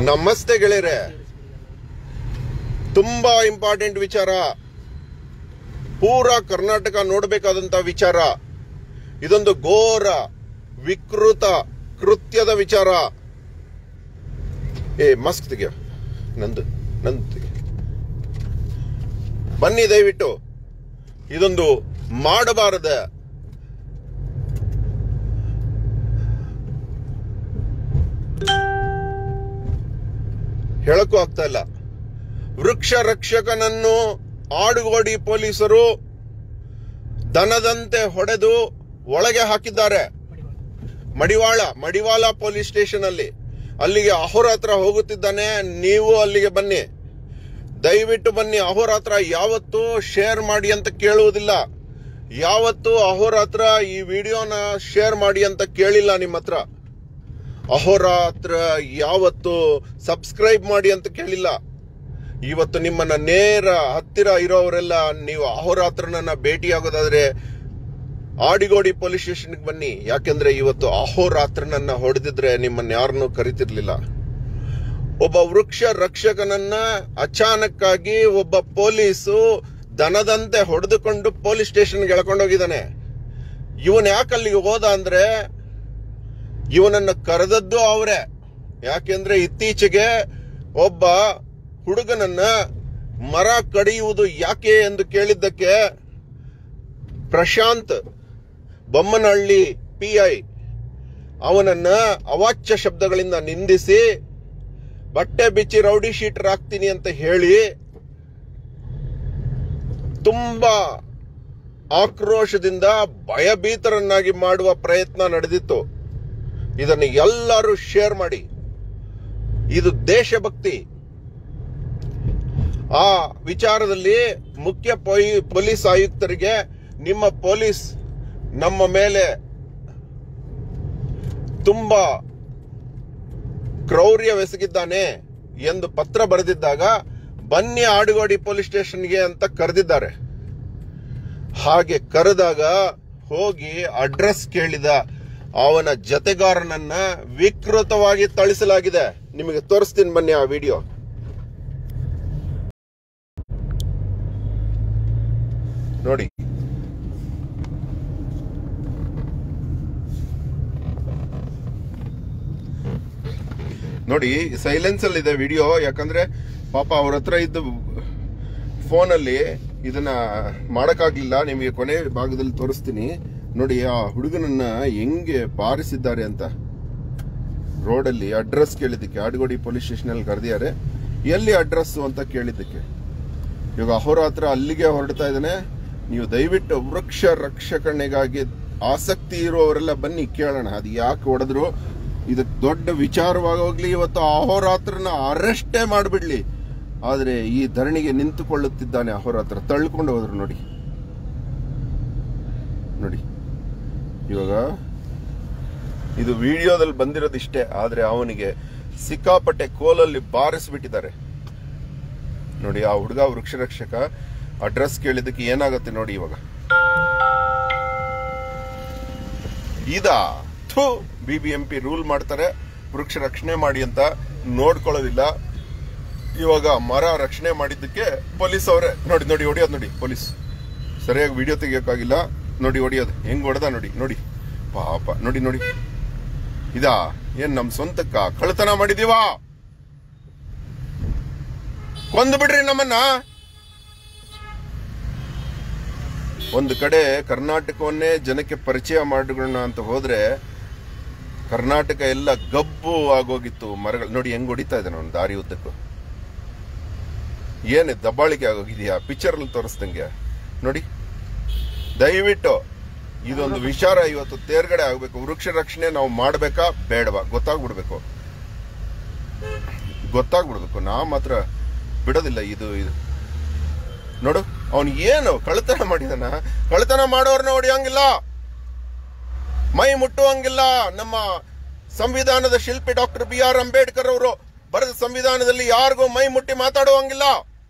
ನಮಸ್ತೆ ಗೆಳೆಯರೆ ತುಂಬಾ ಇಂಪಾರ್ಟೆಂಟ್ ವಿಚಾರ ಪೂರಾ ಕರ್ನಾಟಕ ನೋಡಬೇಕಾದಂತ ವಿಚಾರ ಇದೊಂದು ಘೋರ ವಿಕೃತ ಕೃತ್ಯದ ವಿಚಾರ ಏ ಮಸ್ಕ್ ತೆಗಿಯ ನಂದು ನಂದು ತೆಗಿ ಬನ್ನಿ ದಯವಿಟ್ಟು ಇದೊಂದು ಮಾಡಬಾರದ ಹೇಳಕ್ಕೂ ಆಗ್ತಾ ಇಲ್ಲ ವೃಕ್ಷ ರಕ್ಷಕನನ್ನು ಆಡುಗೋಡಿ ಪೊಲೀಸರು ದನದಂತೆ ಹೊಡೆದು ಒಳಗೆ ಹಾಕಿದ್ದಾರೆ ಮಡಿವಾಳ ಮಡಿವಾಳ ಪೊಲೀಸ್ ಸ್ಟೇಷನ್ ಅಲ್ಲಿ ಅಲ್ಲಿಗೆ ಅಹೋರಾತ್ರ ಹೋಗುತ್ತಿದ್ದಾನೆ ನೀವು ಅಲ್ಲಿಗೆ ಬನ್ನಿ ದಯವಿಟ್ಟು ಬನ್ನಿ ಅಹೋರಾತ್ರ ಯಾವತ್ತೂ ಶೇರ್ ಮಾಡಿ ಅಂತ ಕೇಳುವುದಿಲ್ಲ ಯಾವತ್ತೂ ಅಹೋರಾತ್ರ ಈ ವಿಡಿಯೋನ ಶೇರ್ ಮಾಡಿ ಅಂತ ಕೇಳಿಲ್ಲ ನಿಮ್ಮ ಹತ್ರ ಅಹೋರಾತ್ರ ಯಾವತ್ತು ಸಬ್ಸ್ಕ್ರೈಬ್ ಮಾಡಿ ಅಂತ ಕೇಳಿಲ್ಲ ಇವತ್ತು ನಿಮ್ಮನ್ನ ನೇರ ಹತ್ತಿರ ಇರೋವರೆಲ್ಲ ನೀವು ಅಹೋರಾತ್ರನನ್ನ ಭೇಟಿಯಾಗೋದಾದ್ರೆ ಆಡಿಗೋಡಿ ಪೊಲೀಸ್ ಸ್ಟೇಷನ್ಗೆ ಬನ್ನಿ ಯಾಕೆಂದ್ರೆ ಇವತ್ತು ಅಹೋರಾತ್ರನನ್ನ ಹೊಡೆದಿದ್ರೆ ನಿಮ್ಮನ್ನ ಯಾರನ್ನೂ ಕರಿತಿರ್ಲಿಲ್ಲ ಒಬ್ಬ ವೃಕ್ಷ ರಕ್ಷಕನನ್ನ ಅಚಾನಕ್ಕಾಗಿ ಒಬ್ಬ ಪೊಲೀಸು ದನದಂತೆ ಹೊಡೆದುಕೊಂಡು ಪೊಲೀಸ್ ಸ್ಟೇಷನ್ಗೆ ಎಳ್ಕೊಂಡೋಗಿದ್ದಾನೆ ಇವನ್ ಯಾಕೆ ಅಲ್ಲಿಗೆ ಹೋದ ಅಂದ್ರೆ ಇವನನ್ನ ಕರೆದದ್ದು ಅವರೇ ಯಾಕೆಂದ್ರೆ ಇತ್ತೀಚೆಗೆ ಒಬ್ಬ ಹುಡುಗನನ್ನ ಮರ ಕಡಿಯುವುದು ಯಾಕೆ ಎಂದು ಕೇಳಿದ್ದಕ್ಕೆ ಪ್ರಶಾಂತ್ ಬೊಮ್ಮನಹಳ್ಳಿ ಪಿಐ ಅವನನ್ನ ಅವಾಚ್ಯ ಶಬ್ದಗಳಿಂದ ನಿಂದಿಸಿ ಬಟ್ಟೆ ಬಿಚ್ಚಿ ರೌಡಿ ಶೀಟರ್ ಹಾಕ್ತೀನಿ ಅಂತ ಹೇಳಿ ತುಂಬಾ ಆಕ್ರೋಶದಿಂದ ಭಯಭೀತರನ್ನಾಗಿ ಮಾಡುವ ಪ್ರಯತ್ನ ನಡೆದಿತ್ತು ಇದನ್ನು ಎಲ್ಲರೂ ಶೇರ್ ಮಾಡಿ ಇದು ದೇಶಭಕ್ತಿ ಆ ವಿಚಾರದಲ್ಲಿ ಮುಖ್ಯ ಪೊಯ್- ಪೊಲೀಸ್ ಆಯುಕ್ತರಿಗೆ ನಿಮ್ಮ ಪೊಲೀಸ್ ನಮ್ಮ ಮೇಲೆ ತುಂಬಾ ಕ್ರೌರ್ಯವೆಸಗಿದ್ದಾನೆ ಎಂದು ಪತ್ರ ಬರೆದಿದ್ದಾಗ ಬನ್ನಿ ಆಡುಗೋಡಿ ಪೊಲೀಸ್ ಸ್ಟೇಷನ್ಗೆ ಅಂತ ಕರೆದಿದ್ದಾರೆ ಹಾಗೆ ಕರೆದಾಗ ಹೋಗಿ ಅಡ್ರೆಸ್ ಕೇಳಿದ ಅವನ ಜತೆಗಾರನನ್ನ ವಿಕೃತವಾಗಿ ಥಳಿಸಲಾಗಿದೆ ನಿಮಗೆ ತೋರಿಸ್ತೀನಿ ಬನ್ನಿ ಆ ವಿಡಿಯೋ ನೋಡಿ ನೋಡಿ ಸೈಲೆನ್ಸ್ ಅಲ್ಲಿ ಇದೆ ವಿಡಿಯೋ ಯಾಕಂದ್ರೆ ಪಾಪ ಅವ್ರ ಹತ್ರ ಇದ್ದ ಫೋನಲ್ಲಿ ಇದನ್ನ ಮಾಡಕ್ಕಾಗ್ಲಿಲ್ಲ ನಿಮಗೆ ಕೊನೆ ಭಾಗದಲ್ಲಿ ತೋರಿಸ್ತೀನಿ ನೋಡಿ ಆ ಹುಡುಗನನ್ನ ಹೆಂಗೆ ಬಾರಿಸಿದ್ದಾರೆ ಅಂತ ರೋಡಲ್ಲಿ ಅಡ್ರೆಸ್ ಕೇಳಿದ್ದಕ್ಕೆ ಆಡುಗೋಡಿ ಪೊಲೀಸ್ ಸ್ಟೇಷನ್ ಅಲ್ಲಿ ಕರೆದಿದ್ದಾರೆ ಎಲ್ಲಿ ಅಡ್ರೆಸ್ ಅಂತ ಕೇಳಿದ್ದಕ್ಕೆ ಇವಾಗ ಅಹೋರಾತ್ರ ಅಲ್ಲಿಗೆ ಹೊರಡ್ತಾ ಇದ್ದಾನೆ ನೀವು ದಯವಿಟ್ಟು ವೃಕ್ಷ ರಕ್ಷಕಣೆಗಾಗಿ ಆಸಕ್ತಿ ಇರುವವರೆಲ್ಲ ಬನ್ನಿ ಕೇಳೋಣ ಅದು ಯಾಕೆ ಹೊಡೆದ್ರು ಇದು ದೊಡ್ಡ ವಿಚಾರವಾಗಿ ಹೋಗ್ಲಿ ಇವತ್ತು ಅಹೋರಾತ್ರನ ಅರೆಸ್ಟೇ ಮಾಡಿಬಿಡ್ಲಿ ಆದ್ರೆ ಈ ಧರಣಿಗೆ ನಿಂತುಕೊಳ್ಳುತ್ತಿದ್ದಾನೆ ಅಹೋರಾತ್ರ ತಳ್ಕೊಂಡು ಹೋದ್ರು ನೋಡಿ ನೋಡಿ ಇವಾಗ ಇದು ವಿಡಿಯೋದಲ್ಲಿ ಬಂದಿರೋದು ಇಷ್ಟೇ ಆದ್ರೆ ಅವನಿಗೆ ಸಿಕ್ಕಾಪಟ್ಟೆ ಕೋಲಲ್ಲಿ ಬಾರಿಸ್ಬಿಟ್ಟಿದ್ದಾರೆ ನೋಡಿ ಆ ಹುಡುಗ ವೃಕ್ಷ ರಕ್ಷಕ ಅಡ್ರೆಸ್ ಕೇಳಿದ್ದಕ್ಕೆ ಏನಾಗುತ್ತೆ ನೋಡಿ ಇವಾಗ ಇದಾ ಥೂ B B M P rule ಮಾಡ್ತಾರೆ ವೃಕ್ಷ ರಕ್ಷಣೆ ಮಾಡಿ ಅಂತ ನೋಡ್ಕೊಳ್ಳೋದಿಲ್ಲ ಇವಾಗ ಮರ ರಕ್ಷಣೆ ಮಾಡಿದ್ದಕ್ಕೆ ಪೊಲೀಸ್ ಅವರೇ ನೋಡಿ ನೋಡಿ ಹೊಡಿಯೋದು ನೋಡಿ ಪೊಲೀಸ್ ಸರಿಯಾಗಿ ವಿಡಿಯೋ ತೆಗಿಯೋಕ್ಕಾಗಿಲ್ಲ ನೋಡಿ ಹೊಡಿಯೋದು ಹೆಂಗ್ ಹೊಡೆದ ನೋಡಿ ನೋಡಿ ಪಾಪ ನೋಡಿ ನೋಡಿ ಇದಾ ಏನ್ ನಮ್ ಸ್ವಂತಕ್ಕ ಕಳ್ತನ ಮಾಡಿದೀವಾ ಕೊಂದು ಬಿಡ್ರಿ ನಮ್ಮನ್ನ ಒಂದು ಕಡೆ ಕರ್ನಾಟಕವನ್ನೇ ಜನಕ್ಕೆ ಪರಿಚಯ ಮಾಡೋಣ ಅಂತ ಹೋದ್ರೆ ಕರ್ನಾಟಕ ಎಲ್ಲ ಗಬ್ಬು ಆಗೋಗಿತ್ತು ಮರಗಳು ನೋಡಿ ಹೆಂಗ್ ಹೊಡಿತಾ ಇದ್ದಾನೆ ಅವ್ನು ದಾರಿ ಉದ್ದಕ್ಕೂ ಏನೇ ದಬ್ಬಾಳಿಕೆ ಆಗೋಗಿದೆಯಾ ಪಿಕ್ಚರ್ ಅಲ್ಲಿ ತೋರಿಸ್ದಂಗೆ ನೋಡಿ ದಯವಿಟ್ಟು ಇದೊಂದು ವಿಚಾರ ಇವತ್ತು ತೇರ್ಗಡೆ ಆಗ್ಬೇಕು ವೃಕ್ಷ ರಕ್ಷಣೆ ನಾವು ಮಾಡ್ಬೇಕಾ ಬೇಡವಾ ಗೊತ್ತಾಗ್ಬಿಡ್ಬೇಕು ಗೊತ್ತಾಗ್ಬಿಡ್ಬೇಕು ನಾ ಮಾತ್ರ ಬಿಡೋದಿಲ್ಲ ಇದು ಇದು ನೋಡು ಅವನು ಏನು ಕಳ್ತನ ಮಾಡಿದಾನ ಕಳ್ತನ ಮಾಡೋರ್ನ ಹೊಡಿಯಂಗಿಲ್ಲ ಮೈ ಮುಟ್ಟುವಂಗಿಲ್ಲ ನಮ್ಮ ಸಂವಿಧಾನದ ಶಿಲ್ಪಿ ಡಾಕ್ಟರ್ ಬಿ ಆರ್ ಅಂಬೇಡ್ಕರ್ ಅವರು ಬರೆದ ಸಂವಿಧಾನದಲ್ಲಿ ಯಾರಿಗೂ ಮೈ ಮುಟ್ಟಿ ಮಾತಾಡುವಂಗಿಲ್ಲ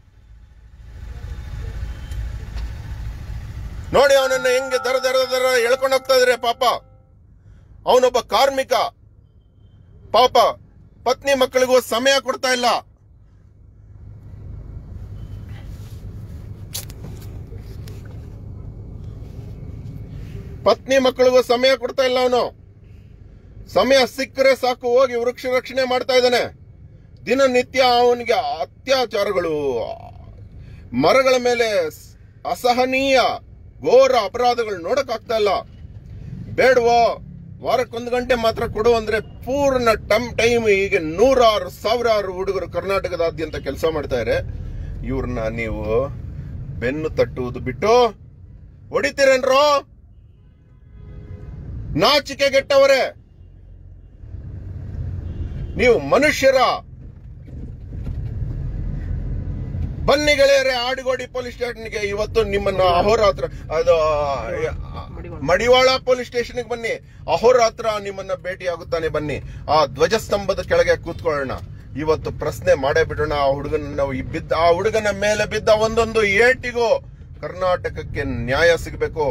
ನೋಡಿ ಅವನನ್ನ ಹೆಂಗೆ ದರ ದರ ದರ ಎಳ್ಕೊಂಡು ಹೋಗ್ತಾ ಇದ್ರೆ ಪಾಪ ಅವನೊಬ್ಬ ಕಾರ್ಮಿಕ ಪಾಪ ಪತ್ನಿ ಮಕ್ಕಳಿಗೂ ಸಮಯ ಕೊಡ್ತಾ ಇಲ್ಲ ಪತ್ನಿ ಮಕ್ಕಳಿಗೂ ಸಮಯ ಕೊಡ್ತಾ ಇಲ್ಲ ಅವನು ಸಮಯ ಸಿಕ್ಕರೆ ಸಾಕು ಹೋಗಿ ವೃಕ್ಷ ರಕ್ಷಣೆ ಮಾಡ್ತಾ ಇದ್ದಾನೆ ದಿನನಿತ್ಯ ಅವನಿಗೆ ಅತ್ಯಾಚಾರಗಳು ಮರಗಳ ಮೇಲೆ ಸ್- ಅಸಹನೀಯ ಘೋರ ಅಪರಾಧಗಳು ನೋಡಕ್ಕಾಗ್ತಾ ಇಲ್ಲ ಬೇಡವೋ ವಾರಕ್ಕೊಂದು ಗಂಟೆ ಮಾತ್ರ ಕೊಡು ಅಂದ್ರೆ ಪೂರ್ಣ ಟಮ್ ಟೈಮ್ ಹೀಗೆ ನೂರಾರು ಸಾವಿರಾರು ಹುಡುಗರು ಕರ್ನಾಟಕದಾದ್ಯಂತ ಕೆಲಸ ಮಾಡ್ತಾ ಇದ್ದಾರೆ ಇವ್ರನ್ನ ನೀವು ಬೆನ್ನು ತಟ್ಟುವುದು ಬಿಟ್ಟು ಹೊಡಿತೀರೇನ್ರೋ ನಾಚಿಕೆ ಗೆಟ್ಟವರೇ ನೀವು ಮನುಷ್ಯರ ಬನ್ನಿ ಗೆಳೆಯರೆ ಆಡಿಗೋಡಿ ಪೊಲೀಸ್ ಸ್ಟೇಷನ್ಗೆ ಇವತ್ತು ನಿಮ್ಮನ್ನ ಅಹೋರಾತ್ರ ಅದು ಮಡಿವಾಳ ಪೊಲೀಸ್ ಸ್ಟೇಷನ್ಗೆ ಬನ್ನಿ ಅಹೋರಾತ್ರ ನಿಮ್ಮನ್ನ ಭೇಟಿಯಾಗುತ್ತಾನೆ ಬನ್ನಿ ಆ ಧ್ವಜಸ್ತಂಭದ ಕೆಳಗೆ ಕೂತ್ಕೊಳ್ಳೋಣ ಇವತ್ತು ಪ್ರಶ್ನೆ ಮಾಡೇ ಬಿಡೋಣ ಆ ಹುಡುಗನ ನಾವು ಈ ಬಿದ್ದ ಆ ಹುಡುಗನ ಮೇಲೆ ಬಿದ್ದ ಒಂದೊಂದು ಏಟಿಗೂ ಕರ್ನಾಟಕಕ್ಕೆ ನ್ಯಾಯ ಸಿಗಬೇಕು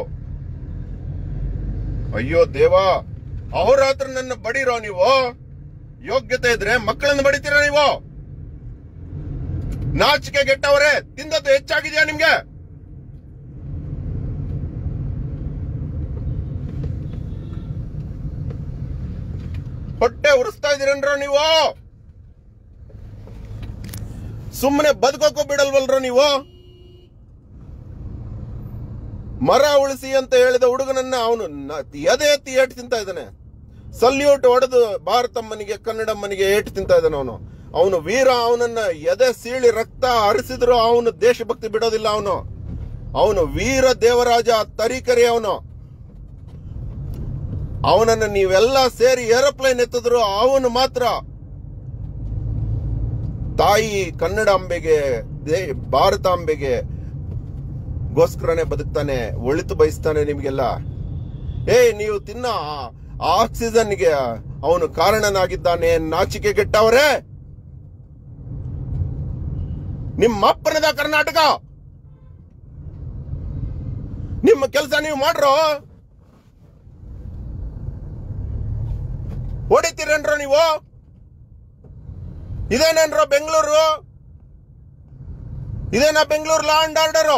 ಅಯ್ಯೋ ದೇವಾ ಅಹೋರಾತ್ರ ನನ್ನ ಬಡಿರೋ ನೀವು ಯೋಗ್ಯತೆ ಇದ್ರೆ ಮಕ್ಕಳನ್ನು ಬಡಿತೀರಾ ನೀವು ನಾಚಿಕೆ ಗೆಟ್ಟವರೇ ತಿಂದದ್ದು ಹೆಚ್ಚಾಗಿದೆಯಾ ನಿಮ್ಗೆ ಹೊಟ್ಟೆ ಉರಿಸ್ತಾ ಇದೀರೇನ್ರೋ ನೀವು ಸುಮ್ಮನೆ ಬದುಕೋಕೋ ಬಿಡಲ್ವಲ್ರೋ ನೀವು ಮರ ಉಳಿಸಿ ಅಂತ ಹೇಳಿದ ಹುಡುಗನನ್ನ ಅವನು ಎದೆ ಎತ್ತಿ ಏಟು ತಿಂತಾ ಇದ್ದಾನೆ ಸಲ್ಯೂಟ್ ಹೊಡೆದು ಭಾರತಮ್ಮನಿಗೆ ಕನ್ನಡಮ್ಮನಿಗೆ ಏಟು ತಿಂತಾ ಇದ್ದಾನೆ ಅವನು ಅವನು ವೀರ ಅವನನ್ನ ಎದೆ ಸೀಳಿ ರಕ್ತ ಹರಿಸಿದ್ರು ಅವನು ದೇಶಭಕ್ತಿ ಬಿಡೋದಿಲ್ಲ ಅವನು ಅವನು ವೀರ ದೇವರಾಜ ತರೀಕರಿ ಅವನು ಅವನನ್ನ ನೀವೆಲ್ಲ ಸೇರಿ ಏರೋಪ್ಲೇನ್ ಎತ್ತಿದ್ರು ಅವನು ಮಾತ್ರ ತಾಯಿ ಕನ್ನಡಾಂಬೆಗೆ ದೇ ಭಾರತಾಂಬೆಗೆ ಗೋಸ್ಕರನೇ ಬದುಕ್ತಾನೆ ಒಳಿತು ಬಯಸ್ತಾನೆ ನಿಮ್ಗೆಲ್ಲ ಏ ನೀವು ತಿನ್ನ ಆ- ಆಕ್ಸಿಜನ್ಗೆ ಅವನು ಕಾರಣನಾಗಿದ್ದಾನೆ ನಾಚಿಕೆ ಗೆಟ್ಟವರೇ ನಿಮ್ಮ ಅಪ್ಪನದ ಕರ್ನಾಟಕ ನಿಮ್ಮ ಕೆಲಸ ನೀವು ಮಾಡ್ರೋ ಹೊಡಿತೀರೇನ್ರೋ ನೀವು ಇದೇನೇನ್ರೋ ಬೆಂಗಳೂರು ಇದೇನಾ ಬೆಂಗಳೂರು ಲಾ ಅಂಡ್ ಆರ್ಡರು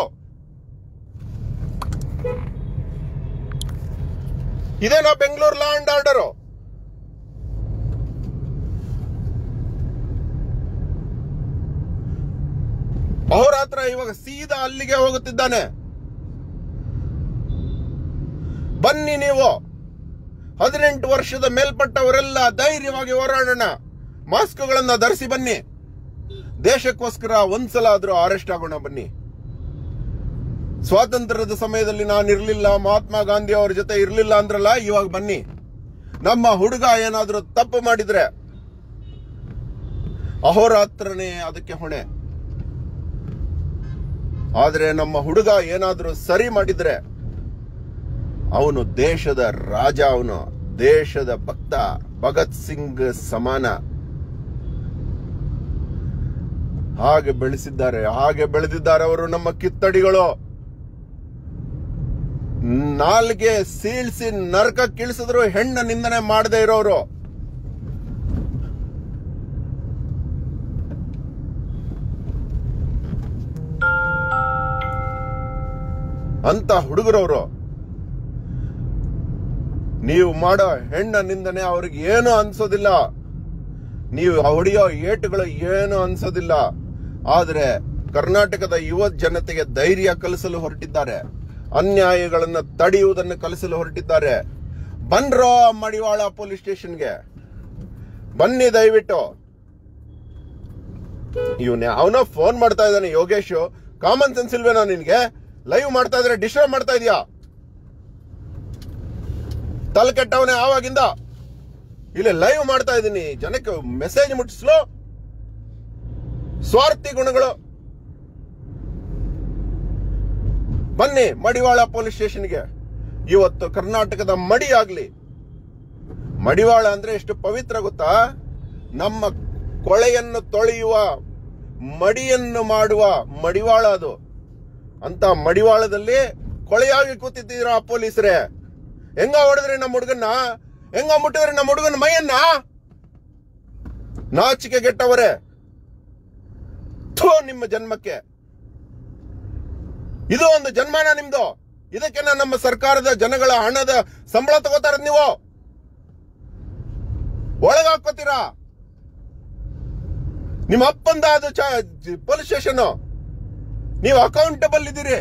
ಇದೇನಾ ಬೆಂಗಳೂರು ಲಾ ಅಂಡ್ ಆರ್ಡರು ಅಹೋರಾತ್ರ ಇವಾಗ ಸೀದಾ ಅಲ್ಲಿಗೆ ಹೋಗುತ್ತಿದ್ದಾನೆ ಬನ್ನಿ ನೀವು ಹದಿನೆಂಟು ವರ್ಷದ ಮೇಲ್ಪಟ್ಟವರೆಲ್ಲ ಧೈರ್ಯವಾಗಿ ಹೋರಾಡೋಣ ಮಾಸ್ಕ್ಗಳನ್ನ ಧರಿಸಿ ಬನ್ನಿ ದೇಶಕ್ಕೋಸ್ಕರ ಒಂದ್ಸಲ ಆದ್ರೂ ಅರೆಸ್ಟ್ ಆಗೋಣ ಬನ್ನಿ ಸ್ವಾತಂತ್ರ್ಯದ ಸಮಯದಲ್ಲಿ ನಾನು ಇರ್ಲಿಲ್ಲ ಮಹಾತ್ಮ ಗಾಂಧಿ ಅವರ ಜೊತೆ ಇರ್ಲಿಲ್ಲ ಅಂದ್ರಲ್ಲ ಇವಾಗ ಬನ್ನಿ ನಮ್ಮ ಹುಡುಗ ಏನಾದ್ರೂ ತಪ್ಪು ಮಾಡಿದ್ರೆ ಅಹೋರಾತ್ರನೇ ಅದಕ್ಕೆ ಹೊಣೆ ಆದ್ರೆ ನಮ್ಮ ಹುಡುಗ ಏನಾದ್ರೂ ಸರಿ ಮಾಡಿದ್ರೆ ಅವನು ದೇಶದ ರಾಜ ಅವನು ದೇಶದ ಭಕ್ತ ಭಗತ್ ಸಿಂಗ್ ಸಮಾನ ಹಾಗೆ ಬೆಳೆಸಿದ್ದಾರೆ ಹಾಗೆ ಬೆಳೆದಿದ್ದಾರೆ ಅವರು ನಮ್ಮ ಕಿತ್ತಡಿಗಳು ನಾಲ್ಗೆ ಸೀಳ್ಸಿ ನರಕ ಕಿಳಿಸಿದ್ರು ಹೆಣ್ಣ ನಿಂದನೆ ಮಾಡದೇ ಇರೋರು ಅಂತ ಹುಡುಗರವರು ನೀವು ಮಾಡೋ ಹೆಣ್ಣ ನಿಂದನೆ ಅವ್ರಿಗೆ ಏನು ಅನ್ಸೋದಿಲ್ಲ ನೀವು ಹೊಡೆಯೋ ಏಟುಗಳು ಏನು ಅನ್ಸೋದಿಲ್ಲ ಆದ್ರೆ ಕರ್ನಾಟಕದ ಯುವ ಜನತೆಗೆ ಧೈರ್ಯ ಕಲಿಸಲು ಹೊರಟಿದ್ದಾರೆ ಅನ್ಯಾಯಗಳನ್ನ ತಡೆಯುವುದನ್ನು ಕಲಿಸಲು ಹೊರಟಿದ್ದಾರೆ ಬನ್ರೋ ಮಡಿವಾಳ ಪೊಲೀಸ್ ಸ್ಟೇಷನ್ಗೆ ಬನ್ನಿ ದಯವಿಟ್ಟು ಇವನೇ ಅವನ ಫೋನ್ ಮಾಡ್ತಾ ಇದ್ದಾನೆ ಯೋಗೇಶ್ ಕಾಮನ್ ಸೆನ್ಸ್ ಇಲ್ವೇನೋ ನಿನ್ಗೆ ಲೈವ್ ಮಾಡ್ತಾ ಇದ್ರೆ ಡಿಸ್ಟರ್ಬ್ ಮಾಡ್ತಾ ಇದೀಯಾ ತಲೆ ಕೆಟ್ಟವನೇ ಆವಾಗಿಂದ ಇಲ್ಲಿ ಲೈವ್ ಮಾಡ್ತಾ ಇದ್ದೀನಿ ಜನಕ್ಕೆ ಮೆಸೇಜ್ ಮುಟ್ಟಿಸ್ಲು ಸ್ವಾರ್ಥಿ ಗುಣಗಳು ಬನ್ನಿ ಮಡಿವಾಳ ಪೊಲೀಸ್ ಸ್ಟೇಷನ್ಗೆ ಇವತ್ತು ಕರ್ನಾಟಕದ ಮಡಿ ಆಗ್ಲಿ ಮಡಿವಾಳ ಅಂದ್ರೆ ಎಷ್ಟು ಪವಿತ್ರ ಗೊತ್ತಾ ನಮ್ಮ ಕೊಳೆಯನ್ನು ತೊಳೆಯುವ ಮಡಿಯನ್ನು ಮಾಡುವ ಮಡಿವಾಳ ಅದು ಅಂತ ಮಡಿವಾಳದಲ್ಲಿ ಕೊಳೆಯಾಗಿ ಕೂತಿದ್ದೀರಾ ಪೊಲೀಸರೇ ಹೆಂಗ ಹೊಡೆದ್ರಿ ನಮ್ಮ ಹುಡುಗನ್ನ ಹೆಂಗ ಮುಟ್ಟಿದ್ರಿ ನಮ್ಮ ಹುಡುಗನ ಮೈಯನ್ನ ನಾಚಿಕೆ ಗೆಟ್ಟವರೇ ಥೋ ನಿಮ್ಮ ಜನ್ಮಕ್ಕೆ ಇದು ಒಂದು ಜನ್ಮನ ನಿಮ್ದು ಇದಕ್ಕೆ ನಮ್ಮ ಸರ್ಕಾರದ ಜನಗಳ ಹಣದ ಸಂಬಳ ತಗೋತಾರ ನೀವು ಒಳಗಾಕೋತೀರಾ ನಿಮ್ಮ ಅಪ್ಪಂದ ಅದು ಪೊಲೀಸ್ ಸ್ಟೇಷನ್ ನೀವು ಅಕೌಂಟಬಲ್ ಇದ್ದೀರಿ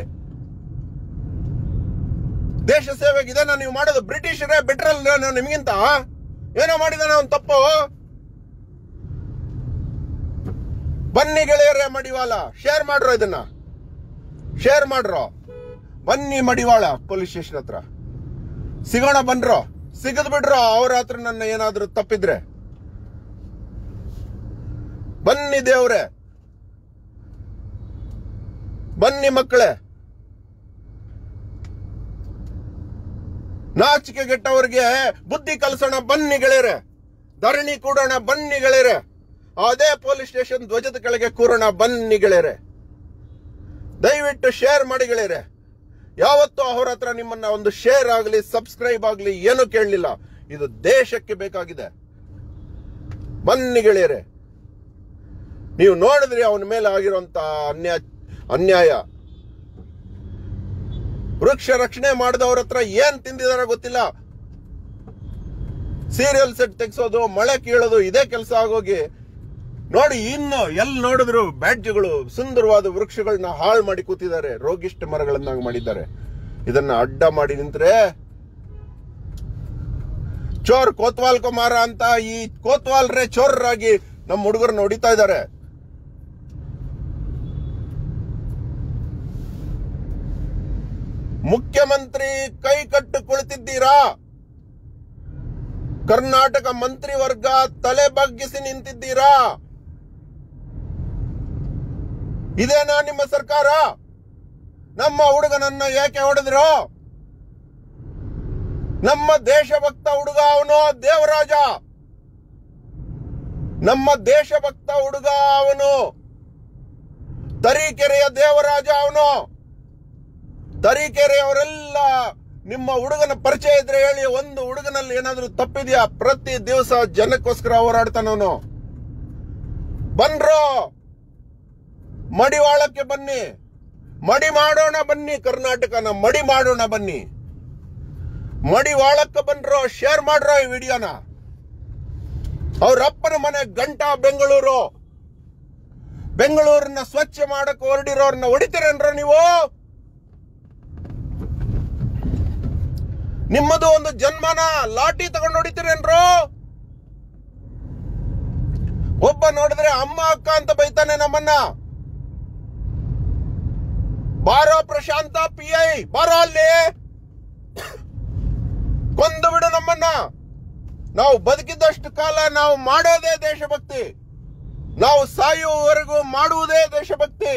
ದೇಶ ಸೇವೆಗೆ ಇದನ್ನ ನೀವು ಮಾಡೋದು ಬ್ರಿಟಿಷರೇ ಬೆಟ್ರಲ್ ನಿಮಗಿಂತ ಏನೋ ಮಾಡಿದಾನೆ ಅವನ್ ತಪ್ಪು ಬನ್ನಿ ಗೆಳೆಯರೇ ಮಡಿವಾಳ ಶೇರ್ ಮಾಡ್ರೋ ಇದನ್ನ ಶೇರ್ ಮಾಡ್ರೋ ಬನ್ನಿ ಮಡಿವಾಳ ಪೊಲೀಸ್ ಸ್ಟೇಷನ್ ಹತ್ರ ಸಿಗೋಣ ಬನ್ರೋ ಸಿಗದ್ ಬಿಡ್ರೋ ಅವ್ರ ಹತ್ರ ನನ್ನ ಏನಾದ್ರೂ ತಪ್ಪಿದ್ರೆ ಬನ್ನಿ ದೇವ್ರೆ ಬನ್ನಿ ಮಕ್ಕಳೇ ನಾಚಿಕೆ ಗೆಟ್ಟವರಿಗೆ ಬುದ್ಧಿ ಕಲಿಸೋಣ ಬನ್ನಿ ಗೆಳೆಯರೆ ಧರಣಿ ಕೂಡೋಣ ಬನ್ನಿ ಗೆಳೆಯರೆ ಅದೇ ಪೊಲೀಸ್ ಸ್ಟೇಷನ್ ಧ್ವಜದ ಕೆಳಗೆ ಕೂರೋಣ ಬನ್ನಿ ಗೆಳೆಯರೆ ದಯವಿಟ್ಟು ಶೇರ್ ಮಾಡಿ ಗೆಳೆಯರೆ ಯಾವತ್ತೂ ಅವ್ರ ಹತ್ರ ನಿಮ್ಮನ್ನ ಒಂದು ಶೇರ್ ಆಗಲಿ ಸಬ್ಸ್ಕ್ರೈಬ್ ಆಗಲಿ ಏನು ಕೇಳಲಿಲ್ಲ ಇದು ದೇಶಕ್ಕೆ ಬೇಕಾಗಿದೆ ಬನ್ನಿ ಗೆಳೆಯರೆ ನೀವು ನೋಡಿದ್ರಿ ಅವನ ಮೇಲೆ ಆಗಿರುವಂತ ಅನ್ಯಾಯ ಅನ್ಯಾಯ ವೃಕ್ಷ ರಕ್ಷಣೆ ಮಾಡಿದವ್ರ ಹತ್ರ ಏನ್ ತಿಂದಿದಾರ ಗೊತ್ತಿಲ್ಲ ಸೀರಿಯಲ್ ಸೆಟ್ ತೆಗ್ಸೋದು ಮಳೆ ಕೀಳೋದು ಇದೇ ಕೆಲಸ ಆಗೋಗಿ ನೋಡಿ ಇನ್ನು ಎಲ್ಲಿ ನೋಡಿದ್ರು ಬ್ಯಾಡ್ಜ್ಗಳು ಸುಂದರವಾದ ವೃಕ್ಷಗಳನ್ನ ಹಾಳು ಮಾಡಿ ಕೂತಿದ್ದಾರೆ ರೋಗಿಷ್ಠ ಮರಗಳನ್ನಾಗಿ ಮಾಡಿದ್ದಾರೆ ಇದನ್ನ ಅಡ್ಡ ಮಾಡಿ ನಿಂತ್ರೆ ಚೋರ್ ಕೋತ್ವಾಲ್ ಕುಮಾರ ಅಂತ ಈ ಕೋತ್ವಾಲ್ರೇ ಚೋರರಾಗಿ ನಮ್ಮ ಹುಡುಗರನ್ನ ಹೊಡಿತಾ ಇದ್ದಾರೆ ಮುಖ್ಯಮಂತ್ರಿ ಕೈ ಕಟ್ಟು ಕುಳಿತಿದ್ದೀರಾ ಕರ್ನಾಟಕ ಮಂತ್ರಿವರ್ಗ ತಲೆ ಬಗ್ಗಿಸಿ ನಿಂತಿದ್ದೀರಾ ಇದೇನಾ ನಿಮ್ಮ ಸರ್ಕಾರ ನಮ್ಮ ಹುಡುಗನನ್ನ ಏಕೆ ಹೊಡೆದ್ರು ನಮ್ಮ ದೇಶಭಕ್ತ ಹುಡುಗ ಅವನು ದೇವರಾಜ ನಮ್ಮ ದೇಶಭಕ್ತ ಹುಡುಗ ಅವನು ತರೀಕೆರೆಯ ದೇವರಾಜ ಅವನು ತರೀಕೆರೆಯವರೆಲ್ಲ ನಿಮ್ಮ ಹುಡುಗನ ಪರಿಚಯ ಇದ್ರೆ ಹೇಳಿ ಒಂದು ಹುಡುಗನಲ್ಲಿ ಏನಾದ್ರೂ ತಪ್ಪಿದ್ಯಾ ಪ್ರತಿ ದಿವಸ ಜನಕ್ಕೋಸ್ಕರ ಹೋರಾಡ್ತಾನವನು ಬನ್ರೋ ಮಡಿವಾಳಕ್ಕೆ ಬನ್ನಿ ಮಡಿ ಮಾಡೋಣ ಬನ್ನಿ ಕರ್ನಾಟಕನ ಮಡಿ ಮಾಡೋಣ ಬನ್ನಿ ಮಡಿವಾಳಕ್ಕೆ ಬನ್ರೋ ಶೇರ್ ಮಾಡ್ರೋ ಈ ವಿಡಿಯೋನ ಅವ್ರ ಅಪ್ಪನ ಮನೆ ಗಂಟಾ ಬೆಂಗಳೂರು ಬೆಂಗಳೂರನ್ನ ಸ್ವಚ್ಛ ಮಾಡಕ್ ಹೊರಡಿರೋರ್ನ ಹೊಡಿತೀರೇನ್ರ ನೀವು ನಿಮ್ಮದು ಒಂದು ಜನ್ಮನ ಲಾಠಿ ತಗೊಂಡು ಹೊಡಿತೀರೇನ್ರು ಒಬ್ಬ ನೋಡಿದ್ರೆ ಅಮ್ಮ ಅಕ್ಕ ಅಂತ ಬೈತಾನೆ ನಮ್ಮನ್ನ ಬಾರೋ ಪ್ರಶಾಂತ ಪಿ ಐ ಬಾರೋ ಅಲ್ಲಿ ಕೊಂದು ಬಿಡು ನಮ್ಮನ್ನ ನಾವು ಬದುಕಿದ್ದಷ್ಟು ಕಾಲ ನಾವು ಮಾಡೋದೇ ದೇಶಭಕ್ತಿ ನಾವು ಸಾಯುವವರೆಗೂ ಮಾಡುವುದೇ ದೇಶಭಕ್ತಿ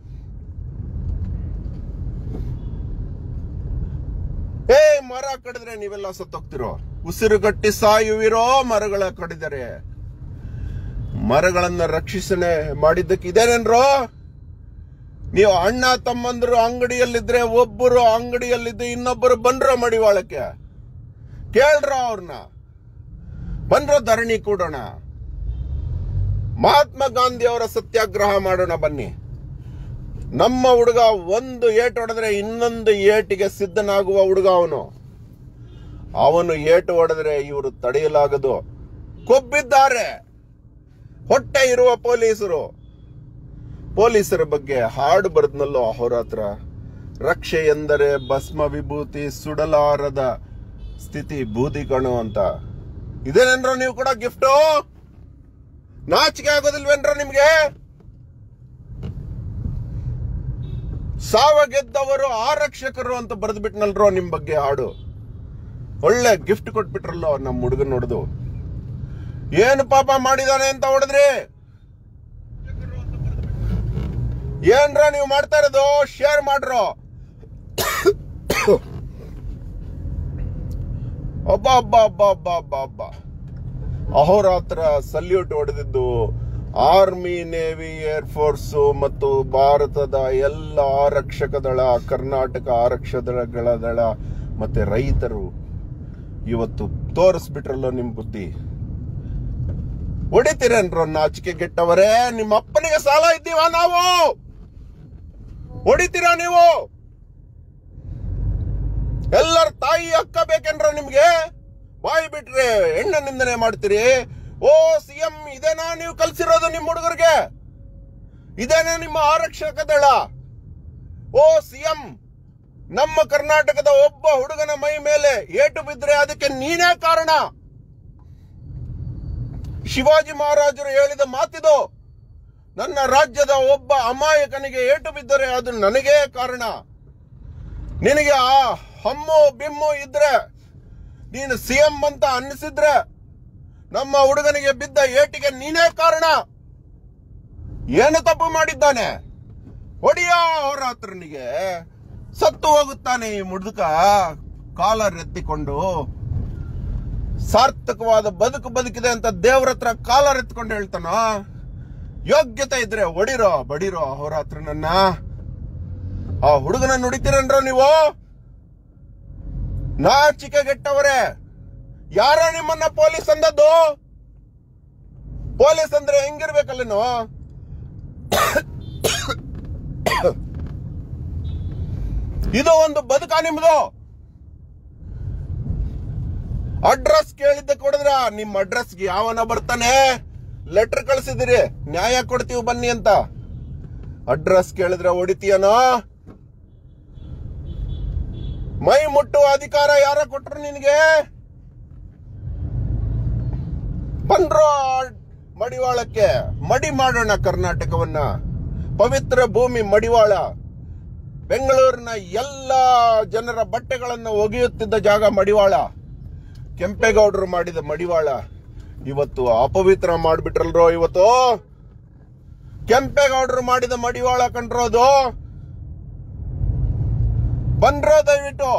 ಏ ಮರ ಕಡಿದ್ರೆ ನೀವೆಲ್ಲ ಸತ್ತೋಗ್ತಿರೋ ಉಸಿರುಗಟ್ಟಿ ಸಾಯುವಿರೋ ಮರಗಳ ಕಡಿದರೆ ಮರಗಳನ್ನ ರಕ್ಷಿಸಣೆ ಮಾಡಿದ್ದಕ್ಕೆ ಇದೇನೇನ್ರೋ ನೀವು ಅಣ್ಣ ತಮ್ಮಂದ್ರು ಅಂಗಡಿಯಲ್ಲಿದ್ರೆ ಒಬ್ಬರು ಅಂಗಡಿಯಲ್ಲಿದ್ದು ಇನ್ನೊಬ್ಬರು ಬಂದ್ರ ಮಡಿವಾಳಕ್ಕೆ ಕೇಳ್ರ ಅವ್ರನ್ನ ಬಂದ್ರ ಧರಣಿ ಕೂಡೋಣ ಮಹಾತ್ಮ ಗಾಂಧಿ ಅವರ ಸತ್ಯಾಗ್ರಹ ಮಾಡೋಣ ಬನ್ನಿ ನಮ್ಮ ಹುಡುಗ ಒಂದು ಏಟು ಹೊಡೆದ್ರೆ ಇನ್ನೊಂದು ಏಟಿಗೆ ಸಿದ್ಧನಾಗುವ ಹುಡುಗ ಅವನು ಅವನು ಏಟು ಹೊಡೆದ್ರೆ ಇವರು ತಡೆಯಲಾಗದು ಕೊಬ್ಬಿದ್ದಾರೆ ಹೊಟ್ಟೆ ಇರುವ ಪೊಲೀಸರು ಪೊಲೀಸರ ಬಗ್ಗೆ ಹಾಡು ಬರೆದ್ನಲ್ಲೋ ಅಹೋರಾತ್ರ ರಕ್ಷೆ ಎಂದರೆ ಭಸ್ಮ ವಿಭೂತಿ ಸುಡಲಾರದ ಸ್ಥಿತಿ ಬೂದಿ ಕಣು ಅಂತ ಇದೇನೇನ್ರೋ ನೀವು ಕೂಡ ಗಿಫ್ಟು ನಾಚಿಕೆ ಆಗೋದಿಲ್ವೇನ್ರೋ ನಿಮ್ಗೆ ಸಾವ ಗೆದ್ದವರು ಆರಕ್ಷಕರು ಅಂತ ಬರೆದು ಬಿಟ್ನಲ್ರೋ ನಿಮ್ ಬಗ್ಗೆ ಹಾಡು ಒಳ್ಳೆ ಗಿಫ್ಟ್ ಕೊಟ್ಬಿಟ್ರಲ್ಲೋ ನಮ್ಮ ಹುಡುಗನ್ ನೋಡ್ದು ಏನು ಪಾಪ ಮಾಡಿದಾನೆ ಅಂತ ಹೊಡೆದ್ರಿ ಏನ್ರ ನೀವು ಮಾಡ್ತಾ ಇರೋದು ಶೇರ್ ಮಾಡ್ರೋ ಒಬ್ಬ ಒಬ್ಬ ಒಬ್ಬ ಒಬ್ಬ ಒಬ್ಬ ಒಬ್ಬ ಅಹೋರಾತ್ರ ಸಲ್ಯೂಟ್ ಹೊಡೆದಿದ್ದು ಆರ್ಮಿ ನೇವಿ ಏರ್ ಫೋರ್ಸ್ ಮತ್ತು ಭಾರತದ ಎಲ್ಲ ಆರಕ್ಷಕ ದಳ ಕರ್ನಾಟಕ ಆರಕ್ಷಕಗಳ ದಳ ಮತ್ತೆ ರೈತರು ಇವತ್ತು ತೋರಿಸ್ಬಿಟ್ರಲ್ಲೋ ನಿಮ್ ಬುದ್ಧಿ ಹೊಡಿತೀರೇನ್ರ ನಾಚಿಕೆ ಗೆಟ್ಟವರೇ ನಿಮ್ಮ ಅಪ್ಪನಿಗೆ ಸಾಲ ಇದ್ದೀವ ನಾವು ಹೊಡಿತೀರಾ ನೀವು ಎಲ್ಲರ ತಾಯಿ ಅಕ್ಕ ಬೇಕೇನ್ರ ನಿಮ್ಗೆ ಬಾಯಿ ಬಿಟ್ರೆ ಹೆಣ್ಣ ನಿಂದನೆ ಮಾಡ್ತೀರಿ ಓ ಸಿಎಂ ಇದೇನಾ ನೀವು ಕಲ್ಸಿರೋದು ನಿಮ್ಮ ಹುಡುಗರಿಗೆ ಇದೇನಾ ನಿಮ್ಮ ಆರಕ್ಷಕ ದಳ ಓ ಸಿಎಂ ನಮ್ಮ ಕರ್ನಾಟಕದ ಒಬ್ಬ ಹುಡುಗನ ಮೈ ಮೇಲೆ ಏಟು ಬಿದ್ರೆ ಅದಕ್ಕೆ ನೀನೇ ಕಾರಣ ಶಿವಾಜಿ ಮಹಾರಾಜರು ಹೇಳಿದ ಮಾತಿದು ನನ್ನ ರಾಜ್ಯದ ಒಬ್ಬ ಅಮಾಯಕನಿಗೆ ಏಟು ಬಿದ್ದರೆ ಅದು ನನಗೇ ಕಾರಣ ನಿನಗೆ ಆ ಹಮ್ಮು ಬಿಮ್ಮು ಇದ್ರೆ ನೀನು ಸಿಎಂ ಅಂತ ಅನ್ನಿಸಿದ್ರೆ ನಮ್ಮ ಹುಡುಗನಿಗೆ ಬಿದ್ದ ಏಟಿಗೆ ನೀನೇ ಕಾರಣ ಏನು ತಪ್ಪು ಮಾಡಿದ್ದಾನೆ ಹೊಡಿಯ ಹೋರಾತ್ರನಿಗೆ ಸತ್ತು ಹೋಗುತ್ತಾನೆ ಈ ಮುದುಕ ಕಾಲರ್ ಎತ್ತಿಕೊಂಡು ಸಾರ್ಥಕವಾದ ಬದುಕು ಬದುಕಿದೆ ಅಂತ ದೇವ್ರ ಹತ್ರ ಕಾಲರ್ ಎತ್ಕೊಂಡು ಹೇಳ್ತಾನ ಯೋಗ್ಯತೆ ಇದ್ರೆ ಹೊಡಿರೋ ಬಡಿರೋ ಹೋರಾತ್ರನನ್ನ ಆ ಹುಡುಗನ ನುಡಿತೀರನ್ರ ನೀವು ನಾಚಿಕೆ ಗೆಟ್ಟವರೇ ಯಾರ ನಿಮ್ಮನ್ನ ಪೊಲೀಸ್ ಅಂದದ್ದು ಪೊಲೀಸ್ ಅಂದ್ರೆ ಹೆಂಗಿರ್ಬೇಕಲ್ಲೇನು ಇದು ಒಂದು ಬದುಕ ನಿಮ್ದು ಅಡ್ರೆಸ್ ಕೇಳಿದ್ದೆ ಕೊಡಿದ್ರ ನಿಮ್ ಅಡ್ರೆಸ್ಗೆ ಯಾವನ ಬರ್ತಾನೆ ಲೆಟರ್ ಕಳ್ಸಿದಿರಿ ನ್ಯಾಯ ಕೊಡ್ತೀವಿ ಬನ್ನಿ ಅಂತ ಅಡ್ರೆಸ್ ಕೇಳಿದ್ರೆ ಹೊಡಿತೀಯನೋ ಮೈ ಮುಟ್ಟುವ ಅಧಿಕಾರ ಯಾರ ಕೊಟ್ರು ನಿನಗೆ ಬಂದ್ರೋ ಮಡಿವಾಳಕ್ಕೆ ಮಡಿ ಮಾಡೋಣ ಕರ್ನಾಟಕವನ್ನ ಪವಿತ್ರ ಭೂಮಿ ಮಡಿವಾಳ ಬೆಂಗಳೂರಿನ ಎಲ್ಲ ಜನರ ಬಟ್ಟೆಗಳನ್ನು ಒಗೆಯುತ್ತಿದ್ದ ಜಾಗ ಮಡಿವಾಳ ಕೆಂಪೇಗೌಡರು ಮಾಡಿದ ಮಡಿವಾಳ ಇವತ್ತು ಅಪವಿತ್ರ ಮಾಡ್ಬಿಟ್ರಲ್ರೋ ಇವತ್ತು ಕೆಂಪೇಗೌಡರು ಮಾಡಿದ ಮಡಿವಾಳ ಕಂಡ್ರೋದು ಬನ್ರೋ ದಯವಿಟ್ಟು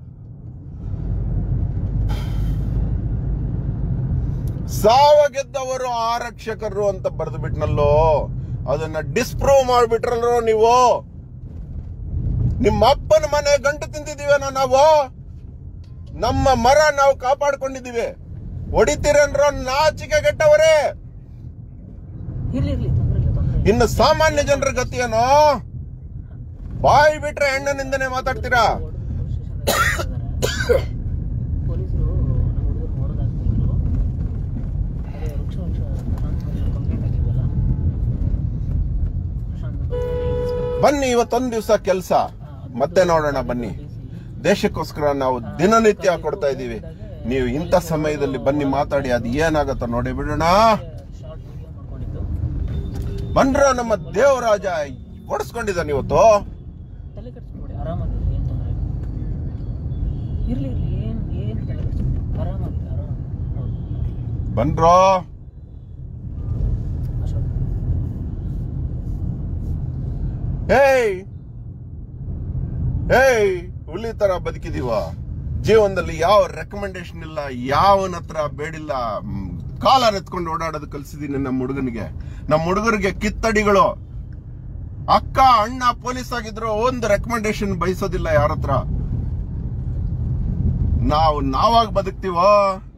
ಸಾವ ಗೆದ್ದವರು ಆರಕ್ಷಕರು ಅಂತ ಬರೆದು ಬಿಟ್ನಲ್ಲೋ ಅದನ್ನ ಡಿಸ್ಪ್ರೂವ್ ಮಾಡ್ಬಿಟ್ರಲ್ರೋ ನೀವು ನಿಮ್ಮ ಅಪ್ಪನ ಮನೆ ಗಂಟು ತಿಂತಿದೀವೇನೋ ನಾವು ನಮ್ಮ ಮರ ನಾವು ಕಾಪಾಡ್ಕೊಂಡಿದೀವಿ ಹೊಡಿತೀರನ್ರೋ ನಾಚಿಕೆ ಗೆಟ್ಟವರೇ ಇರ್ಲಿ ಇರ್ಲಿ ತೊಂದ್ರೆ ಇಲ್ಲ ತೊಂದ್ರೆ ಇಲ್ಲ ಇನ್ನು ಸಾಮಾನ್ಯ ಜನರ ಗತಿಯೇನೋ ಬಾಯಿ ಬಿಟ್ರೆ ಹೆಣ್ಣನಿಂದನೇ ಮಾತಾಡ್ತೀರಾ ಪೊಲೀಸರು ನಮ್ಮ ಹುಡುಗರು ನೋಡೋದಾಗ್ತಿದ್ರು ಅದೇ ವೃಕ್ಷ ವೃಕ್ಷ ಕಂಪ್ಲೇಂಟ್ ಆಗಿದ್ವಲ್ಲ ಪ್ರಶಾಂತ್ ಬನ್ನಿ ಇವತ್ತೊಂದ್ ದಿವಸ ಕೆಲಸ ಮತ್ತೆ ನೋಡೋಣ ಬನ್ನಿ ದೇಶಕ್ಕೋಸ್ಕರ ನಾವು ದಿನನಿತ್ಯ ಕೊಡ್ತಾ ಇದೀವಿ ನೀವು ಇಂಥ ಸಮಯದಲ್ಲಿ ಬನ್ನಿ ಮಾತಾಡಿ ಅದು ಏನಾಗತ್ತೋ ನೋಡಿ ಬಿಡೋಣ ಶಾರ್ಟ್ ವಿಡಿಯೋ ಮಾಡ್ಕೊಂಡಿದ್ದು ಬನ್ರ ನಮ್ಮ ದೇವರಾಜ ಓಡಿಸ್ಕೊಂಡಿದ್ದಾನೆ ಇವತ್ತು ತಲೆ ಕೆಡಿಸ್ಕೊಬೇಡಿ ಆರಾಮಾಗಿರಿ ಏನು ತೊಂದರೆ ಇಲ್ಲ ಇರ್ಲಿ ಇರ್ಲಿ ಏನು ಏನು ತಲೆ ಕೆಡಿಸ್ಕೊಬೇಡಿ ಆರಾಮಾಗಿರಿ ಆರಾಮಾಗಿ ಹೌದು ಬನ್ರೋ ಅಶೋಕ್ ಹೇಯ್ ಹೇಯ್ ಹುಲಿ ತರ ಬದುಕಿದೀವ ಜೀವನದಲ್ಲಿ ಯಾವ ರೆಕಮೆಂಡೇಶನ್ ಇಲ್ಲ ಯಾವನ ಹತ್ರ ಬೇಡಿಲ್ಲ ಮ್, ಕಾಲರ್ ಎತ್ಕೊಂಡು ಓಡಾಡೋದು ಕಲ್ಸಿದೀನಿ ನಮ್ಮ ಹುಡುಗನಿಗೆ ನಮ್ಮ ಹುಡುಗರಿಗೆ ಕಿತ್ತಡಿಗಳು ಅಕ್ಕ ಅಣ್ಣ ಪೊಲೀಸ್ ಆಗಿದ್ರು ಒಂದು ರೆಕಮೆಂಡೇಶನ್ ಬಯಸೋದಿಲ್ಲ ಯಾರ ಹತ್ರ ನಾವು ನಾವಾಗ ಬದುಕ್ತೀವೋ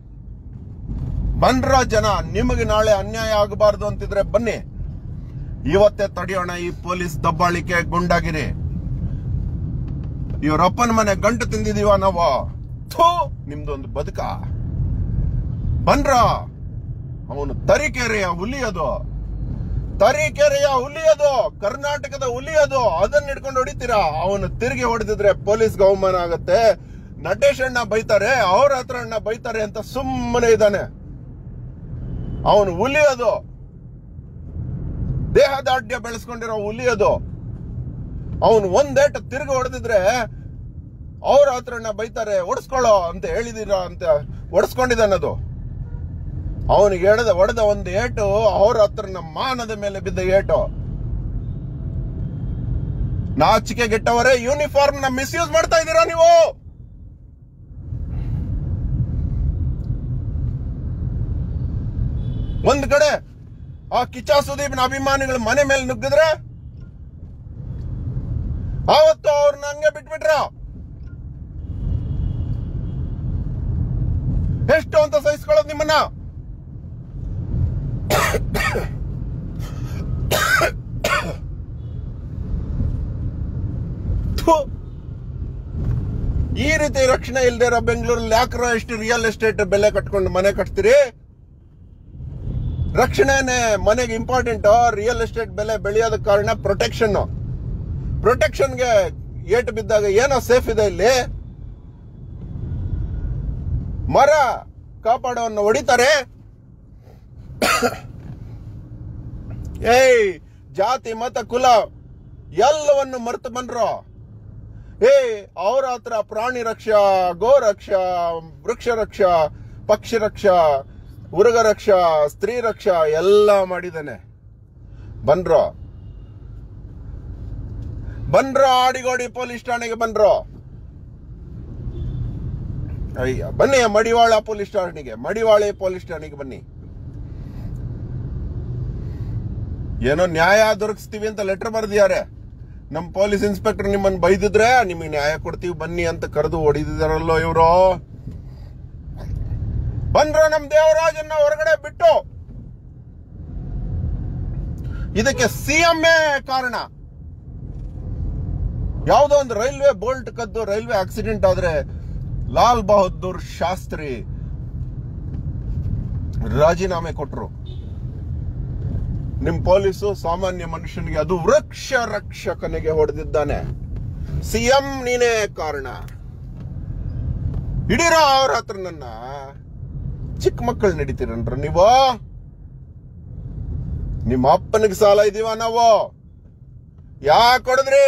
ಬನ್ರ ಜನ ನಿಮಗೆ ನಾಳೆ ಅನ್ಯಾಯ ಆಗಬಾರ್ದು ಅಂತಿದ್ರೆ ಬನ್ನಿ ಇವತ್ತೇ ತಡೆಯೋಣ ಈ ಪೊಲೀಸ್ ದಬ್ಬಾಳಿಕೆ ಗುಂಡಾಗಿರಿ ಇವರಪ್ಪನ ಮನೆ ಗಂಟು ತಿಂದಿದೀವ ನಾವು ಥೂ ನಿಮ್ದೊಂದು ಬದುಕ ಬನ್ರ ಅವನು ತರೀಕೆರೆಯ ಹುಲಿ ಅದು ತರೀಕೆರೆಯ ಹುಲಿ ಅದು ಕರ್ನಾಟಕದ ಹುಲಿ ಅದು ಅದನ್ನ ಹಿಡ್ಕೊಂಡು ಹೊಡಿತೀರಾ ಅವನು ತಿರುಗಿ ಹೊಡೆದಿದ್ರೆ ಪೊಲೀಸ್ಗೆ ಅವಮಾನ ಆಗತ್ತೆ ನಟೇಶ್ ಅಣ್ಣ ಬೈತಾರೆ ಅವ್ರ ಹತ್ರ ಅಣ್ಣ ಬೈತಾರೆ ಅಂತ ಸುಮ್ಮನೆ ಇದ್ದಾನೆ ಅವನು ಹುಲಿ ಅದು ದೇಹದಾಢ್ಯ ಬೆಳೆಸ್ಕೊಂಡಿರೋ ಹುಲಿ ಅದು ಅವನು ಒಂದೇಟ ತಿರುಗಿ ಹೊಡೆದಿದ್ರೆ ಅವ್ರ ಹತ್ರನ ಬೈತಾರೆ ಓಡಿಸ್ಕೊಳ್ಳೋ ಅಂತ ಹೇಳಿದಿರ ಅಂತ ಓಡಿಸ್ಕೊಂಡಿದ್ದಾನದು ಅವನಿಗೆ ಎಳೆದ ಹೊಡೆದ ಒಂದು ಏಟು ಅವ್ರ ಹತ್ರನ ಮಾನದ ಮೇಲೆ ಬಿದ್ದ ಏಟು ನಾಚಿಕೆ ಗೆಟ್ಟವರೇ ಯೂನಿಫಾರ್ಮ್ ನ ಮಿಸ್ಯೂಸ್ ಮಾಡ್ತಾ ಇದ್ದೀರಾ ನೀವು ಒಂದ್ ಕಡೆ ಆ ಕಿಚ್ಚ ಸುದೀಪ್ನ ಅಭಿಮಾನಿಗಳ ಮನೆ ಮೇಲೆ ನುಗ್ಗಿದ್ರೆ ಆವತ್ತು ಅವ್ರನ್ನ ಹಂಗೆ ಬಿಟ್ಬಿಟ್ರ ಎಷ್ಟು ಅಂತ ಸಹಿಸ್ಕೊಳ್ಳೋದು ನಿಮ್ಮನ್ನ ಥು. ಈ ರೀತಿ ರಕ್ಷಣೆ ಇಲ್ದೇ ಇರೋ ಬೆಂಗಳೂರಲ್ಲಿ ಯಾಕ್ರ ಎಷ್ಟು ರಿಯಲ್ ಎಸ್ಟೇಟ್ ಬೆಲೆ ಕಟ್ಕೊಂಡು ಮನೆ ಕಟ್ತೀರಿ ರಕ್ಷಣೆನೆ ಮನೆಗೆ ಇಂಪಾರ್ಟೆಂಟ್ ರಿಯಲ್ ಎಸ್ಟೇಟ್ ಬೆಲೆ ಬೆಳೆಯೋದ ಕಾರಣ ಪ್ರೊಟೆಕ್ಷನ್ ಪ್ರೊಟೆಕ್ಷನ್ಗೆ ಏಟು ಬಿದ್ದಾಗ ಏನೋ ಸೇಫ್ ಇದೆ ಇಲ್ಲಿ ಮರ ಕಾಪಾಡೋನ್ನ ಹೊಡಿತಾರೆ ಏಯ್ ಜಾತಿ ಮತ ಕುಲ ಎಲ್ಲವನ್ನು ಮರೆತು ಬಂದ್ರು ಏ ಅವ್ರ ಹತ್ರ ಪ್ರಾಣಿ ರಕ್ಷಾ ಗೋ ರಕ್ಷಾ ವೃಕ್ಷ ರಕ್ಷಾ ಪಕ್ಷಿ ರಕ್ಷಾ ಉರುಗ ರಕ್ಷಾ ಸ್ತ್ರೀ ರಕ್ಷಾ ಎಲ್ಲ ಮಾಡಿದಾನೆ ಬನ್ರೋ ಬನ್ರೋ ಆಡಿಗೋಡಿ ಪೊಲೀಸ್ ಠಾಣೆಗೆ ಬನ್ರೋ ಅಯ್ಯ ಬನ್ನಿ ಮಡಿವಾಳ ಪೊಲೀಸ್ ಠಾಣೆಗೆ ಮಡಿವಾಳೆ ಪೊಲೀಸ್ ಠಾಣೆಗೆ ಬನ್ನಿ ಏನೋ ನ್ಯಾಯ ದೊರಕಿಸ್ತೀವಿ ಅಂತ ಲೆಟರ್ ಬರೆದಿದ್ದಾರೆ ನಮ್ ಪೊಲೀಸ್ ಇನ್ಸ್ಪೆಕ್ಟರ್ ನಿಮ್ಮನ್ನ ಬೈದಿದ್ರೆ ನಿಮಗೆ ನ್ಯಾಯ ಕೊಡ್ತೀವಿ ಬನ್ನಿ ಅಂತ ಕರೆದು ಹೊಡಿದಿದಾರಲ್ಲೋ ಇವರು ಬಂದ್ರು ನಮ್ ದೇವರಾಜನ್ನ ಹೊರಗಡೆ ಬಿಟ್ಟು ಇದಕ್ಕೆ ಸಿಎಂಎ ಕಾರಣ ಯಾವುದೋ ಒಂದು ರೈಲ್ವೆ ಬೋಲ್ಟ್ ಕದ್ದು ರೈಲ್ವೆ ಆಕ್ಸಿಡೆಂಟ್ ಆದ್ರೆ ಲಾಲ್ ಬಹದ್ದೂರ್ ಶಾಸ್ತ್ರಿ ರಾಜೀನಾಮೆ ಕೊಟ್ರು ನಿಮ್ ಪೊಲೀಸು ಸಾಮಾನ್ಯ ಮನುಷ್ಯನಿಗೆ ಅದು ವೃಕ್ಷ ರಕ್ಷಕನಿಗೆ ಹೊಡೆದಿದ್ದಾನೆ ಸಿಎಂ ನೀನೇ ಕಾರಣ ಹಿಡೀರೋ ಅವ್ರ ಹತ್ರ ನನ್ನ ಚಿಕ್ಕ ಮಕ್ಕಳು ನಡೀತೀರನ್ರ ನೀವು ನಿಮ್ಮ ಅಪ್ಪನಿಗೆ ಸಾಲ ಇದೀವ ನಾವು ಯಾಕೆ ಹೊಡೆದ್ರಿ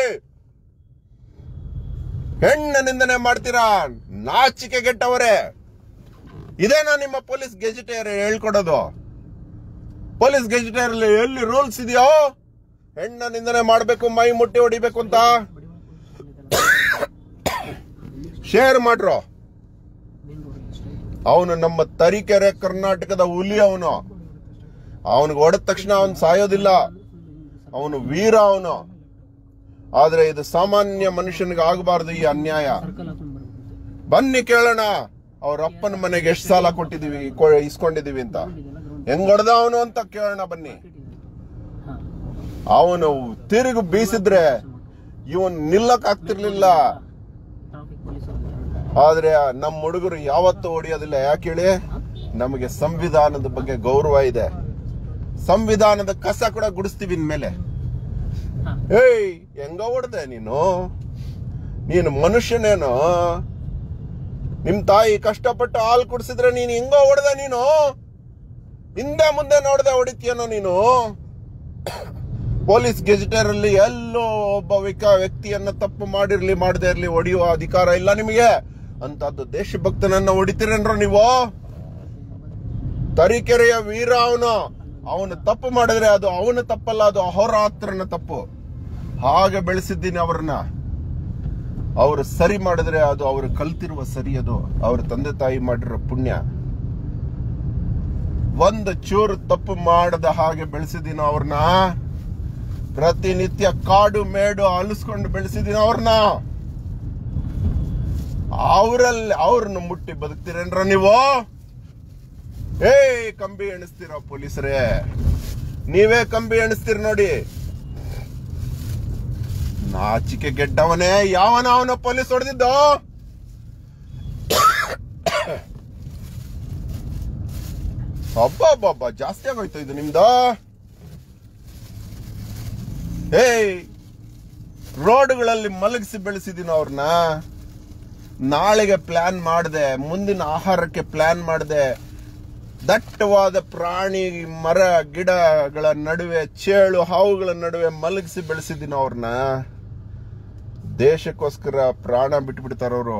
ಹೆಣ್ಣ ನಿಂದನೆ ಮಾಡ್ತೀರಾ ನಾಚಿಕೆ ಗೆಟ್ಟವರೇ ಇದೇನಾ ನಿಮ್ಮ ಪೊಲೀಸ್ ಗೆಜಿಟೇರ್ ಹೇಳ್ಕೊಡೋದು ಪೊಲೀಸ್ ಗೆಜಿಟೇರ್ ಅಲ್ಲಿ ಎಲ್ಲಿ ರೂಲ್ಸ್ ಇದೆಯೋ ಹೆಣ್ಣ ನಿಂದನೆ ಮಾಡ್ಬೇಕು ಮೈ ಮುಟ್ಟಿ ಹೊಡಿಬೇಕು ಅಂತ ಶೇರ್ ಮಾಡ್ರೋ ಅವನು ನಮ್ಮ ತರೀಕೆರೆ ಕರ್ನಾಟಕದ ಹುಲಿ ಅವನು ಅವನಿಗೆ ಹೊಡೆದ ತಕ್ಷಣ ಅವನು ಸಾಯೋದಿಲ್ಲ ಅವನು ವೀರ ಅವನು ಆದ್ರೆ ಇದು ಸಾಮಾನ್ಯ ಮನುಷ್ಯನಿಗೆ ಆಗಬಾರದು ಈ ಅನ್ಯಾಯ ಸರ್ಕಲ್ ಹಾಕೊಂಡ್ ಬರ್ಬೇಕು ಬನ್ನಿ ಕೇಳೋಣ ಅವ್ರ ಅಪ್ಪನ ಮನೆಗೆ ಎಷ್ಟು ಸಾಲ ಕೊಟ್ಟಿದೀವಿ ಕೊ- ಇಸ್ಕೊಂಡಿದೀವಿ ಅಂತ ಇದೆಲ್ಲ ಗ್ರೌಂಡ್ ಹೆಂಗ್ ಹೊಡೆದ ಅವನು ಅಂತ ಕೇಳೋಣ ಬನ್ನಿ ಹಾ ಅವನು ತಿರುಗಿ ಬೀಸಿದ್ರೆ ಇವನ್ ನಿಲ್ಲಕ್ ಆಗ್ತಿರ್ಲಿಲ್ಲ ಟ್ರಾಫಿಕ್ ಪೊಲೀಸ್ ಆದ್ರೆ ನಮ್ಮ ಹುಡುಗರು ಯಾವತ್ತೂ ಹೊಡೆಯೋದಿಲ್ಲ ಯಾಕೆ ಹೇಳಿ ನಮಗೆ ಸಂವಿಧಾನದ ಬಗ್ಗೆ ಗೌರವ ಇದೆ ಸಂವಿಧಾನದ ಕಸ ಕೂಡ ಗುಡಿಸ್ತೀವಿ ಇನ್ಮೇಲೆ ಹಾ ಏಯ್ ಹೆಂಗ ಹೊಡೆದೆ ನೀನು ನೀನು ಮನುಷ್ಯನೇನು ನಿಮ್ ತಾಯಿ ಕಷ್ಟಪಟ್ಟು ಹಾಲು ಕುಡಿಸಿದ್ರೆ ನೀನು ಹೆಂಗ ಹೊಡೆದ ನೀನು ಹಿಂದೆ ಮುಂದೆ ನೋಡ್ದೆ ಹೊಡಿತೀಯನೋ ನೀನು ಪೊಲೀಸ್ ಗೆಜೆಟರ್ ಅಲ್ಲಿ ಎಲ್ಲೋ ಒಬ್ಬ ವಿಕ ವ್ಯಕ್ತಿಯನ್ನ ತಪ್ಪು ಮಾಡಿರ್ಲಿ ಮಾಡದೇ ಇರ್ಲಿ ಹೊಡೆಯುವ ಅಧಿಕಾರ ಇಲ್ಲ ನಿಮಗೆ ಅಂತದ್ದು ದೇಶಭಕ್ತನನ್ನ ಹೊಡಿತೀರೇನ್ರ ನೀವು ತರೀಕೆರೆಯ ವೀರ ಅವನು ಅವನು ತಪ್ಪು ಮಾಡಿದ್ರೆ ಅದು ಅವನ ತಪ್ಪಲ್ಲ ಅದು ಅಹೋರಾತ್ರನ ತಪ್ಪು ಹಾಗೆ ಬೆಳೆಸಿದ್ದೀನಿ ಅವ್ರನ್ನ ಅವರು ಸರಿ ಮಾಡಿದ್ರೆ ಅದು ಅವರು ಕಲ್ತಿರುವ ಸರಿ ಅದು ಅವ್ರ ತಂದೆ ತಾಯಿ ಮಾಡಿರೋ ಪುಣ್ಯ ಒಂದು ಚೂರು ತಪ್ಪು ಮಾಡದ ಹಾಗೆ ಬೆಳೆಸಿದೀನಿ ಅವ್ರನ್ನ ಪ್ರತಿನಿತ್ಯ ಕಾಡು ಮೇಡು ಅಲಿಸ್ಕೊಂಡು ಬೆಳೆಸಿದೀನಿ ಅವ್ರನ್ನ ಅವರಲ್ಲಿ ಅವ್ರನ್ನ ಮುಟ್ಟಿ ಬದುಕ್ತೀರೇನ್ರ ನೀವು ಏ ಕಂಬಿ ಎಣಿಸ್ತೀರ ಪೊಲೀಸರೇ ನೀವೇ ಕಂಬಿ ಎಣಿಸ್ತೀರ ನೋಡಿ ನಾಚಿಕೆ ಗೆಡ್ಡವನೇ ಯಾವನ ಅವನ ಪೊಲೀಸ್ ಹೊಡೆದಿದ್ದು ಅಬ್ಬಬ್ಬಬ್ಬ ಜಾಸ್ತಿ ಆಗೋಯ್ತು ಇದು ನಿಮ್ದು ಏಯ್ ರೋಡ್ಗಳಲ್ಲಿ ಮಲಗಿಸಿ ಬೆಳೆಸಿದೀನಿ ಅವ್ರನ್ನ ನಾಳೆಗೆ ಪ್ಲಾನ್ ಮಾಡಿದೆ ಮುಂದಿನ ಆಹಾರಕ್ಕೆ ಪ್ಲಾನ್ ಮಾಡಿದೆ ದಟ್ಟವಾದ ಪ್ರಾಣಿ ಮರ ಗಿಡಗಳ ನಡುವೆ ಚೇಳು ಹಾವುಗಳ ನಡುವೆ ಮಲಗಿಸಿ ಬೆಳೆಸಿದ್ದೀನಿ ಅವ್ರನ್ನ ದೇಶಕ್ಕೋಸ್ಕರ ಪ್ರಾಣ ಬಿಟ್ಬಿಡ್ತಾರವ್ರು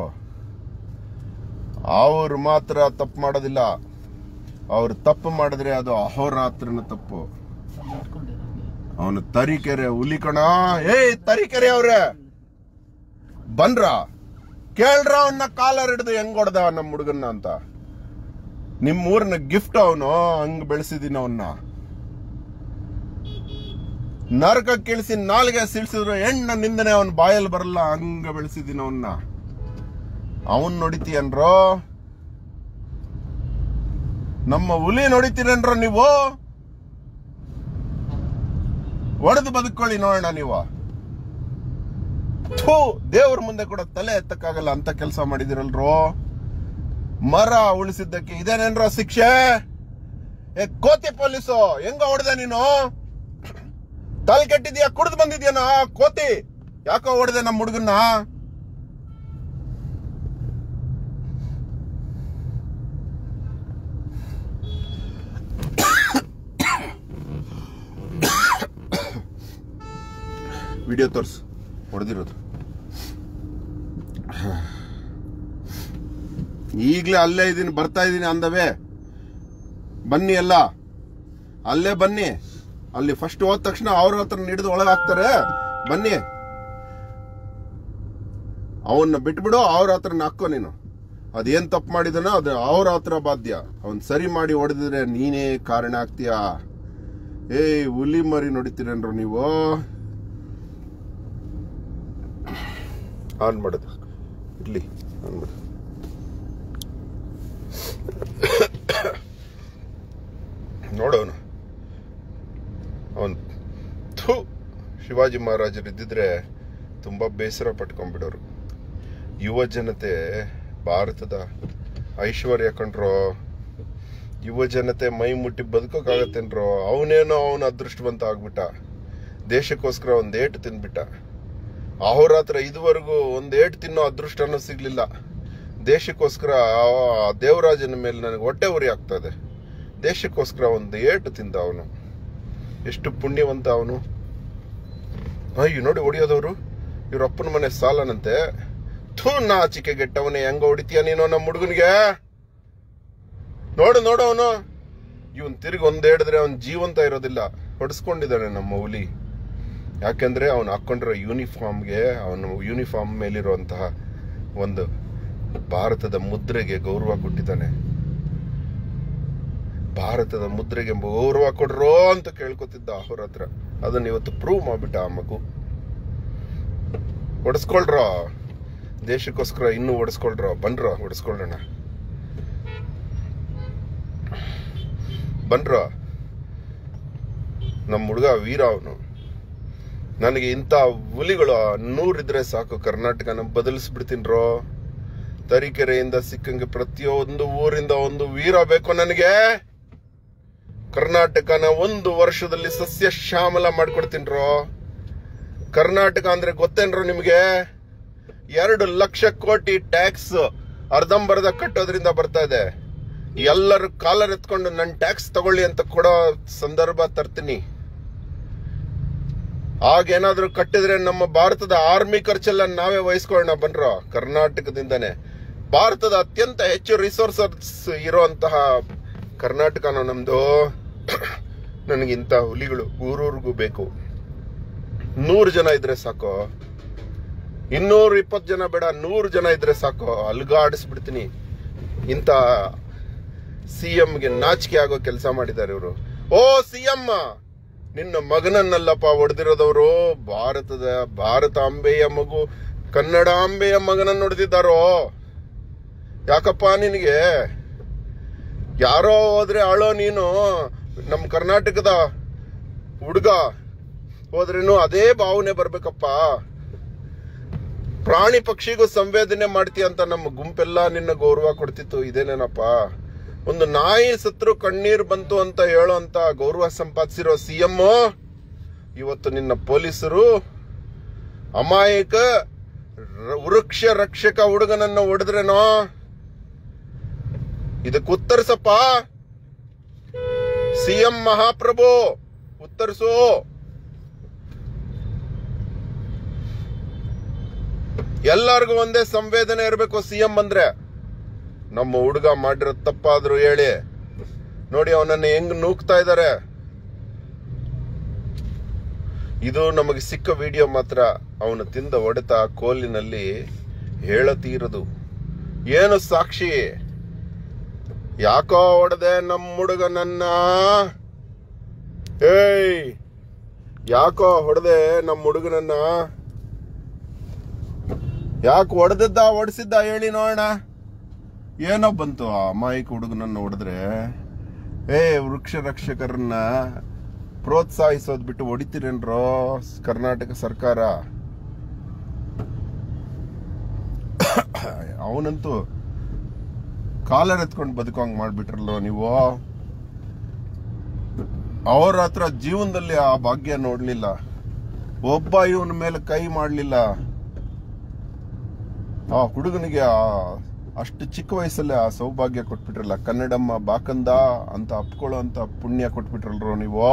ಅವ್ರು ಮಾತ್ರ ತಪ್ಪು ಮಾಡೋದಿಲ್ಲ ಅವ್ರು ತಪ್ಪು ಮಾಡಿದ್ರೆ ಅದು ಅಹೋರಾತ್ರನ ತಪ್ಪು ಇಟ್ಕೊಂಡಿರೋ ಅವನು ತರೀಕೆರೆ ಹುಲಿ ಕಣ ಏಯ್ ತರೀಕೆರೆ ಅವ್ರೆ ಬನ್ರ ಕೇಳ್ರ ಅವನ್ನ ಕಾಲರ್ ಹಿಡಿದು ಹೆಂಗ್ ಹೊಡೆದ ನಮ್ಮ ಹುಡುಗನ್ನ ಅಂತ ನಿಮ್ ಊರಿನ ಗಿಫ್ಟ್ ಅವನು ಹಂಗ್ ಬೆಳೆಸಿದೀನಿ ಅವನ್ನ ನರಕ ಕೇಳಿಸಿ ನಾಲ್ಗೆ ಸಿಳ್ಸಿದ್ರು ಹೆಣ್ಣ ನಿಂದನೆ ಅವನ್ ಬಾಯಲ್ಲಿ ಬರಲ್ಲ ಹಂಗ ಬೆಳೆಸಿದೀನಿ ಅವನ್ನ ಅವನ್ ನೋಡಿತೀಯನ್ರೋ ನಮ್ಮ ಹುಲಿ ನೋಡಿತೀರೇನ್ರೋ ನೀವು ಹೊಡೆದು ಬದುಕೊಳ್ಳಿ ನೋಡೋಣ ನೀವು ಥೂ ದೇವ್ರ ಮುಂದೆ ಕೂಡ ತಲೆ ಎತ್ತಕ್ಕಾಗಲ್ಲ ಅಂತ ಕೆಲಸ ಮಾಡಿದಿರಲ್ರೋ ಮರ ಉಳಿಸಿದ್ದಕ್ಕೆ ಇದೇನೇನ್ರೋ ಶಿಕ್ಷೆ ಏ ಕೋತಿ ಪೊಲೀಸು ಹೆಂಗ ಹೊಡೆದೆ ನೀನು ತಲೆ ಕೆಟ್ಟಿದ್ಯಾ ಕುಡ್ದು ಬಂದಿದ್ಯಾನ ಕೋತಿ ಯಾಕೋ ಹೊಡೆದೆ ನಮ್ಮ ಹುಡುಗನ್ನ ವಿಡಿಯೋ ತೋರ್ಸು ಹೊಡೆದಿರೋದು ಈಗಲೇ ಅಲ್ಲೇ ಇದೀನಿ ಬರ್ತಾ ಇದ್ದೀನಿ ಅಂದವೇ ಬನ್ನಿ ಎಲ್ಲ ಅಲ್ಲೇ ಬನ್ನಿ ಅಲ್ಲಿ ಫಸ್ಟ್ ಹೋದ ತಕ್ಷಣ ಅವ್ರ ಹತ್ರ ಹಿಡಿದು ಒಳಗೆ ಹಾಕ್ತಾರೆ ಬನ್ನಿ ಅವನ್ನ ಬಿಟ್ಬಿಡು ಅವ್ರ ಹತ್ರ ಹಾಕೋ ನೀನು ಅದೇನ್ ತಪ್ಪು ಮಾಡಿದನೋ ಅದು ಅವ್ರ ಹತ್ರ ಬಾಧ್ಯ ಅವನ್ ಸರಿ ಮಾಡಿ ಹೊಡೆದಿದ್ರೆ ನೀನೇ ಕಾರಣ ಆಗ್ತೀಯಾ ಏಯ್ ಹುಲಿ ಮರಿ ನೋಡಿತೀರೇನ್ರು ನೀವು ಆನ್ ಮಾಡೋದು ಇರ್ಲಿ ಆನ್ ಮಾಡು ನೋಡೋನು ಅವನ್ ಥೂ ಶಿವಾಜಿ ಮಹಾರಾಜರು ಇದ್ದಿದ್ರೆ ತುಂಬಾ ಬೇಸರ ಪಟ್ಕೊಂಡ್ಬಿಡೋರು ಯುವ ಜನತೆ ಭಾರತದ ಐಶ್ವರ್ಯ ಕಂಡ್ರೋ ಯುವ ಜನತೆ ಮೈ ಮುಟ್ಟಿ ಬದುಕೋಕ್ಕಾಗತ್ತೇನ್ರೋ ಅವನೇನೋ ಅವನ ಅದೃಷ್ಟವಂತ ಆಗ್ಬಿಟ್ಟ ದೇಶಕ್ಕೋಸ್ಕರ ಒಂದ್ ಏಟು ತಿಂದ್ಬಿಟ್ಟ ಅಹೋರಾತ್ರ ಇದುವರೆಗೂ ಒಂದ್ ಏಟು ತಿನ್ನೋ ಅದೃಷ್ಟನೂ ಸಿಗ್ಲಿಲ್ಲ ದೇಶಕ್ಕೋಸ್ಕರ ಆ ದೇವರಾಜನ ಮೇಲೆ ನನಗೆ ಹೊಟ್ಟೆ ಉರಿ ಆಗ್ತದೆ ದೇಶಕ್ಕೋಸ್ಕರ ಒಂದು ಏಟು ತಿಂದ ಅವನು ಎಷ್ಟು ಪುಣ್ಯವಂತ ಅವನು ಅಯ್ಯೋ ನೋಡಿ ಹೊಡಿಯೋದವರು ಇವ್ರ ಅಪ್ಪನ ಮನೆ ಸಾಲನಂತೆ ಥೂ ನಾಚಿಕೆ ಗೆಟ್ಟವನೇ ಹೆಂಗ ಹೊಡಿತೀಯ ನೀನು ನಮ್ಮ ಹುಡುಗನಿಗೆ ನೋಡು ನೋಡು ಅವನು ಇವನ್ ತಿರುಗಿ ಒಂದ್ ಹೇಳಿದ್ರೆ ಅವನ್ ಜೀವಂತ ಇರೋದಿಲ್ಲ ಹೊಡೆಸ್ಕೊಂಡಿದ್ದಾನೆ ನಮ್ಮ ಹುಲಿ ಯಾಕೆಂದ್ರೆ ಅವನು ಹಾಕೊಂಡಿರೋ ಯೂನಿಫಾರ್ಮ್ಗೆ ಅವನು ಯೂನಿಫಾರ್ಮ್ ಮೇಲಿರುವಂತಹ ಒಂದು ಭಾರತದ ಮುದ್ರೆಗೆ ಗೌರವ ಕೊಟ್ಟಿದ್ದಾನೆ ಭಾರತದ ಮುದ್ರೆಗೆ ಗೌರವ ಕೊಡ್ರೋ ಅಂತ ಕೇಳ್ಕೊತಿದ್ದ ಅವ್ರ ಹತ್ರ ಅದನ್ನ ಇವತ್ತು ಪ್ರೂವ್ ಮಾಡ್ಬಿಟ್ಟ ಆ ಮಗು ಹೊಡೆಸ್ಕೊಳ್ರೋ ದೇಶಕ್ಕೋಸ್ಕರ ಇನ್ನೂ ಹೊಡೆಸ್ಕೊಳ್ರೋ ಬನ್ರೋ ಹೊಡೆಸ್ಕೊಳ್ಳೋಣ ಬನ್ರೋ ನಮ್ಮ ಹುಡುಗ ವೀರ ಅವನು ನನಗೆ ಇಂಥ ಹುಲಿಗಳು ನೂರಿದ್ರೆ ಸಾಕು ಕರ್ನಾಟಕನ ಬದಲಿಸ್ಬಿಡ್ತೀನ್ರೋ ತರೀಕೆರೆಯಿಂದ ಸಿಕ್ಕಂಗೆ ಪ್ರತಿಯೊಂದು ಊರಿಂದ ಒಂದು ವೀರ ಬೇಕು ನನಗೆ ಕರ್ನಾಟಕನ ಒಂದು ವರ್ಷದಲ್ಲಿ ಸಸ್ಯ ಶ್ಯಾಮಲ ಮಾಡ್ಕೊಡ್ತೀನ್ರೋ ಕರ್ನಾಟಕ ಅಂದ್ರೆ ಗೊತ್ತೇನ್ರೋ ನಿಮ್ಗೆ ಎರಡು ಲಕ್ಷ ಕೋಟಿ ಟ್ಯಾಕ್ಸ್ ಅರ್ಧಂಬರ್ಧ ಕಟ್ಟೋದ್ರಿಂದ ಬರ್ತಾ ಇದೆ ಎಲ್ಲರೂ ಕಾಲರ್ ಎತ್ಕೊಂಡು ನನ್ ಟ್ಯಾಕ್ಸ್ ತಗೊಳ್ಳಿ ಅಂತ ಕೊಡೋ ಸಂದರ್ಭ ತರ್ತೀನಿ ಆಗೇನಾದ್ರೂ ಕಟ್ಟಿದ್ರೆ ನಮ್ಮ ಭಾರತದ ಆರ್ಮಿ ಖರ್ಚೆಲ್ಲ ನಾವೇ ವಹಿಸ್ಕೊಳ್ಳೋಣ ಬನ್ರೋ ಕರ್ನಾಟಕದಿಂದನೇ ಭಾರತದ ಅತ್ಯಂತ ಹೆಚ್ಚು ರಿಸೋರ್ಸಸ್ ಇರುವಂತಹ ಕರ್ನಾಟಕನ ನಮ್ದು ನನಗಿಂತ ಹುಲಿಗಳು ಊರೂರಿಗೂ ಬೇಕು ನೂರು ಜನ ಇದ್ರೆ ಸಾಕು ಇನ್ನೂರು ಇಪ್ಪತ್ತು ಜನ ಬೇಡ ನೂರು ಜನ ಇದ್ರೆ ಸಾಕು ಅಲ್ಗಾಡಿಸ್ಬಿಡ್ತೀನಿ ಇಂಥ ಸಿ ಗೆ ನಾಚಿಕೆ ಆಗೋ ಕೆಲಸ ಮಾಡಿದ್ದಾರೆ ಇವರು ಓ ಸಿ ನಿನ್ನ ಮಗನನ್ನಲ್ಲಪ್ಪ ಹೊಡೆದಿರೋದವರು ಭಾರತದ ಭಾರತ ಅಂಬೆಯ ಮಗು ಕನ್ನಡ ಅಂಬೆಯ ಮಗನನ್ನು ಹೊಡೆದಿದ್ದಾರೋ ಯಾಕಪ್ಪ ನಿನಗೆ ಯಾರೋ ಹೋದ್ರೆ ಅಳೋ ನೀನು ನಮ್ಮ ಕರ್ನಾಟಕದ ಹುಡುಗ ಹೋದ್ರೇನು ಅದೇ ಭಾವನೆ ಬರ್ಬೇಕಪ್ಪ ಪ್ರಾಣಿ ಪಕ್ಷಿಗೂ ಸಂವೇದನೆ ಮಾಡ್ತೀಯ ಅಂತ ನಮ್ಮ ಗುಂಪೆಲ್ಲ ನಿನ್ನ ಗೌರವ ಕೊಡ್ತಿತ್ತು ಇದೇನೇನಪ್ಪ ಒಂದು ನಾಯಿ ಸತ್ರು ಕಣ್ಣೀರ್ ಬಂತು ಅಂತ ಹೇಳೋ ಅಂತ ಗೌರವ ಸಂಪಾದಿಸಿರೋ ಸಿ ಎಂ ಇವತ್ತು ನಿನ್ನ ಪೊಲೀಸರು ಅಮಾಯಕ ರ- ವೃಕ್ಷ ರಕ್ಷಕ ಹುಡುಗನನ್ನ ಹೊಡೆದ್ರೇನೋ ಇದಕ್ಕೆ ಉತ್ತರಿಸಪ್ಪ ಸಿಎಂ ಮಹಾಪ್ರಭು ಉತ್ತರಿಸು ಎಲ್ಲರಿಗೂ ಒಂದೇ ಸಂವೇದನೆ ಇರಬೇಕು ಸಿಎಂ ಅಂದ್ರೆ ನಮ್ಮ ಹುಡುಗ ಮಾಡಿರೋ ತಪ್ಪಾದ್ರು ಹೇಳಿ ನೋಡಿ ಅವನನ್ನ ಹೆಂಗ್ ನೂಕ್ತಾ ಇದ್ದಾರೆ ಇದು ನಮಗೆ ಸಿಕ್ಕ ವಿಡಿಯೋ ಮಾತ್ರ ಅವನು ತಿಂದ ಹೊಡೆತ ಕೋಲಿನಲ್ಲಿ ಹೇಳತೀರದು ಏನು ಸಾಕ್ಷಿ ಯಾಕೋ ಹೊಡೆದೆ ನಮ್ಮ ಹುಡುಗನನ್ನ ಏಯ್ ಯಾಕೋ ಹೊಡೆದೆ ನಮ್ಮ ಹುಡುಗನನ್ನ ಯಾಕೆ ಹೊಡೆದಿದ್ದ ಹೊಡೆಸಿದ್ದ ಹೇಳಿ ನೋಡೋಣ ಏನೋ ಬಂತು ಆ ಅಮಾಯಕ ಹುಡುಗನನ್ನ ಹೊಡೆದ್ರೆ ಏ ವೃಕ್ಷ ರಕ್ಷಕರನ್ನ ಪ್ರೋತ್ಸಾಹಿಸೋದ್ ಬಿಟ್ಟು ಹೊಡಿತೀರೇನ್ರೋ ಕರ್ನಾಟಕ ಸರ್ಕಾರ ಅವನಂತೂ ಕಾಲರ್ ಎತ್ಕೊಂಡು ಬದುಕೋಂಗ್ ಮಾಡ್ಬಿಟ್ರಲ್ವ ನೀವು ಅವ್ರ ಹತ್ರ ಜೀವನದಲ್ಲಿ ಆ ಭಾಗ್ಯ ನೋಡ್ಲಿಲ್ಲ ಒಬ್ಬ ಇವನ ಮೇಲೆ ಕೈ ಮಾಡ್ಲಿಲ್ಲ ಆ ಹುಡುಗನಿಗೆ ಆ ಅಷ್ಟು ಚಿಕ್ಕ ವಯಸ್ಸಲ್ಲೇ ಆ ಸೌಭಾಗ್ಯ ಕೊಟ್ಬಿಟ್ರಲ್ಲ ಕನ್ನಡಮ್ಮ ಬಾಕಂದ ಅಂತ ಅಪ್ಕೊಳ್ಳೋ ಅಂತ ಪುಣ್ಯ ಕೊಟ್ಬಿಟ್ರಲ್ರೋ ನೀವು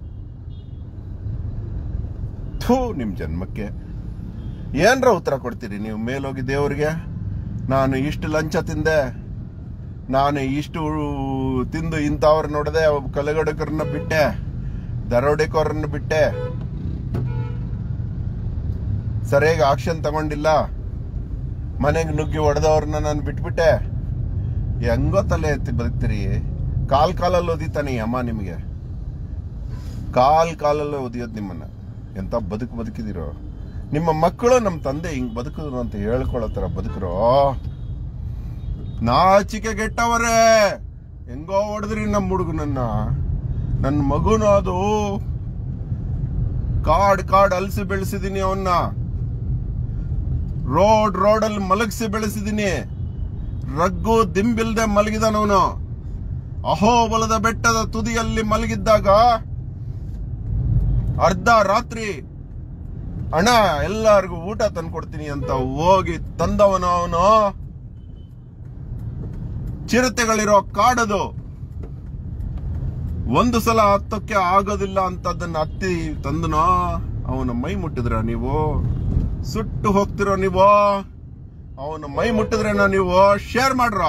ಥೂ ನಿಮ್ ಜನ್ಮಕ್ಕೆ ಏನ್ರ ಉತ್ತರ ಕೊಡ್ತೀರಿ ನೀವು ಮೇಲೋಗಿ ದೇವ್ರಿಗೆ ನಾನು ಇಷ್ಟು ಲಂಚ ತಿಂದೆ ನಾನು ಇಷ್ಟು ತಿಂದು ಇಂಥವ್ರ ನೋಡದೆ ಕಲೆಗಡಕರನ್ನ ಬಿಟ್ಟೆ ದರೋಡೆಕೋರನ್ನ ಬಿಟ್ಟೆ ಸರಿಯಾಗಿ ಆಕ್ಷನ್ ತಗೊಂಡಿಲ್ಲ ಮನೆಗೆ ನುಗ್ಗಿ ಹೊಡೆದವ್ರನ್ನ ನಾನು ಬಿಟ್ಬಿಟ್ಟೆ ಹೆಂಗೋ ತಲೆ ಎತ್ತಿ ಬದುಕ್ತೀರಿ ಕಾಲ್ ಕಾಲಲ್ಲಿ ಓದಿತಾನೆ ಈ ಅಮ್ಮ ನಿಮಗೆ ಕಾಲ್ ಕಾಲಲ್ಲೇ ಓದಿಯೋದು ನಿಮ್ಮನ್ನ ಎಂತ ಬದುಕು ಬದುಕಿದಿರೋ ನಿಮ್ಮ ಮಕ್ಕಳು ನಮ್ಮ ತಂದೆ ಹಿಂಗ್ ಬದುಕಿದ್ರು ಅಂತ ಹೇಳ್ಕೊಳ್ಳೋ ತರ ಬದುಕರೋ ನಾಚಿಕೆ ಗೆಟ್ಟವರೇ ಹೆಂಗೋ ಹೊಡೆದ್ರಿ ನಮ್ಮ ಹುಡುಗನನ್ನ ನನ್ನ ಮಗುನು ಅದು ಕಾಡ್ ಕಾಡ್ ಅಲ್ಸಿ ಬೆಳೆಸಿದೀನಿ ಅವನ್ನ ರೋಡ್ ರೋಡಲ್ಲಿ ಮಲಗಿಸಿ ಬೆಳೆಸಿದೀನಿ ರಗ್ಗು ದಿಂಬಿಲ್ದೆ ಮಲಗಿದನವನು ಅಹೋಬಲದ ಬೆಟ್ಟದ ತುದಿಯಲ್ಲಿ ಮಲಗಿದ್ದಾಗ ಅರ್ಧ ರಾತ್ರಿ ಅಣ್ಣ ಎಲ್ಲರಿಗೂ ಊಟ ತಂದ್ಕೊಡ್ತೀನಿ ಅಂತ ಹೋಗಿ ತಂದವನು ಅವನು ಚಿರತೆಗಳಿರೋ ಕಾಡದು ಒಂದು ಸಲ ಹತ್ತಕ್ಕೆ ಆಗೋದಿಲ್ಲ ಅಂತದನ್ನ ಹತ್ತಿ ತಂದನೋ ಅವನ ಮೈ ಮುಟ್ಟಿದ್ರ ನೀವು ಸುಟ್ಟು ಹೋಗ್ತಿರೋ ನೀವು ಅವನ ಮೈ ಮುಟ್ಟಿದ್ರೇನ ನೀವು ಶೇರ್ ಮಾಡ್ರ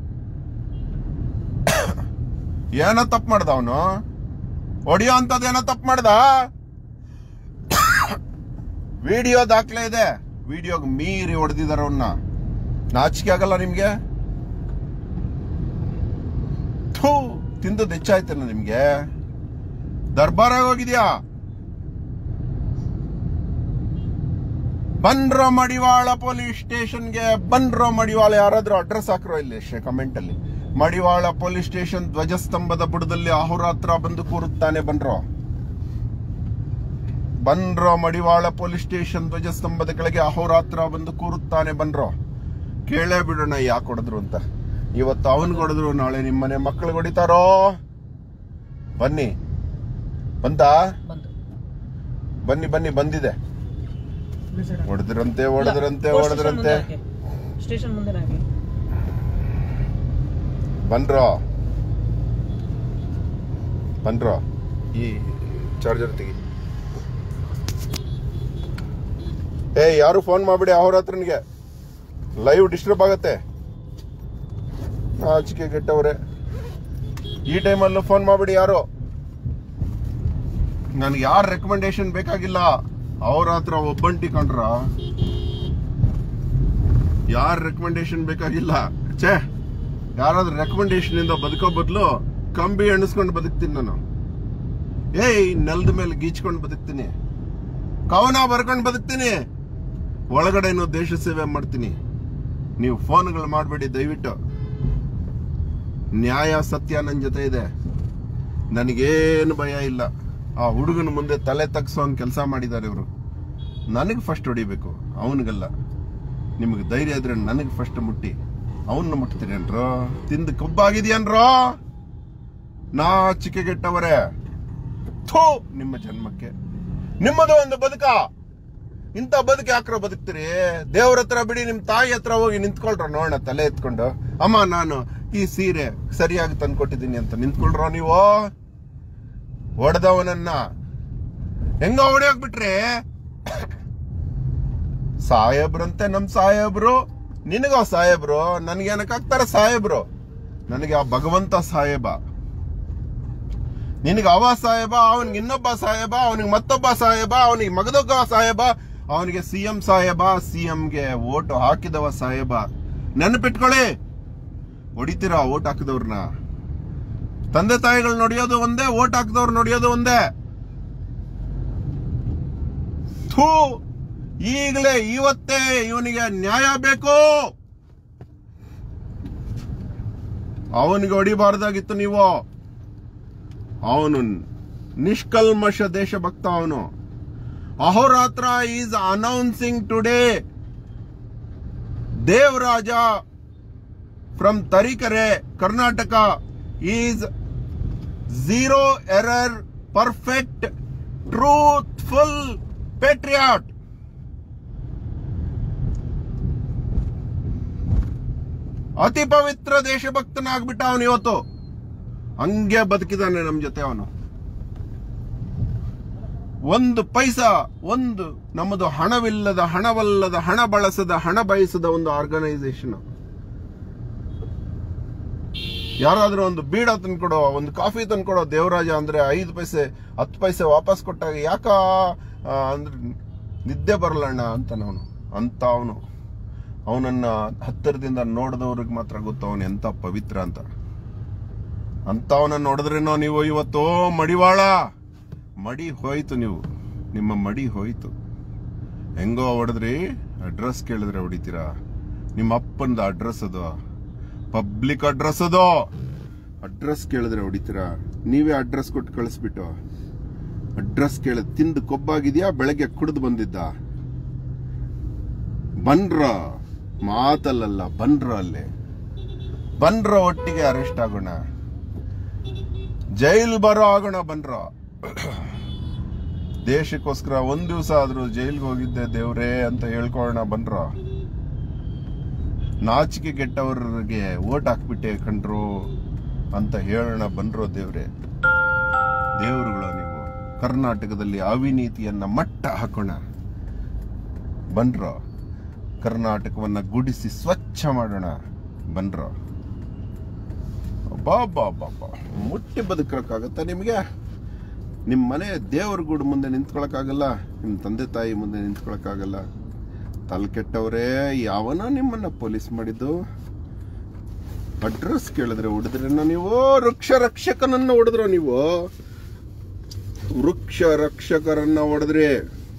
ಏನೋ ತಪ್ಪು ಮಾಡ್ದ ಅವನು ಹೊಡಿಯೋ ಅಂತದ್ ಏನೋ ತಪ್ಪು ಮಾಡ್ದ ವಿಡಿಯೋ ದಾಖಲೆ ಇದೆ ವಿಡಿಯೋಗ್ ಮೀರಿ ಹೊಡೆದಿದಾರ ಅವನ್ನ ನಾಚಿಕೆ ಆಗಲ್ಲ ನಿಮ್ಗೆ ಥೂ ತಿಂದದ್ದು ಹೆಚ್ಚಾಯ್ತಲ್ಲ ನಿಮ್ಗೆ ದರ್ಬಾರಾಗ ಹೋಗಿದ್ಯಾ ಬನ್ರೋ ಮಡಿವಾಳ ಪೊಲೀಸ್ ಸ್ಟೇಷನ್ಗೆ ಬನ್ರೋ ಮಡಿವಾಳ ಯಾರಾದ್ರೂ ಅಡ್ರೆಸ್ ಹಾಕ್ರೋ ಇಲ್ಲಿ ಕಮೆಂಟ್ ಅಲ್ಲಿ ಮಡಿವಾಳ ಪೊಲೀಸ್ ಸ್ಟೇಷನ್ ಧ್ವಜಸ್ತಂಭದ ಬುಡದಲ್ಲಿ ಅಹೋರಾತ್ರ ಬಂದು ಕೂರುತ್ತಾನೆ ಬನ್ರೋ ಬನ್ರೋ ಮಡಿವಾಳ ಪೊಲೀಸ್ ಸ್ಟೇಷನ್ ಧ್ವಜಸ್ತಂಭದ ಕೆಳಗೆ ಅಹೋರಾತ್ರ ಬಂದು ಕೂರುತ್ತಾನೆ ಬನ್ರೋ ಕೇಳೇ ಬಿಡೋಣ ಯಾಕೆ ಹೊಡೆದ್ರು ಅಂತ ಇವತ್ತು ಅವನ್ ಹೊಡೆದ್ರು ನಾಳೆ ನಿಮ್ಮನೆ ಮಕ್ಕಳು ಹೊಡಿತಾರೋ ಬನ್ನಿ ಬಂತಾ ಬಂತು ಬನ್ನಿ ಬನ್ನಿ ಬಂದಿದೆ ಹೊಡೆದ್ರಂತೆ ಹೊಡೆದ್ರಂತೆ ಹೊಡೆದ್ರಂತೆ ಸ್ಟೇಷನ್ ಮುಂದೆ ಹಾಕಿ ಬನ್ರೋ ಬನ್ರೋ ಈ ಚಾರ್ಜರ್ ತೆಗಿ ಏ ಯಾರು ಫೋನ್ ಮಾಡ್ಬಿಡಿ ಅವ್ರ ಹತ್ರನಿಗೆ ಲೈವ್ ಡಿಸ್ಟರ್ಬ್ ಆಗತ್ತೆ ಆಚಿಕೆ ಕೆಟ್ಟವ್ರೆ ಈ ಟೈಮಲ್ಲೂ ಫೋನ್ ಮಾಡ್ಬಿಡಿ ಯಾರು ನನ್ಗೆ ಯಾರ ರೆಕಮೆಂಡೇಶನ್ ಬೇಕಾಗಿಲ್ಲ ಅವ್ರ ಹತ್ರ ಒಬ್ಬಂಟಿ ಕಂಡ್ರ ಯಾರ ರೆಕಮೆಂಡೇಶನ್ ಬೇಕಾಗಿಲ್ಲ ಛೇ ಯಾರಾದ್ರೂ ರೆಕಮೆಂಡೇಶನ್ ಇಂದ ಬದುಕೋ ಬದಲು ಕಂಬಿ ಎಣಿಸ್ಕೊಂಡು ಬದುಕ್ತೀನಿ ನಾನು ಏಯ್ ನೆಲದ ಮೇಲೆ ಗೀಚ್ಕೊಂಡು ಬದುಕ್ತೀನಿ ಕವನ ಬರ್ಕೊಂಡು ಬದುಕ್ತೀನಿ ಒಳಗಡೆನೂ ದೇಶ ಸೇವೆ ಮಾಡ್ತೀನಿ ನೀವು ಫೋನ್ಗಳು ಮಾಡಬೇಡಿ ದಯವಿಟ್ಟು ನ್ಯಾಯ ಸತ್ಯ ನನ್ನ ಜೊತೆ ಇದೆ ನನಗೇನು ಭಯ ಇಲ್ಲ ಆ ಹುಡುಗನ ಮುಂದೆ ತಲೆ ತಗ್ಸೋ ಕೆಲಸ ಮಾಡಿದ್ದಾರೆ ಇವರು ನನಗೆ ಫಸ್ಟ್ ಹೊಡಿಬೇಕು ಅವನಿಗಲ್ಲ ನಿಮಗೆ ಧೈರ್ಯ ಇದ್ರೆ ನನಗೆ ಫಸ್ಟ್ ಮುಟ್ಟಿ ಅವನ್ನ ಮುಟ್ತೀರೇನ್ರೋ ತಿಂದು ಕೊಬ್ಬಾಗಿದೆಯನ್ರೋ ನಾ ಚಿಕೆಗೆಟ್ಟವರೇ ಥೂ ನಿಮ್ಮ ಜನ್ಮಕ್ಕೆ ನಿಮ್ಮದು ಒಂದು ಬದುಕ ಇಂಥ ಬದುಕು ಯಾಕ್ರೋ ಬದುಕ್ತೀರಿ ದೇವ್ರ ಹತ್ರ ಬಿಡಿ ನಿಮ್ ತಾಯಿ ಹತ್ರ ಹೋಗಿ ನಿಂತ್ಕೊಳ್ರ ನೋಡೋಣ ತಲೆ ಎತ್ಕೊಂಡು ಅಮ್ಮ ನಾನು ಈ ಸೀರೆ ಸರಿಯಾಗಿ ತಂದ್ಕೊಟ್ಟಿದ್ದೀನಿ ಅಂತ ನಿಂತ್ಕೊಳ್ರ ನೀವು ಹೊಡೆದವನನ್ನ ಹೆಂಗ ಹೊಡೆಯೋಕ್ ಬಿಟ್ರಿ ಸಾಹೇಬ್ರಂತೆ ನಮ್ ಸಾಹೇಬ್ರು ನಿನಗ ಸಾಹೇಬ್ರು ನನ್ಗೇನಕ್ಕಾಗ್ತಾರ ಸಾಹೇಬ್ರು ನನಗೆ ಆ ಭಗವಂತ ಸಾಹೇಬ ನಿನಗೆ ಅವ ಸಾಹೇಬ ಅವನಿಗೆ ಇನ್ನೊಬ್ಬ ಸಾಹೇಬ ಅವನಿಗೆ ಮತ್ತೊಬ್ಬ ಸಾಹೇಬ ಅವನಿಗೆ ಮಗದೊಬ್ಬ ಸಾಹೇಬ ಅವನಿಗೆ ಸಿಎಂ ಸಾಹೇಬ ಸಿಎಂಗೆ ಓಟ್ ಹಾಕಿದವ ಸಾಹೇಬ ನೆನಪಿಟ್ಕೊಳ್ಳಿ ಹೊಡಿತೀರಾ ಓಟ್ ಹಾಕಿದವ್ರನ್ನ ತಂದೆ ತಾಯಿಗಳು ನೋಡಿಯೋದು ಒಂದೇ ಓಟ್ ಹಾಕಿದವ್ರು ನೋಡಿಯೋದು ಒಂದೇ ಥೂ ಈಗಲೇ ಇವತ್ತೇ ಇವನಿಗೆ ನ್ಯಾಯ ಬೇಕು ಅವನಿಗೆ ಹೊಡಿಬಾರ್ದಾಗಿತ್ತು ನೀವು ಅವನು ನಿಷ್ಕಲ್ಮಶ ದೇಶಭಕ್ತ ಅವನು Ahoratra is announcing today Devaraja from Tarikere Karnataka is zero error perfect truthful patriot ಅತಿ ಪವಿತ್ರ ದೇಶಭಕ್ತನಾಗ್ಬಿಟ್ಟ ಅವನು ಇವತ್ತು ಹಂಗೆ ಬದುಕಿದಾನೆ ನಮ್ ಜೊತೆ ಅವನು ಒಂದು ಪೈಸಾ ಒಂದು ನಮ್ಮದು ಹಣವಿಲ್ಲದ ಹಣವಲ್ಲದ ಹಣ ಬಳಸದ ಹಣ ಬಯಸದ ಒಂದು ಆರ್ಗನೈಸೇಷನ್ ಯಾರಾದ್ರೂ ಒಂದು ಬೀಡ ತಂದ್ಕೊಡೋ ಒಂದು ಕಾಫಿ ತಂದ್ಕೊಡೋ ದೇವರಾಜ ಅಂದ್ರೆ ಐದು ಪೈಸೆ ಹತ್ತು ಪೈಸೆ ವಾಪಸ್ ಕೊಟ್ಟಾಗ ಯಾಕ ಆ, ಅಂದ್ರೆ ನಿದ್ದೆ ಬರಲಣ್ಣ ಅಂತ ಅವನು ಅಂತ ಅವನು ಅವನನ್ನ ಹತ್ತಿರದಿಂದ ನೋಡಿದವ್ರಿಗೆ ಮಾತ್ರ ಗೊತ್ತು ಅವನು ಎಂತ ಪವಿತ್ರ ಅಂತ ಅಂತ ಅವನ ನೋಡಿದ್ರೇನೋ ನೀವು ಇವತ್ತು ಮಡಿವಾಳ ಮಡಿ ಹೋಯ್ತು ನೀವು ನಿಮ್ಮ ಮಡಿ ಹೋಯ್ತು ಹೆಂಗೋ ಹೊಡೆದ್ರಿ ಅಡ್ರೆಸ್ ಕೇಳಿದ್ರೆ ಹೊಡಿತೀರಾ ನಿಮ್ಮ ಅಪ್ಪಂದ ಅಡ್ರೆಸ್ ಅದು ಪಬ್ಲಿಕ್ ಅಡ್ರೆಸ್ ಅದು ಅಡ್ರೆಸ್ ಕೇಳಿದ್ರೆ ಹೊಡಿತೀರಾ ನೀವೇ ಅಡ್ರೆಸ್ ಕೊಟ್ಟು ಕಳಿಸ್ಬಿಟ್ಟು ಅಡ್ರೆಸ್ ಕೇಳ ತಿಂದು ಕೊಬ್ಬಾಗಿದ್ಯಾ ಬೆಳಗ್ಗೆ ಕುಡಿದು ಬಂದಿದ್ದ ಬನ್ರ ಮಾತಲ್ಲಲ್ಲ ಬನ್ರ ಅಲ್ಲಿ ಬನ್ರ ಒಟ್ಟಿಗೆ ಅರೆಸ್ಟ್ ಆಗೋಣ ಜೈಲ್ ಬರೋ ಆಗೋಣ ಬನ್ರ ದೇಶಕ್ಕೋಸ್ಕರ ಒಂದ್ ದಿವಸ ಆದ್ರೂ ಜೈಲ್ಗೆ ಹೋಗಿದ್ದೆ ದೇವ್ರೇ ಅಂತ ಹೇಳ್ಕೊಳ್ಳೋಣ ಬನ್ರ ನಾಚಿಕೆ ಕೆಟ್ಟವ್ರಿಗೆ ಓಟ್ ಹಾಕ್ಬಿಟ್ಟೆ ಕಣ್ರು ಅಂತ ಹೇಳೋಣ ಬನ್ರೋ ದೇವ್ರೆ ದೇವರುಗಳು ನೀವು ಕರ್ನಾಟಕದಲ್ಲಿ ಅವಿನೀತಿಯನ್ನ ಮಟ್ಟ ಹಾಕೋಣ ಬನ್ರೋ ಕರ್ನಾಟಕವನ್ನ ಗುಡಿಸಿ ಸ್ವಚ್ಛ ಮಾಡೋಣ ಬನ್ರೋ ಬಾ ಬಾ ಬಾ ಬಾ ಮುಟ್ಟಿ ಬದುಕಕ್ಕಾಗತ್ತಾ ನಿಮಗೆ ನಿಮ್ಮ ಮನೆ ದೇವ್ರ ಗುಡ್ ಮುಂದೆ ನಿಂತ್ಕೊಳಕ್ಕಾಗಲ್ಲ ನಿಮ್ಮ ತಂದೆ ತಾಯಿ ಮುಂದೆ ನಿಂತ್ಕೊಳಕ್ಕಾಗಲ್ಲ ತಲೆ ಕೆಟ್ಟವ್ರೇ ಯಾವನ ನಿಮ್ಮನ್ನ ಪೊಲೀಸ್ ಮಾಡಿದ್ದು ಅಡ್ರೆಸ್ ಕೇಳಿದ್ರೆ ಹೊಡೆದ್ರೇನೋ ನೀವು ವೃಕ್ಷ ರಕ್ಷಕನನ್ನ ಹೊಡೆದ್ರು ನೀವು ವೃಕ್ಷ ರಕ್ಷಕರನ್ನ ಹೊಡೆದ್ರಿ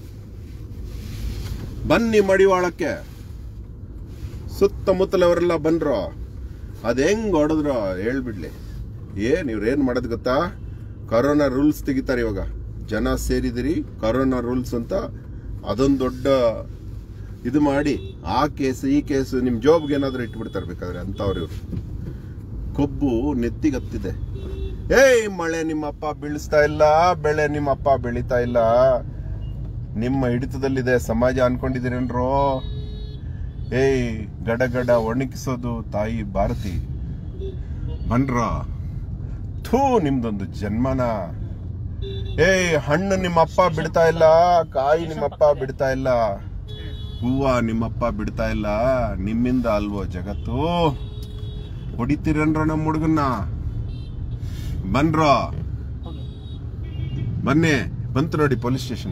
ಬನ್ನಿ ಮಡಿವಾಳಕ್ಕೆ ಸುತ್ತಮುತ್ತಲವರೆಲ್ಲ ಬಂದ್ರು ಅದ್ ಹೆಂಗ್ ಹೊಡೆದ್ರು ಹೇಳ್ಬಿಡ್ಲಿ ಏನ್ ಇವ್ರೇನ್ ಮಾಡೋದ್ ಗೊತ್ತಾ ಕರೋನಾ ರೂಲ್ಸ್ ತೆಗಿತಾರೆ ಇವಾಗ ಜನ ಸೇರಿದಿರಿ ಕರೋನಾ ರೂಲ್ಸ್ ಅಂತ ಅದೊಂದು ದೊಡ್ಡ ಇದು ಮಾಡಿ ಆ ಕೇಸ್ ಈ ಕೇಸ್ ನಿಮ್ ಜಾಬ್ಗೆ ಏನಾದ್ರು ಇಟ್ಬಿಡ್ತಾರೆ ಬೇಕಾದ್ರೆ ಅಂತವ್ರು ಇವ್ರು ಕೊಬ್ಬು ನೆತ್ತಿಗತ್ತಿದೆ ಏಯ್ ಮಳೆ ನಿಮ್ಮಪ್ಪ ಬೀಳಿಸ್ತಾ ಇಲ್ಲ ಬೆಳೆ ನಿಮ್ಮಪ್ಪ ಬೆಳೀತಾ ಇಲ್ಲ ನಿಮ್ಮ ಹಿಡಿತದಲ್ಲಿದೆ ಸಮಾಜ ಅನ್ಕೊಂಡಿದ್ದೀರೇನ್ರೋ ಏಯ್ ಗಡ ಗಡ ಒಣಗಿಸೋದು ತಾಯಿ ಭಾರತಿ ಬನ್ರ ಥೂ ನಿಮ್ದೊಂದು ಜನ್ಮನ ಏಯ್ ಹಣ್ಣು ನಿಮ್ಮಪ್ಪ ಬಿಡ್ತಾ ಇಲ್ಲ ಕಾಯಿ ನಿಮ್ಮಪ್ಪ ಬಿಡ್ತಾ ಇಲ್ಲ ಹೂವ ನಿಮ್ಮಪ್ಪ ಬಿಡ್ತಾ ಇಲ್ಲ ನಿಮ್ಮಿಂದ ಅಲ್ವೋ ಜಗತ್ತು ಹೊಡಿತೀರೇನ್ರ ನಮ್ಮ ಹುಡುಗನ್ನ ಬನ್ರೋ ಹೋಗಿ ಬನ್ನಿ ಬಂತು ನೋಡಿ ಪೊಲೀಸ್ ಸ್ಟೇಷನ್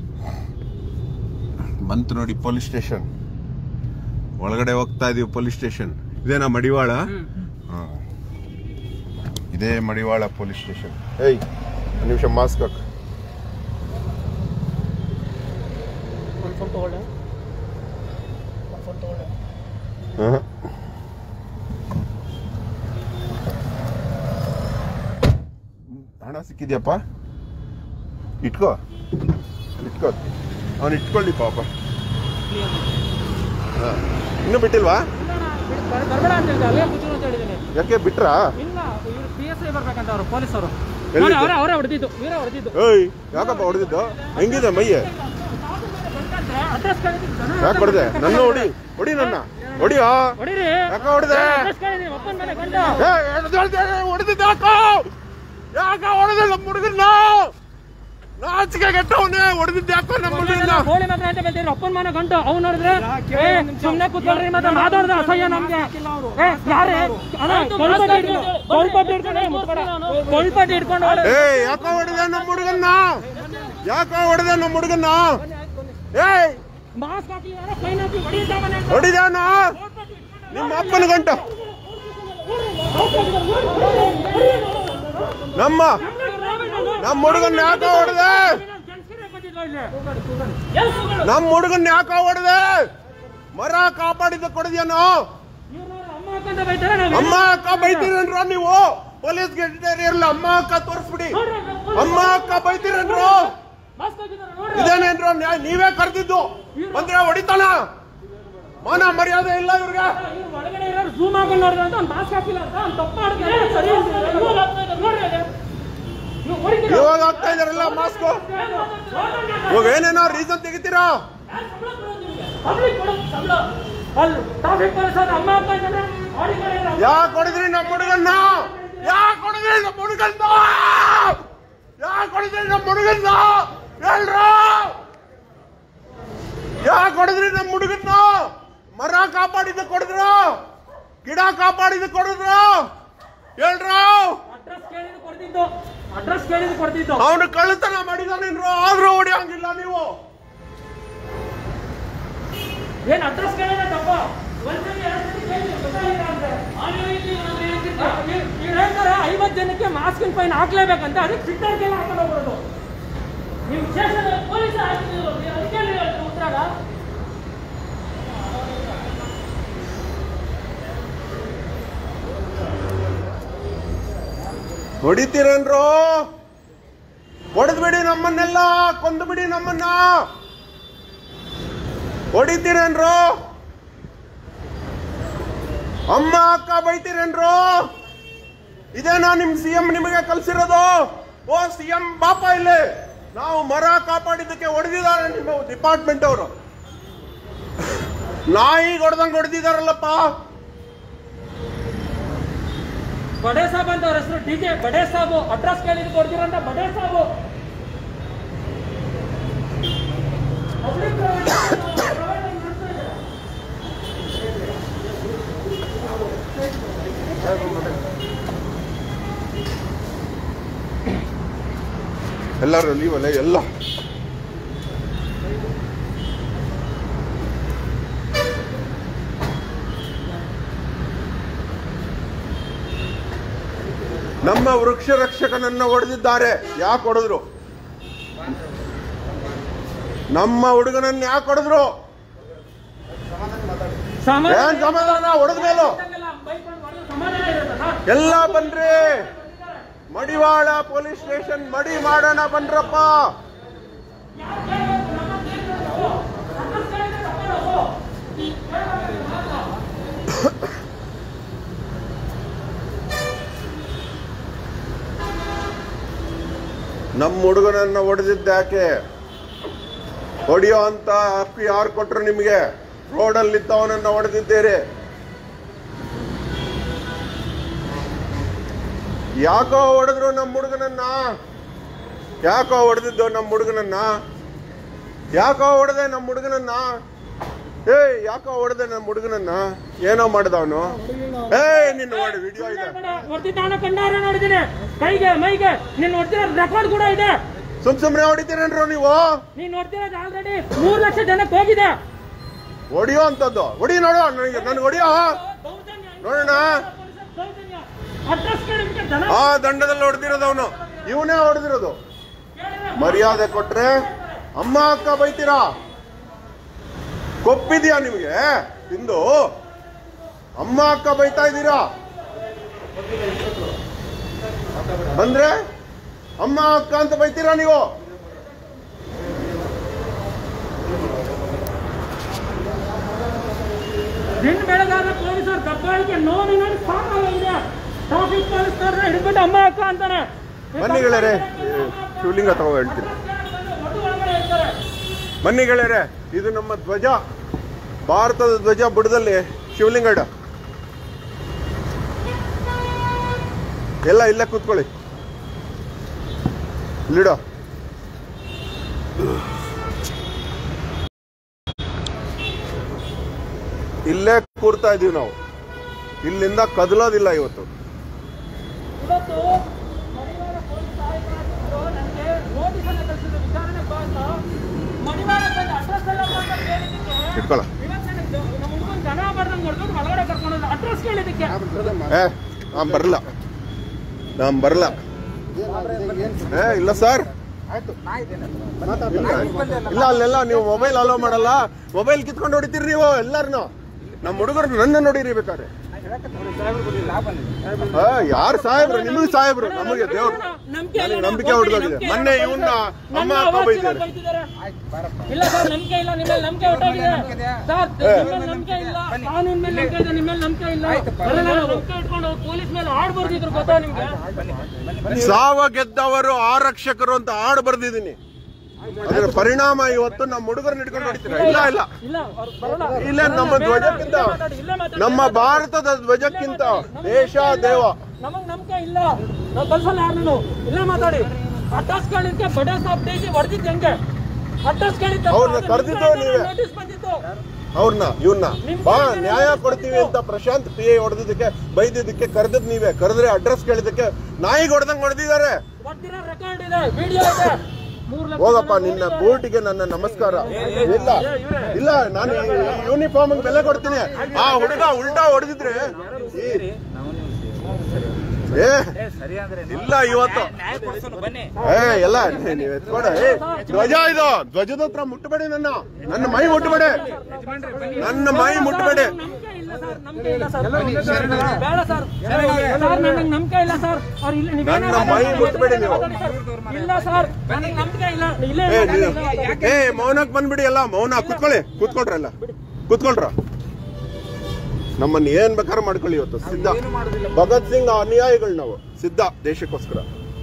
ಬಂತು ನೋಡಿ ಪೊಲೀಸ್ ಸ್ಟೇಷನ್ ಒಳಗಡೆ ಹೋಗ್ತಾ ಇದೀವಿ ಪೊಲೀಸ್ ಸ್ಟೇಷನ್ ಇದೇನಾ ಮಡಿವಾಳ ಹಾ. ಇದೇ ಮಡಿವಾಳ ಪೊಲೀಸ್ ಸ್ಟೇಷನ್ ಏಯ್ ಒಂದು ನಿಮಿಷ ಮಾಸ್ಕ್ ಹಾಕು ಒಂದು ಫೋನ್ ತಗೊಳ್ಳೆ ಒಂದು ಫೋನ್ ತಗೊಳ್ಳೆ ಆಹಾ. ಹಣ ಸಿಕ್ಕಿದ್ಯಪ್ಪ ಇಟ್ಕೋ ಇಟ್ಕೋ ಅವನು ಇಟ್ಕೊಳ್ಳಿ ಪಾಪ ಹಾ. ಇನ್ನೂ ಬಿಟ್ಟಿಲ್ವಾ ಬರಬೇಡ ಅಂತ ಹೇಳಿದೆ ಅಲ್ಲೇ ಕೂತ್ರು ಅಂತ ಹೇಳಿದ್ದೀನಿ ಯಾಕೆ ಬಿಟ್ರಾ ಇಲ್ಲ ಇವ್ರು ಪಿ ಎಸ್ ಐ ಬರ್ಬೇಕಂತ ಅವರು ಪೊಲೀಸ್ ಅವರು ಎಲ್ಲಿದ್ದು? ಅವರೇ ಅವರೇ ಹೊಡೆದಿದ್ದು ಇವರೇ ಹೊಡೆದಿದ್ದು ಏಯ್ ಯಾಕಪ್ಪ ಹೊಡೆದಿದ್ದು ಹೆಂಗಿದೆ ಮೈಯೆ ಅಡ್ರೆಸ್ ಕಳಿಸಿದ್ದು ಯಾಕೆ ಹೊಡೆದೆ ನನ್ನ ಹೊಡಿ ಹೊಡಿ ನನ್ನ ಹೊಡಿಯೋ ಹೊಡೀರಿ ಯಾಕೆ ಹೊಡೆದೆ ಅಡ್ರೆಸ್ ಕಳಿಸಿ ಅಪ್ಪನ ಮನೆ ಗಂಡ ಹೊಡೆದಿದ್ದ ಯಾಕೋ ಯಾಕ ಹೊಡೆದ ನಮ್ಮ ಹುಡುಗನ್ನ ನಾಚಿಕೆ ಕೆಟ್ಟವನೇ ಹೊಡೆದಿದ್ದ ಯಾಕೋ ನಮ್ಮ ಹುಡುಗನ್ನ ಗೋಳಿ ಮಾತ್ರ ಅಂತ ಹೇಳ್ತೀರಿ ಅಪ್ಪನ ಮನೆ ಗಂಟು ಅವ್ನು ನೋಡಿದ್ರೆ ಏ ಸುಮ್ಮನೆ ಕೂತ್ಕೊಳ್ರಿ ಮತ್ತೆ ಮಾತಾಡ್ದ ಅಸಹ್ಯ ನಮ್ಗೆ ಏ ಯಾರೇ ಅಣ್ಣ ಕೊಳ್ಪಟ್ಟಿ ಹಿಡ್ಕೊಂಡು ಕೊಳ್ಪಟ್ಟಿ ಹಿಡ್ಕೊಂಡು ಏ, ಮುಟ್ಬೇಡ. ಕೊಳ್ಪಟ್ಟಿ ಹಿಡ್ಕೊಂಡು ಹೊಡೆ. ಏ ಯಾಕೋ ಹೊಡೆದ ನಮ್ಮ ಹುಡುಗನ್ನ ಯಾಕೋ ಹೊಡೆದ ನಮ್ಮ ಹುಡುಗನ್ನ ಏಯ್ ಮಾಸ್ಕ್ ಹಾಕಿ ಯಾರೋ ಫೈನ್ ಹಾಕಿ ಹೊಡಿತಾವನೆ ಅಂತ. ಹೊಡಿದಾನ ನಿಮ್ಮ ಅಪ್ಪನ ಗಂಟ ನಮ್ಮ ನಮ್ಮ ಹುಡುಗನ್ನ ಯಾಕೋ ಹೊಡೆದೆ ನಮ್ಮ ಹುಡುಗನ್ನ ಯಾಕೋ ಹೊಡೆದೆ ಮರ ಕಾಪಾಡಿದ ಕೊಡದ್ಯಾನೋ ಅಮ್ಮ ಹಾಕೊಂಡ ಬೈತಾರೆ ನಾವು ಅಮ್ಮ ಅಕ್ಕ ಬೈತೀರೇನ್ರ ನೀವು ಪೊಲೀಸ್ ಇರಲ್ಲ ಅಮ್ಮ ಅಕ್ಕ ತೋರಿಸ್ಬಿಡಿ ಅಮ್ಮ ಅಕ್ಕ ಬೈತೀರೇನ್ರು ಮಾಸ್ಕ್ ಹಾಕಿದ್ದಾರೆ ನೋಡ್ರಿ ಇದೇನೇನ್ರು ನ್ಯಾಯ ನೀವೇ ಕರೆದಿದ್ದು ಬಂದ್ರೆ ಹೊಡಿತಾನ ಮಾನ ಮರ್ಯಾದೆ ಇಲ್ಲ ಇವ್ರಿಗೆ ಇವ್ರು ಒಳಗಡೆ ಇರೋರು ಝೂಮ್ ಹಾಕೊಂಡು ನೋಡಿದ್ರೆ ಅಂತ ಅವ್ನು ಮಾಸ್ಕ್ ಹಾಕಿಲ್ಲ ಅಂತ ಅವ್ನು ತಪ್ಪು ಮಾಡಿದ್ರೆ ಸರಿ ಇವಾಗ ಆಗ್ತಾ ಇದೆ ನೋಡ್ರಿ ಅದು. ನೀವು ಹೊಡಿತೀರಾ? ಇವಾಗ ಆಗ್ತಾ ಇದಾರಲ್ಲ ಮಾಸ್ಕ್ ಇವಾಗ ಏನೇನೋ ರೀಸನ್ ತೆಗಿತೀರಾ ಪಬ್ಲಿಕ್ ಕೊಡೋದು ಸಂಬಳ ಅಲ್ಲಿ ಟ್ರಾಫಿಕ್ ಪೊಲೀಸ್ ಅವ್ರು ಅಮ್ಮ ಅಪ್ಪ ಇದ್ದಾರೆ ಅವ್ರ ಕಡೆ ಇರೋ ಯಾಕೆ ಹೊಡೆದ್ರಿ ನಮ್ಮ ಹುಡುಗನ್ನ ಯಾಕೆ ಹೊಡೆದ್ರಿ ನಮ್ಮ ಹುಡುಗನ್ನ ಯಾಕೆ ಹೊಡೆದ್ರಿ ನಮ್ಮ ಹುಡುಗನ್ನ ಹೇಳ್ರ ಯಾಕೆ ಹೊಡೆದ್ರಿ ನಮ್ಮ ಹುಡುಗನ್ನ ಮರ ಕಾಪಾಡಿದ ಕೊಡಿದ್ರ ಗಿಡ ಕಾಪಾಡಿದ ಕೊಡಿದ್ರ ಹೇಳ್ರ ಅಡ್ರೆಸ್ ಕೇಳಿದ್ದು ಕೊಡ್ತಿದ್ದು ಅಡ್ರೆಸ್ ಕೇಳಿದ್ದು ಕೊಡ್ತಿದ್ದು ಅವನು ಕಳ್ಳತನ ಮಾಡಿದಾನೇನ್ರು ಆದ್ರೂ ಹೊಡಿಯಂಗಿಲ್ಲ ನೀವು ಏನ್ ಅಡ್ರೆಸ್ ಕೇಳಿದ್ರೆ ತಪ್ಪ ಒಂದ್ಸಲಿ ಎರಡ್ ಸತಿ ಕೇಳಿದ್ರೆ ಗೊತ್ತಾಗಿಲ್ಲ ಅಂದ್ರೆ. ಇವ್ರು ಹೇಳ್ತಾರೆ ಐವತ್ತು ಜನಕ್ಕೆ ಮಾಸ್ಕಿನ ಫೈನ್ ಹಾಕ್ಲೇಬೇಕಂತ ಅದಕ್ಕೆ ಸಿಟ್ಟರ್ಗೆಲ್ಲ ಹಾಕೊಂಡು ಹೋಗ್ಬಿಡೋದು ನೀವು ಸ್ಟೇಷನ್ ಪೊಲೀಸ್ ಹಾಕಿದ್ರು ಅದಕ್ಕೆ ಉತ್ತರ ಹೊಡಿತೀರೇನ್ರು ಹೊಡೆದ್ಬಿಡಿ ನಮ್ಮನ್ನೆಲ್ಲ ಕೊಂದು ಬಿಡಿ ನಮ್ಮನ್ನ ಹೊಡಿತೀರೇನ್ರು ಅಮ್ಮ ಅಕ್ಕ ಬೈತೀರೇನ್ರು ಇದೇನಾ ನಿಮ್ ಸಿಎಂ ನಿಮಗೆ ಕಲ್ಸಿರೋದು ಓ ಸಿಎಂ ಬಾಪ ಇಲ್ಲಿ ನಾವು ಮರ ಕಾಪಾಡಿದ್ದಕ್ಕೆ ಹೊಡೆದಿದ್ದಾರೆ ನಿಮ್ಮ ಡಿಪಾರ್ಟ್ಮೆಂಟ್ ಅವರು ನಾಯಿ ಹೊಡೆದಂಗ್ ಹೊಡೆದಿದಾರಲ್ಲಪ್ಪ ಬಡೆ ಸಾಬ್ ಅಂತ ಅವ್ರ ಹೆಸರು ಡಿ ಜೆ ಬಡೆ ಸಾಬು ಅಡ್ರೆಸ್ ಕೇಳಿದ್ದು ಕೊಡ್ತೀರಂತ ಬಡೆ ಸಾಬು Public private private ಆಗಿ ನಡೆಸ್ತಾ ಇದ್ದಾರೆ. ಎಲ್ಲರೂ ಲೀವಲ್ಲ ಎಲ್ಲ ನಮ್ಮ ವೃಕ್ಷ ರಕ್ಷಕನನ್ನ ಹೊಡೆದಿದ್ದಾರೆ ಯಾಕೆ ಹೊಡೆದ್ರು ನಮ್ಮ ಹುಡುಗನನ್ನ ಯಾಕೆ ಹೊಡೆದ್ರು ಸಮಾಧಾನ ಏನ್ ಸಮಾಧಾನ ಹೊಡೆದ ಮೇಲೂ ಇದ್ದಂಗೆಲ್ಲ ಬೈಕೊಂಡು ಹೊಡೆದು ಸಮಾಧಾನ ಇರುತ್ತಲ್ಲ? ಎಲ್ಲ ಬನ್ರಿ ಮಡಿವಾಳ ಪೊಲೀಸ್ ಸ್ಟೇಷನ್ ಮಡಿ ಮಾಡೋಣ ಬನ್ರಪ್ಪ ಅಡ್ರೆಸ್ ಕೇಳಿದ್ರೆ ತಪ್ಪಲ್ಲ. ನಮ್ಮ ಹುಡುಗನನ್ನ ಹೊಡೆದಿದ್ದ ಯಾಕೆ ಹೊಡೆಯೋ ಅಂತ ಹಕ್ಕು ಯಾರು ಕೊಟ್ರು ನಿಮಗೆ ರೋಡಲ್ಲಿದ್ದವನನ್ನ ಹೊಡೆದಿದ್ದೀರಿ ಯಾಕೋ ಹೊಡೆದ್ರು ನಮ್ಮ ಹುಡುಗನನ್ನ ಯಾಕೋ ಹೊಡೆದಿದ್ದು ನಮ್ಮ ಹುಡುಗನನ್ನ ಯಾಕೋ ಹೊಡೆದೆ ನಮ್ಮ ಹುಡುಗನನ್ನ ಏ ಯಾಕೋ ಹೊಡೆದೆ ನಮ್ಮ ಹುಡುಗನನ್ನ ಏನೋ ಮಾಡಿದವನು ಏ ನಿನ್ನ ನೋಡಿ ವಿಡಿಯೋ ಇದೆ ಹೊಡ್ದಿದ್ದು ನಾನು ಕಣ್ಣಾರೆ ನೋಡಿದ್ದೀನಿ ಕೈಗೆ ಮೈಗೆ ನೀನ್ ನೋಡ್ತಿರೋ ರೆಕಾರ್ಡ್ ಕೂಡ ಇದೆ ಸುಮ್ ಸುಮ್ನೆ ಹೊಡಿತೀರೇನ್ರು ನೀವು ನೀನ್ ನೋಡ್ತಿರೋದು ಆಲ್ರೆಡಿ ಮೂರ್ ಲಕ್ಷ ಜನಕ್ಕೆ ಹೋಗಿದೆ ಹೊಡಿಯೋ ಅಂತದ್ದು ಹೊಡಿ ನೋಡು ನನಗೆ ನನ್ಗೆ ಹೊಡಿಯೋ ನೋಡೋಣ ಅಡ್ರೆಸ್ ಕೇಳಿದ್ರೆ ಜನ ಆ ದಂಡದಲ್ಲಿ ಹೊಡೆದಿರೋದು ಅವನು ಇವನೇ ಹೊಡೆದಿರೋದು ಮರ್ಯಾದೆ ಕೊಟ್ರೆ ಅಮ್ಮ ಅಕ್ಕ ಬೈತೀರಾ ಕೊಪ್ಪಿದ್ಯಾ ನಿಮಗೆ ಇಂದು ಅಮ್ಮ ಅಕ್ಕ ಬೈತಾ ಇದ್ದೀರಾ ಬಂದ್ರೆ ಅಮ್ಮ ಅಕ್ಕ ಅಂತ ಬೈತೀರಾ ನೀವು ದಿನ ಬೆಳಗಾದ ಪೊಲೀಸರು ದಬ್ಬಾಳಿಕೆ ನೋಡಿ ನೋಡಿ ಸಾಕಾಗಿದೆ ಟ್ರಾಫಿಕ್ ಪೊಲೀಸ್ನವ್ರನ್ನ ಹಿಡ್ಕೊಂಡು ಅಮ್ಮ ಅಕ್ಕ ಅಂತಾನೆ ಬನ್ನಿ ಗೆಳೆಯರೆ ಶಿವಲಿಂಗ ತಗೋ ಹೇಳ್ತೀನಿ ಒಟ್ಟು ಒಳಗಡೆ ಇರ್ತಾರೆ. ಬನ್ನಿ ಗೆಳೆಯರೆ ಇದು ನಮ್ಮ ಧ್ವಜ ಭಾರತದ ಧ್ವಜ ಬುಡದಲ್ಲಿ ಶಿವಲಿಂಗ ಇಡ ಎಲ್ಲ ಇಲ್ಲೇ ಕೂತ್ಕೊಳ್ಳಿ ಇಲ್ಲಿಡ ಇಲ್ಲೇ ಕೂರ್ತಾ ಇದೀವಿ ನಾವು ಇಲ್ಲಿಂದ ಕದಲೋದಿಲ್ಲ ಇವತ್ತು ಇವತ್ತು ಮಡಿವಾಳ ಪೊಲೀಸ್ ಆಯುಕ್ತರು ನನಗೆ ನೋಟಿಸ್ ಅನ್ನ ಕಳಿಸಿದ್ರು ವಿಚಾರಣೆ ಬಂದು ಮಡಿವಾಳ ಬಂದು ಅಡ್ರೆಸ್ ಎಲ್ಲ ಬಂದು ಕೇಳಿದ್ದಕ್ಕೆ ಇಟ್ಕೊಳ್ಳ ಇವತ್ತು ನನಗೆ ನಮ್ಮ ಹುಡುಗನ್ ದನ ಬರ್ದಂಗೆ ಹೊಡೆದು ಒಳಗಡೆ ಕರ್ಕೊಂಡು ಅಡ್ರೆಸ್ ಕೇಳಿದ್ದಕ್ಕೆ ಏ ನಾನ್ ಬರಲ್ಲ ನಾನ್ ಬರಲ್ಲ ಏ ಇಲ್ಲ ಸರ್ ಇಲ್ಲ ಇಲ್ಲ ಅಲ್ಲೆಲ್ಲ ನೀವು ಮೊಬೈಲ್ ಅಲೋ ಮಾಡಲ್ಲ ಮೊಬೈಲ್ ಕಿತ್ಕೊಂಡು ಹೊಡಿತೀರಿ ನೀವು ಎಲ್ಲಾರನು ನಮ್ಮ ಹುಡುಗರು ನನ್ನ ನೋಡಿರಿ ಬೇಕಾದ್ರೆ ಯಾರು ಸಾಹೇಬ್ರು ನಿಮಗೆ ಸಾಹೇಬ್ರು ನಮಗೆ ದೇವ್ರು ನಂಬಿಕೆ ಇಲ್ಲ, ನನಗೆ ನಂಬಿಕೆ ಒಬ್ಬರಿಗೆ ಹೊಡ್ದೋಗಿದೆ. ನಂಬಿಕೆ ಮೊನ್ನೆ ಇಲ್ಲ. ಇವ್ನ ನನ್ನ ಅಮ್ಮ ಅಪ್ಪ ಅವತ್ತಿನ ಬೈತಾರೆ. ಬೈತಿದ್ದಾರೆ. ಇಲ್ಲ ಸರ್ ನಂಬಿಕೆ ಇಲ್ಲ ನಿಮ್ಮ ಮೇಲೆ ನಂಬಿಕೆ ಹೊರಟೋಗಿದೆ ಸರ್ ನಿಮ್ಮ ಮೇಲೆ ನಂಬಿಕೆ ಇಲ್ಲ ಕಾನೂನ್ ಮೇಲೆ ನಂಬಿಕೆ ಇದೆ ನಿಮ್ಮ ಮೇಲೆ ನಂಬಿಕೆ ಇಲ್ಲ ಅದೆಲ್ಲ ನಂಬಿಕೆ ಇಟ್ಕೊಂಡು ಪೊಲೀಸ್ ಮೇಲೆ ಆಡ್ ಬರ್ದಿದ್ರು ಗೊತ್ತಾ ನಿಮ್ಗೆ ಸಾವ ಗೆದ್ದವರು ಆರಕ್ಷಕರು ಅಂತ ಹಾಡು ಬರ್ದಿದ್ದೀನಿ ಅದರ ಪರಿಣಾಮ ಇವತ್ತು ನಮ್ಮ ಹುಡುಗರನ್ನ ಹಿಡ್ಕೊಂಡು ಹೊಡಿತೀರಾ ಇಲ್ಲ ಇಲ್ಲ ಇಲ್ಲ ಅವ್ರು ಬರಲ್ಲ ಇಲ್ಲ ನಮ್ಮ ಧ್ವಜಕ್ಕಿಂತ ಇಲ್ಲೇ ಮಾತಾಡಿ, ಇಲ್ಲೇ ಮಾತಾಡಿ. ನಮ್ಮ ಭಾರತದ ಧ್ವಜಕ್ಕಿಂತ ದೇಶ ದೇವ ನಮಗ್ ನಂಬಿಕೆ ಇಲ್ಲ ನಾವು ಕಲ್ಸಲ್ಲ ಯಾರನ್ನು ಇಲ್ಲೇ ಮಾತಾಡಿ ಅಡ್ರೆಸ್ ಕೇಳಿದ್ಕೆ ಬಡ ಸಾಬ್ ಡೇಜಿ ಹೊಡೆದಿದ್ದು ಹೆಂಗೆ ಅಡ್ರೆಸ್ ಕೇಳಿದ್ದೆ ಅವ್ರನ್ನ ಕರ್ದಿದ್ದು ನೀವೇ. ನೋಟಿಸ್ ಬಂದಿತ್ತು ಅವ್ರನ್ನ ಇವನ್ನ ಬಾ ನ್ಯಾಯ ಕೊಡ್ತೀವಿ ಅಂತ ಪ್ರಶಾಂತ್ ಪಿ ಎ ಹೊಡೆದಿದ್ದಕ್ಕೆ ಬೈದಿದ್ದಕ್ಕೆ ಕರೆದದ್ ನೀವೇ ಕರೆದ್ರೆ ಅಡ್ರೆಸ್ ಕೇಳಿದಕ್ಕೆ ನಾಯಿಗೆ ಹೊಡೆದಂಗ್ ಹೊಡೆದಿದ್ದಾರೆ ಹೊಡೆದಿರೋ ರೆಕಾರ್ಡ್ ಇದೆ ವಿಡಿಯೋ ಇದೆ ಮೂರ್ ಲಕ್ಷ ಹೋಗಪ್ಪ ನಿನ್ನ ಬೂಟಿಗೆ ನನ್ನ ನಮಸ್ಕಾರ ಇಲ್ಲ ಇಲ್ಲ ನಾನು ಯೂನಿಫಾರ್ಮ್ ಬೆಲೆ ಕೊಡ್ತೀನಿ ಆ ಹುಡುಗ ಉಲ್ಟಾ ಹೊಡೆದಿದ್ರೆ ಈ- ಏ ಇಲ್ಲ ಇವತ್ತು ಏ ಎಲ್ಲ ನೀ- ನೀವ್ ಎತ್ಕೊಡ ಏ ಧ್ವಜ ಇದು ಧ್ವಜದ ಹತ್ರ ಮುಟ್ಟಬೇಡಿ ನನ್ನ ನನ್ನ ಮೈ ಮುಟ್ಟಬೇಡಿ ನನ್ನ ಮೈ ಮುಟ್ಟಬೇಡಿ ನಂಬಿಕೆ ಇಲ್ಲ ಸರ್ ನಂಬಿಕೆ ಇಲ್ಲ ಸರ್ ಬೇಡ ಸರ್ ಸರ್ ನನಗೆ ನಂಬಿಕೆ ಇಲ್ಲ ಸರ್ ಅವ್ರು ಇಲ್ಲಿ ನೀವೇನೋ ನನ್ನ ಮೈ ಮಾತಾಡಿ, ಮುಟ್ಬೇಡಿ ನೀವು. ಮಾತಾಡಿ ಸರ್. ಇಲ್ಲ ಸರ್ ನನಗೆ ನಂಬಿಕೆ ಇಲ್ಲ ಇಲ್ಲೇ ಏ ಮಾತಾಡಿ, ನೀವು- ಇಲ್ಲೇ ಮಾತಾಡಿ. ಏ ಮೌನಕ್ ಬಂದ್ಬಿಡಿ ಎಲ್ಲ ಮೌನ ಕುತ್ಕೊಳ್ಳಿ ಕುತ್ಕೊಳ್ರಲ್ಲ ಕುತ್ಕೊಳ್ರ ನಮ್ಮನ್ನ ಏನ್ ಬೇಕಾದ್ರೂ ಮಾಡ್ಕೊಳ್ಳಿ ಇವತ್ತು ಸಿದ್ಧ ಭಗತ್ ಸಿಂಗ್ ಅನುಯಾಯಿಗಳು ನಾವು ಸಿದ್ಧ ದೇಶಕ್ಕೋಸ್ಕರ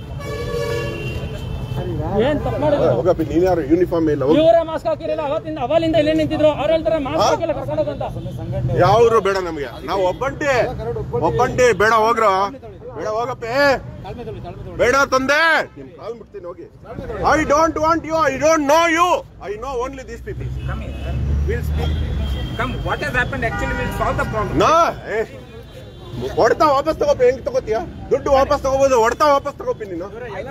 ಏನ್ ತಪ್ಪು ಮಾಡಿದ್ರು ಹೋಗಪ್ಪ ನೀನ್ ಯಾರು ಯೂನಿಫಾರ್ಮ್ ಇಲ್ಲ ಹೋಗಿ ಇವರೇ ಮಾಸ್ಕ್ ಹಾಕಿರಲಿಲ್ಲ ಅವತ್ತಿಂದ ಅವಲಿಂದ ಇಲ್ಲೇ ನಿಂತಿದ್ರು ಅವ್ರು ಹೇಳ್ತಾರೆ ಮಾಸ್ಕ್ ಹಾಕಿಲ್ಲ ಕರ್ಕೊಂಡು ಹೋಗಂತ ಯಾವ್ರು ಬೇಡ ನಮ್ಗೆ ನಾವು ಒಬ್ಬಂಟಿ ಒಬ್ಬಂಟಿ ಬೇಡ ಹೋಗ್ರ ಬೇಡ ಹೋಗಪ್ಪ ಏ. ಬೇಡ ತಂದೆ ನಿಮ್ ಕಾಲ್ ಬಿಡ್ತೀನಿ ಹೋಗಿ I don't want you I don't know you I know only these people Come here. We'll speak. Come, what has happened actually will solve the problem. ನಾ ಏ, ಹೊಡ್ತಾ ವಾಪಸ್ ತಗೋಪ ಹೆಂಗ್ ತಗೋತೀಯ ದುಡ್ಡು ವಾಪಸ್ ತಗೋಬಹುದು ಹೊಡ್ತಾ ವಾಪಸ್ ತಗೋಪಿ ನೀನು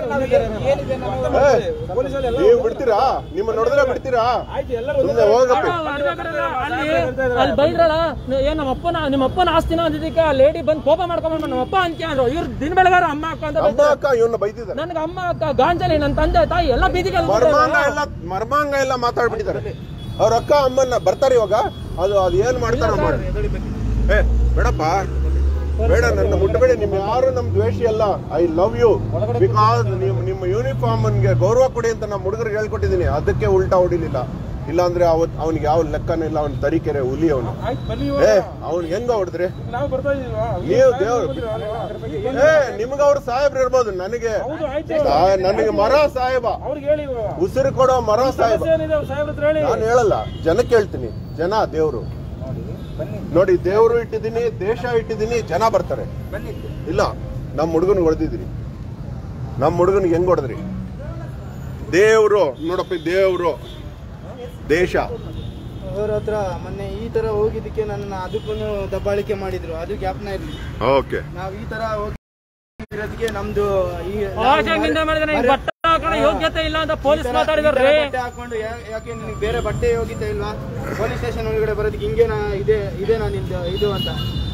ಏ, ನೀವು ಬಿಡ್ತೀರಾ ನಿಮ್ಮ ನೋಡಿದ್ರೆ ಬಿಡ್ತೀರಾ ಸುಮ್ಮನೆ ಹೋಗಪ್ಪ ಅಲ್ಲಿ ಅಲ್ಲಿ ಬೈದ್ರಲ್ಲ ಏನ್ ನಮ್ಮ ಅಪ್ಪನ ನಿಮ್ಮ ಅಪ್ಪನ ಆಸ್ತಿನ ಅಂದಿದ್ದಕ್ಕೆ ಆ ಲೇಡಿ ಬಂದು ಕೋಪ ಮಾಡ್ಕೊಂಡ್ಬಂದು ನಮ್ಮ ಅಪ್ಪ ಅಂತ್ಯ ಅಂದ್ರು ಇವ್ರು ದಿನ ಬೆಳಗಾರ ಅಮ್ಮ ಅಕ್ಕ ಅಂತ ಅಮ್ಮ ಅಕ್ಕ ಇವನ್ನ ಬೈದಿದ್ದಾರೆ ನನ್ಗೆ ಅಮ್ಮ ಅಕ್ಕ ಗಾಂಜಲಿ ನನ್ನ ತಂದೆ ತಾಯಿ ಎಲ್ಲ ಬೀದಿಗೆ ಎಲ್ದ್ ಮರ್ಮಾಂಗ ಬಿಟ್ರಲ್ಲ. ಎಲ್ಲ ಮರ್ಮಾಂಗ ಎಲ್ಲ ಮಾತಾಡ್ಬಿಟ್ಟಿದ್ದಾರೆ ಅವ್ರ ಅಕ್ಕ ಅಮ್ಮನ್ನ ಬರ್ತಾರೆ ಇವಾಗ ಅದು ಅದು ಏನ್ ಮಾಡ್ತಾರ ಮಾಡಿ ಏ ಬೇಡಪ್ಪ ಬೇಡ ನನ್ನ ಮುಟ್ಟಬೇಡಿ ನಿಮ್ ಯಾರು ನಮ್ ದ್ವೇಷಿ ಅಲ್ಲ ಐ ಲವ್ ಯು ಬಿಕಾಸ್ ನಿಮ್ ನಿಮ್ಮ ಯೂನಿಫಾರ್ಮ್ ಗೆ ಗೌರವ ಕೊಡಿ ಅಂತ ನಮ್ಮ ಹುಡುಗರಿಗೆ ಹೇಳ್ಕೊಟ್ಟಿದ್ದೀನಿ ಅದಕ್ಕೆ ಉಲ್ಟಾ ಹೊಡಿಲಿಲ್ಲ ಇಲ್ಲಾಂದ್ರೆ ಅವತ್ ಅವ್ನಿಗೆ ಯಾವ ಲೆಕ್ಕನೂ ಇಲ್ಲ ಅವ್ನ ತರೀಕೆರೆ ಹುಲಿ ಅವನು ಏ ಅವ್ನಿಗೆ ಹೆಂಗ ಹೊಡೆದ್ರಿ ನೀವು ದೇವ್ರು ಏ ನಿಮ್ಗ ಅವ್ರು ಸಾಹೇಬ್ರು ಇರ್ಬೋದು ನನಗೆ ಸಾ- ನನಗೆ ಮರ ಸಾಹೇಬ ಅವ್ರಿಗೆ ಹೇಳಿ ಉಸಿರು ಕೊಡೋ ಮರ ಸಾಹೇಬ ಏನಿದೆ ಸಾಹೇಬ್ರ ಹತ್ರ ಹೇಳಿ ನಾನು ಹೇಳಲ್ಲ ಜನಕ್ಕೆ ಹೇಳ್ತೀನಿ ಜನ ದೇವ್ರು ನೋಡಿ ದೇವ್ರು ಇಟ್ಟಿದ್ದೀನಿ ದೇಶ ಇಟ್ಟಿದ್ದೀನಿ ಜನ ಬರ್ತಾರೆ ಬಂದಿತ್ತು ಇಲ್ಲ ನಮ್ಮ ಹುಡುಗನ್ ಹೊಡೆದಿದ್ರಿ ನಮ್ಮ ಹುಡುಗನಿಗೆ ಹೆಂಗ್ ಹೊಡೆದ್ರಿ ದೇವ್ರು ನೋಡಪ್ಪ ದೇವ್ರು ದೇಶ ಅವ್ರ ಹತ್ರ ಮೊನ್ನೆ ಈ ತರ ಹೋಗಿದ್ದಕ್ಕೆ ನನ್ನ ಅದಕ್ಕೂ ದಬ್ಬಾಳಿಕೆ ಮಾಡಿದ್ರು ಅದು ಜ್ಞಾಪನ ಇರ್ಲಿ ಓಕೆ ನಾವ್ ಈ ತರ ಹೋಗಿರೋದಕ್ಕೆ ನಮ್ದು ಈ ಆಚೆಗಿಂದ ಮಾಡಿದ್ರೆ ನಿಂಗೆ ಬಟ್ಟೆ ಹಾಕೊಳ್ಳೋ ಯೋಗ್ಯತೆ ಇಲ್ಲ ಅಂತ ಪೊಲೀಸ್ ಮಾತಾಡಿದಾರೆ ಬಟ್ಟೆ ಹಾಕೊಂಡು ಯಾ- ಯಾಕೆ ನಿನಗೆ ಬೇರೆ ಬಟ್ಟೆ ಯೋಗ್ಯತೆ ಇಲ್ವಾ ಪೊಲೀಸ್ ಸ್ಟೇಷನ್ ಒಳಗಡೆ ಬರೋದಕ್ಕೆ ಹಿಂಗೇನಾ ಇದೆ ಇದೇನಾ ನಿಂದು ಇದು ಅಂತ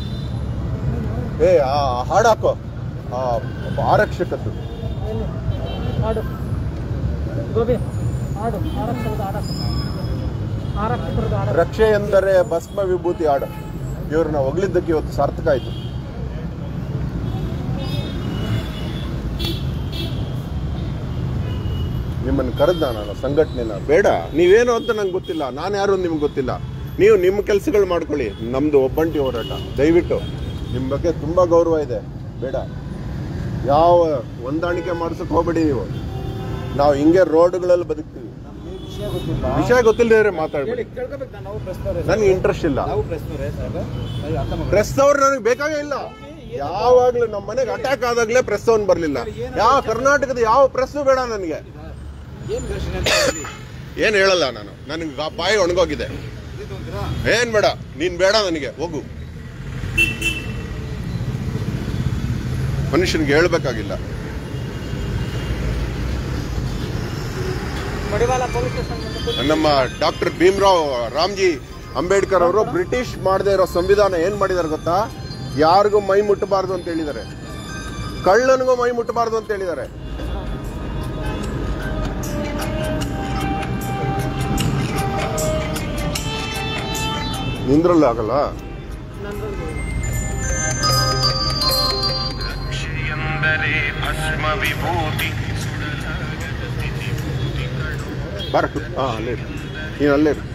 ಏ ಆ ಹಾಡಾಕೋ ಆ ಆರಕ್ಷಕದ್ದು ಆಡು ಗೋಬಿ ಆಡು ಆರಕ್ಷಕದ ಆಡ ಆರಕ್ಷಕರದ ಆಡ ರಕ್ಷೆ ಎಂದರೆ ಭಸ್ಮ ವಿಭೂತಿ ಆಡ ಇವ್ರನ್ನ ಹೊಗಳಿದ್ದಕ್ಕೆ ಇವತ್ತು ಸಾರ್ಥಕ ಆಯ್ತು ನಿಮ್ಮನ್ನು ಕರೆದ ನಾನು ಸಂಘಟನೆನ ಬೇಡ ನೀವೇನು ಅಂತ ನಂಗೆ ಗೊತ್ತಿಲ್ಲ ನಾನು ಯಾರು ಅಂತ ನಿಮ್ಗೆ ಗೊತ್ತಿಲ್ಲ ನೀವು ನಿಮ್ಮ ಕೆಲಸಗಳು ಮಾಡ್ಕೊಳ್ಳಿ ನಮ್ದು ಒಬ್ಬಂಟಿ ಹೋರಾಟ ದಯವಿಟ್ಟು ನಿಮ್ಮ ಬಗ್ಗೆ ತುಂಬಾ ಗೌರವ ಇದೆ ಬೇಡ ಯಾವ ಹೊಂದಾಣಿಕೆ ಮಾಡ್ಸಕ್ ಹೋಗ್ಬೇಡಿ ನೀವು ನಾವು ಹಿಂಗೆ ರೋಡ್ಗಳಲ್ಲಿ ಬದುಕ್ತೀವಿ ವಿಷಯ ಗೊತ್ತಿಲ್ಲದೆ ಮಾತಾಡ್ಬೇಡಿ ಕೇಳ್ಕೋಬೇಕು ನಾವು ಪ್ರಶ್ನೆ ನನಗೆ ಇಂಟ್ರೆಸ್ಟ್ ಇಲ್ಲ ನಾವು ಪ್ರಶ್ನೆ ಪ್ರೆಸ್ ಅವ್ರು ನನಗೆ ಬೇಕಾಗೇ ಇಲ್ಲ ಯಾವಾಗ್ಲೂ ನಮ್ಮ ಮನೆಗೆ ಅಟ್ಯಾಕ್ ಆದಾಗ್ಲೇ ಪ್ರೆಸ್ ಅವ್ನು ಬರ್ಲಿಲ್ಲ ಯಾವ ಕರ್ನಾಟಕದ ಯಾವ ಪ್ರೆಸ್ ಬೇಡ ನನಗೆ ಏನ್ ಘರ್ಷಣೆ ಅಂತ ಹೇಳಿ. ಏನ್ ಹೇಳಲ್ಲ ನಾನು ನನಗೆ ಗ- ಬಾಯಿ ಒಣಗೋಗಿದೆ ಏನ್ ಬೇಡ ನೀನ್ ಬೇಡ ನನಗೆ ಹೋಗು ಮನುಷ್ಯನಿಗೆ ಹೇಳ್ಬೇಕಾಗಿಲ್ಲ ಮಡಿವಾಳ ಪೊಲೀಸ್ ಸ್ಟೇಷನ್ ನಮ್ಮ ಡಾಕ್ಟರ್ ಭೀಮ್ರಾವ್ ರಾಮ್ಜಿ ಅಂಬೇಡ್ಕರ್ ಅವರು ಬ್ರಿಟಿಷ್ ಮಾಡದೇ ಇರೋ ಸಂವಿಧಾನ ಏನ್ ಮಾಡಿದಾರೆ ಗೊತ್ತಾ ಯಾರಿಗೂ ಮೈ ಮುಟ್ಟಬಾರ್ದು ಅಂತ ಹೇಳಿದ್ದಾರೆ ಕಳ್ಳನಿಗೂ ಮೈ ಮುಟ್ಟಬಾರ್ದು ಅಂತ ಹೇಳಿದ್ದಾರೆ ನಿಂದ್ರಲ್ಲ ಆಗಲ್ಲ ಭಸ್ಮ ವಿಭೂತಿ ಬಾರ ಹಾ ಅಲ್ಲೇ ಇರು. ನೀನು ಅಲ್ಲೇ ಇರು.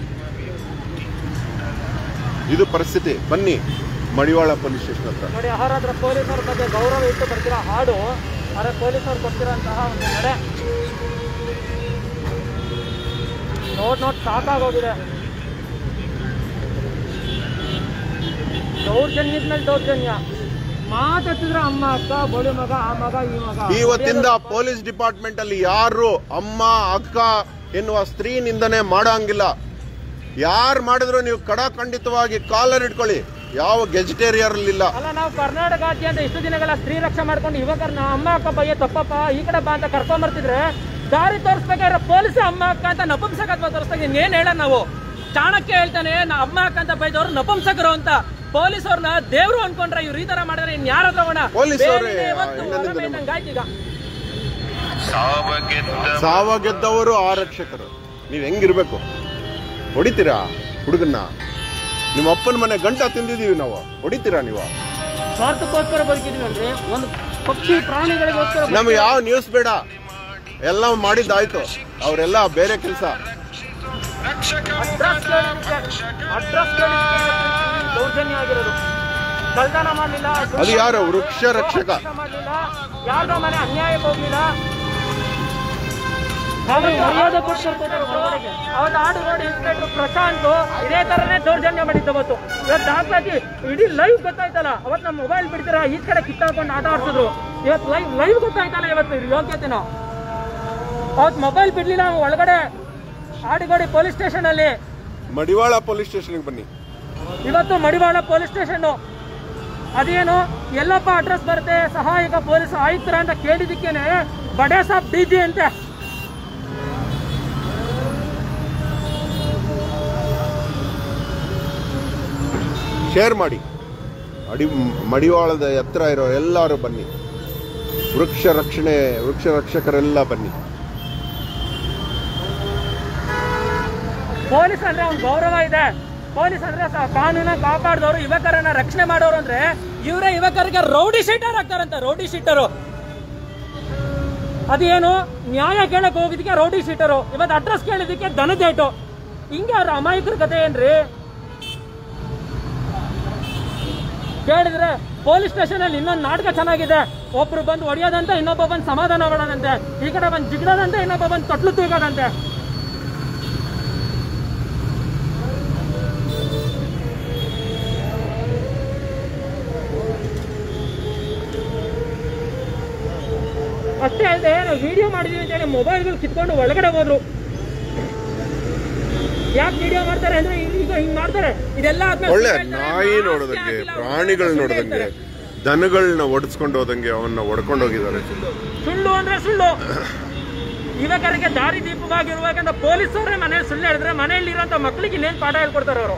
ಇದು ಪರಿಸ್ಥಿತಿ ಬನ್ನಿ ಮಡಿವಾಳ ಪೊಲೀಸ್ ಸ್ಟೇಷನ್ ಹತ್ರ ನೋಡಿ ಅವರ ಹತ್ರ ಪೊಲೀಸರ ಬಗ್ಗೆ ಗೌರವ ಇಟ್ಟು ಬರ್ತಿರೋ ಹಾಡು ಆದರೆ ಪೊಲೀಸರು ಕೊಡ್ತಿರೋಂತಹ ಒಂದು ನಡೆ ನೋಡ್ ನೋಡ್ ಸಾಕಾಗೋಗಿದೆ ದೌರ್ಜನ್ಯದ ಮೇಲೆ ದೌರ್ಜನ್ಯ ಮಾತಾಡ್ತಿದ್ರೆ ಅಮ್ಮ ಅಕ್ಕ ಬಡಿ ಮಗ ಆ ಮಗ ಈ ಮಗ ಇವತ್ತಿಂದ ಪೊಲೀಸ್ ಡಿಪಾರ್ಟ್ಮೆಂಟ್ ಅಲ್ಲಿ ಯಾರು ಅಮ್ಮ ಅಕ್ಕ ಎನ್ನುವ ಸ್ತ್ರೀ ನಿಂದನೆ ಮಾಡಂಗಿಲ್ಲ ಯಾರು ಮಾಡಿದ್ರು ನೀವು ಕಡಖಂಡಿತವಾಗಿ ಕಾಲರ್ ಇಟ್ಕೊಳ್ಳಿ ಯಾವ ಗೆಜಿಟೇರಿಯರ್ ಇಲ್ಲ ಅಲ್ಲ ನಾವು ಕರ್ನಾಟಕಾದ್ಯಂತ ಇಷ್ಟು ದಿನಗಳ ಸ್ತ್ರೀ ರಕ್ಷೆ ಮಾಡ್ಕೊಂಡು ಇವಾಗರ್ನ ಅಮ್ಮ ಅಕ್ಕ ಬಯ್ಯ ತಪ್ಪಪ್ಪ ಈ ಕಡೆ ಬಾ ಅಂತ ಕರ್ಕೊಂಡ್ ಬರ್ತಿದ್ರೆ ದಾರಿ ತೋರಿಸ್ಬೇಕಾದ್ರೆ ಪೊಲೀಸ್ ಅಮ್ಮ ಅಕ್ಕ ಅಂತ ನಪುಂಸಕತ್ವ ತೋರಿಸ್ದಾಗ ಇನ್ನೇನ್ ಹೇಳ ನಾವು ಚಾಣಕ್ಯ ಹೇಳ್ತಾನೆ ನಾ ಅಮ್ಮ ಅಕ್ಕ ಅಂತ ಬೈದವ್ರು ನಪುಂಸಕರು ಅಂತ ಪೊಲೀಸ್ ಅವ್ರನ್ನ ದೇವ್ರು ಅನ್ಕೊಂಡ್ರೆ ಇವ್ರು ಈ ತರ ಮಾಡಿದ್ರೆ ಇನ್ ಯಾರ ಹೋಗೋಣ ಪೊಲೀಸ್ ಅವ್ರೇ, ಬೇಲಿನೇ ಇವತ್ತು ಇನ್ನೊಂದು ಹೊರ ಮೇಯ್ದಂಗಾಯ್ತು ಈಗ ಸಾವ ಗೆದ್ದ ಸಾವ ಗೆದ್ದವರು ಆರಕ್ಷಕರು ನೀವು ಹೆಂಗಿರ್ಬೇಕು ಹೊಡಿತೀರಾ ಹುಡುಗನ್ನ ನಿಮ್ಮ ಅಪ್ಪನ ಮನೆ ಗಂಟ ತಿಂದಿದೀವಿ ನಾವು ಹೊಡಿತೀರಾ ನೀವು ಸ್ವಾರ್ಥಕ್ಕೋಸ್ಕರ ಬದುಕಿದ್ವಿ ಅಂದ್ರೆ ಒಂದು ಪಕ್ಷಿ ಪ್ರಾಣಿಗಳಿಗೋಸ್ಕರ ನಮ್ಗೆ ಯಾವ ನ್ಯೂಸ್ ಬೇಡ ಎಲ್ಲ ಮಾಡಿದ್ದಾಯ್ತು ಅವರೆಲ್ಲ ಬೇರೆ ಕೆಲಸ ಅಡ್ರೆಸ್ ಕೇಳಿದ್ದಕ್ಕೆ ಅಡ್ರೆಸ್ ಕೇಳಿದ್ದಕ್ಕೆ ದೌರ್ಜನ್ಯ ಆಗಿರೋದು ಕಳ್ತನ ಮಾಡಲಿಲ್ಲ ಅದು ಯಾರು ವೃಕ್ಷ ರಕ್ಷಕ ಮಾಡಲಿಲ್ಲ ಯಾರ್ದೋ ಮನೆ ಅನ್ಯಾಯಕ್ಕೆ ಹೋಗ್ಲಿಲ್ಲ ಅವ್ರು ಮರ್ಯಾದೆ ಕೊಟ್ಟು ಕರ್ಕೊತಾರೆ ಹೊರಗಡೆಗೆ. ಅವತ್ತು ಆಡು ರೋಡ್ ಇನ್ಸ್ಪೆಕ್ಟರ್ ಪ್ರಶಾಂತ್ ಇದೇ ತರನೇ ದೌರ್ಜನ್ಯ ಮಾಡಿದ್ದ ಅವತ್ತು ಇವತ್ತು ದಾಖಲಾತಿ ಇಡೀ ಲೈವ್ ಗೊತ್ತಾಯ್ತಲ್ಲ ಅವತ್ತು ನಮ್ಮ ಮೊಬೈಲ್ ಬಿಡ್ತೀರಾ ಈ ಕಡೆ ಕಿತ್ತಾಕೊಂಡು ಆಟ ಆಡ್ಸಿದ್ರು ಇವತ್ತು ಲೈವ್ ಲೈವ್ ಗೊತ್ತಾಯ್ತಲ್ಲ ಇವತ್ತು ಇದ್ರ ಯೋಗ್ಯತೆನ ಅವತ್ತು ಮೊಬೈಲ್ ಬಿಡ್ಲಿಲ್ಲ ಅವ್ನು ಒಳಗಡೆ ಆಡಿಗೋಡಿ ಪೊಲೀಸ್ ಸ್ಟೇಷನ್ ಅಲ್ಲಿ ಮಡಿವಾಳ ಪೊಲೀಸ್ ಸ್ಟೇಷನ್ಗೆ ಬನ್ನಿ ಇವತ್ತು ಮಡಿವಾಳ ಪೊಲೀಸ್ ಸ್ಟೇಷನ್ ಅದೇನು ಎಲ್ಲಪ್ಪ ಅಡ್ರೆಸ್ ಬರುತ್ತೆ ಸಹಾಯಕ ಪೊಲೀಸ್ ಆಯುಕ್ತರ ಅಂತ ಕೇಳಿದಕ್ಕೇನೆ ಬಡೇ ಸಾಬ್ ಡಿ ಜಿ ಅಂತೆ ಶೇರ್ ಮಾಡಿ ಅಡಿ ಮಡಿವಾಳದ ಎತ್ತರ ಇರೋ ಎಲ್ಲರೂ ಬನ್ನಿ ವೃಕ್ಷ ರಕ್ಷಣೆ ವೃಕ್ಷ ರಕ್ಷಕರೆಲ್ಲ ಬನ್ನಿ ಪೊಲೀಸ್ ಅಂದ್ರೆ ಒಂದು ಗೌರವ ಇದೆ ಪೊಲೀಸ್ ಅಂದ್ರೆ ಸ- ಕಾನೂನ ಕಾಪಾಡಿದವರು ಯುವಕರನ್ನ ರಕ್ಷಣೆ ಮಾಡೋರು ಅಂದ್ರೆ ಇವರೇ ಯುವಕರಿಗೆ ರೌಡಿ ಶೀಟರ್ ಆಗ್ತಾರಂತ ರೌಡಿ ಶೀಟರು ಅದೇನು ನ್ಯಾಯ ಕೇಳಕ್ ಹೋಗಿದ್ದಕ್ಕೆ ರೌಡಿ ಶೀಟರು ಇವತ್ತು ಅಡ್ರೆಸ್ ಕೇಳಿದಕ್ಕೆ ದನದೇಟು ಹಿಂಗೆ ಅವ್ರ ಅಮಾಯಕರ ಕತೆ ಏನ್ರಿ ಕೇಳಿದ್ರೆ ಪೊಲೀಸ್ ಸ್ಟೇಷನ್ ಅಲ್ಲಿ ಇನ್ನೊಂದು ನಾಟಕ ಚೆನ್ನಾಗಿದೆ ಒಬ್ರು ಬಂದು ಹೊಡೆಯೋದಂತೆ ಇನ್ನೊಬ್ಬ ಬಂದು ಸಮಾಧಾನ ಮಾಡೋದಂತೆ ಈ ಕಡೆ ಬಂದು ಜಿಗ್ಡೋದಂತೆ ಇನ್ನೊಬ್ಬ ಬಂದು ತೊಟ್ಲು ತೂಗೋದಂತೆ ಅಷ್ಟೇ ಅಲ್ಲದೆ ನಾವು ವಿಡಿಯೋ ಮಾಡಿದೀವಿ ಅಂತ ಹೇಳಿ ಮೊಬೈಲ್ಗಳು ಕಿತ್ಕೊಂಡು ಒಳಗಡೆ ಹೋದ್ರು ಯಾಕೆ ವಿಡಿಯೋ ಮಾಡ್ತಾರೆ ಅಂದ್ರೆ ಈಗ ಹಿಂಗ್ ಮಾಡ್ತಾರೆ ಇದೆಲ್ಲ ಆದ್ಮೇಲೆ ಒಳ್ಳೆ ಸುಳ್ಳು ಹೇಳ್ತಾರೆ, ನಾಯಿ ಮಾಸ್ಕ್ ನೋಡೋದಂಗೆ ಹಾಕಿಲ್ಲ, ಪ್ರಾಣಿಗಳು ಸುಳ್ಳು ನೋಡೋದಂಗೆ ಹೇಳ್ತಾರೆ. ದನಗಳನ್ನ ಒಡಿಸ್ಕೊಂಡು ಹೋದಂಗೆ ಅವನ್ನ ಹೊಡ್ಕೊಂಡು ಹೋಗಿದ್ದಾರೆ ಸುಳ್ಳು ಅಂದ್ರೆ ಸುಳ್ಳು ಯುವಕರಿಗೆ ದಾರಿ ದೀಪವಾಗಿರುವಾಗ ಪೊಲೀಸರೇ ಮನೇಲಿ ಸುಳ್ಳು ಹೇಳಿದ್ರೆ ಮನೆಯಲ್ಲಿರೋಂಥ ಮಕ್ಕಳಿಗೆ ಇನ್ನೇನು ಪಾಠ ಹೇಳ್ಕೊಡ್ತಾರೆ ಅವರು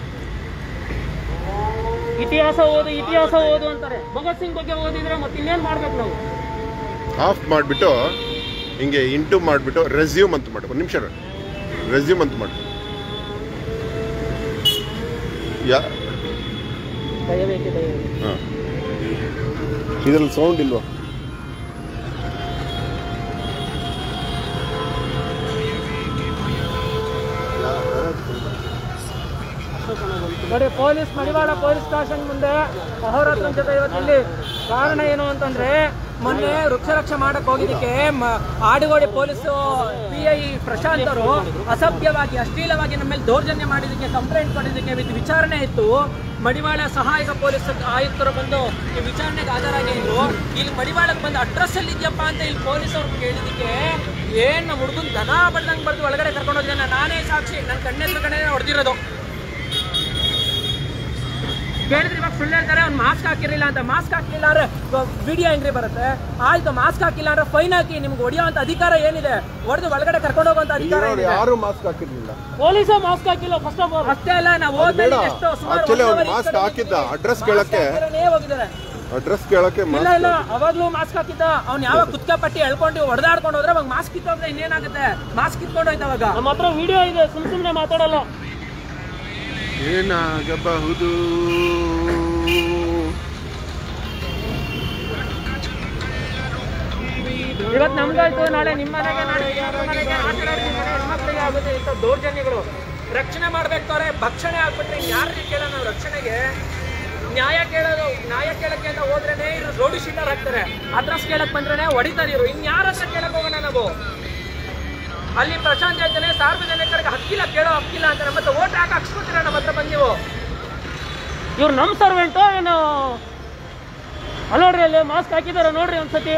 ಇತಿಹಾಸ ಓದು ಇತಿಹಾಸ ಓದು ಅಂತಾರೆ ಭಗತ್ ಸಿಂಗ್ ಬಗ್ಗೆ ಓದಿದ್ರೆ ಮತ್ತೆ ಇನ್ನೇನ್ ಮಾಡ್ಬೇಕು ನಾವು ಆಫ್ ಮಾಡಿಬಿಟ್ಟು ಹಿಂಗೆ ಇಂಟು ಮಾಡಿಬಿಟ್ಟು ರೆಸ್ಯೂಮ್ ಅಂತ ಮಾಡಿ ಒಂದು ನಿಮಿಷ ರೆಸ್ಯೂಮ್ ಅಂತ ಮಾಡಿ ಯಾ ದಯವೇಕೆ ದಯವೇಕೆ ಹಾಂ ಇದ್ರಲ್ಲಿ ಸೌಂಡ್ ಇಲ್ವಾ ನೋಡಿ ಪೊಲೀಸ್ ಮಡಿವಾಳ ಪೊಲೀಸ್ ಸ್ಟೇಷನ್ ಮುಂದೆ ಅಹೋರಾತ್ರನ ಜೊತೆ ಇವತ್ತಿಲ್ಲಿ ಕಾರಣ ಏನು ಅಂತಂದ್ರೆ ಮೊನ್ನೆ ವೃಕ್ಷ ರಕ್ಷೆ ಮಾಡಕ್ ಹೋಗಿದ್ದಕ್ಕೆ ಮ- Adugodi police P I Prashanth ಅವರು ಅಸಭ್ಯವಾಗಿ ಅಶ್ಲೀಲವಾಗಿ ನಮ್ಮ ಮೇಲೆ ದೌರ್ಜನ್ಯ ಮಾಡಿದ್ದಕ್ಕೆ ಕಂಪ್ಲೇಂಟ್ ಕೊಟ್ಟಿದ್ದಕ್ಕೆ ವಿತ್ ವಿಚಾರಣೆ ಇತ್ತು ಮಡಿವಾಳ ಸಹಾಯಕ ಪೊಲೀಸ್ ಆಯುಕ್ತರು ಬಂದು ಈ ವಿಚಾರಣೆಗೆ ಹಾಜರಾಗಿದ್ರು ಇಲ್ಲಿ ಮಡಿವಾಳಕ್ಕೆ ಬಂದು ಅಡ್ರೆಸ್ ಅಲ್ಲಿ ಇದೆಯಪ್ಪ ಅಂತ ಇಲ್ಲಿ ಪೊಲೀಸ್ ಅವ್ರು ಕೇಳಿದಕ್ಕೆ ಏನ್ ನಮ್ಮ ಹುಡುಗನ್ ದನ ಬಡ್ದಂಗ್ ಬಡ್ದು ಒಳಗಡೆ ಕರ್ಕೊಂಡು ಹೋಗಿದ್ದಾನೆ ನಾನೇ ಸಾಕ್ಷಿ ನನ್ನ ಕಣ್ಣೆದ್ರು ಕಡೆ ಹೊಡೆದಿರೋದು ಕೇಳಿದ್ರೆ ಇವಾಗ ಸುಳ್ಳು ಹೇಳ್ತಾರೆ ಅವ್ನು ಮಾಸ್ಕ್ ಹಾಕಿರಲಿಲ್ಲ ಅಂತ ಮಾಸ್ಕ್ ಹಾಕಿಲ್ಲ ಅಂದ್ರೆ ವಿಡಿಯೋ ಹೆಂಗ್ರಿ ಬರುತ್ತೆ ಆಯ್ತು ಮಾಸ್ಕ್ ಹಾಕಿಲ್ಲ ಅಂದ್ರೆ ಫೈನ್ ಹಾಕಿ ನಿಮ್ಗೆ ಹೊಡಿಯೋಂತ ಅಧಿಕಾರ ಏನಿದೆ ಹೊಡೆದು ಒಳಗಡೆ ಕರ್ಕೊಂಡು ಹೋಗುವಂತ ಅಧಿಕಾರ ಇರೋರು ಏನಿದೆ ಯಾರು ಮಾಸ್ಕ್ ಹಾಕಿರ್ಲಿಲ್ಲ ಪೊಲೀಸ ಮಾಸ್ಕ್ ಹಾಕಿಲ್ಲ ಫಸ್ಟ್ ಆಫ್ ಆಲ್ ಅಷ್ಟೇ ಅಲ್ಲ ನಾವು ಅದು ಬೇಡ ಹೋದ್ಮೇಲೆ ಎಷ್ಟು ಸುಮಾರು ಆಕ್ಚುಲಿ one ಅವ್ನು hour ಈ ಮಾಸ್ಕ್ ಕಡೆ ಹಾಕಿದ್ದ ಇದ್ದು ಅಡ್ರೆಸ್ mask ಕೇಳಕ್ಕೆ ಹಾಕಿರೋನೇ ಹೋಗಿದ್ದಾರೆ ಅಡ್ರೆಸ್ ಕೇಳಕ್ಕೆ ಇಲ್ಲ ಮಾಸ್ಕ್ ಇಲ್ಲ ಅವಾಗ್ಲೂ ಮಾಸ್ಕ್ ಹಾಕಿದ್ದ ಅವ್ನು ಯಾವಾಗ ಕುತ್ಕ ಪಟ್ಟಿ ಎಳ್ಕೊಂಡು ಹೊಡೆದಾಡ್ಕೊಂಡು ಹೋದ್ರೆ ಅವಾಗ ಮಾಸ್ಕ್ ಕಿತ್ತೋದ್ರೆ ಇನ್ನೇನಾಗುತ್ತೆ ಮಾಸ್ಕ್ ಕಿತ್ಕೊಂಡು ಹೋಯ್ತು ಅವಾಗ ನಮ್ಮ ಹತ್ರ ವಿಡಿಯೋ ಇದೆ ಸುಮ್ ಸುಮ್ನೆ ಮಾತಾಡಲ್ಲ ಏನಾಗಬಹುದು ಇವತ್ತು ನಮ್ಗಾಯ್ತು ನಾಳೆ ನಿಮ್ಮ ಮನೆಗೆ ನಾಳೆ ಇನ್ನೊಬ್ರ ಮನೆಗೆ ಆ ಥರ ನಿಮ್ಮ ಮನೆ ಹೆಣ್ಮಕ್ಳಿಗೆ ಆಗುತ್ತೆ ಇಂಥ ದೌರ್ಜನ್ಯಗಳು ರಕ್ಷಣೆ ಮಾಡ್ಬೇಕಾದ್ರೆ ಭಕ್ಷಣೆ ಆಗ್ಬಿಟ್ರೆ ಯಾರಿಗೆ ಕೇಳೋಣ ನಾವು ರಕ್ಷಣೆಗೆ ನ್ಯಾಯ ಕೇಳೋದು ನ್ಯಾಯ ಕೇಳಕ್ಕೆ ಅಂತ ಹೋದ್ರೇನೆ ಇವ್ರು ರೋಡಿ ಶೀಟರ್ ಹಾಕ್ತಾರೆ ಅಡ್ರೆಸ್ ಕೇಳಕ್ ಬಂದ್ರೆ ಹೊಡಿತಾರೆ ಇವರು ಇನ್ಯಾರ ಹತ್ರ ಕೇಳಕ್ ಹೋಗೋಣ ನಾವು ಅಲ್ಲಿ ಪ್ರಶಾಂತ್ ಹೇಳ್ತಾನೆ ಸಾರ್ವಜನಿಕರಿಗೆ ಹಕ್ಕಿಲ್ಲ ಕೇಳೋ ಹಕ್ಕಿಲ್ಲ ಅಂತಾರೆ ಮತ್ತೆ ಓಟ್ ಹಾಕಿ ಹಾಕ್ಸ್ಕೊತೀರ ನಮ್ಮ ಹತ್ರ ಬಂದು ನೀವು ಇವ್ರು ನಮ್ಮ ಸರ್ವೆಂಟು ಏನು ಅಲ್ಲ ನೋಡ್ರಿ ಅಲ್ಲಿ ಮಾಸ್ಕ್ ಹಾಕಿದಾರ ನೋಡ್ರಿ ಒಂದ್ಸತಿ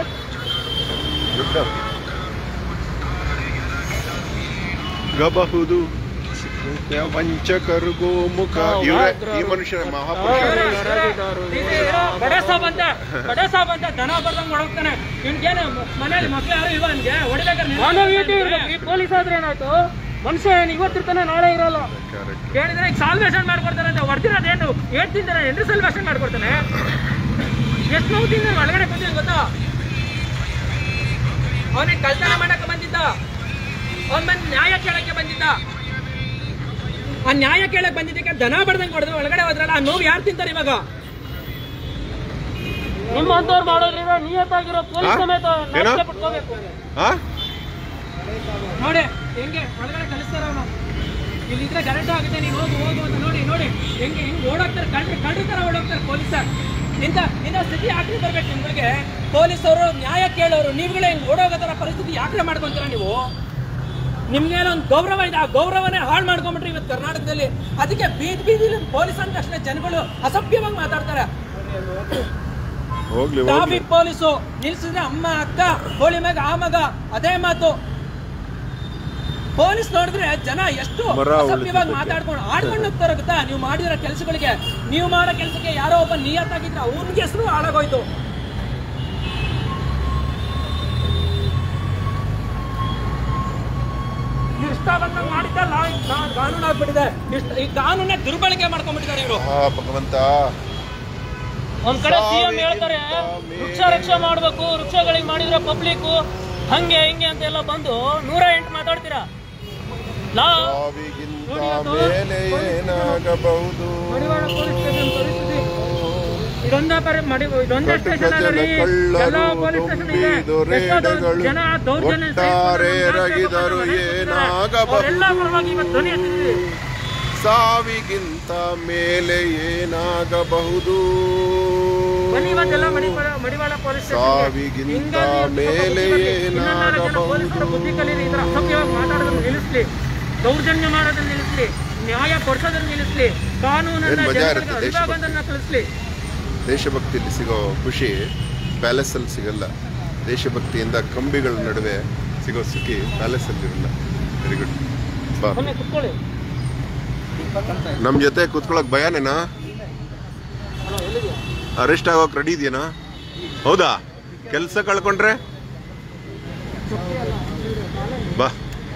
ಗಬಹುದು ವಂಚಕರಿಗೂ ಮುಖ ಇವರೇ ಈ ಮನುಷ್ಯನ ಮಹಾಪುರುಷ ಬಡೆ ಸಾಬ್ ಅಂತ ಬಡೆ ಸಾಬ್ ಅಂತ ದನ ಬರ್ದಂಗ್ ಹೊಡೋಗ್ತಾನೆ ಇವ್ನಿಗೇನು ಮನೇಲಿ ಮಕ್ಳು ಯಾರು ಇಲ್ವಾ ಅವ್ನಿಗೆ ಹೊಡಿಬೇಕಾದ್ರೆ ಮಾನವೀಯತೆ ಇರ್ಬೇಕು ಈ ಪೊಲೀಸ್ ಆದ್ರೆ ಏನಾಯ್ತು ಮನುಷ್ಯ ಏನು ಇವತ್ತಿರ್ತಾನೆ ನಾಳೆ ಇರಲ್ಲ ಹೇಳಿದ್ರೆ ಈಗ ಸಾಲ್ವೇಷನ್ ಮಾಡ್ಕೊಡ್ತಾನೆ ಅಂತ ಹೊಡ್ತಿರೋದೇನು ಏಟ್ ತಿಂತಾನೆ ಎಂದು ಸಾಲ್ವೇಷನ್ ಮಾಡ್ಕೊಡ್ತಾನೆ ಎಷ್ಟು ನೋವು ತಿಂದ ಒಳಗಡೆ ಕೂತೀನಿ ಗೊತ್ತಾ ಅವನಿಗೆ ಕಳ್ತನ ಮಾಡಕ್ಕೆ ಬಂದಿದ್ದ ಅವನ್ ಬಂದು ನ್ಯಾಯ ಕೇಳಕ್ಕೆ ಬಂದಿದ್ದ ಆ ನ್ಯಾಯ ಕೇಳಕ್ ಬಂದಿದ್ದಕ್ಕೆ ದನ ಬಡ್ದಂಗೆ ಹೊಡೆದ್ರೆ ಒಳಗಡೆ ಹೋದ್ರಲ್ಲ ಆ ನೋವು ಯಾರು ತಿಂತಾರೆ ಇವಾಗ ನಿಮ್ಮಂತವ್ರು ಮಾಡೋದ್ರಿಂದ ನಿಯತ್ತಾಗಿರೋ ಪೊಲೀಸ್ ಆ? ಸಮೇತ ಏನು? ನಾಚಿಕೆ ಪಟ್ಕೋಬೇಕು ಆ ನೋಡಿ ಹೆಂಗೆ ಒಳಗಡೆ ಕಳಿಸ್ತಾರ ಅವನು ಇಲ್ಲಿದ್ರೆ ಕರೆಕ್ಟ್ ಆಗುತ್ತೆ ನೀನು ಹೋಗು ಹೋಗು ಅಂತ ನೋಡಿ ನೋಡಿ ಹೆಂಗೆ ಹೆಂಗೆ ಓಡೋಗ್ತಾರೆ ಕಳ್ರಿ ಕಳ್ರಿ ಥರ ಓಡೋಗ್ತಾರೆ ಪೊಲೀಸರ್ ಇಂಥ ಇಂಥ ಸ್ಥಿತಿ ಯಾಕೆ ಬರ್ಬೇಕು ನಿಮಗೆ ಪೊಲೀಸರು ನ್ಯಾಯ ಕೇಳೋರು ನೀವುಗಳೇ ಹಿಂಗೆ ಓಡೋಗೋ ಥರ ಪರಿಸ್ಥಿತಿ ಯಾಕೆ ಮಾಡ್ಕೊಂತೀರ ನೀವು ನಿಮ್ಗೇನೋ ಒಂದು ಗೌರವ ಇದೆ ಆ ಗೌರವನೇ ಹಾಳು ಮಾಡ್ಕೊಂಬಿಟ್ರಿ ಇವತ್ತು ಕರ್ನಾಟಕದಲ್ಲಿ ಅದಕ್ಕೆ ಬೀದಿ ಬೀದಿಲಿ ಪೊಲೀಸ್ ಅಂದ ತಕ್ಷಣ ಜನಗಳು ಅಸಭ್ಯವಾಗಿ ಮಾತಾಡ್ತಾರೆ ಹೋಗ್ಲಿ ಹೋಗ್ಲಿ ಟ್ರಾಫಿಕ್ ಪೊಲೀಸು ನಿಲ್ಸಿದ್ರೆ ಅಮ್ಮ ಅಕ್ಕ ಹೋಳಿ ಮಗ ಆ ಮಗ ಅದೇ ಮಾತು ಪೊಲೀಸ್ ನೋಡಿದ್ರೆ ಜನ ಎಷ್ಟು ಮರ ಅಸಭ್ಯವಾಗಿ ಉಳಿತಿದ್ದಕ್ಕೆ. ಮಾತಾಡ್ಕೊಂಡು ಆಡ್ಕೊಂಡು ಹೋಗ್ತಾರೆ ಗೊತ್ತಾ ನೀವು ಮಾಡಿರೋ ಕೆಲಸಗಳಿಗೆ ನೀವು ಮಾಡೋ ಕೆಲಸಕ್ಕೆ ಯಾರೋ ಒಬ್ಬ ನಿಯತ್ತಾಗಿದ್ರೆ ಅವ್ನಿಗೆ ಹೆಸರು ಹಾಳಾಗೋಯ್ತು ಇವ್ರು ಇಷ್ಟ ಬಂದಂಗೆ ಮಾಡಿದ್ದ ಲಾ ಲಾ- ಕಾನೂನು ಆಗ್ಬಿಟ್ಟಿದೆ ಇಷ್ಟ ಈ ಕಾನೂನೇ ದುರ್ಬಳಕೆ ಮಾಡ್ಕೊಂಡ್ಬಿಟ್ಟಿದ್ದಾರೆ ಇವರು ಆ ಭಗವಂತ ಒಂದ್ ಕಡೆ ಸಿಎಂ ಸಾವಿಗಿಂತ ಹೇಳ್ತಾರೆ ಮೇಲೆ- ವೃಕ್ಷ ರಕ್ಷೆ ಮಾಡ್ಬೇಕು ವೃಕ್ಷಗಳಿಗೆ ಮಾಡಿದ್ರೆ ಪಬ್ಲಿಕ್ ಹಂಗೆ ಹಿಂಗೆ ಅಂತ ಎಲ್ಲ ಬಂದು ನೂರ ಎಂಟು ಮಾತಾಡ್ತೀರಾ ಲಾ ಸಾವಿಗಿಂತ ನೋಡಿ ಅದು ಮೇಲೆ ಏನಾಗಬಹುದು ಮಡಿವಾಳ ಪೊಲೀಸ್ ಸ್ಟೇಷನ್ ಪರಿಸ್ಥಿತಿ ಇದೊಂದ ಪರಿ ಮಡಿ ಇದೊಂದೇ ಕಟಕ ಸ್ಟೇಷನ್ ಅಲ್ಲಿ ಜನ ಕಳ್ಳರು, ಎಲ್ಲ ಪೊಲೀಸ್ ಸ್ಟೇಷನ್ ಇದೆ ದುಂಬಿ ಎಷ್ಟೋ ದೌ- ದೊರೆಗಳು, ಜನ ದೌರ್ಜನ್ಯ ಒಟ್ಟಾರೆ ರಗಿದರು ಏನಾಗಬಹುದು? ಎಲ್ಲ ಪರವಾಗಿ ಇವತ್ತು ಧ್ವನಿ ಎತ್ತಿದ್ವಿ ಸಾವಿಗಿಂತ ಮೇಲೆ ಏನಾಗಬಹುದು ಬನ್ನಿ ಇವತ್ತೆಲ್ಲ ಮಡಿವಾಳ ಮಡಿವಾಳ ಪೊಲೀಸ್ ಸ್ಟೇಷನ್ಗೆ. ಸಾವಿಗಿಂತ ಹಿಂಗಾಗಿ ಸ್ವಲ್ಪ ಮೇಲೆ ಬುದ್ಧಿ ಬರ್ಲಿ. ಇನ್ನೊಂದು ನಾಲ್ಕು ಜನ ಏನಾಗಬಹುದು? ಪೊಲೀಸರು ಬುದ್ಧಿ ಕಲೀರಿ ಈ ಥರ ಅಸಭ್ಯವಾಗಿ ಮಾತಾಡೋದನ್ನ ನಿಲ್ಲಿಸ್ಲಿ ದೌರ್ಜನ್ಯ ಮಾಡೋದನ್ನ ನಿಲ್ಲಿಸ್ಲಿ ನ್ಯಾಯ ಕೊಡ್ಸೋದನ್ನ ನಿಲ್ಲಿಸ್ಲಿ ಕಾನೂನನ್ನ ಏನ್ ಮಜಾ ಜನರಿಗೆ ಇರುತ್ತೆ ಅರಿವಾಗೋದನ್ನ ಕಲಿಸ್ಲಿ ದೇಶಭಕ್ತಿಯಲ್ಲಿ ಸಿಗೋ ಖುಷಿ ಪ್ಯಾಲೇಸಲ್ಲಿ ಸಿಗಲ್ಲ ದೇಶಭಕ್ತಿಯಿಂದ ಕಂಬಿಗಳ ನಡುವೆ ಸಿಗೋ ಸುಖಿ ಪ್ಯಾಲೇಸಲ್ಲಿ ಇರಲ್ಲ ವೆರಿ ಗುಡ್ ಬಾ ಬನ್ನಿ ಕುತ್ಕೊಳ್ಳಿ ನಮ್ಮ ಜೊತೆ ಕುತ್ಕೊಳಕ್ ಭಯನೇನಾ ಅರೆಸ್ಟ್ ಆಗೋಕ್ ರೆಡಿ ಇದೆಯೇನಾ ಹೌದಾ ಕೆಲಸ ಕಳ್ಕೊಂಡ್ರೆ ಬಾ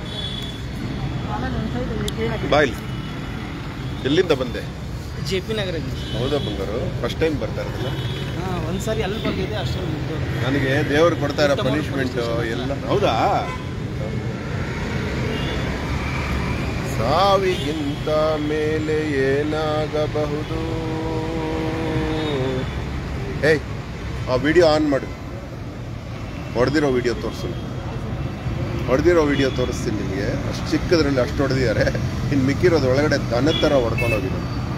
ಬಾ ಇಲ್ಲಿ ಎಲ್ಲಿಂದ ಬಂದೆ ಜೆ ಪಿ ನಗರ ಹೌದಾ ಬಂಗಾರು ಫಸ್ಟ್ ಟೈಮ್ ಬರ್ತಾ ಇರೋದಿಲ್ಲ ಒಂದ್ಸರಿ ಅಲ್ಲಿ ಬಂದಿದೆ ಅಷ್ಟೊಂದು ನನಗೆ ದೇವರು ಕೊಡ್ತಾ ಇರೋ ಪನಿಷ್ಮೆಂಟ್ ಎಲ್ಲ ಹೌದಾ ಸಾವಿಗಿಂತ ಮೇಲೆ ಏನಾಗಬಹುದು ಏಯ್ ಆ ವಿಡಿಯೋ ಆನ್ ಮಾಡು ಹೊಡೆದಿರೋ ವಿಡಿಯೋ ತೋರಿಸು ಹೊಡೆದಿರೋ ವಿಡಿಯೋ ತೋರಿಸ್ತೀನಿ ನಿಮಗೆ ಅಷ್ಟು ಚಿಕ್ಕದ್ರಲ್ಲಿ ಅಷ್ಟು ಹೊಡೆದಿದ್ದಾರೆ ಇನ್ನು ಮಿಕ್ಕಿರೋದು ಒಳಗಡೆ ದನದ ಥರ ಹೊಡ್ಕೊಂಡು ಹೋಗಿದೆ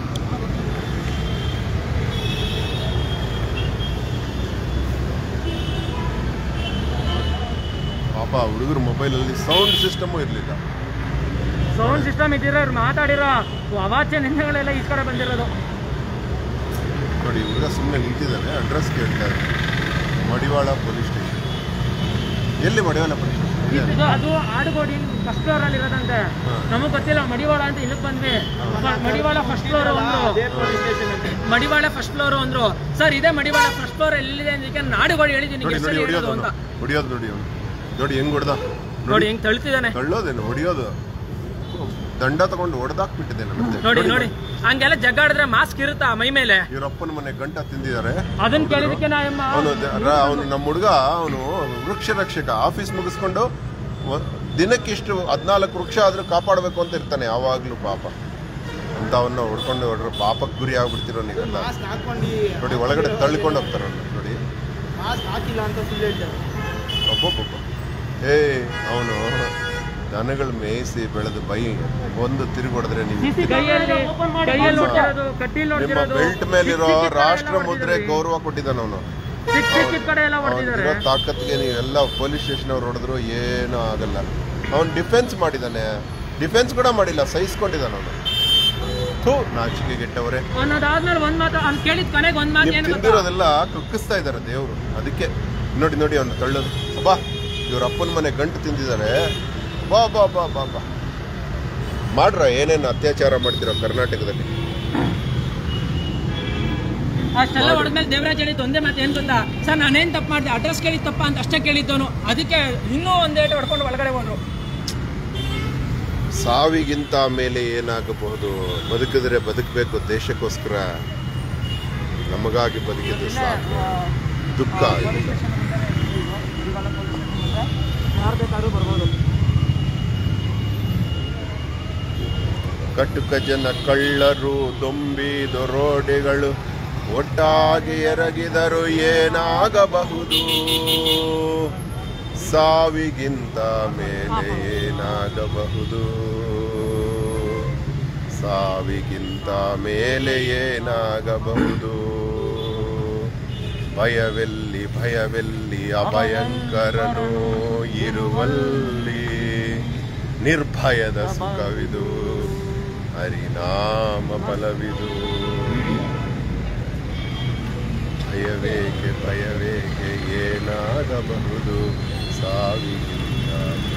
ಪಾಪ ಹುಡುಗರ ಮೊಬೈಲಲ್ಲಿ ಸೌಂಡ್ ಸಿಸ್ಟಮು ಇರಲಿಲ್ಲ ಸೌಂಡ್ ಸಿಸ್ಟಮ್ ಇದ್ದಿರೋ ಅವ್ರು ಮಾತಾಡಿರೋ ಅವಾಚ್ಯ ನಿಂದೆಗಳೆಲ್ಲ ಈ ಕಡೆ ಬಂದಿರೋದು ನೋಡಿ ಹುಡುಗ ಸುಮ್ಮನೆ ನಿಂತಿದ್ದಾನೆ ಅಡ್ರೆಸ್ ಕೇಳ್ತಾ ಇದ್ದಾನೆ ಮಡಿವಾಳ ಪೊಲೀಸ್ ಸ್ಟೇಷನ್ ಎಲ್ಲಿ ಮಡಿವಾಳ ಪೊಲೀಸ್ ಸ್ಟೇಷನ್ ಇದು ಅದು ಆಡುಗೋಡಿ ಫಸ್ಟ್ ಫ್ಲೋರ್ ಅಲ್ಲಿ ಇರೋದಂತೆ ನಮಗ್ ಗೊತ್ತಿಲ್ಲ ಮಡಿವಾಳ ಅಂತ ಇಲ್ಲಿಗೆ ಬಂದ್ವಿ ಮ- ಮಡಿವಾಳ ಫಸ್ಟ್ ಫ್ಲೋರ್ ಅಂದ್ರು ಮಡಿವಾಳ ಫಸ್ಟ್ ಫ್ಲೋರ್ ಅಂದ್ರು ಸರ್ ಇದೇ ಮಡಿವಾಳ ಫಸ್ಟ್ ಫ್ಲೋರ್ ಎಲ್ಲಿದೆ ಅದಕ್ಕೆ ನಾಡುಗೋಡಿ ಹೇಳಿದ್ದೀನಿ ನೋಡಿ ಎಷ್ಟು ನೋಡಿ ಸಲ ಹೊಡಿಯೋದು ಹೇಳೋದು ಅವ್ನು. ಅಂತ ಹೊಡಿಯೋದು ನೋಡಿ ಅವನು ನೋಡಿ ಹೆಂಗ್ ಹೊಡ್ದ ನೋಡಿ ಹೆಂಗ್ ತಳ್ತಿದ್ದಾನೆ ತಳ್ಳೋದೇನು ಹೊಡಿಯೋದು ದಂಡ ತಗೊಂಡು ಹೊಡೆದಾಕ್ಬಿಟ್ಟಿದೆ ನನ್ನ ನೋಡಿ ನೋಡಿ ಹಂಗೆಲ್ಲ ಜಗ್ಗಾಡಿದ್ರೆ ಮಾಸ್ಕ್ ಇರುತ್ತಾ ಮೈ ಮೇಲೆ ಇವರಪ್ಪನ ಮನೆ ಗಂಟ ತಿಂದಿದ್ದಾರೆ ಅದನ್ನ ಕೇಳಿದಕ್ಕೆ ನಾ ಎಮ್ಮ ಅವನು ಅವನು ನಮ್ಮ ಹುಡುಗ ಅವನು ವೃಕ್ಷ ರಕ್ಷಕ ಆಫೀಸ್ ಮುಗಿಸ್ಕೊಂಡು ವ- ದಿನಕ್ಕಿಷ್ಟು ಹದಿನಾಲ್ಕು ವೃಕ್ಷ ಆದ್ರೂ ಕಾಪಾಡಬೇಕು ಅಂತ ಇರ್ತಾನೆ ಯಾವಾಗ್ಲೂ ಪಾಪ ಅಂತವನ್ನ ಹೊಡ್ಕೊಂಡು ಹೊಡ್ರೆ ಪಾಪಕ್ಕೆ ಗುರಿ ಆಗ್ಬಿಡ್ತಿರೋ ನೀವೆಲ್ಲ ಮಾಸ್ಕ್ ಹಾಕೊಂಡು ನೋಡಿ ಒಳಗಡೆ ತಳ್ಕೊಂಡು ಹೋಗ್ತಾರೆ ಅವ್ರನ್ನ ನೋಡಿ ಮಾಸ್ಕ್ ಹಾಕಿಲ್ಲ ಅಂತ ಸುಳ್ಳು ಹೇಳ್ತಾರೆ ಅಬ್ಬಬ್ಬಬ್ಬ ಏ ಅವನು ದನಗಳು ಮೇಯಿಸಿ ಬೆಳೆದು ಬೈ ಒಂದು ತಿರುಗೊಡಿದ್ರೆ ನೀವು ಕೈಯಲ್ಲಿ ಕೈಯಲ್ಲಿ ನೋಡ್ತಿರೋದು ಕಡ್ಡಿಲ್ ನಿಮ್ಮ ನೋಡ್ತಿರೋದು ಬೆಲ್ಟ್ ಮೇಲಿರೋ ಸಿಕ್ ಸಿಕ್ ಕಡೆ ರಾಷ್ಟ್ರ ಎಲ್ಲ ಮುದ್ರೆ ಹೊಡ್ದಿದ್ದಾರೆ. ಗೌರವ ಕೊಟ್ಟಿದ್ದಾನ ಅವನು ಸಿಕ್ ಸಿಕ್ ಸಿಕ್ ಕಡೆ ಎಲ್ಲ ಹೊಡೆದಿದ್ದಾರೆ ಅವನಿರೋ ತಾಕತ್ಗೆ ನೀವೆಲ್ಲ ಪೊಲೀಸ್ ಸ್ಟೇಷನ್ ಅವ್ರು ಹೊಡೆದ್ರು ಏನೂ ಆಗಲ್ಲ ಅವನು ಡಿಫೆನ್ಸ್ ಮಾಡಿದ್ದಾನೆ ಡಿಫೆನ್ಸ್ ಕೂಡ ಮಾಡಿಲ್ಲ ಸಹಿಸ್ಕೊಂಡಿದ್ದಾನೆ ಅವನು ಥೂ ನಾಚಿಕೆ ಗೆಟ್ಟವರೇ ಅನ್ನೋದಾದ್ಮೇಲೆ ಒಂದ್ ಮಾತು ಅವ್ನು ಕೇಳಿದ್ ಕೊನೆಗೆ ಒಂದ್ ಮಾತು ನೀವು ಏನು ಗೊತ್ತಾ ತಿಂದಿರೋದೆಲ್ಲ ಕುಕ್ಕಿಸ್ತಾ ಇದ್ದಾರೆ ದೇವರು ಅದಕ್ಕೆ ನೋಡಿ ನೋಡಿ ಅವನು ತಳ್ಳೋದು ಬಾ ಇವ್ರ ಅಪ್ಪನ ಮನೆ ಗಂಟು ತಿಂದಿದ್ದಾರೆ ಬಾ ಬಾ ಬಾ ಬಾ ಬಾ ಮಾಡ್ರ ಏನೇನು ಅತ್ಯಾಚಾರ ಮಾಡ್ತಿರೋ ಕರ್ನಾಟಕದಲ್ಲಿ ಅಷ್ಟೆಲ್ಲ ಹೊಡೆದ್ಮೇಲೆ ದೇವರಾಜ್ ಹೇಳಿದ್ದು ಒಂದೇ ಮಾತು ಏನ್ ಗೊತ್ತಾ ಸರ್ ನಾನೇನ್ ತಪ್ಪು ಮಾಡಿದೆ ಅಡ್ರೆಸ್ ಕೇಳಿದ್ ತಪ್ಪ ಅಂತ ಅಷ್ಟೇ ಕೇಳಿದ್ದವನು ಅದಕ್ಕೆ ಇನ್ನೂ ಒಂದೇಟು ಹೊಡ್ಕೊಂಡು ಒಳಗಡೆ ಹೋದ್ರು ಸಾವಿಗಿಂತ ಮೇಲೆ ಏನಾಗಬಹುದು ಬದುಕಿದ್ರೆ ಬದುಕಬೇಕು ದೇಶಕ್ಕೋಸ್ಕರ ನಮಗಾಗಿ ಬದುಕಿದ್ದು ಸಾಕು ದುಃಖ ಇದು. ಯಾರು ಬೇಕಾದ್ರೂ ಬರ್ಬೋದು ಕಟುಕ ಜನ ಕಳ್ಳರು ದೊಂಬಿ ದೊರೋಡೆಗಳು ಒಟ್ಟಾಗಿ ಎರಗಿದರು ಏನಾಗಬಹುದು ಸಾವಿಗಿಂತ ಮೇಲೆ ಏನಾಗಬಹುದು ಸಾವಿಗಿಂತ ಮೇಲೆ ಏನಾಗಬಹುದು ಭಯವೆಲ್ಲಿ ಭಯವೆಲ್ಲಿ ಅಭಯಂಕರನು ಇರುವಲ್ಲಿ ನಿರ್ಭಯದ ಸುಖವಿದು ಹರಿನಾಮ ಫಲವಿದು ಭಯವೇಕೆ ಭಯವೇಕೆ ಏನಾಗಬಹುದು ಸಾವಿಗಿಂತ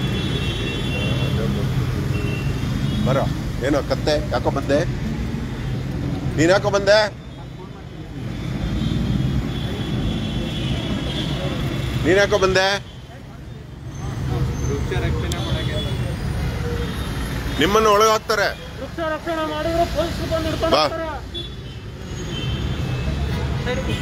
ಏನಾಗಬಹುದು ಬರ ಏನೋ ಕತ್ತೆ ಯಾಕೋ ಬಂದೆ ನೀನ್ ಯಾಕೋ ಬಂದೆ ನೀನ್ ಯಾಕೋ ಬಂದೆ ನಿಮ್ಮನ್ನು ಒಳಗೆ ಹಾಕ್ತಾರೆ ವೃಕ್ಷ ರಕ್ಷಣೆ ಮಾಡಿದ್ರು ಪೊಲೀಸರು ಬಂದು ಹಿಡ್ಕೊಂಡು ಬಾ. ಹೋಗ್ತಾರೆ. ಸರಿ ಕೂತ್ಕೊ.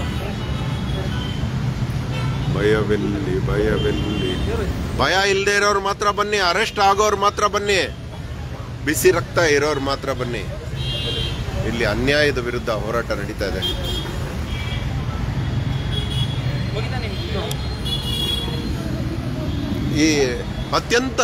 ಭಯವೆಲ್ಲಿ ಭಯವೆಲ್ಲಿ ಭಯ ಇಲ್ಲದೆ ಇರೋರು ಮಾತ್ರ ಬನ್ನಿ ಅರೆಸ್ಟ್ ಆಗೋರು ಮಾತ್ರ ಬನ್ನಿ ಬಿಸಿ ರಕ್ತ ಇರೋರು ಮಾತ್ರ ಬನ್ನಿ ಇಲ್ಲಿ ಅನ್ಯಾಯದ ವಿರುದ್ಧ ಹೋರಾಟ ನಡೀತಾ ಇದೆ ಮುಗಿತಾ ನಿಮ್ಗೆ? ಈ ಅತ್ಯಂತ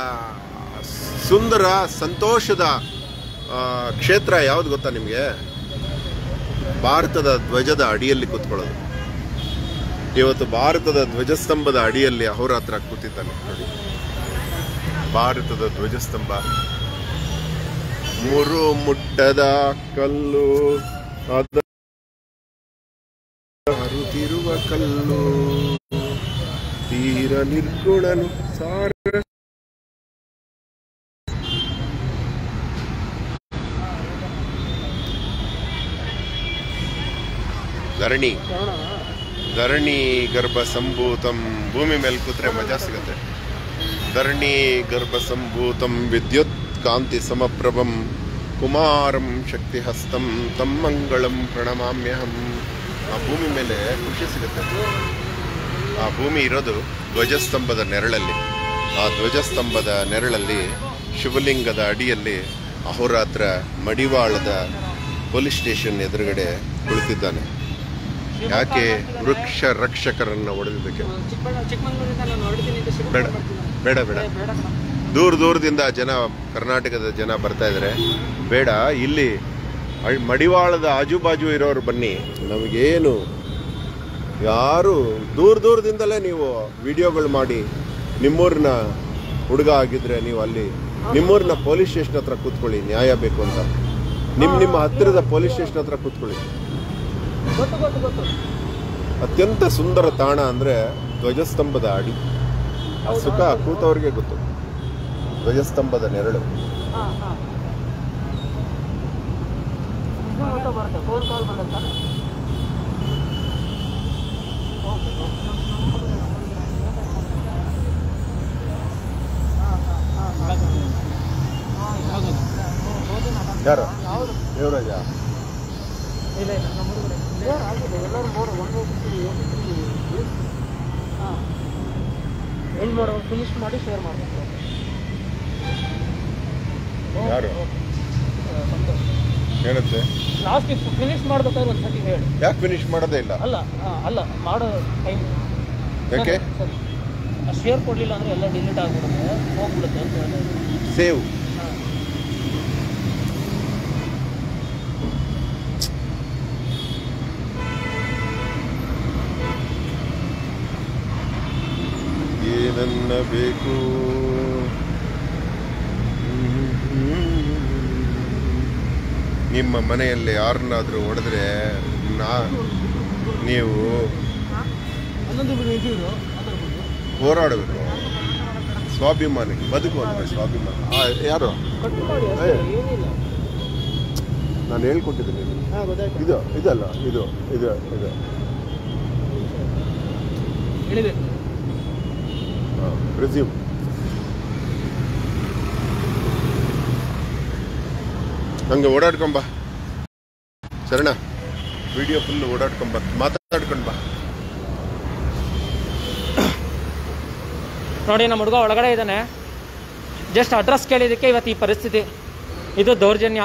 ಸುಂದರ ಸಂತೋಷದ ಆ, ಕ್ಷೇತ್ರ ಯಾವ್ದು ಗೊತ್ತಾ ನಿಮಗೆ ಭಾರತದ ಧ್ವಜದ ಅಡಿಯಲ್ಲಿ ಕೂತ್ಕೊಳ್ಳೋದು ಇವತ್ತು ಭಾರತದ ಧ್ವಜಸ್ತಂಭದ ಅಡಿಯಲ್ಲಿ ಅಹೋರಾತ್ರ ಕೂತಿದ್ದಾನೆ ನೋಡಿ ಭಾರತದ ಧ್ವಜಸ್ತಂಭ ಮುರು ಮುಟ್ಟದ ಕಲ್ಲು ಅದ ಹರಿತಿರುವ ಕಲ್ಲು ತೀರ ನಿರ್ಗುಣನು ಸಾರ ಧರಣಿ ಧರಣಿ ಗರ್ಭ ಸಂಭೂತಂ ಭೂಮಿ ಮೇಲೆ ಕೂತ್ರೆ ಮಜಾ ಸಿಗುತ್ತೆ ಧರಣಿ ಗರ್ಭ ಸಂಭೂತಂ ವಿದ್ಯುತ್ ಕಾಂತಿ ಸಮಪ್ರಭಂ ಕುಮಾರಂ ಶಕ್ತಿ ಹಸ್ತಂ ತಂ ಮಂಗಳಂ ಪ್ರಣಮಾಮ್ಯಹಂ ಆ ಭೂಮಿ ಮೇಲೆ ಖುಷಿ ಸಿಗುತ್ತೆ ಆ ಭೂಮಿ ಇರೋದು ಧ್ವಜಸ್ತಂಭದ ನೆರಳಲ್ಲಿ ಆ ಧ್ವಜಸ್ತಂಭದ ನೆರಳಲ್ಲಿ ಶಿವಲಿಂಗದ ಅಡಿಯಲ್ಲಿ ಅಹೋರಾತ್ರ ಮಡಿವಾಳದ ಪೊಲೀಸ್ ಸ್ಟೇಷನ್ ಎದುರುಗಡೆ ಕುಳಿತಿದ್ದಾನೆ ಯಾಕೆ ವೃಕ್ಷ ರಕ್ಷಕರನ್ನ ಹೊಡೆದಿದ್ದಕ್ಕೆ ಚಿಕ್ಕಬಳ್ಳಾ- ಚಿಕ್ಕಮಂಗ್ಳೂರಿಂದ ನಾನು ಹೊರಡ್ತೀನಿ ಅಂತ ಶಿವ ಬೇಡ ಬೇಡ ಬೇಡ ಬೇಡ ಕಣ. ದೂರ ದೂರದಿಂದ ಜನ ಕರ್ನಾಟಕದ ಜನ ಬರ್ತಾ ಇದ್ದಾರೆ ಬೇಡ ಇಲ್ಲಿ ಅಳ್- ಮಡಿವಾಳದ ಆಜುಬಾಜು ಇರೋರು ಬನ್ನಿ ನಮಗೇನು ಯಾರು ದೂರ ದೂರದಿಂದಲೇ ನೀವು ವಿಡಿಯೋಗಳು ಮಾಡಿ ನಿಮ್ಮೂರಿನ ಹುಡುಗ ಆಗಿದ್ರೆ ನೀವು ಅಲ್ಲಿ ನಿಮ್ಮೂರಿನ ಪೊಲೀಸ್ ಸ್ಟೇಷನ್ ಹತ್ರ ಕೂತ್ಕೊಳ್ಳಿ ನ್ಯಾಯ ಬೇಕು ಅಂತ ನಿಮ್ಮ ನಿಮ್ಮ ಹತ್ತಿರದ ಪೊಲೀಸ್ ಸ್ಟೇಷನ್ ಹತ್ರ ಕೂತ್ಕೊಳ್ಳಿ ಗೊತ್ತು ಗೊತ್ತು ಗೊತ್ತು ಅತ್ಯಂತ ಸುಂದರ ತಾಣ ಅಂದ್ರೆ ಧ್ವಜಸ್ತಂಭದ ಅಡಿ ಆ ಸುಖ ಕೂತವ್ರಿಗೆ ಗೊತ್ತು ಧ್ವಜಸ್ತಂಭದ ನೆರಳು ಹಾ ಹಾ ಫೋನ್ ಬರುತ್ತೆ ಫೋನ್ ಕಾಲ್ ಬಂದಂತ ಯಾರು ದೇವರಾಜ ಇಲ್ಲ ಇಲ್ಲ ನಮ್ಮ ಹುಡುಗರೇ ಕ್ಲಿಯರ್ ಆಗಿದೆ ಎಲ್ಲರೂ ಮೋಡ್ ಒಂದು ಹಾಂ ಎಂಡ್ ಮಾಡೋ ಫಿನಿಶ್ ಮಾಡಿ ಶೇರ್ ಮಾಡಬೇಕು ಯಾರು ಹೇಳುತ್ತೆ ಲಾಸ್ಟ್ ಫಿನಿಶ್ ಮಾಡ್ಬೇಕಾದ್ರೆ ಒಂದು ಸತಿ ಹೇಳಿ ಯಾಕೆ ಫಿನಿಶ್ ಮಾಡೋದೇ ಇಲ್ಲ ಅಲ್ಲ ಆ, ಅಲ್ಲ ಮಾಡೋ ಟೈಮ್ ಯಾಕೆ? ಸರಿ ಶೇರ್ ಕೊಡಲಿಲ್ಲ ಅಂದರೆ ಎಲ್ಲ ಡಿಲೀಟ್ ಆಗ್ಬಿಡುತ್ತೆ ಹೋಗ್ಬಿಡುತ್ತೆ ಅಂತ ಹೇಳಿದೆ ಸೇವ್ ಏನನ್ನ ಬೇಕು ನಿಮ್ಮ ಮನೆಯಲ್ಲಿ ಯಾರನ್ನಾದ್ರೂ ಹೊಡೆದ್ರೆ ನಾ ನೀವು ಹೋರಾಡಬೇಕು ಸ್ವಾಭಿಮಾನಿ ಬದುಕು ಅಂದ್ರೆ ಸ್ವಾಭಿಮಾನ ಆ, ಯಾರು ಏ, ಏನಿಲ್ಲ ನಾನು ಹೇಳ್ಕೊಟ್ಟಿದ್ದೀನಿ ಹಾಂ ಗೊತ್ತಾಯ್ತು ಇದು ಇದಲ್ಲ ಇದು ಇದು ಇದು ಹೇಳಿಬೇಕು ರೆಸ್ಯೂಮ್ ಹಂಗೆ ಓಡಾಡ್ಕೊಂಬ ಶರಣ ವಿಡಿಯೋ ಫುಲ್ ಓಡಾಡ್ಕೊಂಬ ಮಾತಾಡ್ಕೊಂಡ್ ಬಾ ನೋಡಿ ನಮ್ಮ ಹುಡುಗ ಒಳಗಡೆ ಇದ್ದಾನೆ ಜಸ್ಟ್ ಅಡ್ರೆಸ್ ಕೇಳಿದ್ದಕ್ಕೆ ಇವತ್ತು ಈ ಪರಿಸ್ಥಿತಿ ಇದು ದೌರ್ಜನ್ಯ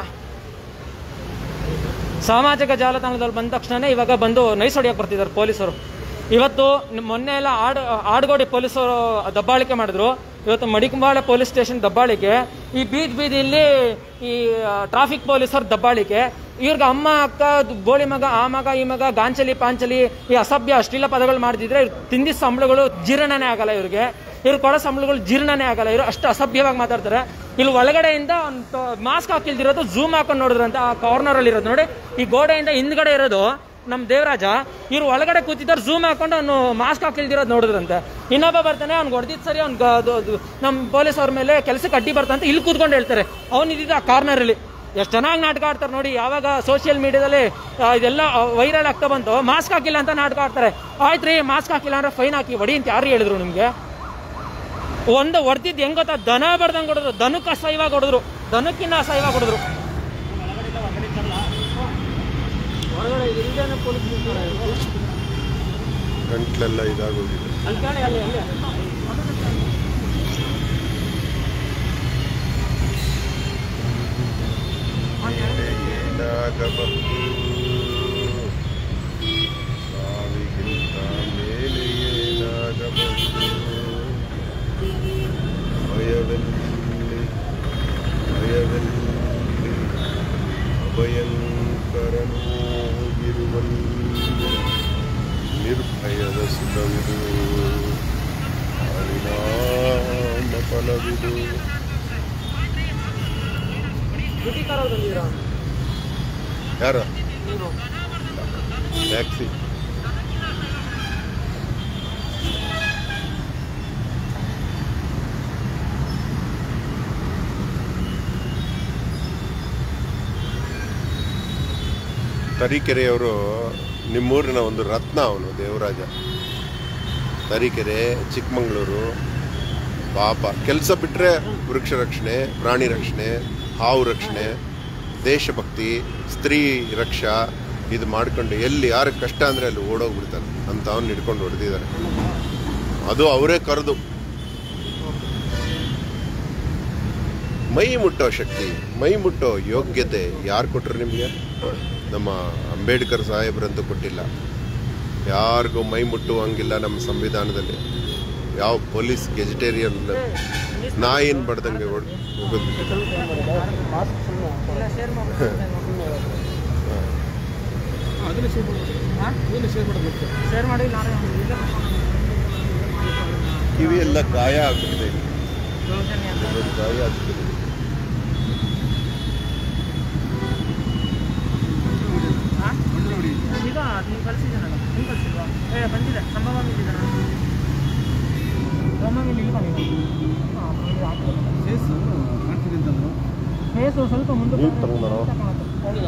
ಸಾಮಾಜಿಕ ಜಾಲತಾಣದಲ್ಲಿ ಬಂದ ತಕ್ಷಣ ಇವಾಗ ಬಂದು ನೈಸ್ ಹೊಡಿಯಕ್ಕೆ ಬರ್ತಿದ್ದಾರೆ ಪೊಲೀಸರು ಇವತ್ತು ನ- ಮೊನ್ನೆ ಎಲ್ಲ ಆಡ್ ಆಡ್ಗೋಡಿ ಪೊಲೀಸರು ದಬ್ಬಾಳಿಕೆ ಮಾಡಿದ್ರು ಇವತ್ತು ಮಡಿಕಂಬಾಳೆ ಪೊಲೀಸ್ ಸ್ಟೇಷನ್ ದಬ್ಬಾಳಿಕೆ ಈ ಬೀದಿ ಬೀದಿಯಲ್ಲಿ ಈ ಟ್ರಾಫಿಕ್ ಪೊಲೀಸರು ದಬ್ಬಾಳಿಕೆ ಇವ್ರಿಗೆ ಅಮ್ಮ ಅಕ್ಕ ದ್- ಬೋಳಿ ಮಗ ಆ ಮಗ ಈ ಮಗ ಗಾಂಚಲಿ ಪಾಂಚಲಿ ಈ ಅಸಭ್ಯ ಅಶ್ಲೀಲ ಪದಗಳು ಮಾಡ್ತಿದ್ರೆ ಇವ್ರ್ ತಿಂದಿದ್ದ ಸಂಬಳಗಳು ಜೀರ್ಣನೇ ಆಗಲ್ಲ ಇವ್ರಿಗೆ ಇವ್ರು ಕೊಡೋ ಸಂಬಳಗಳು ಜೀರ್ಣನೇ ಆಗಲ್ಲ ಇವರು ಅಷ್ಟು ಅಸಭ್ಯವಾಗಿ ಮಾತಾಡ್ತಾರೆ ಇಲ್ಲಿ ಒಳಗಡೆಯಿಂದ ಒಂದು ಮಾಸ್ಕ್ ಹಾಕಿಲ್ದಿರೋದು ಝೂಮ್ ಹಾಕೊಂಡು ನೋಡಿದ್ರಂತ ಆ ಕಾರ್ನರ್ ಅಲ್ಲಿ ಇರೋದು ನೋಡಿ ಈ ಗೋಡೆಯಿಂದ ಹಿಂದ್ಗಡೆ ಇರೋದು ನಮ್ಮ ದೇವರಾಜ ಇವ್ರು ಒಳಗಡೆ ಕೂತಿದ್ದಾರೆ ಝೂಮ್ ಹಾಕೊಂಡು ಅವನು ಮಾಸ್ಕ್ ಹಾಕಿಲ್ದಿರೋದು ನೋಡಿದ್ರಂತೆ ಇನ್ನೊಬ್ಬ ಬರ್ತಾನೆ ಅವ್ನು ಹೊಡೆದಿದ್ದು ಸರಿ ಅವ್ನು ನಮ್ಮ ಪೊಲೀಸ್ ಅವ್ರ ಮೇಲೆ ಕೆಲಸಕ್ಕೆ ಅಡ್ಡಿ ಬರ್ತಾನೆ ಇಲ್ಲಿ ಕೂತ್ಕೊಂಡು ಹೇಳ್ತಾರೆ ಅವ್ನು ಇದ್ದಿದ್ದು ಆ ಕಾರ್ನರ್ ಅಲ್ಲಿ ಎಷ್ಟು ಚೆನ್ನಾಗಿ ನಾಟಕ ಆಡ್ತಾರೆ ನೋಡಿ ಯಾವಾಗ ಸೋಷಿಯಲ್ ಮೀಡಿಯಾದಲ್ಲಿ ಇದೆಲ್ಲ ವೈರಲ್ ಆಗ್ತಾ ಬಂತು ಮಾಸ್ಕ್ ಹಾಕಿಲ್ಲ ಅಂತ ನಾಟಕ ಆಡ್ತಾರೆ ಆಯ್ತು ರೀ ಮಾಸ್ಕ್ ಹಾಕಿಲ್ಲ ಅಂದ್ರೆ ಫೈನ್ ಹಾಕಿ ಹೊಡಿ ಅಂತ ಯಾರು ಹೇಳಿದ್ರು ನಿಮಗೆ ಒಂದು ಹೊಡೆದಿದ್ದು ಹೆಂಗ್ ಗೊತ್ತಾ ದನ ಬಡ್ದಂಗೆ ಹೊಡೆದ್ರು ದನಕ್ಕೆ ಅಸಹ್ಯವಾಗಿ ಹೊಡೆದ್ರು ದನಕ್ಕಿನ್ನ ಅಸಹ್ಯವಾಗಿ ಹೊಡೆದ್ರು ಹೊರಗಡೆ ಇಲ್ದೇನೆ ಪೊಲೀಸ್ ನಿಲ್ತಾರೆ ಇವ್ರು. ಗಂಟ್ಲೆಲ್ಲ ಇದಾಗೋಗಿದೆ ಅಲ್ಲಿ ಕೇಳಿ ಅಲ್ಲಿ ಅಲ್ಲಿ ಏನಾಗಬಹುದು ಸಾವಿಗಿಂತ ಮೇಲೆ ಏನಾಗಬಹುದು ಭಯವೆಲ್ಲಿ ಭಯವೆಲ್ಲಿ ಅಭಯಂಕರನೂ ಇರುವಲ್ಲಿ ನಿರ್ಭಯದ ಸುಖವಿದು ಪರಿಣಾಮ ಫಲವಿದು ಡ್ಯೂಟಿ ಕಾರಲ್ಲಿ ಬಂದಿದ್ದೀರಾ ಯಾರ ನೀವು ಟ್ಯಾಕ್ಸಿ ತರೀಕೆರೆಯವರು ನಿಮ್ಮೂರಿನ ಒಂದು ರತ್ನ ಅವನು ದೇವರಾಜ ತರೀಕೆರೆ ಚಿಕ್ಕಮಂಗ್ಳೂರು ಪಾಪ ಕೆಲಸ ಬಿಟ್ಟರೆ ವೃಕ್ಷ ರಕ್ಷಣೆ ಪ್ರಾಣಿ ರಕ್ಷಣೆ ಹಾವು ರಕ್ಷಣೆ ದೇಶಭಕ್ತಿ ಸ್ತ್ರೀ ರಕ್ಷಾ ಇದು ಮಾಡ್ಕೊಂಡು ಎಲ್ಲಿ ಯಾರ ಕಷ್ಟ ಅಂದರೆ ಅಲ್ಲಿ ಓಡೋಗ್ಬಿಡ್ತಾನೆ ಅಂತ ಅವ್ನು ಹಿಡ್ಕೊಂಡು ಹೊಡೆದಿದ್ದಾರೆ ಅದು ಅವರೇ ಕರೆದು ಮೈ ಮುಟ್ಟೋ ಶಕ್ತಿ ಮೈ ಮುಟ್ಟೋ ಯೋಗ್ಯತೆ ಯಾರು ಕೊಟ್ಟರು ನಿಮಗೆ ನಮ್ಮ ಅಂಬೇಡ್ಕರ್ ಸಾಹೇಬ್ರಂತೂ ಕೊಟ್ಟಿಲ್ಲ ಯಾರಿಗೂ ಮೈ ಮುಟ್ಟುವಂಗಿಲ್ಲ ನಮ್ಮ ಸಂವಿಧಾನದಲ್ಲಿ ಯಾವ ಪೊಲೀಸ್ ಗೆಜಿಟೇರಿಯನ್ ನಾಯಿನ್ ಬಡ್ದಂಗೆ ಹೊಡ್- ಹೋಗೋದು ಇಲ್ಲ ಶೇರ್ ಮಾಡಿ ಶೇರ್ ಮಾಡಿ ನಾನೇ ಇಲ್ಲೇ ಕಿವಿ ಎಲ್ಲ ಗಾಯ ಆಗ್ಬಿಟ್ಟಿದೆ ದೌರ್ಜನ್ಯ ಅಂತ. ಇದೊಂದು ಗಾಯ ಆಗ್ಬಿಟ್ಟಿದೆ ಹಾ? ಈಗ ನೀವು ಕಳಿಸಿದ್ದೀನಲ್ಲ ನೀವು ಕಳಿಸಿಲ್ವಾ ಏ ಬಂದಿದೆ ಸಂಭವ ಬಂದಿದ್ದಾನೆ ಸಂಭವ ಇಲ್ಲಿ ಇಲ್ವಾ ನೀವು ಹಾಂ ಇಲ್ಲಿ ಹಾಕಿಲ್ಲ. ಫೇಸು ಸ್ವಲ್ಪ ಮುಂದೆ ನೀವ್ ತಗೊಂಬರೋ? ಹೌದಾ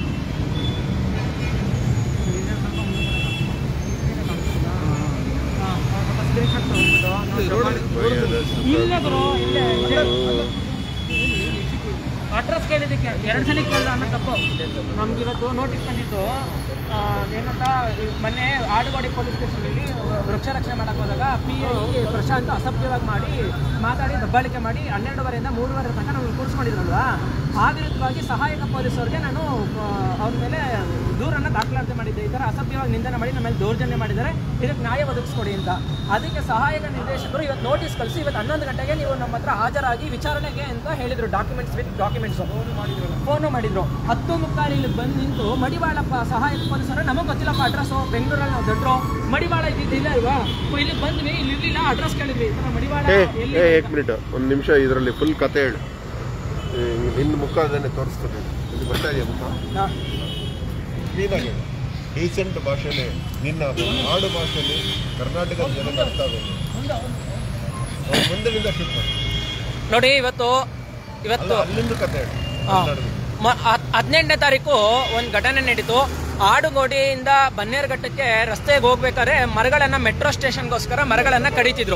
ಭಯದ ಇಲ್ಲೇ ಗುರು ಇಲ್ಲೇ ಇಲ್ಲೇ ಸುಖವಿದು. ಅಡ್ರೆಸ್ ಕೇಳಿದ್ದಕ್ಕೆ ಎರಡು ಸಲ ಕೇಳಿದ ಅನ್ನೋ ತಪ್ಪು ನಮ್ಗೆ ಇವತ್ತು ನೋಟಿಸ್ ಬಂದಿತ್ತು ಆ, ಏನಂತ ಈ ಮೊನ್ನೆ ಆಡುಗೋಡಿ ಪೊಲೀಸ್ ಸ್ಟೇಷನಲ್ಲಿ ವೃಕ್ಷ ರಕ್ಷಣೆ ಮಾಡಕ್ಕೆ ಹೋದಾಗ ಪಿ ಐ ಪ್ರಶಾಂತ್ ಅಸಭ್ಯವಾಗಿ ಮಾಡಿ ಮಾತಾಡಿ ದಬ್ಬಾಳಿಕೆ ಮಾಡಿ ಹನ್ನೆರಡುವರೆಯಿಂದ ಮೂರುವರೆ ತನಕ ನಾವು ಕೂರಿಸ್ಕೊಂಡಿದ್ರಲ್ವಾ ಆ ವಿರುದ್ಧವಾಗಿ ಸಹಾಯಕ ಪೊಲೀಸರಿಗೆ ನಾನು ಆ, ಅವ್ರ ಮೇಲೆ ದೂರನ್ನ ದಾಖಲಾತಿ ಮಾಡಿದ್ದೆ ಈ ತರ ಅಸಭ್ಯವಾಗಿ ನಿಂದನೆ ಮಾಡಿ ನಮ್ಮ ಮೇಲೆ ದೌರ್ಜನ್ಯ ಮಾಡಿದ್ದಾರೆ ಇದಕ್ಕೆ ನ್ಯಾಯ ಒದಗಿಸ್ಕೊಡಿ ಅಂತ ಅದಕ್ಕೆ ಸಹಾಯಕ ನಿರ್ದೇಶಕರು ಇವತ್ತು ನೋಟಿಸ್ ಕಳಿಸಿ ಇವತ್ತು ಹನ್ನೊಂದು ಗಂಟೆಗೆ ನೀವು ನಮ್ಮ ಹತ್ರ ಹಾಜರಾಗಿ ವಿಚಾರಣೆಗೆ ಅಂತ ಹೇಳಿದ್ರು ಡಾಕ್ಯುಮೆಂಟ್ಸ್ ವಿತ್ ಡಾಕ್ಯುಮೆಂಟ್ಸ್ ಫೋನು ಮಾಡಿದ್ರು ಹತ್ತು ಮುಕ್ಕಾಲು ಇಲ್ಲಿ ಬಂದು ನಿಂತು ಮಡಿವಾಳಪ್ಪ ಸಹಾಯಕ ಪೊಲೀಸರು ನಮಗೆ ಗೊತ್ತಿಲ್ಲಪ್ಪ ಅಡ್ರೆಸ್ ಬೆಂಗಳೂರಲ್ಲಿ ನಾವು ದೊಡ್ಡರು ಮಡಿವಾಳ ಇದ್ದಿದ್ದು ಇಲ್ಲ ಇಲ್ವಾ ಇಲ್ಲಿ ಬಂದ್ವಿ ಇಲ್ಲಿ ಇರ್ಲಿಲ್ಲ ಅಡ್ರೆಸ್ ಕೇಳಿದ್ವಿ ಈ ತರ ಮಡಿವಾಳ ಏ ಎಲ್ಲಿ ಏ ಏಕ್ ಮಿನಿಟ್ ಒಂದು ನಿಮಿಷ ಇದರಲ್ಲಿ ಫುಲ್ ಕತೆ ಹೇಳು ಈ ನಿನ್ನ ಮುಖ ಅದನ್ನೇ ತೋರಿಸ್ತದೆ ಇಲ್ಲಿ ಬರ್ತಾ ಇದೆಯಾ ಮುಖ ನಾ- ಕ್ಲೀನಾಗಿ ಹೇಳು ಡೀಸೆಂಟ್ ಭಾಷೆಯಲ್ಲಿ ನಿನ್ನ ಆಡು ಭಾಷೆಯಲ್ಲಿ ಕರ್ನಾಟಕದ ಜನಕ್ಕೆ ಅರ್ಥ ಆಗೋದು ಅವ್ರು ಮುಂದಿನಿಂದ ಶೂಟ್ ಮಾಡಿ ನೋಡಿ ಇವತ್ತು ಅಲ್ಲ ಇವತ್ತು ಅಲ್ಲಿಂದ ಕತೆ ಹೇಳು ಹಾ. ಕನ್ನಡದಲ್ಲಿ. ಮ- ಹತ್- ಹದಿನೆಂಟನೇ ತಾರೀಕು ಒಂದು ಘಟನೆ ನಡೀತು ಆಡುಗೋಡಿಯಿಂದ ಬನ್ನೇರುಘಟ್ಟಕ್ಕೆ ರಸ್ತೆಗೆ ಹೋಗ್ಬೇಕಾದ್ರೆ ಮರಗಳನ್ನ ಮೆಟ್ರೋ ಸ್ಟೇಷನ್ಗೋಸ್ಕರ ಮರಗಳನ್ನ ಕಡಿತಿದ್ರು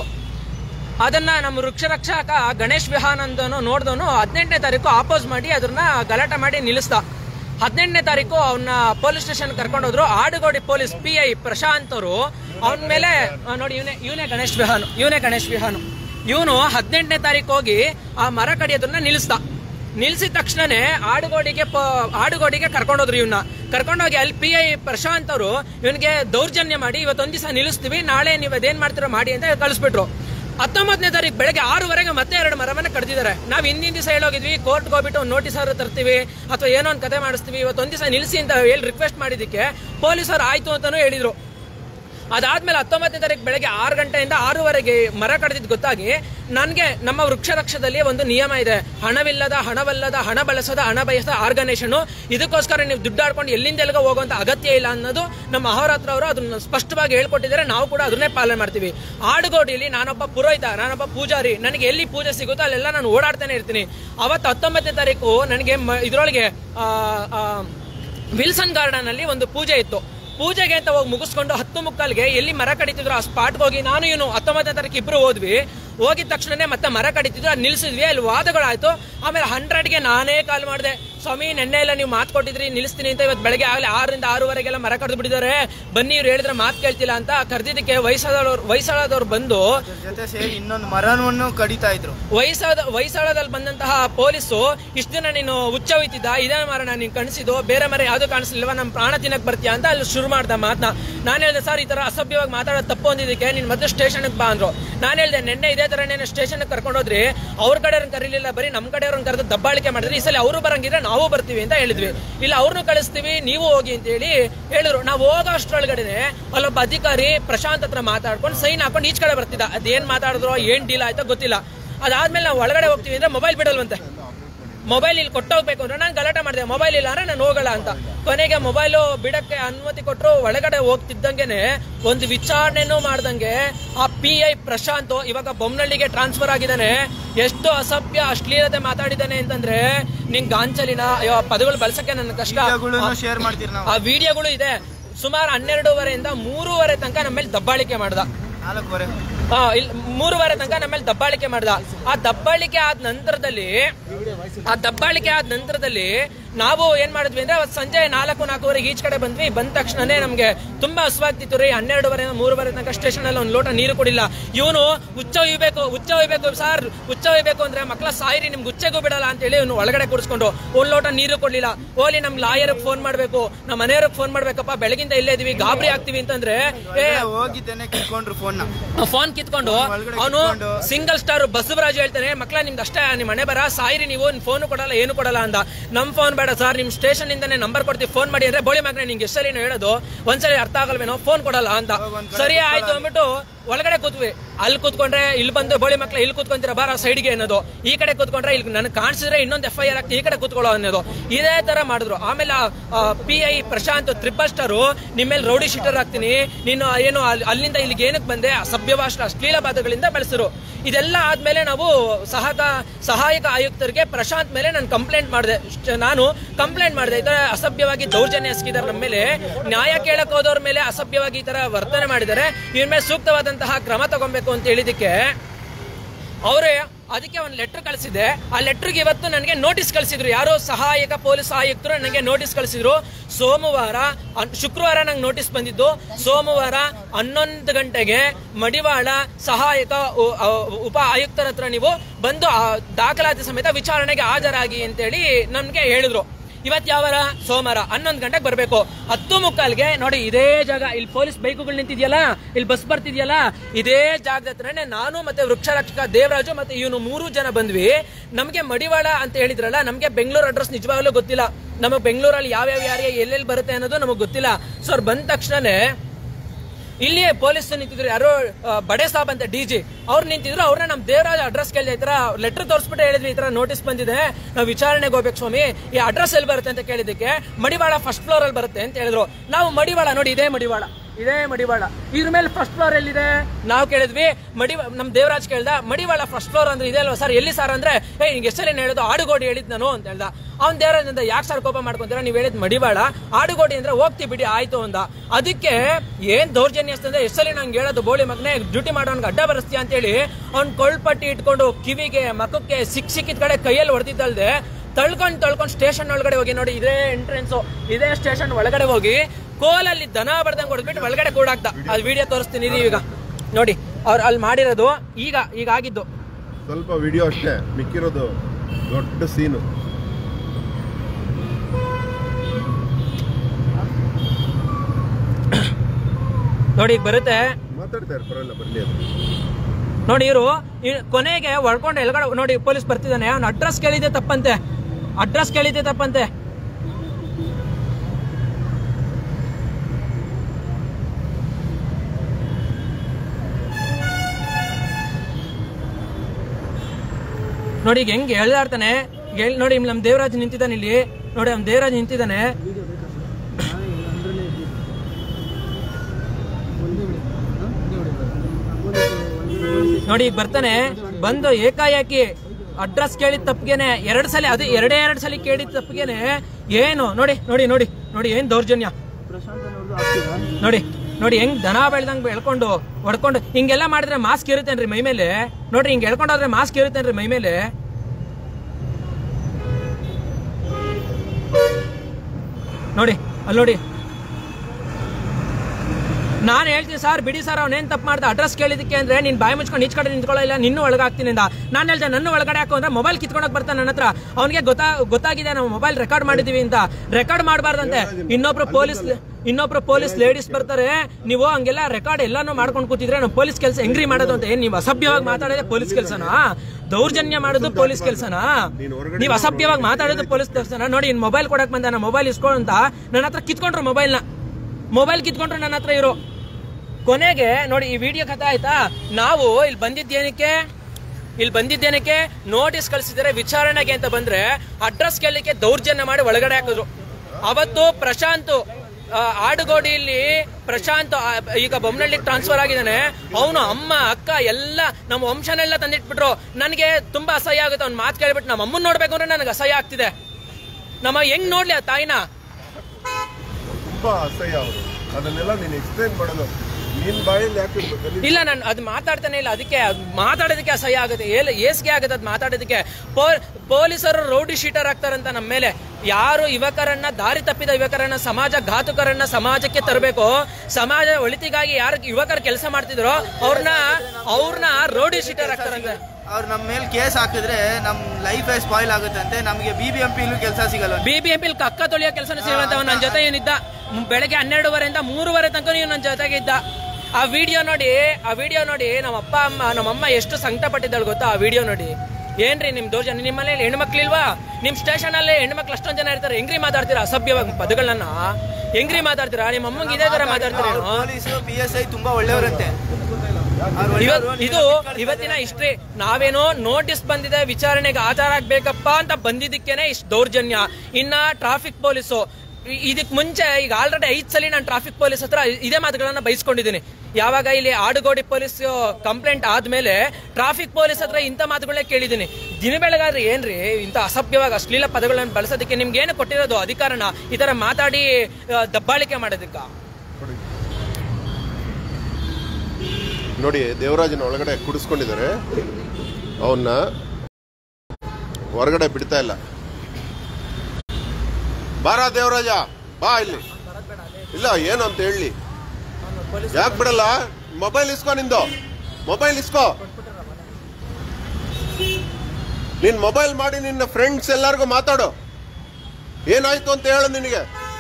ಅದನ್ನ ನಮ್ಮ ವೃಕ್ಷ ರಕ್ಷಕ ಗಣೇಶ್ ವಿಹಾನಂದನು ನೋಡ್ದವನು ಹದಿನೆಂಟನೇ ತಾರೀಕು ಆಪೋಸ್ ಮಾಡಿ ಅದನ್ನ ಗಲಾಟೆ ಮಾಡಿ ನಿಲ್ಲಿಸ್ದ ಹದಿನೆಂಟನೇ ತಾರೀಕು ಅವನ್ನ ಪೊಲೀಸ್ ಸ್ಟೇಷನ್ ಕರ್ಕೊಂಡೋದ್ರು Adugodi police P I Prashanth ಅವರು ಅವನ ಮೇಲೆ ಆ, ನೋಡಿ ಇವನೇ ಇವನೇ ಗಣೇಶ್ ವಿಹಾನು ಇವನೇ ಗಣೇಶ್ ವಿಹಾನು ಇವನು ಹದಿನೆಂಟನೇ ತಾರೀಕು ಹೋಗಿ ಆ ಮರ ಕಡಿಯೋದನ್ನ ನಿಲ್ಲಿಸ್ದ ನಿಲ್ಸಿದ ತಕ್ಷಣನೇ ಆಡುಗೋಡಿಗೆ ಪ- ಆಡುಗೋಡಿಗೆ ಕರ್ಕೊಂಡೋದ್ರು ಇವನ್ನ ಕರ್ಕೊಂಡೋಗಿ ಅಲ್ಲಿ ಪಿ ಐ ಪ್ರಶಾಂತ್ ಅವರು ಇವನಿಗೆ ದೌರ್ಜನ್ಯ ಮಾಡಿ ಇವತ್ತೊಂದ್ ದಿವಸ ನಿಲ್ಲಿಸ್ತೀವಿ ನಾಳೆ ನೀವು ಅದೇನ್ ಮಾಡ್ತೀರೋ ಮಾಡಿ ಅಂತ ಕಳಿಸ್ಬಿಟ್ರು ಹತ್ತೊಂಬತ್ತನೇ ತಾರೀಕು ಬೆಳಗ್ಗೆ ಆರೂವರೆಗೆ ಮತ್ತೆ ಎರಡು ಮರವನ್ನ ಕಡ್ದಿದ್ದಾರೆ ನಾವು ಹಿಂದಿನ ದಿವಸ ಹೇಳೋಗಿದ್ವಿ ಕೋರ್ಟ್ಗೆ ಹೋಗ್ಬಿಟ್ಟು ಒಂದು ನೋಟಿಸ್ ಆದ್ರೂ ತರ್ತೀವಿ ಅಥವಾ ಏನೋ ಒಂದು ಕತೆ ಮಾಡಿಸ್ತೀವಿ ಇವತ್ತೊಂದ್ ದಿವಸ ನಿಲ್ಲಿಸಿ ಅಂತ ಹೇಳಿ ರಿಕ್ವೆಸ್ಟ್ ಮಾಡಿದ್ದಕ್ಕೆ ಪೊಲೀಸರು ಆಯ್ತು ಅಂತಾನೂ ಹೇಳಿದ್ರು ಅದಾದ್ಮೇಲೆ ಹತ್ತೊಂಬತ್ತನೇ ತಾರೀಕು ಬೆಳಗ್ಗೆ ಆರು ಗಂಟೆಯಿಂದ ಆರೂವರೆಗೆ ಮರ ಕಡಿದಿದ್ದು ಗೊತ್ತಾಗಿ ನನಗೆ ನಮ್ಮ ವೃಕ್ಷ ರಕ್ಷದಲ್ಲಿ ಒಂದು ನಿಯಮ ಇದೆ ಹಣವಿಲ್ಲದ ಹಣವಲ್ಲದ ಹಣ ಬಳಸದ ಹಣ ಬಯಸದ ಆರ್ಗನೈಸೇಷನ್ ಇದಕ್ಕೋಸ್ಕರ ನೀವು ದುಡ್ಡಾಡ್ಕೊಂಡು ಎಲ್ಲಿಂದ ಎಲ್ಲಿಗೋ ಹೋಗುವಂತ ಅಗತ್ಯ ಇಲ್ಲ ಅನ್ನೋದು ನಮ್ಮ ಅಹೋರಾತ್ರ ಅವರು ಅದನ್ನ ಸ್ಪಷ್ಟವಾಗಿ ಹೇಳ್ಕೊಟ್ಟಿದ್ದಾರೆ ನಾವು ಕೂಡ ಅದನ್ನೇ ಪಾಲನೆ ಮಾಡ್ತೀವಿ ಆಡುಗೋಡಿಲಿ ನಾನೊಬ್ಬ ಪುರೋಹಿತ ನಾನೊಬ್ಬ ಪೂಜಾರಿ ನನಗೆ ಎಲ್ಲಿ ಪೂಜೆ ಸಿಗುತ್ತೋ ಅಲ್ಲೆಲ್ಲ ನಾನು ಓಡಾಡ್ತಾನೆ ಇರ್ತೀನಿ ಅವತ್ತು ಹತ್ತೊಂಬತ್ತನೇ ತಾರೀಕು ನನಗೆ ಮ- ಇದ್ರೊಳಗೆ ಆ, ಆ, ವಿಲ್ಸನ್ ಗಾರ್ಡನ್ ಅಲ್ಲಿ ಒಂದು ಪೂಜೆ ಇತ್ತು ಪೂಜೆಗೆ ಅಂತ ಹೋಗಿ ಮುಗಿಸ್ಕೊಂಡು ಹತ್ತು ಮುಕ್ಕಾಲ್ಗೆ ಎಲ್ಲಿ ಮರ ಕಡಿತಿದ್ರು ಆ ಸ್ಪಾಟ್ಗೆ ಹೋಗಿ ನಾನು ಇವನು ಹತ್ತೊಂಬತ್ತನೇ ತಾರೀಕು ಇಬ್ರು ಹೋದ್ವಿ ಹೋಗಿದ ತಕ್ಷಣನೇ ಮತ್ತೆ ಮರ ಕಡಿತಿದ್ರು ಅಲ್ಲಿ ನಿಲ್ಸಿದ್ವಿ ಅಲ್ಲಿ ವಾದಗಳಾಯ್ತು ಆಮೇಲೆ ಹಂಡ್ರೆಡ್ಗೆ ನಾನೇ ಕಾಲ್ ಮಾಡಿದೆ ಸ್ವಾಮಿ ನೆನ್ನೆ ಎಲ್ಲ ನೀವು ಮಾತು ಕೊಟ್ಟಿದ್ರಿ ನಿಲ್ಲಿಸ್ತೀನಿ ಅಂತ ಇವತ್ತು ಬೆಳಗ್ಗೆ ಆಗಲೇ ಆರರಿಂದ ಆರೂವರೆಗೆಲ್ಲ ಮರ ಕಡ್ದು ಬಿಟ್ಟಿದ್ದಾರೆ ಬನ್ನಿ ಇವ್ರು ಹೇಳಿದ್ರೆ ಮಾತು ಕೇಳ್ತಿಲ್ಲ ಅಂತ ಕರೆದಿದ್ದಕ್ಕೆ ವಯಸ್ಸಾದವ್ರು ವಯಸ್ಸಾದವ್ರು ಬಂದು ಜೊತೆ ಸೇರಿ ಇನ್ನೊಂದು ಮರವನ್ನು ಕಡಿತಾ ಇದ್ರು ವಯಸ್ಸಾದ ವಯಸ್ಸಾಳದಲ್ಲಿ ಬಂದಂತಹ ಪೊಲೀಸು ಇಷ್ಟು ದಿನ ನೀನು ಹುಚ್ಚ ಹೋಯ್ತಿದ್ದ ಇದೇ ಮರ ನಾನು ನೀನು ಕಣಿಸಿದ್ದು ಬೇರೆ ಮರ ಯಾವ್ದು ಕಾಣಿಸ್ಲಿಲ್ವ ನಮ್ಮ ಪ್ರಾಣ ತಿನ್ನಕ್ ಬರ್ತೀಯ ಅಂತ ಅಲ್ಲಿ ಶುರು ಮಾಡ್ದ ಮಾತನ್ನ ನಾನು ಹೇಳಿದೆ ಸರ್ ಈ ತರ ಅಸಭ್ಯವಾಗಿ ಮಾತಾಡೋದು ತಪ್ಪು ಅಂದಿದ್ದಕ್ಕೆ ನೀನ್ ಮತ್ತೆ ಸ್ಟೇಷನ್ಗೆ ಬಾ ಅಂದ್ರು ನಾನು ಹೇಳಿದೆ ನಿನ್ನೆ ಇದೇ ತರ ನೀನು ಸ್ಟೇಷನ್ ಕರ್ಕೊಂಡೋದ್ರಿ ಅವ್ರ ಕಡೆಯವ್ರನ್ನ ಕರೀಲಿಲ್ಲ ಬರೀ ನಮ್ಮ ಕಡೆಯವ್ರನ್ನ ಕರೆದು ದಬ್ಬಾಳಿಕೆ ಮಾಡಿದ್ರಿ ಈ ಸಲ ಅವರು ಬರಂಗಿದ್ರೆ ನಾವು ಬರ್ತೀವಿ ಅಂತ ಹೇಳಿದ್ವಿ ಇಲ್ಲ ಅವ್ರನ್ನೂ ಕಳಿಸ್ತೀವಿ ನೀವು ಹೋಗಿ ಅಂತ ಹೇಳಿ ಹೇಳಿದ್ರು ನಾವು ಹೋಗೋ ಅಷ್ಟ್ರೊಳಗಡೆ ಅಲ್ಲೊಬ್ಬ ಅಧಿಕಾರಿ ಪ್ರಶಾಂತ್ ಹತ್ರ ಮಾತಾಡ್ಕೊಂಡು ಸೈನ್ ಹಾಕೊಂಡು ಈಚ್ ಕಡೆ ಬರ್ತಿದ್ದ ಅದೇನ್ ಮಾತಾಡಿದ್ರು ಏನ್ ಡೀಲ್ ಆಯ್ತೋ ಗೊತ್ತಿಲ್ಲ ಅದಾದ್ಮೇಲೆ ನಾವು ಒಳಗಡೆ ಹೋಗ್ತೀವಿ ಅಂದ್ರೆ ಮೊಬೈಲ್ ಬಿಡಲ್ವಂತೆ ಮೊಬೈಲ್ ಇಲ್ಲಿ ಕೊಟ್ಟೋಗ್ಬೇಕು ಅಂದ್ರೆ ನಾನು ಗಲಾಟೆ ಮಾಡಿದೆ ಮೊಬೈಲ್ ಇಲ್ಲ ಅಂದ್ರೆ ನಾನು ಹೋಗಲ್ಲ ಅಂತ ಕೊನೆಗೆ ಮೊಬೈಲು ಬಿಡಕ್ಕೆ ಅನುಮತಿ ಕೊಟ್ಟರು ಒಳಗಡೆ ಹೋಗ್ತಿದ್ದಂಗೆನೆ ಒಂದು ವಿಚಾರಣೆನೂ ಮಾಡ್ದಂಗೆ ಆ ಪಿ ಐ ಪ್ರಶಾಂತ್ ಇವಾಗ ಬೊಮ್ಮನಹಳ್ಳಿಗೆ ಟ್ರಾನ್ಸ್ಫರ್ ಆಗಿದ್ದಾನೆ ಎಷ್ಟು ಅಸಭ್ಯ ಅಶ್ಲೀಲತೆ ಮಾತಾಡಿದ್ದಾನೆ ಅಂತಂದ್ರೆ ನಿಂಗ್ ಗಾಂಚಲಿನ ಅಯ್ಯೋ ಪದಗಳು ಬಳಸಕ್ಕೆ ನನ್ನ ಕಷ್ಟ ವಿಡಿಯೋಗಳನ್ನು ಶೇರ್ ಮಾಡ್ತೀರಿ ನಾವು ಆ ವಿಡಿಯೋಗಳು ಇದೆ ಸುಮಾರು ಹನ್ನೆರಡೂವರೆಯಿಂದ ಮೂರುವರೆ ತನಕ ನಮ್ಮ ಮೇಲೆ ದಬ್ಬಾಳಿಕೆ ಮಾಡ್ದ ನಾಲ್ಕೂವರೆ ಆ, ಇಲ್ ಮೂರುವರೆ ತನಕ ನಮ್ಮ ಮೇಲೆ ದಬ್ಬಾಳಿಕೆ ಮಾಡ್ದ ಆ ದಬ್ಬಾಳಿಕೆ ಆದ ನಂತರದಲ್ಲಿ ಆ ದಬ್ಬಾಳಿಕೆ ಆದ ನಂತರದಲ್ಲಿ ನಾವು ಏನ್ ಮಾಡಿದ್ವಿ ಅಂದ್ರೆ ಅವತ್ತು ಸಂಜೆ ನಾಲ್ಕು ನಾಲ್ಕೂವರೆಗೆ ಈಚ್ ಕಡೆ ಬಂದ್ವಿ ಬಂದ ತಕ್ಷಣನೇ ನಮ್ಗೆ ತುಂಬಾ ಹಸುವಾಗ್ತಿತ್ತು ರೀ ಹನ್ನೆರಡುವರೆ ಮೂರುವರೆ ತನಕ ಸ್ಟೇಷನ್ ಅಲ್ಲಿ ಒಂದು ಲೋಟ ನೀರು ಕೊಡಿಲ್ಲ ಇವನು ಹುಚ್ಚ ಒಯ್ಬೇಕು ಹುಚ್ಚ ಒಯ್ಬೇಕು ಸರ್ ಹುಚ್ಚ ಒಯ್ಬೇಕು ಅಂದ್ರೆ ಮಕ್ಕಳ ಸಾಯಿರಿ ನಿಮ್ಗೆ ಹುಚ್ಚೆಗೂ ಬಿಡಲ್ಲ ಅಂತ ಹೇಳಿ ಇವನು ಒಳಗಡೆ ಕೂರಿಸ್ಕೊಂಡು ಒಂದ್ ಲೋಟ ನೀರು ಕೊಡ್ಲಿಲ್ಲ ಓಲಿ ನಮ್ ಲಾಯರ್ ಫೋನ್ ಮಾಡ್ಬೇಕು ನಮ್ಮ ಮನೆಯವ್ರಿಗೆ ಫೋನ್ ಮಾಡ್ಬೇಕಪ್ಪ ಬೆಳಗಿಂದ ಇಲ್ಲೇ ಇದೀವಿ ಗಾಬರಿ ಆಗ್ತೀವಿ ಅಂತಂದ್ರೆ ಏ ಹೋಗಿದ್ದೇನೆ ಕಿತ್ಕೊಂಡ್ರು ಫೋನ್ ನ ಫೋನ್ ಕಿತ್ಕೊಂಡು ಒಳಗಡೆ ಅವನು ಕಿತ್ಕೊಂಡು. ಸಿಂಗಲ್ ಸ್ಟಾರ್ ಬಸವರಾಜ್ ಹೇಳ್ತಾನೆ ಮಕ್ಕಳ ನಿಮ್ದು ಅಷ್ಟೇ ನಿಮ್ಮ ಮನೆ ಬರ ಸಾಯಿರಿ ನೀವು ಫೋನ್ ಕೊಡಲ್ಲ ಏನು ಕೊಡಲ್ಲ ಅಂದ ನಮ್ ಫೋನ್ ಬೇಡ ಸರ್ ನಿಮ್ ಸ್ಟೇಷನ್ ಇಂದಾನೆ ನಂಬರ್ ಕೊಡ್ತೀವಿ ಫೋನ್ ಮಾಡಿ ಅಂದ್ರೆ ಬೋಳಿ ಮಗನೇ ನಿಂಗೆ ಎಷ್ಟಲ್ಲಿ ಹೇಳೋದು ಒಂದ್ಸಲಿ ಅರ್ಥ ಆಗಲ್ವೇನೋ ಫೋನ್ ಕೊಡಲ್ಲ ಅಂತ ಒಂದ್ ಕಡೆ ಸರಿ ಆಯ್ತು ಅಂದ್ಬಿಟ್ಟು ಒಳಗಡೆ ಕೂತ್ವಿ ಅಲ್ಲಿ ಕೂತ್ಕೊಂಡ್ರೆ ಇಲ್ಲಿ ಬಂದು ಬೋಳಿ ಮಕ್ಳು ಇಲ್ಲಿ ಕೂತ್ಕೊಂತೀರ ಬಾರ ಸೈಡ್ಗೆ ಅನ್ನೋದು ಈ ಕಡೆ ಕೂತ್ಕೊಂಡ್ರೆ ಇಲ್ಲಿ ನನಗೆ ಕಾಣಿಸಿದ್ರೆ ಇನ್ನೊಂದು ಎಫ್ ಐ ಆರ್ ಆಗ್ತಿ ಈ ಕಡೆ ಕೂತ್ಕೊಳ್ಳೋ ಅನ್ನೋದು ಇದೇ ತರ ಮಾಡಿದ್ರು ಆಮೇಲೆ P I Prashanth triple star ನಿಮ್ಮ ಮೇಲೆ ರೌಡಿ ಶೀಟರ್ ಆಗ್ತೀನಿ ನೀನು ಏನು ಅಲ್- ಅಲ್ಲಿಂದ ಇಲ್ಲಿಗೆ ಏನಕ್ಕೆ ಬಂದೆ ಅಸಭ್ಯ ಭಾಷಣ ಅಶ್ಲೀಲ ಪದಗಳಿಂದ ಬೆಳೆಸಿರು ಇದೆಲ್ಲ ಆದ್ಮೇಲೆ ನಾವು ಸಹಕ ಸಹಾಯಕ ಆಯುಕ್ತರಿಗೆ ಪ್ರಶಾಂತ್ ಮೇಲೆ ನಾನು ಕಂಪ್ಲೇಂಟ್ ಮಾಡಿದೆ ನಾನು ಕಂಪ್ಲೇಂಟ್ ಮಾಡಿದೆ ಈ ತರ ಅಸಭ್ಯವಾಗಿ ದೌರ್ಜನ್ಯ ಎಸಗಿದ್ದಾರೆ ನಮ್ಮ ಮೇಲೆ ನ್ಯಾಯ ಕೇಳಕ್ ಹೋದವ್ರ ಮೇಲೆ ಅಸಭ್ಯವಾಗಿ ಈ ತರ ವರ್ತನೆ ಮಾಡಿದ್ದಾರೆ ಇವ್ರ ಮೇಲೆ ಸೂಕ್ತವಾದಂತಹ ಕ್ರಮ ತಗೊಬೇಕು ಅಂತ ಹೇಳಿದಕ್ಕೆ ಅವರೇ ಅದಕ್ಕೆ ಒಂದು ಲೆಟರ್ ಕಳಿಸಿದೆ ಆ ಲೆಟರ್ಗೆ ಇವತ್ತು ನನಗೆ ನೋಟಿಸ್ ಕಳಿಸಿದ್ರು ಯಾರೋ ಸಹಾಯಕ ಪೊಲೀಸ್ ಆಯುಕ್ತರು ನನಗೆ ನೋಟಿಸ್ ಕಳಿಸಿದ್ರು ಸೋಮವಾರ ಅನ್- ಶುಕ್ರವಾರ ನಂಗೆ ನೋಟಿಸ್ ಬಂದಿದ್ದು ಸೋಮವಾರ ಹನ್ನೊಂದು ಗಂಟೆಗೆ ಮಡಿವಾಳ ಸಹಾಯಕ ಉ- ಅ- ಉಪ ಆಯುಕ್ತರ ಹತ್ರ ನೀವು ಬಂದು ಆ ದಾಖಲಾತಿ ಸಮೇತ ವಿಚಾರಣೆಗೆ ಹಾಜರಾಗಿ ಅಂತೇಳಿ ನಮ್ಗೆ ಹೇಳಿದ್ರು ಇವತ್ತು ಯಾವಾರ ಸೋಮವಾರ ಹನ್ನೊಂದು ಗಂಟೆಗೆ ಬರಬೇಕು ಹತ್ತು ಮುಕ್ಕಾಲ್ಗೆ ನೋಡಿ ಇದೇ ಜಾಗ ಇಲ್ಲಿ ಪೊಲೀಸ್ ಬೈಕುಗಳು ನಿಂತಿದ್ಯಲ್ಲ ಇಲ್ಲಿ ಬಸ್ ಬರ್ತಿದ್ಯಲ್ಲ ಇದೇ ಜಾಗದ ಹತ್ರನೇ ನಾನು ಮತ್ತೆ ವೃಕ್ಷರಕ್ಷಕ ದೇವರಾಜು ಮತ್ತೆ ಇವನು ಮೂರು ಜನ ಬಂದ್ವಿ ನಮಗೆ ಮಡಿವಾಳ ಅಂತ ಹೇಳಿದ್ರಲ್ಲ ನಮಗೆ ಬೆಂಗಳೂರು ಅಡ್ರೆಸ್ ನಿಜವಾಗ್ಲೂ ಗೊತ್ತಿಲ್ಲ ನಮಗೆ ಬೆಂಗಳೂರಲ್ಲಿ ಯಾವ್ಯಾವ ಯಾರಿಗೆ ಎಲ್ಲೆಲ್ಲಿ ಬರುತ್ತೆ ಅನ್ನೋದು ನಮಗೆ ಗೊತ್ತಿಲ್ಲ ಸೊ ಅವ್ರು ಬಂದ ತಕ್ಷಣನೇ ಇಲ್ಲಿಯೇ ಪೊಲೀಸ್ ನಿಂತಿದ್ರು ಯಾರೋ ಆ, ಬಡೆ ಸಾಬ್ ಅಂತ ಡಿ ಜಿ ಅವ್ರು ನಿಂತಿದ್ರು ಅವ್ರನ್ನ ನಮ್ ದೇವರಾಜ ಅಡ್ರೆಸ್ ಕೇಳಿದೆ ಈ ತರ ಲೆಟರ್ ತೋರಿಸ್ಬಿಟ್ಟು ಹೇಳಿದ್ವಿ ಈ ತರ ನೋಟಿಸ್ ಬಂದಿದೆ ನಾವು ವಿಚಾರಣೆಗೆ ಹೋಗ್ಬೇಕು ಸ್ವಾಮಿ ಈ ಅಡ್ರೆಸ್ ಎಲ್ಲಿ ಬರುತ್ತೆ ಅಂತ ಕೇಳಿದಕ್ಕೆ ಮಡಿವಾಳ ಫಸ್ಟ್ ಫ್ಲೋರ್ ಅಲ್ಲಿ ಬರುತ್ತೆ ಅಂತ ಹೇಳಿದ್ರು ನಾವು ಮಡಿವಾಳ ನೋಡಿ ಇದೇ ಮಡಿವಾಳ ಇದೇ ಮಡಿವಾಳ ಇದ್ರ ಮೇಲೆ ಫಸ್ಟ್ ಫ್ಲೋರ್ ಎಲ್ಲಿದೆ ನಾವು ಕೇಳಿದ್ವಿ ಮಡಿ ನಮ್ ದೇವರಾಜ್ ಕೇಳ್ದ ಮಡಿವಾಳ ಫಸ್ಟ್ ಫ್ಲೋರ್ ಅಂದ್ರೆ ಇದೆ ಅಲ್ವಾ ಸರ್ ಎಲ್ಲಿ ಸರ್ ಅಂದ್ರೆ ಏ ನಿಂಗೆ ಎಷ್ಟಲ್ಲಿ ಹೇಳೋದು ಆಡುಗೋಡಿ ಹೇಳಿದ್ ನಾನು ಅಂತ ಹೇಳ್ದ ಅವ್ನ್ ದೇವರಾಜ್ ಅಂತ ಯಾಕೆ ಸರ್ ಕೋಪ ಮಾಡ್ಕೊಂತೀರ ನೀವು ಹೇಳಿದ್ ಮಡಿವಾಳ ಆಡುಗೋಡಿ ಅಂದ್ರೆ ಹೋಗ್ತಿ ಬಿಡಿ ಆಯ್ತು ಅಂದ ಅದಕ್ಕೆ ಏನ್ ದೌರ್ಜನ್ಯ ಅಂದ್ರೆ ಎಷ್ಟಲ್ಲಿ ನಂಗೆ ಹೇಳೋದು ಬೋಳಿ ಮಗನೇ ಡ್ಯೂಟಿ ಮಾಡೋನ್ಗೆ ಅಡ್ಡ ಬರಸ್ತೀಯ ಅಂತೇಳಿ ಅವ್ನ್ ಕೊಳ್ಪಟ್ಟಿ ಇಟ್ಕೊಂಡು ಕಿವಿಗೆ ಮಖಕ್ಕೆ ಸಿಕ್ ಸಿಕ್ಕಿದ ಕಡೆ ಕೈಯಲ್ಲಿ ಹೊಡೆದಿದ್ದಲ್ದೆ ತಳ್ಕೊಂಡ್ ತಳ್ಕೊಂಡ್ ಸ್ಟೇಷನ್ ಒಳಗಡೆ ಹೋಗಿ ನೋಡಿ ಇದೇ ಎಂಟ್ರೆನ್ಸ್ ಇದೇ ಸ್ಟೇಷನ್ ಒಳಗಡೆ ಹೋಗಿ ಕೋಲಲ್ಲಿ ದನ ಬಡ್ದಂಗ್ ಹೊಡೆದ್ಬಿಟ್ಟು ಒಳಗಡೆ ಕೂಡಾಕ್ದ ಅದು ವಿಡಿಯೋ ತೋರಿಸ್ತೀನಿ ಇದೀಗ ಈಗ ನೋಡಿ ಅವ್ರು ಅಲ್ಲಿ ಮಾಡಿರೋದು ಈಗ ಈಗ ಆಗಿದ್ದು ಸ್ವಲ್ಪ ವಿಡಿಯೋ ಅಷ್ಟೇ ಮಿಕ್ಕಿರೋದು ದೊಡ್ಡ ಸೀನು ನೋಡಿ ಈಗ ಬರುತ್ತೆ ಮಾತಾಡ್ತಾರೆ ಪರವಾಗಿಲ್ಲ ಬರ್ಲಿ ಅದು ನೋಡಿ ಇವರು ಕೊನೆಗೆ ಹೊಡ್ಕೊಂಡು ಎಲ್ಗಡೆ ನೋಡಿ ಪೊಲೀಸ್ ಬರ್ತಿದ್ದಾನೆ ಅವ್ನ ಅಡ್ರೆಸ್ ಕೇಳಿದೆ ತಪ್ಪಂತೆ ಅಡ್ರೆಸ್ ಕೇಳಿದೆ ತಪ್ಪಂತೆ ನೋಡಿ ಈಗ ಹೆಂಗ್ ಹೇಳ್ದಾಡ್ತಾನೆ ಹೇಳ್- ನೋಡಿ ನಮ್ ದೇವರಾಜ್ ನಿಂತಿದ್ದಾನೆ ಇಲ್ಲಿ ನೋಡಿ ನಮ್ ದೇವರಾಜ್ ನಿಂತಿದ್ದಾನೆ ನೋಡಿ ಈಗ ಬರ್ತಾನೆ ಬಂದು ಏಕಾಏಕಿ ಅಡ್ರೆಸ್ ಕೇಳಿದ ತಪ್ಪಿಗೆನೆ ಎರಡ್ ಸಲ ಅದು ಎರಡೇ ಎರಡ್ ಸಲ ಕೇಳಿದ ತಪ್ಪಿಗೆನೆ ಏನು ನೋಡಿ ನೋಡಿ ನೋಡಿ ನೋಡಿ ಏನ್ ದೌರ್ಜನ್ಯ ನೋಡಿ ನೋಡಿ ಹೆಂಗ್ ದನ ಬೆಳ್ದಂಗ್ ಬೆಳ್ಕೊಂಡು ಹೊಡ್ಕೊಂಡು ಹಿಂಗೆಲ್ಲ ಮಾಡಿದ್ರೆ ಮಾಸ್ಕ್ ಇರುತ್ತೇನ್ರಿ ಮೈ ಮೇಲೆ ನೋಡ್ರಿ ಹಿಂಗ್ ಎಳ್ಕೊಂಡು ಹೋದ್ರೆ ಮಾಸ್ಕ್ ಇರುತ್ತೇನ್ರಿ ಮೈ ಮೇಲೆ ನೋಡಿ ಅಲ್ಲಿ ನೋಡಿ ನಾನು ಹೇಳ್ತೀನಿ ಸರ್ ಬಿಡಿ ಸರ್ ಅವನೇನ್ ತಪ್ಪು ಮಾಡ್ದ ಅಡ್ರೆಸ್ ಕೇಳಿದಕ್ಕೆ ಅಂದ್ರೆ ನೀನ್ ಬಾಯಿ ಮುಚ್ಕೊಂಡು ಈಚ್ ಕಡೆ ನಿಂತ್ಕೊಳ್ಳಿಲ್ಲ ನಿನ್ನೂ ಒಳಗಾಗ್ತೀನಿ ಅಂದ ನಾನು ಹೇಳ್ದೆ ನನ್ನ ಒಳಗಡೆ ಹಾಕು ಅಂದ್ರೆ ಮೊಬೈಲ್ ಕಿತ್ಕೊಂಡೋಗಿ ಬರ್ತಾನೆ ನನ್ನ ಹತ್ರ ಅವನಿಗೆ ಗೊತ್ತಾ ಗೊತ್ತಾಗಿದೆ ನಾವು ಮೊಬೈಲ್ ರೆಕಾರ್ಡ್ ಮಾಡಿದೀವಿ ಅಂತ ರೆಕಾರ್ಡ್ ಮಾಡಬಾರ್ದಂತೆ ಇನ್ನೊಬ್ರು ಪೊಲೀಸ್ ಇನ್ನೊಬ್ರು ಪೊಲೀಸ್ ಲೇಡೀಸ್ ಬರ್ತಾರೆ ನೀವು ಹಂಗೆಲ್ಲ ರೆಕಾರ್ಡ್ ಎಲ್ಲಾನು ಮಾಡ್ಕೊಂಡು ಕೂತಿದ್ರೆ ನಾವು ಪೊಲೀಸ್ ಕೆಲಸ ಹೆಂಗ್ರಿ ಮಾಡೋದು ಅಂತ ಏನ್ ನೀವು ಅಸಭ್ಯವಾಗಿ ಮಾತಾಡೋದೇ ಪೊಲೀಸ್ ಕೆಲಸನಾ ದೌರ್ಜನ್ಯ ಮಾಡೋದು ಪೊಲೀಸ್ ಕೆಲಸನಾ ನೀವು ಅಸಭ್ಯವಾಗಿ ಮಾತಾಡೋದು ಪೊಲೀಸ್ ಕೆಲಸನ ನೋಡಿ ಇನ್ ಮೊಬೈಲ್ ಕೊಡಕ್ ಬಂದ ನಾ ಮೊಬೈಲ್ ಇಸ್ಕೊಂಡು ಅಂತ ನನ್ನ ಹತ್ರ ಕಿತ್ಕೊಂಡ್ರು ಮೊಬೈಲ್ನ ಮೊಬೈಲ್ ಕಿತ್ಕೊಂಡ್ರು ನನ್ನ ಹತ್ರ ಇರೋ ಕೊನೆಗೆ ನೋಡಿ ಈ ವಿಡಿಯೋ ಕಥೆ ಆಯ್ತಾ ನಾವು ಇಲ್ಲಿ ಬಂದಿದ್ದೇನಕ್ಕೆ ಇಲ್ಲಿ ಬಂದಿದ್ದೇನಕ್ಕೆ ನೋಟಿಸ್ ಕಳಿಸಿದರೆ ವಿಚಾರಣೆಗೆ ಅಂತ ಬಂದ್ರೆ ಅಡ್ರೆಸ್ ಕೇಳಲಿಕ್ಕೆ ದೌರ್ಜನ್ಯ ಮಾಡಿ ಒಳಗಡೆ ಹಾಕಿದ್ರು ಅವತ್ತು ಪ್ರಶಾಂತ್ ಆ, ಆಡುಗೋಡಿಯಲ್ಲಿ ಪ್ರಶಾಂತ್ ಆ, ಈಗ ಬೊಮ್ಮನಹಳ್ಳಿಗೆ ಟ್ರಾನ್ಸ್ಫರ್ ಆಗಿದ್ದಾನೆ ಅವನು ಅಮ್ಮ ಅಕ್ಕ ಎಲ್ಲ ನಮ್ಮ ವಂಶನೆಲ್ಲ ತಂದಿಟ್ಬಿಟ್ರು ನನಗೆ ತುಂಬಾ ಅಸಹ್ಯ ಆಗುತ್ತೆ ಅವ್ನ ಮಾತು ಕೇಳ್ಬಿಟ್ಟು ನಮ್ಮ ಅಮ್ಮನ್ ನೋಡ್ಬೇಕು ಅಂದ್ರೆ ನನಗೆ ಅಸಹ್ಯ ಆಗ್ತಿದೆ ನಮ್ಮ ಹೆಂಗ್ ನೋಡ್ಲಿ ಆ ತಾಯಿನ ತುಂಬಾ ಅಸಹ್ಯ ಅವರು ಅದನ್ನೆಲ್ಲ ನೀನು ಎಕ್ಸ್ಪ್ಲೇನ್ ಮಾಡೋದು ನಿನ್ ಬಾಯಲ್ಲಿ ಯಾಕೆ ಕಲಿ ಇಲ್ಲ ನಾನು ಅದು ಮಾತಾಡ್ತಾನೆ ಇಲ್ಲ ಅದಕ್ಕೆ ಅದ್ ಮಾತಾಡೋದಕ್ಕೆ ಅಸಹ್ಯ ಆಗುತ್ತೆ ಏಲ್ ಏಸ್ಗೆ ಆಗುತ್ತೆ ಅದು ಮಾತಾಡೋದಕ್ಕೆ ಪೋ- ಪೊಲೀಸರು ರೌಡಿ ಶೀಟರ್ ಆಗ್ತಾರಂತ ನಮ್ಮ ಮೇಲೆ ಯಾರು ಯುವಕರನ್ನ ದಾರಿ ತಪ್ಪಿದ ಯುವಕರನ್ನ ಸಮಾಜ ಘಾತುಕರನ್ನ ಸಮಾಜಕ್ಕೆ ತರಬೇಕು ಸಮಾಜ ಒಳಿತಿಗಾಗಿ ಯಾರು ಯುವಕರು ಕೆಲಸ ಮಾಡ್ತಿದ್ರೋ ಅವ್ರನ್ನ ಅವ್ರನ್ನ ರೌಡಿ ಶೀಟರ್ ಆಗ್ತಾರಂತೆ ಅವ್ರು ನಮ್ಮ ಮೇಲೆ ಕೇಸ್ ಹಾಕಿದ್ರೆ ನಮ್ಮ ಲೈಫೇ ಸ್ಪಾಯ್ಲ್ ಆಗುತ್ತಂತೆ ನಮಗೆ ಬಿ ಬಿ ಎಂ ಪಿಲೂ ಕೆಲಸ ಸಿಗಲ್ಲ ಬಿ ಬಿ ಎಂ ಪಿ ಕಕ್ಕ ತೊಳೆಯೋ ಕೆಲಸ ಸಿಗುವಂತ ನನ್ನ ಜೊತೆ ಏನಿದ್ದ ಮ್- ಬೆಳಗ್ಗೆ ಹನ್ನೆರಡುವರೆಯಿಂದ ಮೂರುವರೆ ತನಕ ನೀವು ನನ್ನ ಜೊತೆಗೆ ಇದ್ದ ಆ ವಿಡಿಯೋ ನೋಡಿ ಆ ವಿಡಿಯೋ ನೋಡಿ ನಮ್ಮ ಅಪ್ಪ ಅಮ್ಮ ನಮ್ಮ ಅಮ್ಮ ಎಷ್ಟು ಸಂಕಟ ಪಟ್ಟಿದ್ದಾಳು ಗೊತ್ತಾ ಆ ವಿಡಿಯೋ ನೋಡಿ ಏನ್ರಿ ನಿಮ್ ದೌರ್ಜನ್ಯ ನಿಮ್ಮ ಮನೇಲಿ ಹೆಣ್ಮಕ್ಳಿಲ್ವಾ ನಿಮ್ ಸ್ಟೇಷನ್ ಅಲ್ಲಿ ಹೆಣ್ಮಕ್ಳು ಅಷ್ಟೊಂದ್ ಜನ ಇರ್ತಾರೆ ಹೆಂಗ್ರಿ ಮಾತಾಡ್ತೀರಾ ಅಸಭ್ಯವಾಗಿ ಪದಗಳನ್ನ ಹೆಂಗ್ರಿ ಮಾತಾಡ್ತೀರಾ ನಿಮ್ಮ ಅಮ್ಮಂಗೆ ಇದೇ ತರ ಮಾತಾಡ್ತೀರಾ ಪೊಲೀಸರು ಪಿ ಎಸ್ ಐ ತುಂಬಾ ಒಳ್ಳೆಯವರಂತೆ ಅವ್ರು ಇವತ್ ಒಳ್ಳೆಯವರು, ಇದು ಇವತ್ತಿನ ಹಿಸ್ಟ್ರಿ ನಾವೇನೋ ನೋಟಿಸ್ ಬಂದಿದೆ ವಿಚಾರಣೆಗೆ ಆಧಾರ ಆಗ್ಬೇಕಪ್ಪ ಅಂತ ಬಂದಿದ್ದಕ್ಕೇನೆ ಇಷ್ಟು ದೌರ್ಜನ್ಯ ಇನ್ನ ಟ್ರಾಫಿಕ್ ಪೊಲೀಸು ಇ- ಇದಕ್ ಮುಂಚೆ ಈಗ ಆಲ್ರೆಡಿ ಐದ್ ಸಲ ನಾನು ಟ್ರಾಫಿಕ್ ಪೊಲೀಸ್ ಹತ್ರ ಇದೇ ಮಾತುಗಳನ್ನ ಬಯಸ್ಕೊಂಡಿದ್ದೀನಿ ಯಾವಾಗ ಇಲ್ಲಿ ಆಡುಗೋಡಿ ಪೊಲೀಸ್ ಕಂಪ್ಲೇಂಟ್ ಆದ್ಮೇಲೆ ಟ್ರಾಫಿಕ್ ಪೊಲೀಸ್ ಹತ್ರ ಇಂಥ ಮಾತುಗಳನ್ನೇ ಕೇಳಿದ್ದೀನಿ ದಿನ ಬೆಳಗಾದ್ರೆ ಏನ್ರಿ ಇಂಥ ಅಸಭ್ಯವಾಗಿ ಅಶ್ಲೀಲ ಪದಗಳನ್ನ ಬಳಸೋದಕ್ಕೆ ನಿಮ್ಗೆ ಏನು ಕೊಟ್ಟಿರೋದು ಅಧಿಕಾರನ ಈ ತರ ಮಾತಾಡಿ ಆ, ದಬ್ಬಾಳಿಕೆ ಮಾಡೋದಕ್ಕ ನೋಡಿ ದೇವರಾಜನ ಒಳಗಡೆ ಕುಡಿಸ್ಕೊಂಡಿದ್ದಾರೆ ಅವನ್ನ ಹೊರಗಡೆ ಬಿಡ್ತಾ ಇಲ್ಲ ಬಾರ ದೇವರಾಜ ಬಾ ಇಲ್ಲಿ ಇಲ್ಲ ಏನು ಅಂತ ಹೇಳಿ ಯಾಕೆ ಬಿಡಲ್ಲ ಮೊಬೈಲ್ ಇಸ್ಕೋ ನಿಂದು ಮೊಬೈಲ್ ಇಸ್ಕೋ ನಿನ್ ಮೊಬೈಲ್ ಮಾಡಿ ನಿನ್ನ ಫ್ರೆಂಡ್ಸ್ ಎಲ್ಲರಿಗೂ ಮಾತಾಡು ಏನಾಯ್ತು ಅಂತ ಹೇಳು ನಿನಗೆ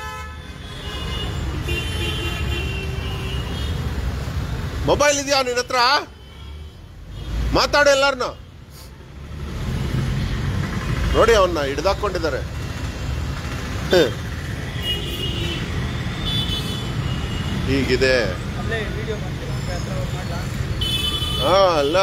ಮೊಬೈಲ್ ಇದೆಯಾ ನಿನ್ನ ಹತ್ರ ಮಾತಾಡು ಎಲ್ಲಾರನ್ನ ನೋಡಿ ಅವನ್ನ ಹಿಡ್ದಾಕೊಂಡಿದ್ದಾರೆ ಹ್ಮ್. ಹೀಗಿದೆ ಹಾ ಅಲ್ಲ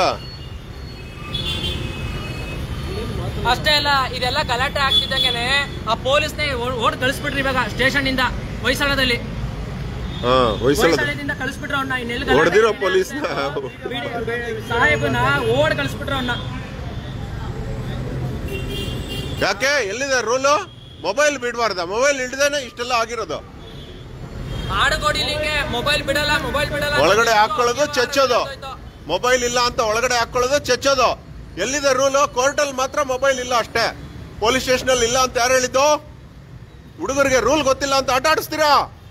ಅಷ್ಟೇ ಅಲ್ಲ ಇದೆಲ್ಲ ಗಲಾಟೆ ಆಗ್ತಿದ್ದಂಗೆನೆ ಆ ಪೊಲೀಸ್ನೇ ಓಡ್ ಕಳಿಸ್ಬಿಟ್ರಿ ಇವಾಗ ಸ್ಟೇಷನ್ ಇಂದ ಹೊಯ್ಸಳದಲ್ಲಿ ಹಾ ಹೊಯ್ಸಳದ ಹೊಯ್ಸಳದಿಂದ ಕಳಿಸ್ಬಿಟ್ರು ಅವ್ನ ಇನ್ನೆಲ್ಲಿ ಗಲಾಟೆ ಹೊಡೆದಿರೋ ಆಗ್ತಿದೆ? ಪೊಲೀಸ್ನ ಬಿಡಿ- ಬಿಡಿ- ಸಾಹೇಬನ ಓಡ್ ಕಳಿಸ್ಬಿಟ್ರು ಅವ್ನ ಯಾಕೆ ಎಲ್ಲಿದೆ ರೂಲು ಮೊಬೈಲ್ ಬಿಡಬಾರ್ದ ಮೊಬೈಲ್ ಹಿಡ್ದೇನೆ ಇಷ್ಟೆಲ್ಲ ಆಗಿರೋದು ಆಡುಗೋಡಿಲಿಂಗೆ ಮೊಬೈಲ್ ಬಿಡಲ್ಲ ಮೊಬೈಲ್ ಬಿಡಲ್ಲ ಅಂತ ಒಳಗಡೆ ಎಷ್ಟು ಹಾಕೊಳ್ಳೋದು ಅನ್ಯಾಯ ಚಚ್ಚೋದು ಆಗೋಯ್ತು. ಮೊಬೈಲ್ ಇಲ್ಲ ಅಂತ ಒಳಗಡೆ ಹಾಕೊಳ್ಳೋದು ಚಚ್ಚೋದು ಎಲ್ಲಿದೆ ರೂಲು ಕೋರ್ಟಲ್ಲಿ ಮಾತ್ರ ಮೊಬೈಲ್ ಇಲ್ಲ ಅಷ್ಟೇ ಪೊಲೀಸ್ ಸ್ಟೇಷನ್ ಅಲ್ಲಿ ಇಲ್ಲ ಅಂತ ಯಾರು ಹೇಳಿದ್ದು ಹುಡುಗರಿಗೆ ರೂಲ್ ಗೊತ್ತಿಲ್ಲ ಅಂತ ಆಟ ಆಡಿಸ್ತೀರಾ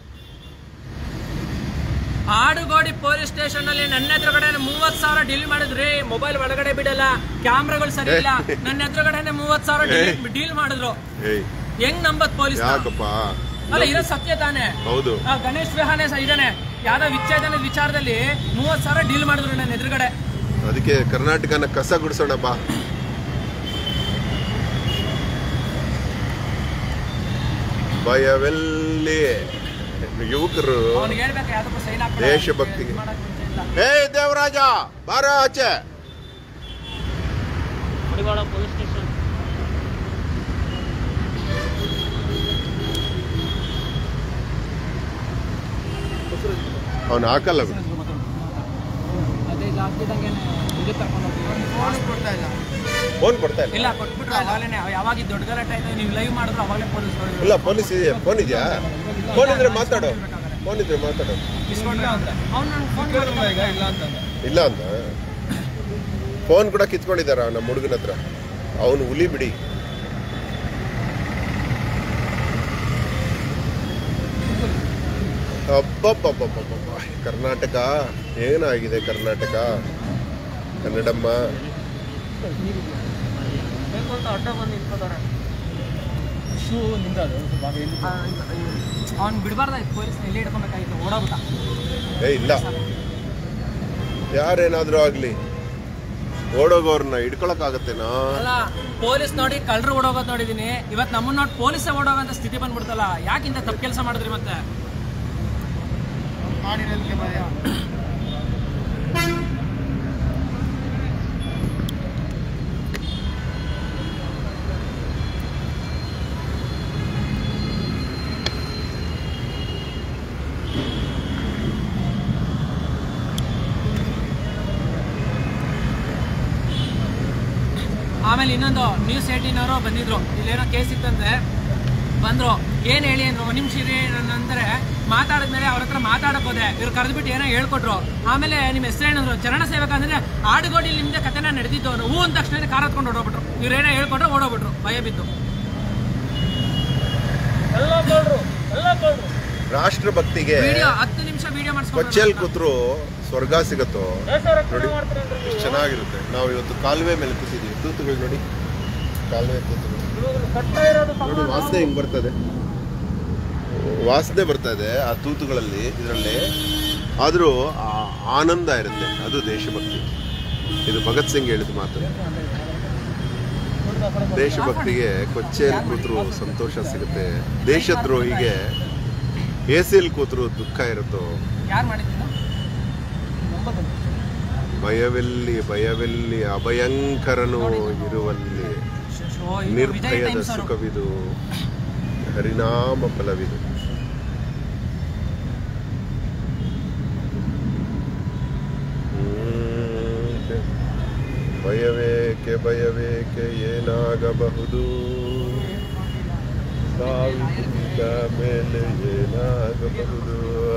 ಆಡುಗೋಡಿ ಪೊಲೀಸ್ ಸ್ಟೇಷನ್ ಅಲ್ಲಿ ನನ್ನ ಎದುರುಗಡೆ ಮೂವತ್ ಸಾವಿರ ಡೀಲ್ ಮಾಡಿದ್ರಿ ಮೊಬೈಲ್ ಒಳಗಡೆ ಬಿಡಲ್ಲ ಕ್ಯಾಮ್ರಾಗಳು ಸರಿ ಇಲ್ಲ ನನ್ನ ಎದುರುಗಡೆ ಮೂವತ್ ಸಾವಿರ ಡೀಲ್ ಮಾಡಿದ್ರು ಏಯ್ ಹೆಂಗ್ ನಂಬತ್ ಪೊಲೀಸ್ ಯಾಕಪ್ಪ ಅಲ್ಲ ಇದು ಸತ್ಯ ತಾನೇ ಹೌದು ಆ ಗಣೇಶ್ ವಿಹಾನೆ ಸಹ ಇದಾನೆ ಯಾವ್ದೋ ವಿಚ್ಛೇದನ ವಿಚಾರದಲ್ಲಿ ಮೂವತ್ ಸಾವಿರ ಡೀಲ್ ಮಾಡಿದ್ರು ನನ್ನ ಎದುರುಗಡೆ ಅದಕ್ಕೆ ಕರ್ನಾಟಕನ ಕಸ ಗುಡಿಸೋಣ ಬಾ ಭಯವೆಲ್ಲಿ ಯುವಕರು ಅವ್ನಿಗೆ ಹೇಳ್ಬೇಕು ಯಾವ್ದಕ್ಕೂ ಸೈನ್ ದೇಶಭಕ್ತಿಗೆ. ಏ ದೇವರಾಜ ಬಾರ ಆಚೆ ಪೊಲೀಸ್ ಸ್ಟೇಷನ್ ಅವನು ಹಾಕಲ್ಲ ಬಿಡು. ಅದೇ ಇದು ಆಗ್ತಿದ್ದಂಗೆ ಇದಕ್ಕೆ ಕರ್ಕೊಂಡು ಹೋಗಿ ಕೊಡ್ತಾ ಇಲ್ಲ ಫೋನ್ ಕೊಡ್ತಾ ಇಲ್ಲ ಇಲ್ಲ ಕೊಟ್ಬಿಟ್ರು ಅವಾಗಲೇ ಯಾವಾಗ ಈ ದೊಡ್ಡ ಗಲಾಟೆ ಆಯ್ತು ನೀವು ಲೈವ್ ಮಾಡಿದ್ರು ಅವಾಗಲೇ ಪೊಲೀಸ್ ಇಲ್ಲ ಪೊಲೀಸ್ ಇದೆಯಾ ಫೋನ್ ಇದೆಯಾ ಫೋನ್ ಇದ್ರೆ ಮಾತಾಡು ಫೋನ್ ಇದ್ರೆ ಮಾತಾಡು ಅವ್ನು ಫೋನ್ ಇಲ್ಲ ಅಂತಂದ ಇಲ್ಲ ಅಂತ ಫೋನ್ ಕೂಡ ಕಿತ್ಕೊಂಡಿದ್ದಾರ ನಮ್ಮ ಹುಡುಗನ ಹತ್ರ ಅವನು ಹುಲಿ ಬಿಡಿ ಅಬ್ಬಬ್ಬಬ್ಬಬ್ಬಬ್ಬ ಕರ್ನಾಟಕ ಏನಾಗಿದೆ ಕರ್ನಾಟಕ ಕನ್ನಡಮ್ಮ ಬೇಕು ಅಂತ ಅಡ್ಡ ಬಂದು ನಿಂತ್ಕೋತಾರೆ ಶೂ ನಿಂದದು ಅವ್ನು ಬಿಡಬಾರ್ದಾಯ್ತು ಪೊಲೀಸ್ ಎಲ್ಲಿ ಹಿಡ್ಕೊಬೇಕಾಗಿತ್ತು ಓಡೋಗ್ಬಿಟ್ಟ ಏ ಇಲ್ಲ ಯಾರೇನಾದ್ರೂ ಆಗ್ಲಿ ಓಡೋಗೋರ್ನ ಹಿಡ್ಕೊಳಕ್ಕಾಗತ್ತೇನಾ ಅಲ್ಲ ಪೊಲೀಸ್ ನೋಡಿ ಕಳ್ಳರು ಓಡೋಗೋದು ನೋಡಿದೀನಿ ಇವತ್ತು ನಮ್ಮನ್ನ ನೋಡಿ ಪೊಲೀಸೇ ಓಡೋಗಂತ ಸ್ಥಿತಿ ಬಂದ್ಬಿಡ್ತಲ್ಲ ಯಾಕಿಂತ ತಪ್ಪು ಕೆಲಸ ಮಾಡಿದ್ರಿ ಮತ್ತೆ ಮಾಡಿರೋದಕ್ಕೆ ಭಯ ಆಮೇಲೆ ಇನ್ನೊಂದು ನ್ಯೂಸ್ ಏಟೀನ್ ಅವರು ಬಂದಿದ್ರು ಇಲ್ಲೇನೋ ಕೇಸ್ ಇತ್ತಂತೆ ಬಂದ್ರು ಏನ್ ಹೇಳಿ ಅಂದ್ರು ಒಂದ್ ನಿಮಿಷ ಇರಿ ಅಂದ್ರೆ ಮಾತಾಡಿದ್ಮೇಲೆ ಅವ್ರ ಹತ್ರ ಮಾತಾಡಕ್ ಹೋದೆ ಇವ್ರು ಕರೆದ್ಬಿಟ್ಟು ಏನೋ ಹೇಳ್ಕೊಟ್ರು ಆಮೇಲೆ ನಿಮ್ಮ ಹೆಸರು ಏನಂದ್ರು ಚರಣ ಸೇವಕ ಅಂದ್ರೆ ಆಡುಗೋಡಿ ನಿಮ್ದೆ ಕಥೆನ ನಡೆದಿದ್ದು ಅವ್ರು ಹೂ ಅಂದ ತಕ್ಷಣ ಕಾರ್ ಹತ್ಕೊಂಡು ಓಡೋಗ್ಬಿಟ್ರು ಇವ್ರೇನೋ ಹೇಳ್ಕೊಟ್ರು ಓಡೋಗ್ಬಿಟ್ರು ಭಯ ಬಿದ್ದು ಎಲ್ಲ ಕೊಡ್ರು ಎಲ್ಲ ಕೊಡ್ರು ರಾಷ್ಟ್ರಭಕ್ತಿಗೆ ವಿಡಿಯೋ ಹತ್ತು ನಿಮಿಷ ವಿಡಿಯೋ ಕೊಚ್ಚೆಲ್ ಮಾಡಿಸ್ಕೊಂಡು ಕೂತ್ರು ಸ್ವರ್ಗ ಸಿಗತ್ತೋ ನೋಡಿ ಎಷ್ಟು ಚೆನ್ನಾಗಿರುತ್ತೆ ನಾವು ಇವತ್ತು ಕಾಲುವೆ ಮೇಲೆ ಕೂತಿದ್ದೀವಿ ತೂತುಗಳು ನೋಡಿ ಕಾಲುವೆ ತೂತುಗಳು ನೋಡಿ ವಾಸನೆ ಹಿಂಗ್ ಬರ್ತದೆ ವಾಸನೆ ಬರ್ತದೆ ಆ ತೂತುಗಳಲ್ಲಿ ಇದರಲ್ಲಿ ಆದರೂ ಆ ಆನಂದ ಇರುತ್ತೆ ಅದು ದೇಶಭಕ್ತಿ ಇದು ಭಗತ್ ಸಿಂಗ್ ಹೇಳಿದ ಮಾತು ದೇಶಭಕ್ತಿಗೆ ಕೊಚ್ಚೆಯಲ್ಲಿ ಕೂತ್ರು ಸಂತೋಷ ಸಿಗುತ್ತೆ ದೇಶದ್ರೋಹಿಗೆ ಎ ಸಿಲ್ ಕೂತ್ರು ದುಃಖ ಇರುತ್ತೋ ಯಾರು ಮಾಡಿದ್ದು ಭಯವೆಲ್ಲಿ ಭಯವೆಲ್ಲಿ ಅಭಯಂಕರನು ಇರುವಲ್ಲಿ ಶೋ, ಇದು ವಿಜಯ್ ನಿರ್ಭಯದ ಟೈಮ್ಸ್ ಅವರು ಸುಖವಿದು ಹರಿನಾಮ ಫಲವಿದು ಹ್ಮ್. ಭಯವೇಕೆ ಭಯವೇಕೆ ಏನಾಗಬಹುದು ಸಾವಿದ ಮೇಲೆ ಏನಾಗಬಹುದು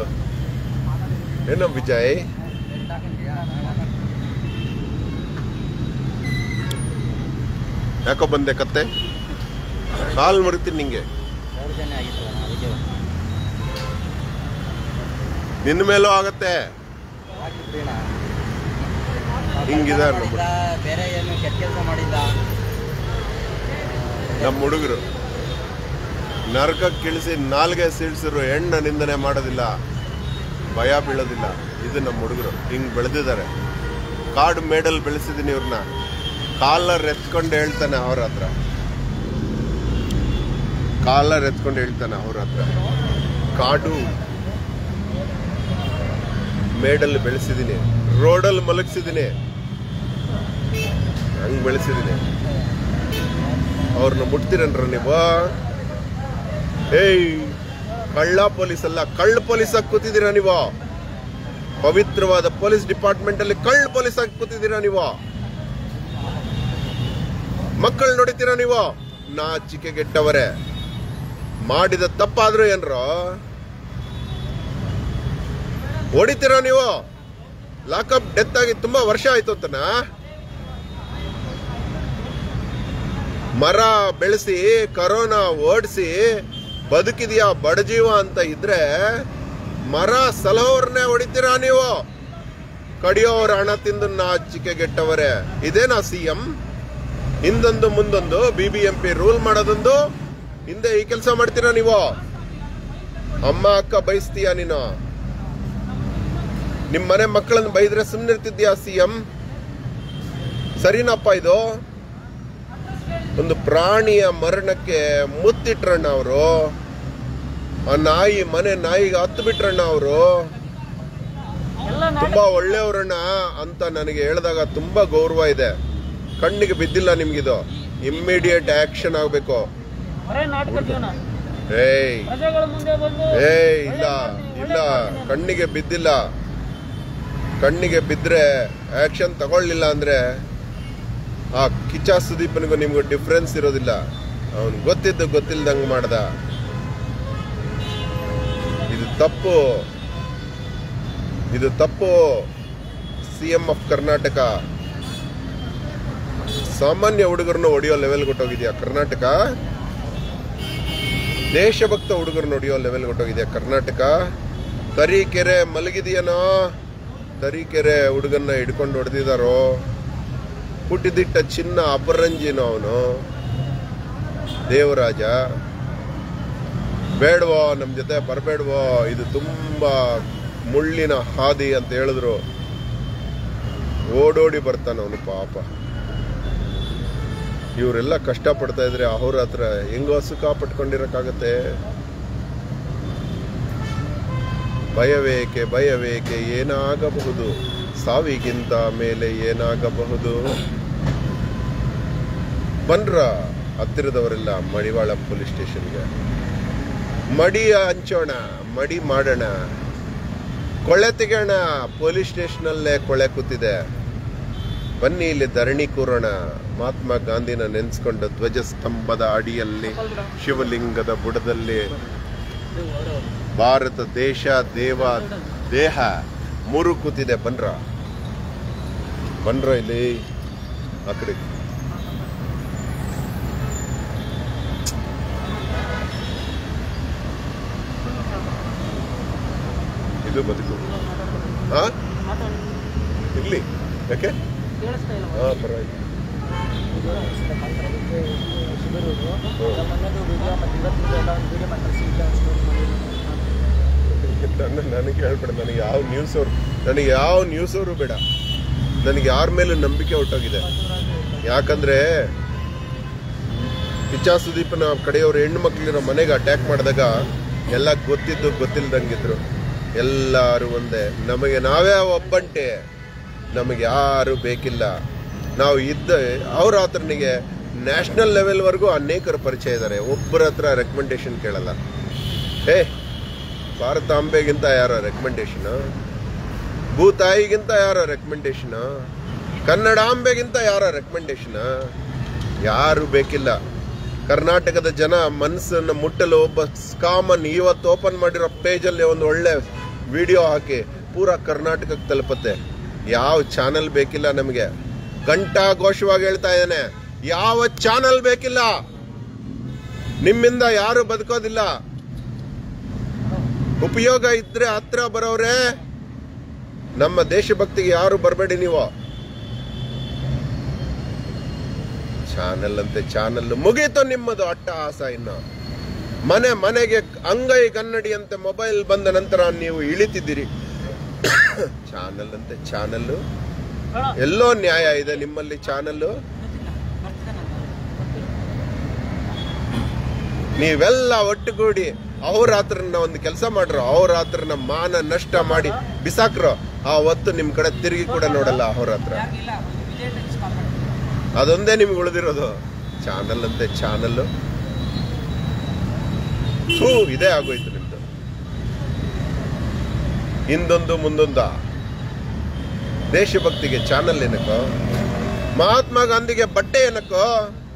ಏನೋ ವಿಜಯ್ ಯಾಕೋ ಬಂದೆ ಕತ್ತೆ ಕಾಲ್ ಮರಿತೀನಿ ನಿಂಗೆ ನಿನ್ನ ಮೇಲೂ ಆಗತ್ತೆ ಹಿಂಗಿದಾರೆ ನಮ್ಮ ಹುಡ್ಗ. ಬೇರೆ ಏನು ಕೆಟ್ಟ ಕೆಲಸ ಮಾಡಿಲ್ಲ ನಮ್ಮ ಹುಡುಗರು ನರಕಕ್ಕೆ ಇಳಿಸಿ ನಾಲ್ಗೆ ಸೀಳ್ಸಿರು ಹೆಣ್ಣ ನಿಂದನೆ ಮಾಡೋದಿಲ್ಲ ಭಯ ಬೀಳೋದಿಲ್ಲ ಇದು ನಮ್ಮ ಹುಡುಗರು ಹಿಂಗ್ ಬೆಳೆದಿದ್ದಾರೆ ಕಾಡು ಮೇಡಲ್ ಬೆಳೆಸಿದೀನಿ ಇವ್ರನ್ನ ಕಾಲರ್ ಎತ್ಕೊಂಡು ಹೇಳ್ತಾನೆ ಅವ್ರ ಹತ್ರ ಕಾಲರ್ ಎತ್ಕೊಂಡು ಹೇಳ್ತಾನೆ ಅವ್ರ ಹತ್ರ ಕಾಡು ಮೇಡಲ್ ಬೆಳೆಸಿದೀನಿ ರೋಡಲ್ಲಿ ಮಲಗಿಸಿದೀನಿ ಹಂಗ್ ಬೆಳೆಸಿದೀನಿ ಅವ್ರನ್ನ ಮುಟ್ತೀರನ್ರ ನೀವು ಏಯ್ ಕಳ್ಳ ಪೊಲೀಸ್ ಅಲ್ಲ ಕಳ್ಳ ಪೊಲೀಸ್ ಆಗಿ ಕೂತಿದ್ದೀರಾ ನೀವು ಪವಿತ್ರವಾದ ಪೊಲೀಸ್ ಡಿಪಾರ್ಟ್ಮೆಂಟ್ ಅಲ್ಲಿ ಕಳ್ಳ ಪೊಲೀಸ್ ಆಗಿ ಕೂತಿದ್ದೀರಾ ನೀವು ಮಕ್ಕಳು ನೋಡಿತೀರಾ ನೀವು ನಾಚಿಕೆ ಗೆಟ್ಟವರೇ ಮಾಡಿದ ತಪ್ಪಾದ್ರೂ ಏನ್ರೋ ಹೊಡಿತೀರಾ ನೀವು ಲಾಕಪ್ ಡೆತ್ ಆಗಿ ತುಂಬಾ ವರ್ಷ ಆಯ್ತು ಅಂತನಾ ಮರ ಬೆಳೆಸಿ ಕರೋನಾ ಓಡಿಸಿ ಬದುಕಿದ್ಯಾ ಬಡಜೀವ ಅಂತ ಇದ್ರೆ ಮರ ಸಲಹೋರ್ನೇ ಹೊಡಿತೀರಾ ನೀವು ಕಡಿಯೋರ ಹಣ ತಿಂದು ನಾಚಿಕೆಗೆಟ್ಟವರೇ ಇದೇನಾ ಸಿ ಎಂ ಹಿಂದೊಂದು ಮುಂದೊಂದು B B M P rule ಮಾಡೋದೊಂದು ಹಿಂದೆ ಈ ಕೆಲಸ ಮಾಡ್ತೀರಾ ನೀವು ಅಮ್ಮ ಅಕ್ಕ ಬಯಸ್ತೀಯ ನೀನು ನಿಮ್ ಮನೆ ಮಕ್ಕಳನ್ನ ಬೈದ್ರೆ ಸುಮ್ಮನಿರ್ತಿದ್ಯಾ ಸಿ ಎಂ ಸರಿನಪ್ಪ ಇದು ಒಂದು ಪ್ರಾಣಿಯ ಮರಣಕ್ಕೆ ಮುತ್ತಿಟ್ರಣ್ಣ ಅವರು ಆ ನಾಯಿ ಮನೆ ನಾಯಿಗೆ ಹತ್ತು ಬಿಟ್ರಣ್ಣ ಅವರು ಎಲ್ಲ ತುಂಬಾ ಒಳ್ಳೆಯವ್ರಣ್ಣ ಅಂತ ನನಗೆ ಹೇಳಿದಾಗ ತುಂಬಾ ಗೌರವ ಇದೆ ಕಣ್ಣಿಗೆ ಬಿದ್ದಿಲ್ಲ ನಿಮ್ಗಿದು ಇಮ್ಮಿಡಿಯೇಟ್ ಆಕ್ಷನ್ ಆಗ್ಬೇಕು ಬರೇ ನಾಟಕ ಜೀವನ ಏಯ್ ಪ್ರಜೆಗಳ ಮುಂದೆ ಬಂದು ಏಯ್ ಇಲ್ಲ ಇಲ್ಲ ಕಣ್ಣಿಗೆ ಬಿದ್ದಿಲ್ಲ ಕಣ್ಣಿಗೆ ಬಿದ್ರೆ ಆಕ್ಷನ್ ತಗೊಳ್ಳಿಲ್ಲ ಅಂದ್ರೆ ಆ ಕಿಚ್ಚ ಸುದೀಪನಿಗೂ ನಿಮ್ಗೂ ಡಿಫ್ರೆನ್ಸ್ ಇರೋದಿಲ್ಲ ಅವನು ಗೊತ್ತಿದ್ದು ಗೊತ್ತಿಲ್ದಂಗ್ ಮಾಡ್ದ ಇದು ತಪ್ಪು ಇದು ತಪ್ಪು ಸಿ ಎಂ ಆಫ್ ಕರ್ನಾಟಕ ಸಾಮಾನ್ಯ ಹುಡುಗರನ್ನ ಹೊಡೆಯೋ ಲೆವೆಲ್ ಕೊಟ್ಟೋಗಿದ್ಯಾ ಕರ್ನಾಟಕ ದೇಶಭಕ್ತ ಹುಡುಗರನ್ನ ಹೊಡೆಯೋ ಲೆವೆಲ್ ಕೊಟ್ಟೋಗಿದ್ಯಾ ಕರ್ನಾಟಕ ತರೀಕೆರೆ ಮಲಗಿದೆಯನೋ ತರೀಕೆರೆ ಹುಡುಗನ್ನ ಹಿಡ್ಕೊಂಡು ಹೊಡೆದಿದಾರೋ ಹುಟ್ಟಿದಿಟ್ಟ ಚಿನ್ನ ಅಪರಂಜಿನೋ ಅವನು ದೇವರಾಜ ಬೇಡವೋ ನಮ್ಮ ಜೊತೆ ಬರಬೇಡವೋ ಇದು ತುಂಬಾ ಮುಳ್ಳಿನ ಹಾದಿ ಅಂತ ಹೇಳಿದ್ರು ಓಡೋಡಿ ಬರ್ತಾನ ಅವನು ಪಾಪ ಇವರೆಲ್ಲ ಕಷ್ಟ ಪಡ್ತಾ ಇದ್ರೆ ಅವ್ರ ಹತ್ರ ಹೆಂಗೋ ಸುಖ ಪಟ್ಕೊಂಡಿರಕ್ಕಾಗತ್ತೆ ಭಯವೇಕೆ ಭಯವೇಕೆ ಏನಾಗಬಹುದು ಸಾವಿಗಿಂತ ಮೇಲೆ ಏನಾಗಬಹುದು ಬನ್ರ ಹತ್ತಿರದವರೆಲ್ಲ ಮಡಿವಾಳ ಪೊಲೀಸ್ ಸ್ಟೇಷನ್ಗೆ ಮಡಿ ಹಂಚೋಣ ಮಡಿ ಮಾಡೋಣ ಕೊಳೆ ತೆಗೋಣ ಪೊಲೀಸ್ ಸ್ಟೇಷನಲ್ಲೇ ಕೊಳೆ ಕೂತಿದೆ ಬನ್ನಿ ಇಲ್ಲಿ ಧರಣಿ ಕೂರೋಣ ಮಹಾತ್ಮ ಗಾಂಧಿನ ನೆನೆಸ್ಕೊಂಡು ಧ್ವಜಸ್ತಂಭದ ಅಡಿಯಲ್ಲಿ ಶಿವಲಿಂಗದ ಬುಡದಲ್ಲಿ ಭಾರತ ದೇಶ ದೇವ ದೇಹ ಮೂರು ಕೂತಿದೆ ಬನ್ರ ಬನ್ರ ಇಲ್ಲಿ ಆ ಕಡೆ ಇದು ಬದುಕು ಹಾ ಇರ್ಲಿ ಯಾಕೆ ಕೇಳಿಸ್ತಾ ಇಲ್ಲ ಹಾ ಪರವಾಗಿಲ್ಲ ನನ್ನ ನನಗೆ ಹೇಳ್ಬೇಡ ನನಗೆ ಯಾವ ನ್ಯೂಸ್ ಅವ್ರು ನನಗೆ ಯಾವ ನ್ಯೂಸ್ ಅವರು ಬೇಡ ನನಗೆ ಯಾರ ಮೇಲೂ ನಂಬಿಕೆ ಹೊಟ್ಟೋಗಿದೆ ಯಾಕಂದ್ರೆ ಪಿಚ್ಚಾ ಸುದೀಪನ ಕಡೆಯವರು ಹೆಣ್ಣು ಮಕ್ಳಿರೋ ಮನೆಗೆ ಅಟ್ಯಾಕ್ ಮಾಡಿದಾಗ ಎಲ್ಲ ಗೊತ್ತಿದ್ದು ಗೊತ್ತಿಲ್ದಂಗಿದ್ರು ಎಲ್ಲರೂ ಒಂದೇ ನಮಗೆ ನಾವೇ ಒಬ್ಬಂಟೆ ನಮಗೆ ಯಾರು ಬೇಕಿಲ್ಲ ನಾವು ಇದ್ದ ಅವ್ರ ಆತನಿಗೆ ನ್ಯಾಷನಲ್ ಲೆವೆಲ್ವರೆಗೂ ಅನೇಕರು ಪರಿಚಯ ಇದ್ದಾರೆ ಒಬ್ಬರ ಹತ್ರ ರೆಕಮೆಂಡೇಶನ್ ಕೇಳಲ್ಲ ಏ ಭಾರತಾಂಬೆಗಿಂತ ಯಾರೋ ರೆಕಮೆಂಡೇಶನ್ ಭೂತಾಯಿಗಿಂತ ಯಾರೋ ರೆಕಮೆಂಡೇಶನ್ ಕನ್ನಡಾಂಬೆಗಿಂತ ಯಾರೋ ರೆಕಮೆಂಡೇಶನ್ ಯಾರು ಬೇಕಿಲ್ಲ ಕರ್ನಾಟಕದ ಜನ ಮನಸ್ಸನ್ನು ಮುಟ್ಟಲು ಒಬ್ಬ ಕಾಮನ್ ಇವತ್ತು ಓಪನ್ ಮಾಡಿರೋ ಪೇಜಲ್ಲಿ ಒಂದು ಒಳ್ಳೆ ವಿಡಿಯೋ ಹಾಕಿ ಪೂರಾ ಕರ್ನಾಟಕಕ್ಕೆ ತಲುಪುತ್ತೆ ಯಾವ ಚಾನಲ್ ಬೇಕಿಲ್ಲ ನಮಗೆ ಗಂಟಾ ಘೋಷವಾಗಿ ಹೇಳ್ತಾ ಇದ್ದಾನೆ ಯಾವ ಚಾನಲ್ ಬೇಕಿಲ್ಲ ನಿಮ್ಮಿಂದ ಯಾರು ಬದುಕೋದಿಲ್ಲ ಉಪಯೋಗ ಇದ್ರೆ ಹತ್ರ ಬರೋರೆ ನಮ್ಮ ದೇಶಭಕ್ತಿಗೆ ಯಾರು ಬರಬೇಡಿ ನೀವು ಚಾನಲ್ ಅಂತೆ ಚಾನಲ್ ಮುಗೀತು ನಿಮ್ಮದು ಅಟ್ಟಹಾಸ ಇನ್ನು ಮನೆ ಮನೆಗೆ ಅಂಗೈ ಕನ್ನಡಿಯಂತೆ ಮೊಬೈಲ್ ಬಂದ ನಂತರ ನೀವು ಇಳಿತಿದ್ದೀರಿ ಚಾನಲ್ ಅಂತೆ ಚಾನಲ್ ಎಲ್ಲೋ ನ್ಯಾಯ ಇದೆ ನಿಮ್ಮಲ್ಲಿ ಚಾನಲ್ ನೀವೆಲ್ಲ ಒಟ್ಟುಗೂಡಿ ಅಹೋರಾತ್ರನ ಒಂದು ಕೆಲಸ ಮಾಡ್ರು ಅಹೋರಾತ್ರನ ಮಾನ ನಷ್ಟ ಮಾಡಿ ಬಿಸಾಕ್ರು ಆ ಹೊತ್ತು ನಿಮ್ ಕಡೆ ತಿರುಗಿ ಕೂಡ ನೋಡಲ್ಲ ಅಹೋರಾತ್ರ ಅದೊಂದೇ ನಿಮ್ಗೆ ಉಳಿದಿರೋದು ಚಾನಲ್ ಅಂತೆ ಚಾನಲ್ ಥೂ ಇದೇ ಆಗೋಯ್ತು ನಿಮ್ದು ಹಿಂದೊಂದು ಮುಂದೊಂದ ದೇಶಭಕ್ತಿಗೆ ಚಾನಲ್ ಏನಕ್ಕೋ ಮಹಾತ್ಮ ಗಾಂಧಿಗೆ ಬಟ್ಟೆ ಏನಕ್ಕೋ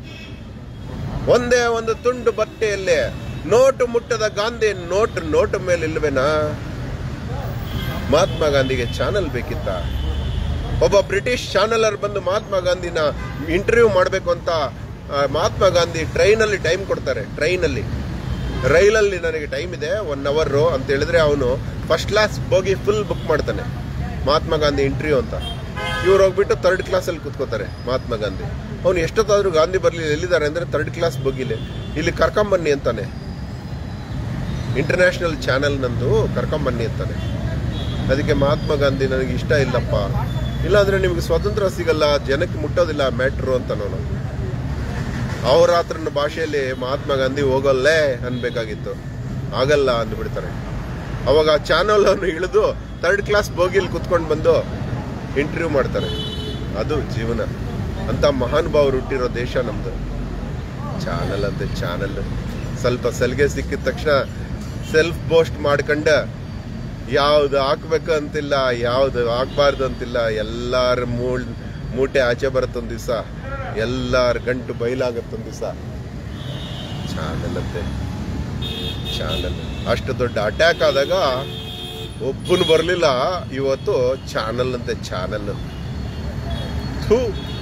ಒಂದೇ ಒಂದು ತುಂಡು ಬಟ್ಟೆಯಲ್ಲಿ ನೋಟು ಮುಟ್ಟದ ಗಾಂಧಿ ನೋಟ್ ನೋಟು ಮೇಲೆ ಇಲ್ವೇನಾ ಮಹಾತ್ಮ ಗಾಂಧಿಗೆ ಚಾನಲ್ ಬೇಕಿತ್ತ ಒಬ್ಬ ಬ್ರಿಟಿಷ್ ಚಾನಲರ್ ಬಂದು ಮಹಾತ್ಮ ಗಾಂಧಿನ ಇಂಟರ್ವ್ಯೂ ಮಾಡಬೇಕು ಅಂತ ಆ, ಮಹಾತ್ಮ ಗಾಂಧಿ ಟ್ರೈನಲ್ಲಿ ಟೈಮ್ ಕೊಡ್ತಾರೆ ಟ್ರೈನಲ್ಲಿ ರೈಲಲ್ಲಿ ನನಗೆ ಟೈಮ್ ಇದೆ ಒನ್ ಅವರು ಅಂತ ಹೇಳಿದ್ರೆ ಅವನು first class bogie full book ಮಾಡ್ತಾನೆ ಮಹಾತ್ಮ ಗಾಂಧಿ ಇಂಟರ್ವ್ಯೂ ಅಂತ ಇವ್ರು ಹೋಗ್ಬಿಟ್ಟು ಥರ್ಡ್ ಕ್ಲಾಸಲ್ಲಿ ಕೂತ್ಕೋತಾರೆ ಮಹಾತ್ಮ ಗಾಂಧಿ ಅವನು ಎಷ್ಟೊತ್ತಾದ್ರೂ ಗಾಂಧಿ ಬರಲಿ ಎಲ್ಲಿದ್ದಾರೆ ಅಂದ್ರೆ ಥರ್ಡ್ ಕ್ಲಾಸ್ ಬೋಗಿಲಿ ಇಲ್ಲಿ ಕರ್ಕೊಂಬನ್ನಿ ಅಂತಾನೆ ಇಂಟರ್ನ್ಯಾಷನಲ್ ಚಾನೆಲ್ ನಂದು ಕರ್ಕೊಂಬನ್ನಿ ಅಂತಾನೆ ಅದಕ್ಕೆ ಮಹಾತ್ಮ ಗಾಂಧಿ ನನಗೆ ಇಷ್ಟ ಇಲ್ಲಪ್ಪ ಇಲ್ಲಾಂದ್ರೆ ನಿಮ್ಗೆ ಸ್ವಾತಂತ್ರ್ಯ ಸಿಗಲ್ಲ ಜನಕ್ಕೆ ಮುಟ್ಟೋದಿಲ್ಲ ಮ್ಯಾಟ್ರು ಅಂತ ನಾನು ಅವರಾತ್ರನ ಭಾಷೆಯಲ್ಲಿ ಮಹಾತ್ಮ ಗಾಂಧಿ ಹೋಗಲ್ಲೇ ಅನ್ಬೇಕಾಗಿತ್ತು ಆಗಲ್ಲ ಅಂದ್ಬಿಡ್ತಾರೆ ಅವಾಗ ಆ ಚಾನಲ್ ಅನ್ನು ಇಳಿದು ಥರ್ಡ್ ಕ್ಲಾಸ್ ಬೋಗಿಲಿ ಕುತ್ಕೊಂಡು ಬಂದು ಇಂಟರ್ವ್ಯೂ ಮಾಡ್ತಾರೆ ಅದು ಜೀವನ ಅಂತ ಮಹಾನುಭಾವರು ಹುಟ್ಟಿರೋ ದೇಶ ನಮ್ದು ಚಾನಲ್ ಅಂತೆ ಚಾನಲ್ ಸ್ವಲ್ಪ ಸಲಿಗೆ ಸಿಕ್ಕಿದ ತಕ್ಷಣ ಸೆಲ್ಫ್ ಪೋಸ್ಟ್ ಮಾಡ್ಕೊಂಡ ಯಾವ್ದು ಹಾಕ್ಬೇಕು ಅಂತಿಲ್ಲ ಯಾವ್ದು ಹಾಕ್ಬಾರ್ದು ಅಂತಿಲ್ಲ ಎಲ್ಲಾರ ಮೂಳ್ ಮೂಟೆ ಆಚೆ ಬರುತ್ತೊಂದ್ ದಿವಸ ಎಲ್ಲಾರ ಗಂಟು ಬಯಲಾಗತ್ತೊಂದ್ ದಿವಸ ಚಾನಲ್ ಅಂತೆ ಚಾನಲ್ ಅಷ್ಟು ದೊಡ್ಡ ಅಟ್ಯಾಕ್ ಆದಾಗ ಒಬ್ಬನು ಬರಲಿಲ್ಲ ಇವತ್ತು ಚಾನಲ್ ಅಂತೆ ಚಾನಲ್ ಥೂ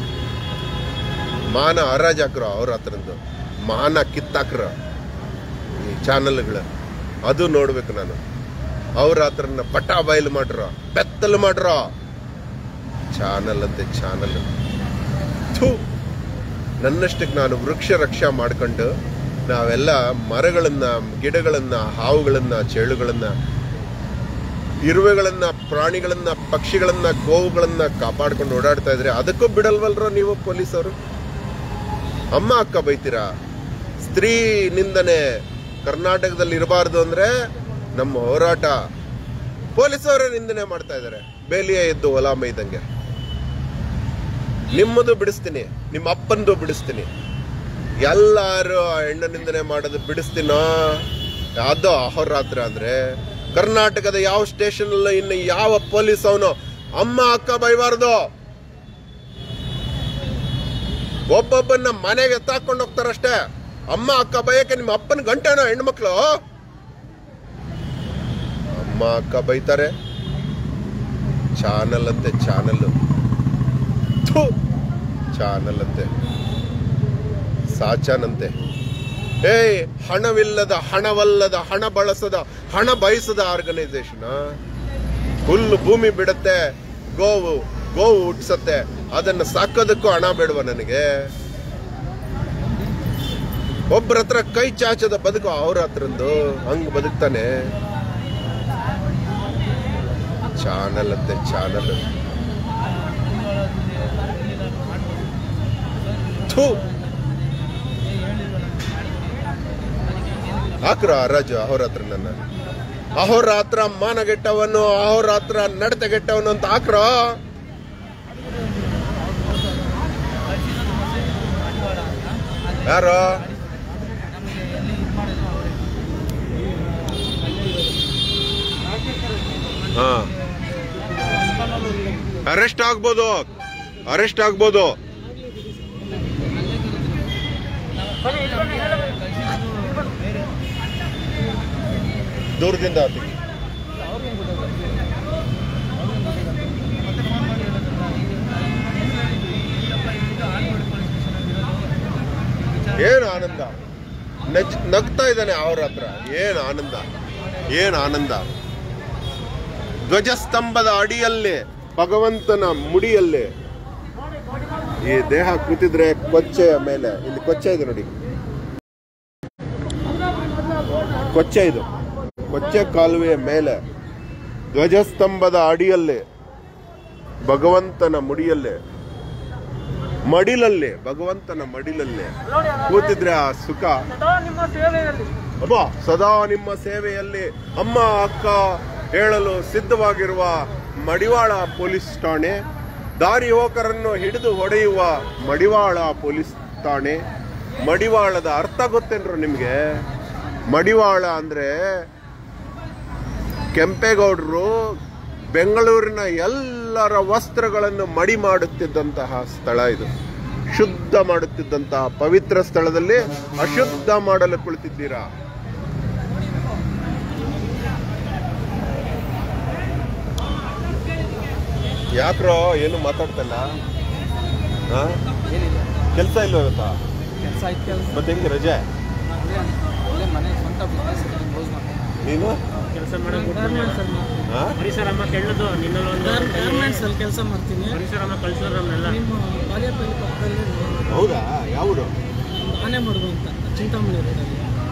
ಮಾನ ಹರಾಜಾಕ್ರು ಅವ್ರ ಹತ್ರಂದು ಮಾನ ಕಿತ್ತಾಕ್ರ ಈ ಚಾನಲ್ಗಳ ಅದು ನೋಡ್ಬೇಕು ನಾನು ಅವ್ರ ಹತ್ರನ ಪಟ ಬಯಲು ಮಾಡ್ರ ಬೆತ್ತಲು ಮಾಡ್ರ ಚಾನಲ್ ಅಂತೆ ಚಾನಲ್ ಥೂ ನನ್ನಷ್ಟಕ್ಕೆ ನಾನು ವೃಕ್ಷ ರಕ್ಷಾ ಮಾಡ್ಕೊಂಡು ನಾವೆಲ್ಲ ಮರಗಳನ್ನ ಗಿಡಗಳನ್ನ ಹಾವುಗಳನ್ನ ಚೇಳುಗಳನ್ನ ಇರುವೆಗಳನ್ನ ಪ್ರಾಣಿಗಳನ್ನ ಪಕ್ಷಿಗಳನ್ನ ಗೋವುಗಳನ್ನ ಕಾಪಾಡ್ಕೊಂಡು ಓಡಾಡ್ತಾ ಇದ್ರೆ ಅದಕ್ಕೂ ಬಿಡಲ್ವಲ್ರ ನೀವು ಪೊಲೀಸರು ಅಮ್ಮ ಅಕ್ಕ ಬೈತೀರಾ ಸ್ತ್ರೀ ನಿಂದನೆ ಕರ್ನಾಟಕದಲ್ಲಿ ಇರಬಾರ್ದು ಅಂದ್ರೆ ನಮ್ಮ ಹೋರಾಟ ಪೊಲೀಸವರೇ ನಿಂದನೆ ಮಾಡ್ತಾ ಇದ್ದಾರೆ ಬೇಲಿಯ ಎದ್ದು ಹೊಲ ಮೈದಂಗೆ ನಿಮ್ಮದು ಬಿಡಿಸ್ತೀನಿ ನಿಮ್ಮ ಅಪ್ಪಂದು ಬಿಡಿಸ್ತೀನಿ ಎಲ್ಲಾರು ಆ ಹೆಣ್ಣು ನಿಂದನೆ ಮಾಡೋದು ಬಿಡಿಸ್ತೀನೋ ಅದು ಅಹೋರಾತ್ರ ಅಂದ್ರೆ ಕರ್ನಾಟಕದ ಯಾವ ಸ್ಟೇಷನ್ ಅಲ್ಲ ಇನ್ನು ಯಾವ ಪೊಲೀಸ್ ಅವನು ಅಮ್ಮ ಅಕ್ಕ ಬೈಬಾರ್ದು ಒಬ್ಬೊಬ್ಬನ್ನ ಮನೆಗೆ ಎತ್ತಾಕೊಂಡು ಹೋಗ್ತಾರಷ್ಟೇ ಅಮ್ಮ ಅಕ್ಕ ಬೈಯಕ್ಕೆ ನಿಮ್ಮ ಅಪ್ಪನ ಗಂಟೆನ ಹೆಣ್ಮಕ್ಳು ಅಮ್ಮ ಅಕ್ಕ ಬೈತಾರೆ ಚಾನಲ್ ಅಂತೆ ಚಾನಲ್ ಚಾನಲ್ ಅಂತೆ ಸಾಚಾನಂತೆ ಏಯ್ ಹಣವಿಲ್ಲದ ಹಣವಲ್ಲದ ಹಣ ಬಳಸದ ಹಣ ಬಯಸದ ಆರ್ಗನೈಸೇಷನ್ ಹುಲ್ಲು ಭೂಮಿ ಬಿಡುತ್ತೆ ಗೋವು ಗೋವು ಹುಟ್ಸತ್ತೆ ಅದನ್ನ ಸಾಕೋದಕ್ಕೂ ಹಣ ಬೇಡವ ನನಗೆ ಒಬ್ಬರ ಹತ್ರ ಕೈ ಚಾಚದ ಬದುಕು ಅವ್ರ ಹತ್ರಂದು ಹಂಗ್ ಬದುಕ್ತಾನೆ ಚಾನಲ್ ಅಂತೆ ಚಾನಲ್ ಥೂ ಹಾಕ್ರ ರಾಜು ಅಹೋರಾತ್ರ ನನ್ನ ಅಹೋರಾತ್ರ ಮಾನಗೆಟ್ಟವನು ಅಹೋರಾತ್ರ ನಡತೆಗೆಟ್ಟವನು ಅಂತ ಹಾಕ್ರ ಯಾರು ಹಾ ಅರೆಸ್ಟ್ ಆಗ್ಬೋದು ಅರೆಸ್ಟ್ ಆಗ್ಬೋದು ದೂರದಿಂದ ಆತ ಏನು ಆನಂದ ನಚ್ ನಗ್ತಾ ಇದ್ದಾನೆ ಅವ್ರ ಹತ್ರ ಏನು ಆನಂದ ಏನು ಆನಂದ ಧ್ವಜಸ್ತಂಭದ ಅಡಿಯಲ್ಲಿ ಭಗವಂತನ ಮುಡಿಯಲ್ಲಿ ಈ ದೇಹ ಕೂತಿದ್ರೆ ಕೊಚ್ಚೆಯ ಮೇಲೆ ಇಲ್ಲಿ ಕೊಚ್ಚೆ ಇದೆ ನೋಡಿ ಕೊಚ್ಚೆ ಇದು ಕೊಚ್ಚೆ ಕಾಲುವೆಯ ಮೇಲೆ ಧ್ವಜಸ್ತಂಭದ ಅಡಿಯಲ್ಲೇ ಭಗವಂತನ ಮುಡಿಯಲ್ಲೇ ಮಡಿಲಲ್ಲೇ ಭಗವಂತನ ಮಡಿಲಲ್ಲೇ ನೋಡಿ ಅಣ್ಣ, ಕೂತಿದ್ರೆ ಆ ಸುಖ ಸದಾ ನಿಮ್ಮ ಸೇವೆಯಲ್ಲಿ ಅಬ್ಬಾ ಸದಾ ನಿಮ್ಮ ಸೇವೆಯಲ್ಲಿ ಅಮ್ಮ ಅಕ್ಕ ಹೇಳಲು ಸಿದ್ಧವಾಗಿರುವ ಮಡಿವಾಳ ಪೊಲೀಸ್ ಠಾಣೆ ದಾರಿ ಹೋಕರನ್ನು ಹಿಡಿದು ಹೊಡೆಯುವ ಮಡಿವಾಳ ಪೊಲೀಸ್ ಠಾಣೆ ಮಡಿವಾಳದ ಅರ್ಥ ಗೊತ್ತೇನ್ರು ನಿಮ್ಗೆ ಮಡಿವಾಳ ಅಂದ್ರೆ ಕೆಂಪೇಗೌಡರು ಬೆಂಗಳೂರಿನ ಎಲ್ಲರ ವಸ್ತ್ರಗಳನ್ನು ಮಡಿ ಮಾಡುತ್ತಿದ್ದಂತಹ ಸ್ಥಳ ಇದು ಶುದ್ಧ ಮಾಡುತ್ತಿದ್ದಂತಹ ಪವಿತ್ರ ಸ್ಥಳದಲ್ಲಿ ಅಶುದ್ಧ ಮಾಡಲು ಕುಳಿತಿದ್ದೀರಾ ಯಾಕ್ರೋ ಏನು ಮಾತಾಡ್ತಲ್ಲ ಕೆಲಸ ಇಲ್ಲ ಇವತ್ತಾ ಕೆಲಸ ಆಯ್ತು ಕೆಲಸ ಮತ್ತೆ ಹೆಂಗೆ ರಜೆ ಒಳ್ಳೆ ಮನೆ ಸ್ವಂತ ಬಿಸ್ನೆಸ್ ಕ್ಲೋಸ್ ಮಾಡಿ ನೀನು ಕೆಲಸ ಮಾಡೋದು ಹಾ? ಪರಿಸರಮ್ಮ ಕೆಳ್ಳದು ನಿನ್ನಲ್ಲೊಂದು ಗಾರ್ಮೆಂಟ್ಸ್ ಅಲ್ಲಿ ಕೆಲಸ ಮಾಡ್ತೀನಿ ಪರಿಸರಮ್ಮ ಕಳ್ಸೋರು ನಮ್ನೆಲ್ಲ ನಿಮ್ಮ ಬಾಗೇಪಲ್ಲಿ ಪಕ್ಕದಲ್ಲಿ ಹೌದಾ ಯಾವುದು ಆನೆ ಮಾಡುವ ಅಂತ ಚಿಂತಾಮಣಿ ರೋಡಲ್ಲಿ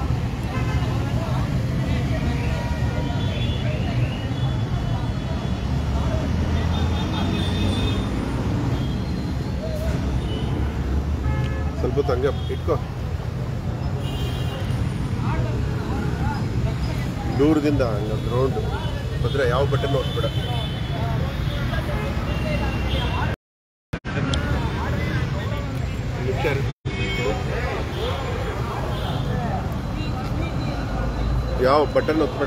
ಸ್ವಲ್ಪ ಹೊತ್ತು ಹಂಗೆ ಇಟ್ಕೋ ದೂರದಿಂದ ಹಂಗೆ ರೌಂಡ್ ಬಂದ್ರೆ ಯಾವ ಬಟನ್ ಹೊತ್ಬಿಡ ಯಾವ ಬಟನ್ ಹೊತ್ಬೇಡ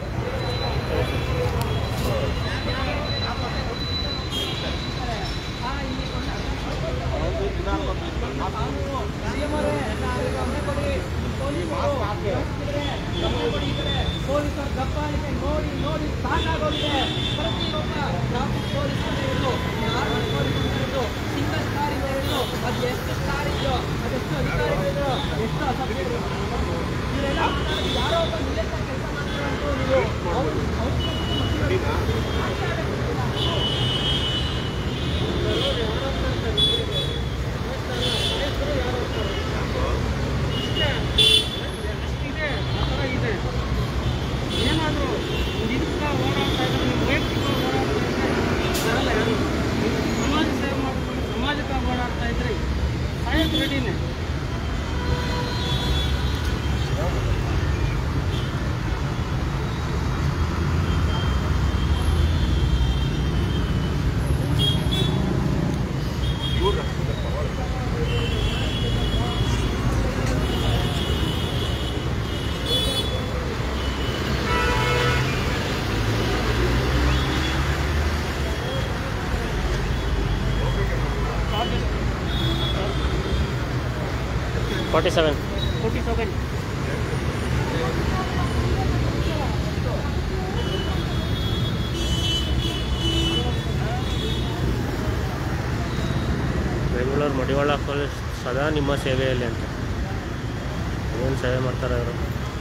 ಇದೆ ಆ ಥರ ಇದೆ ಏನಾದರೂ ಒಂದು ಇದಕ್ಕೆ ಓಡಾಡ್ತಾ ಇದ್ರೆ ನೀವು ವೈಯಕ್ತಿಕ ಓಡಾಡ್ತಾ ಇದ್ರೆ ಬರಲ್ಲ ಯಾರು ಸಮಾಜ ಸೇವೆ ಮಾಡ್ಕೊಂಡು ಸಮಾಜಕ್ಕೆ ಓಡಾಡ್ತಾ ಇದ್ರೆ ಸಾಯಕ್ಕೆ ರೆಡಿನೇ forty seven forty seven Bengaluru Madiwala police ಸದಾ ನಿಮ್ಮ ಸೇವೆಯಲ್ಲಿ ಅಂತ ಏನು ಸೇವೆ ಮಾಡ್ತಾರೆ ಅವರು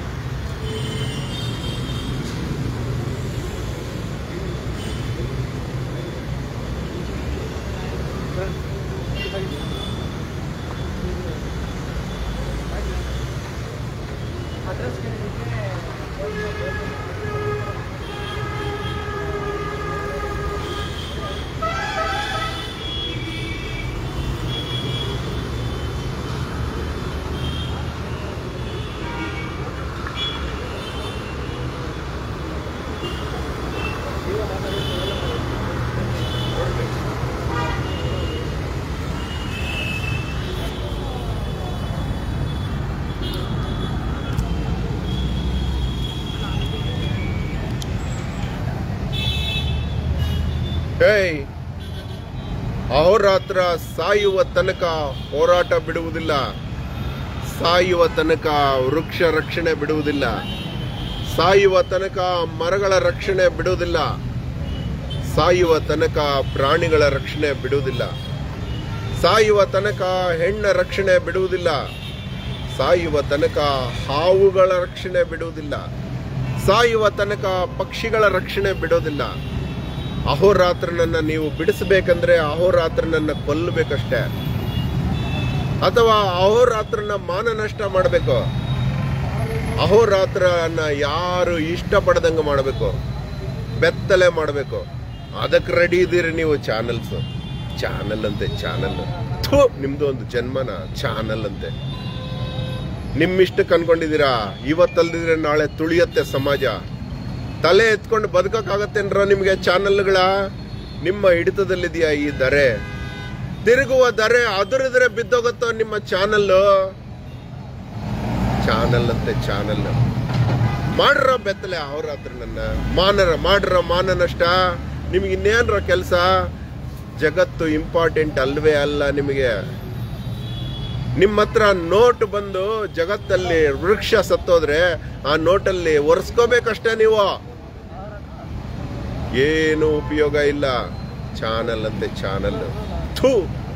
ಹೇಯ್ ಅಹೋರಾತ್ರ ಸಾಯುವ ತನಕ ಹೋರಾಟ ಬಿಡುವುದಿಲ್ಲ ಸಾಯುವ ತನಕ ವೃಕ್ಷ ರಕ್ಷಣೆ ಬಿಡುವುದಿಲ್ಲ ಸಾಯುವ ತನಕ ಮರಗಳ ರಕ್ಷಣೆ ಬಿಡುವುದಿಲ್ಲ ಸಾಯುವ ತನಕ ಪ್ರಾಣಿಗಳ ರಕ್ಷಣೆ ಬಿಡುವುದಿಲ್ಲ ಸಾಯುವ ತನಕ ಹೆಣ್ಣ ರಕ್ಷಣೆ ಬಿಡುವುದಿಲ್ಲ ಸಾಯುವ ತನಕ ಹಾವುಗಳ ರಕ್ಷಣೆ ಬಿಡುವುದಿಲ್ಲ ಸಾಯುವ ತನಕ ಪಕ್ಷಿಗಳ ರಕ್ಷಣೆ ಬಿಡೋದಿಲ್ಲ ಅಹೋರಾತ್ರನನ್ನ ನೀವು ಬಿಡಿಸಬೇಕಂದ್ರೆ ಅಹೋರಾತ್ರನನ್ನ ಕೊಲ್ಲಬೇಕಷ್ಟೇ ಅಥವಾ ಅಹೋರಾತ್ರನ ಮಾನನಷ್ಟ ಮಾಡಬೇಕು ಅಹೋರಾತ್ರನ ಯಾರು ಇಷ್ಟಪಡದಂಗೆ ಮಾಡಬೇಕು ಬೆತ್ತಲೆ ಮಾಡಬೇಕು ಅದಕ್ಕೆ ರೆಡಿ ಇದ್ದೀರಿ ನೀವು ಚಾನಲ್ಸ್ ಚಾನಲ್ ಅಂತೆ ಚಾನಲ್ ನಿಮ್ದು ಒಂದು ಜನ್ಮನ ಚಾನಲ್ ಅಂತೆ ನಿಮ್ಮಿಷ್ಟಕ್ಕೆ ಅನ್ಕೊಂಡಿದ್ದೀರಾ ಇವತ್ತಲ್ದಿದ್ರೆ ನಾಳೆ ತುಳಿಯತ್ತೆ ಸಮಾಜ ತಲೆ ಎತ್ಕೊಂಡು ಬದುಕಕ್ಕಾಗತ್ತೇನ್ರ ನಿಮಗೆ ಚಾನಲ್ಗಳ ನಿಮ್ಮ ಹಿಡಿತದಲ್ಲಿದೆಯಾ ಈ ದರೆ ತಿರುಗುವ ದರೆ ಅದರಿದ್ರೆ ಬಿದ್ದೋಗುತ್ತೋ ನಿಮ್ಮ ಚಾನಲ್ ಚಾನಲ್ ಅಂತೆ ಚಾನಲ್ ಮಾಡ್ರ ಬೆತ್ತಲೆ ಅವ್ರ ಹತ್ರ ನನ್ನ ಮಾನರ ಮಾಡ್ರ ಮಾನನಷ್ಟ ನಿಮ್ಗೆ ಇನ್ನೇನ್ರ ಕೆಲಸ ಜಗತ್ತು ಇಂಪಾರ್ಟೆಂಟ್ ಅಲ್ವೇ ಅಲ್ಲ ನಿಮಗೆ ನಿಮ್ಮ ಹತ್ರ ನೋಟ್ ಬಂದು ಜಗತ್ತಲ್ಲಿ ವೃಕ್ಷ ಸತ್ತೋದ್ರೆ ಆ ನೋಟಲ್ಲಿ ಒರೆಸ್ಕೋಬೇಕಷ್ಟೇ ನೀವು ಏನು ಉಪಯೋಗ ಇಲ್ಲ ಚಾನಲ್ ಅಂತೆ ಚಾನಲ್ ಥೂ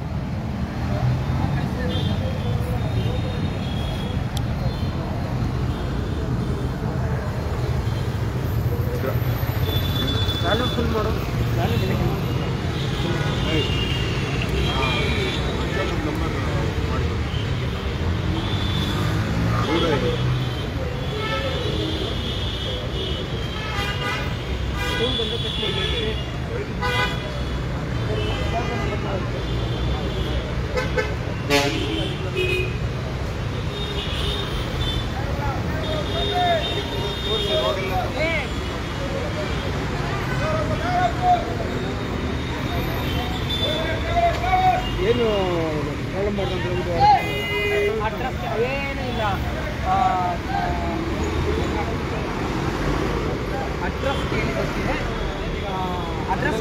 ಏನು ಪ್ರಾಬ್ಲಮ್ ಮಾಡ್ದಂತ ಹೇಳ್ಬಿಟ್ಟು ಅಡ್ರೆಸ್ ಏನೂ ಇಲ್ಲ ಅಡ್ರೆಸ್ ಕೇಳಿ ಗೊತ್ತಿದೆ ಅಡ್ರೆಸ್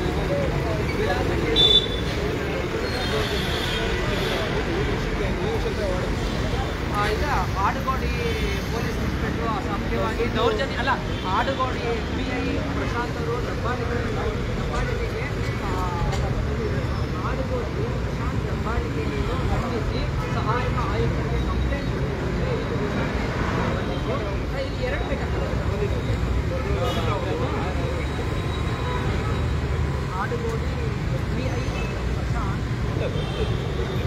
ಈಗ ಆಡುಗೋಡಿ ಪೊಲೀಸ್ ಇನ್ಸ್ಪೆಕ್ಟ್ರು ಅಸಭ್ಯವಾಗಿ ದೌರ್ಜನ್ಯ ಅಲ್ಲ Adugodi S B I Prashanth ಅವರು ದಬ್ಬಾಳಿಕೆ ದಬ್ಬಾಳಿಕೆಗೆ ಆ, ಆಡುಗೋಡಿ ಪ್ರಶಾಂತ್ ದಬ್ಬಾಳಿಕೆಯನ್ನು ಖಂಡಿಸಿ ಸಹಾಯಕ ಆಯುಕ್ತರಿಗೆ ಕಂಪ್ಲೇಂಟ್ ಕೊಟ್ಟಿದ್ದಾರೆ ಇದು ವಿಚಾರಣೆ ಬಂದಿದ್ದು. ಇಲ್ಲಿ ಎರಡು ಬೇಕಾಗ್ತದೆ Adugodi S B I Prashanth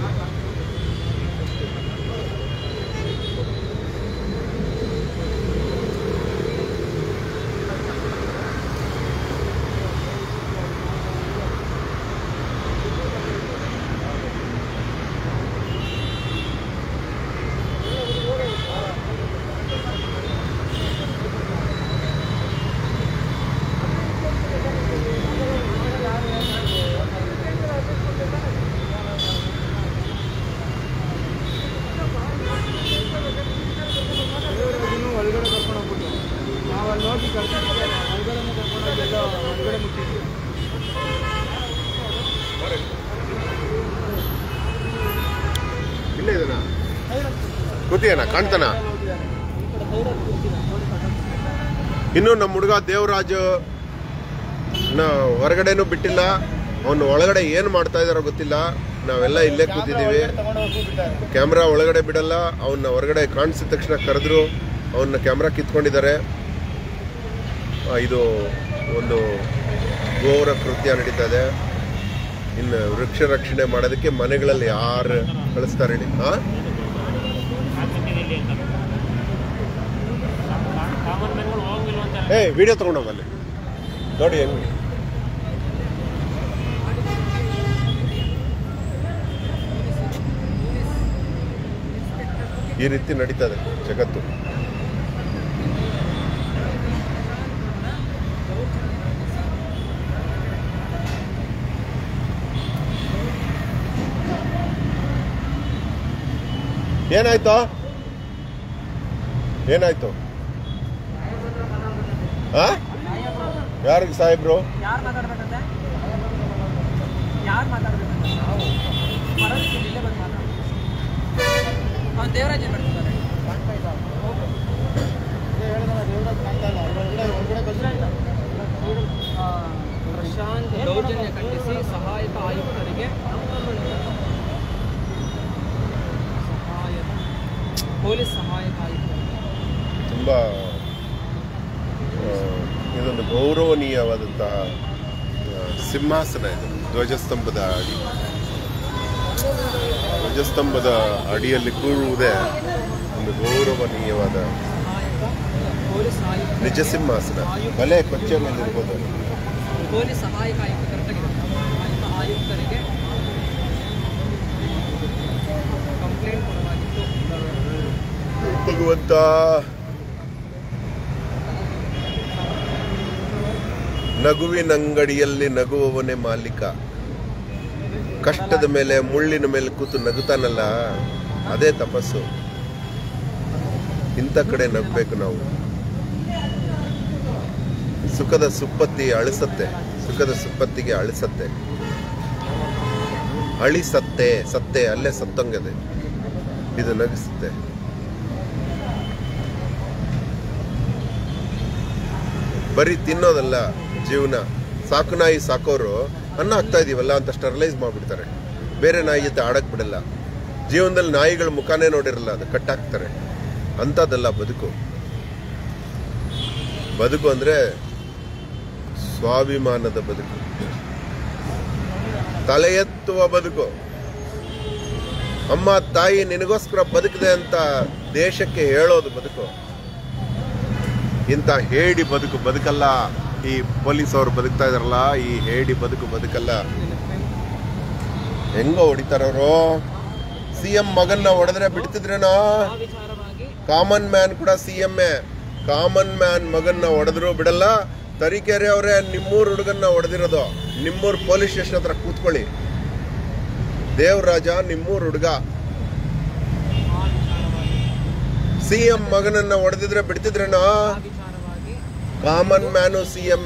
ಇನ್ನು ಒಳಗಡೆ ಕರ್ಕೊಂಡು ಹೋಗ್ಬಿಟ್ಟು ನಾವು ಅಲ್ಲಿ ಹೋಗಿ ಕರ್ಕೊಂಡು ಒಳಗಡೆ ಕರ್ಕೊಂಡು ಹೋಗಿ ಎಲ್ಲ ಒಳಗಡೆ ಮುಟ್ಟಿದ್ವಿ ಇಲ್ಲೇ ಇದನ್ನ ಕೂತಿಯನ ಕಾಣ್ತಾನ ಇನ್ನು ನಮ್ಮ ಹುಡುಗ ದೇವರಾಜು ನ ಹೊರಗಡೆನೂ ಬಿಟ್ಟಿಲ್ಲ ಅವನು ಒಳಗಡೆ ಏನು ಮಾಡ್ತಾ ಇದಾರೋ ಗೊತ್ತಿಲ್ಲ ನಾವೆಲ್ಲ ಇಲ್ಲೇ ಕೂತಿದ್ದೀವಿ ತಗೊಂಡು ಹೋಗಿ ಬಿಟ್ಟಾರೆ ಕ್ಯಾಮ್ರಾ ಒಳಗಡೆ ಬಿಡಲ್ಲ ಅವನ್ನ ಹೊರಗಡೆ ಕಾಣಿಸಿದ ತಕ್ಷಣ ಕರೆದ್ರು ಅವನ್ನ ಕ್ಯಾಮ್ರಾ ಕಿತ್ಕೊಂಡಿದ್ದಾರೆ ಆ, ಇದು ಒಂದು ಘೋರ ಕೃತ್ಯ ನಡೀತಾ ಇದೆ ಇನ್ನು ವೃಕ್ಷ ರಕ್ಷಣೆ ಮಾಡೋದಕ್ಕೆ ಮನೆಗಳಲ್ಲಿ ಯಾರು ಕಳಿಸ್ತಾರೆ ಹೇಳಿ ಹಾ ಕಾಮನ್ ಮ್ಯಾನ್ಗಳು ಹೋಗಿಲ್ಲ ಅಂತ ಏ ವಿಡಿಯೋ ತಗೊಂಡೋಗಲ್ಲಿ ನೋಡಿ ಹೆಂಗ್ ಈ ರೀತಿ ನಡೀತದೆ ಜಗತ್ತು ಏನಾಯ್ತು ಏನಾಯ್ತು ಆ ಯಾರಿಗೆ ಸಾಹೇಬ್ರು ಯಾರು ಮಾತಾಡ್ಬೇಕಂತೆ ಯಾರು ಮಾತಾಡ್ಬೇಕಂತೆ ನಾವು ಬರೋದಕ್ಕೆ ಇಲ್ಲೇ ಬಂದು ಮಾತಾಡ್ಬೇಕು ಅವ್ನು ದೇವರಾಜ್ ಏನು ಮಾಡ್ತಿದ್ದಾರೆ ಆ, ಪ್ರಶಾಂತ್ ದೌರ್ಜನ್ಯ ಖಂಡಿಸಿ ಸಹಾಯಕ ಆಯುಕ್ತರಿಗೆ ಸಹಾಯಕ ಪೊಲೀಸ್ ಸಹಾಯಕ ಆಯುಕ್ತರಿಗೆ ತುಂಬ ಆ, ಇದೊಂದು ಗೌರವನೀಯವಾದಂತಹ ಆ, ಸಿಂಹಾಸನ ಇದು ಧ್ವಜಸ್ತಂಭದ ಅಡಿ ಧ್ವಜಸ್ತಂಭದ ಅಡಿಯಲ್ಲಿ ಕೂರುವುದೇ ಒಂದು ಗೌರವನೀಯವಾದ ಪೊಲೀಸ್ ಆಯುಕ್ತ ನಿಜ ಸಿಂಹಾಸನ ಬಲೆ ಕೊಚ್ಚೆ ಮೇಲೆ ಇರ್ಬೋದು ಪೊಲೀಸ್ ಸಹಾಯಕ ಆಯುಕ್ತ ಕರೆಕ್ಟಾಗಿದೆ ಆಯುಕ್ತ ಆಯುಕ್ತರಿಗೆ ಕಂಪ್ಲೇಂಟ್ ಕೊಡಲಾಗಿತ್ತು ಭಗವಂತ ನಗುವಿನಂಗಡಿಯಲ್ಲಿ ನಗುವವನೇ ಮಾಲೀಕ ಕಷ್ಟದ ಮೇಲೆ ಮುಳ್ಳಿನ ಮೇಲೆ ಕೂತು ನಗುತ್ತಾನಲ್ಲ ಅದೇ ತಪಸ್ಸು ಇಂಥ ಕಡೆ ನಗಬೇಕು ನಾವು ಸುಖದ ಸುಪ್ಪತ್ತಿ ಅಳಿಸತ್ತೆ ಸುಖದ ಸುಪ್ಪತ್ತಿಗೆ ಅಳಿಸತ್ತೆ ಅಳಿಸತ್ತೆ ಸತ್ತೆ ಅಲ್ಲೇ ಸತ್ತಂಗದೆ ಇದು ನಗಿಸುತ್ತೆ ಬರೀ ತಿನ್ನೋದಲ್ಲ ಜೀವನ ಸಾಕು ನಾಯಿ ಸಾಕೋರು ಅನ್ನ ಹಾಕ್ತಾ ಇದೀವಲ್ಲ ಅಂತ ಸ್ಟರ್ಲೈಸ್ ಮಾಡ್ಬಿಡ್ತಾರೆ ಬೇರೆ ನಾಯಿ ಜೊತೆ ಆಡಕ್ ಬಿಡಲ್ಲ ಜೀವನದಲ್ಲಿ ನಾಯಿಗಳ ಮುಖಾನೇ ನೋಡಿರಲ್ಲ ಅದು ಕಟ್ಟಾಕ್ತಾರೆ ಅಂಥದ್ದಲ್ಲ ಬದುಕು ಬದುಕು ಅಂದ್ರೆ ಸ್ವಾಭಿಮಾನದ ಬದುಕು ತಲೆ ಎತ್ತುವ ಬದುಕು ಅಮ್ಮ ತಾಯಿ ನಿನಗೋಸ್ಕರ ಬದುಕಿದೆ ಅಂತ ದೇಶಕ್ಕೆ ಹೇಳೋದು ಬದುಕು ಇಂಥ ಹೇಡಿ ಬದುಕು ಬದುಕಲ್ಲ ಈ ಪೊಲೀಸ್ ಅವರು ಬದುಕ್ತಾ ಇದಾರಲ್ಲ ಈ ಹೇಡಿ ಬದುಕು ಬದುಕಲ್ಲ ಹೆಂಗೋ ಹೊಡಿತಾರವರು ಸಿ ಎಂ ಮಗನ್ನ ಹೊಡೆದ್ರೆ ಬಿಡ್ತಿದ್ರೇನೋ ಆ ವಿಚಾರವಾಗಿ ಕಾಮನ್ ಮ್ಯಾನ್ ಕೂಡ ಸಿ ಎಂ ಕಾಮನ್ ಮ್ಯಾನ್ ಮಗನ್ನ ಹೊಡೆದ್ರು ಬಿಡಲ್ಲ ತರೀಕೆರೆ ಅವರೇ ನಿಮ್ಮೂರ್ ಹುಡುಗನ್ನ ಹೊಡೆದಿರೋದು ನಿಮ್ಮೂರ್ ಪೊಲೀಸ್ ಸ್ಟೇಷನ್ ಹತ್ರ ಕೂತ್ಕೊಳ್ಳಿ ದೇವರಾಜ ನಿಮ್ಮೂರ್ ಹುಡುಗ ಸಿ ಎಂ ಮಗನನ್ನ ಹೊಡೆದಿದ್ರೆ ಬಿಡ್ತಿದ್ರೇನೋ ಆ ವಿಚಾರವಾಗಿ ಕಾಮನ್ ಮ್ಯಾನು ಸಿ ಎಂ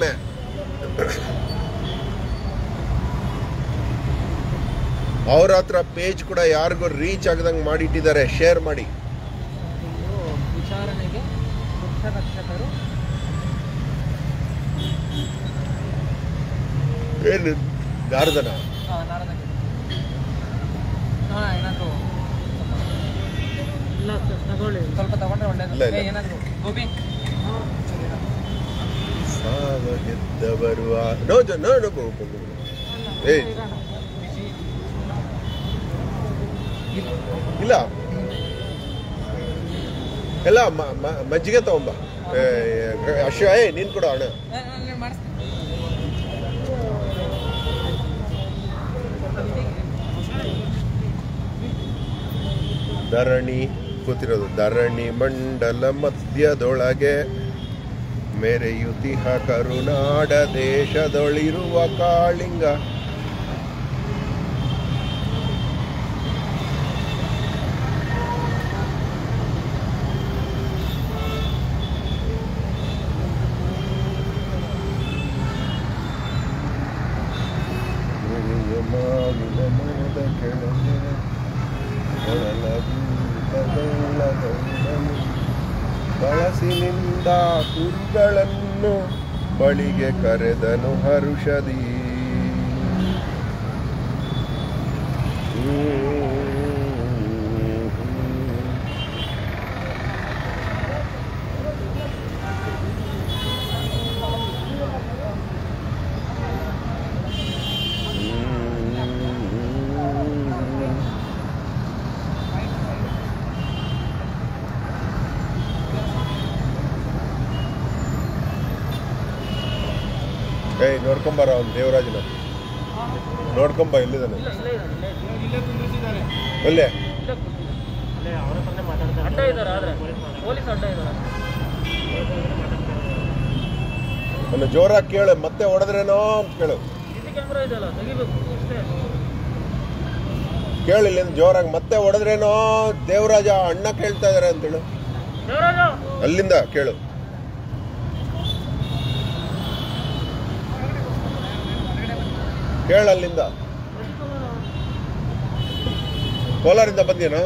ಅವ್ರ ಹತ್ರ ಪೇಜ್ ಕೂಡ ಯಾರಿಗೂ ರೀಚ್ ಆಗದಂಗೆ ಮಾಡಿಟ್ಟಿದ್ದಾರೆ ಶೇರ್ ಮಾಡಿ ಇದು ವಿಚಾರಣೆಗೆ ಮುಖ್ಯ ರಕ್ಷಕರು ಏನು ಗಾರ್ದನ ಆ, ನಾಡದಕ್ಕೆ ಹಾಂ ಏನಾದರೂ ಇಲ್ಲ ಸರ್ ತಗೊಳ್ಳಿ ಸ್ವಲ್ಪ ತಗೊಂಡ್ರೆ ಇಲ್ಲ, ಒಳ್ಳೇದು ಇಲ್ಲ. ಏ, ಏನಾದ್ರು ಗೋಬಿ ಸಾವ ಗೆದ್ದವರು ಆ- ನೋ ಜ- ನೋ ನೋ ಗೋ- ಗೋ- ಗೋ. ಏಯ್ ಇಲ್ಲ ಎಲ್ಲ ಮ- ಮ- ಮಜ್ಜಿಗೆ ತಗೊಂಬ ಏ, ಏ, ಅಶ್ವ ಏ ನೀನ್ ಕೊಡು ಅಣ್ಣ ಏ, ನಾನು ಮಾಡಿಸ್ತೀನಿ ಧರಣಿ ಕೂತಿರೋದು ಧರಣಿ ಮಂಡಲ ಮಧ್ಯದೊಳಗೆ ಮೆರೆಯುತಿಹ ಕರುನಾಡ ದೇಶದೊಳಿರುವ ಕಾಳಿಂಗ ಮುರಿಯ ಮಾವಿನ ಮರದ ಕೆಳಗೆ ಒಳಲಗೂಟಗೊಳ್ಳಗೌಡನು ಬಳಸಿನಿಂದ ಕುರಿಗಳನ್ನು ಬಳಿಗೆ ಕರೆದನು ಹರುಷದಿ ಏಯ್ ನೋಡ್ಕೊಂಬಾರ ಅವ್ನು ದೇವರಾಜನ ನೋಡ್ಕೊಂಬ ಎಲ್ಲಿದ್ದಾನೆ ಅಲ್ಲೇ ಅವ್ರ ಹತ್ರನೇ ಮಾತಾಡ್ತಾರೆ ಅಡ್ಡ ಇದ್ದಾರೆ ಆದ್ರೆ ಪೊಲೀಸ್ ಅಡ್ಡ ಇದ್ದಾರೆ ಅವನು ಜೋರಾಗಿ ಕೇಳು ಮತ್ತೆ ಹೊಡೆದ್ರೇನೋ ಅಂತ ಕೇಳು ಸಿಸಿ ಕ್ಯಾಮ್ರಾ ಇದೆಯಲ್ಲ ತೆಗಿಬೇಕು ಅಷ್ಟೇ ಕೇಳು ಇಲ್ಲಿಂದ ಜೋರಾಗಿ ಮತ್ತೆ ಹೊಡೆದ್ರೇನೋ ದೇವರಾಜ ಅಣ್ಣ ಕೇಳ್ತಾ ಇದಾರೆ ಅಂತೇಳು ದೇವರಾಜ ಅಲ್ಲಿಂದ ಕೇಳು ಕೇಳು ಅಲ್ಲಿಂದ ಕೋಲಾರಿಂದ ಬಂದೇನೋ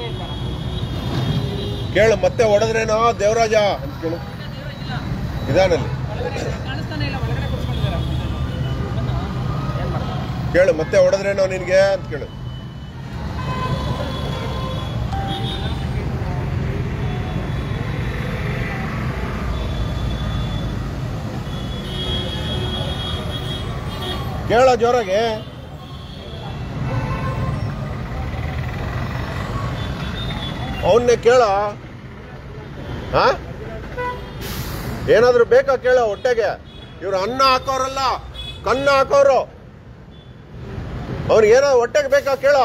ಕೇಳು ಮತ್ತೆ ಹೊಡೆದ್ರೇನೋ ದೇವರಾಜ ಅಂತ ಕೇಳು ಇದಾನಲ್ಲಿ ಕಾಣಿಸ್ತಾನೆ ಇಲ್ಲ ಒಳಗಡೆ ಕೂತ್ಕೊಂಡಿದ್ದಾರೆ ಏನು ಮಾಡ್ತಾರೆ ಕೇಳು ಮತ್ತೆ ಹೊಡೆದ್ರೇನೋ ನಿನ್ಗೆ ಅಂತ ಕೇಳು ಕೇಳ ಜೋರಾಗಿ ಅವನ್ನೇ ಕೇಳ ಹಾ ಏನಾದ್ರೂ ಬೇಕಾ ಕೇಳೋ ಹೊಟ್ಟೆಗೆ ಇವ್ರು ಅನ್ನ ಹಾಕೋರಲ್ಲ ಕನ್ನ ಹಾಕೋರು ಅವ್ರಿಗೆ ಏನೋ ಹೊಟ್ಟೆಗೆ ಬೇಕಾ ಕೇಳೋ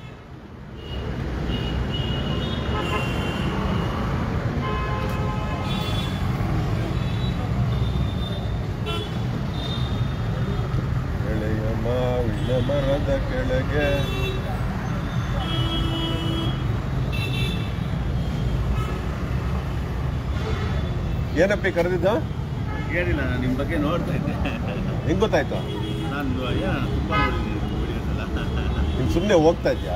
ಎಳೆಯ ಮಾವಿನ ಮರದ ಕೆಳಗೆ ಏನಪ್ಪಿ ಕರೆದಿದ್ದ ಏನಿಲ್ಲ ನಾನು ನಿಮ್ಮ ಬಗ್ಗೆ ನೋಡ್ತಾ ಇದ್ದೆ ಹೆಂಗ್ ಗೊತ್ತಾಯ್ತು ನಾನು ಏನೋ ತುಂಬ ನೋಡಿದ್ದೀನಿ ವಿಡಿಯೋಸ್ ಎಲ್ಲ ನೀನ್ ಸುಮ್ಮನೆ ಹೋಗ್ತಾ ಇದ್ಯಾ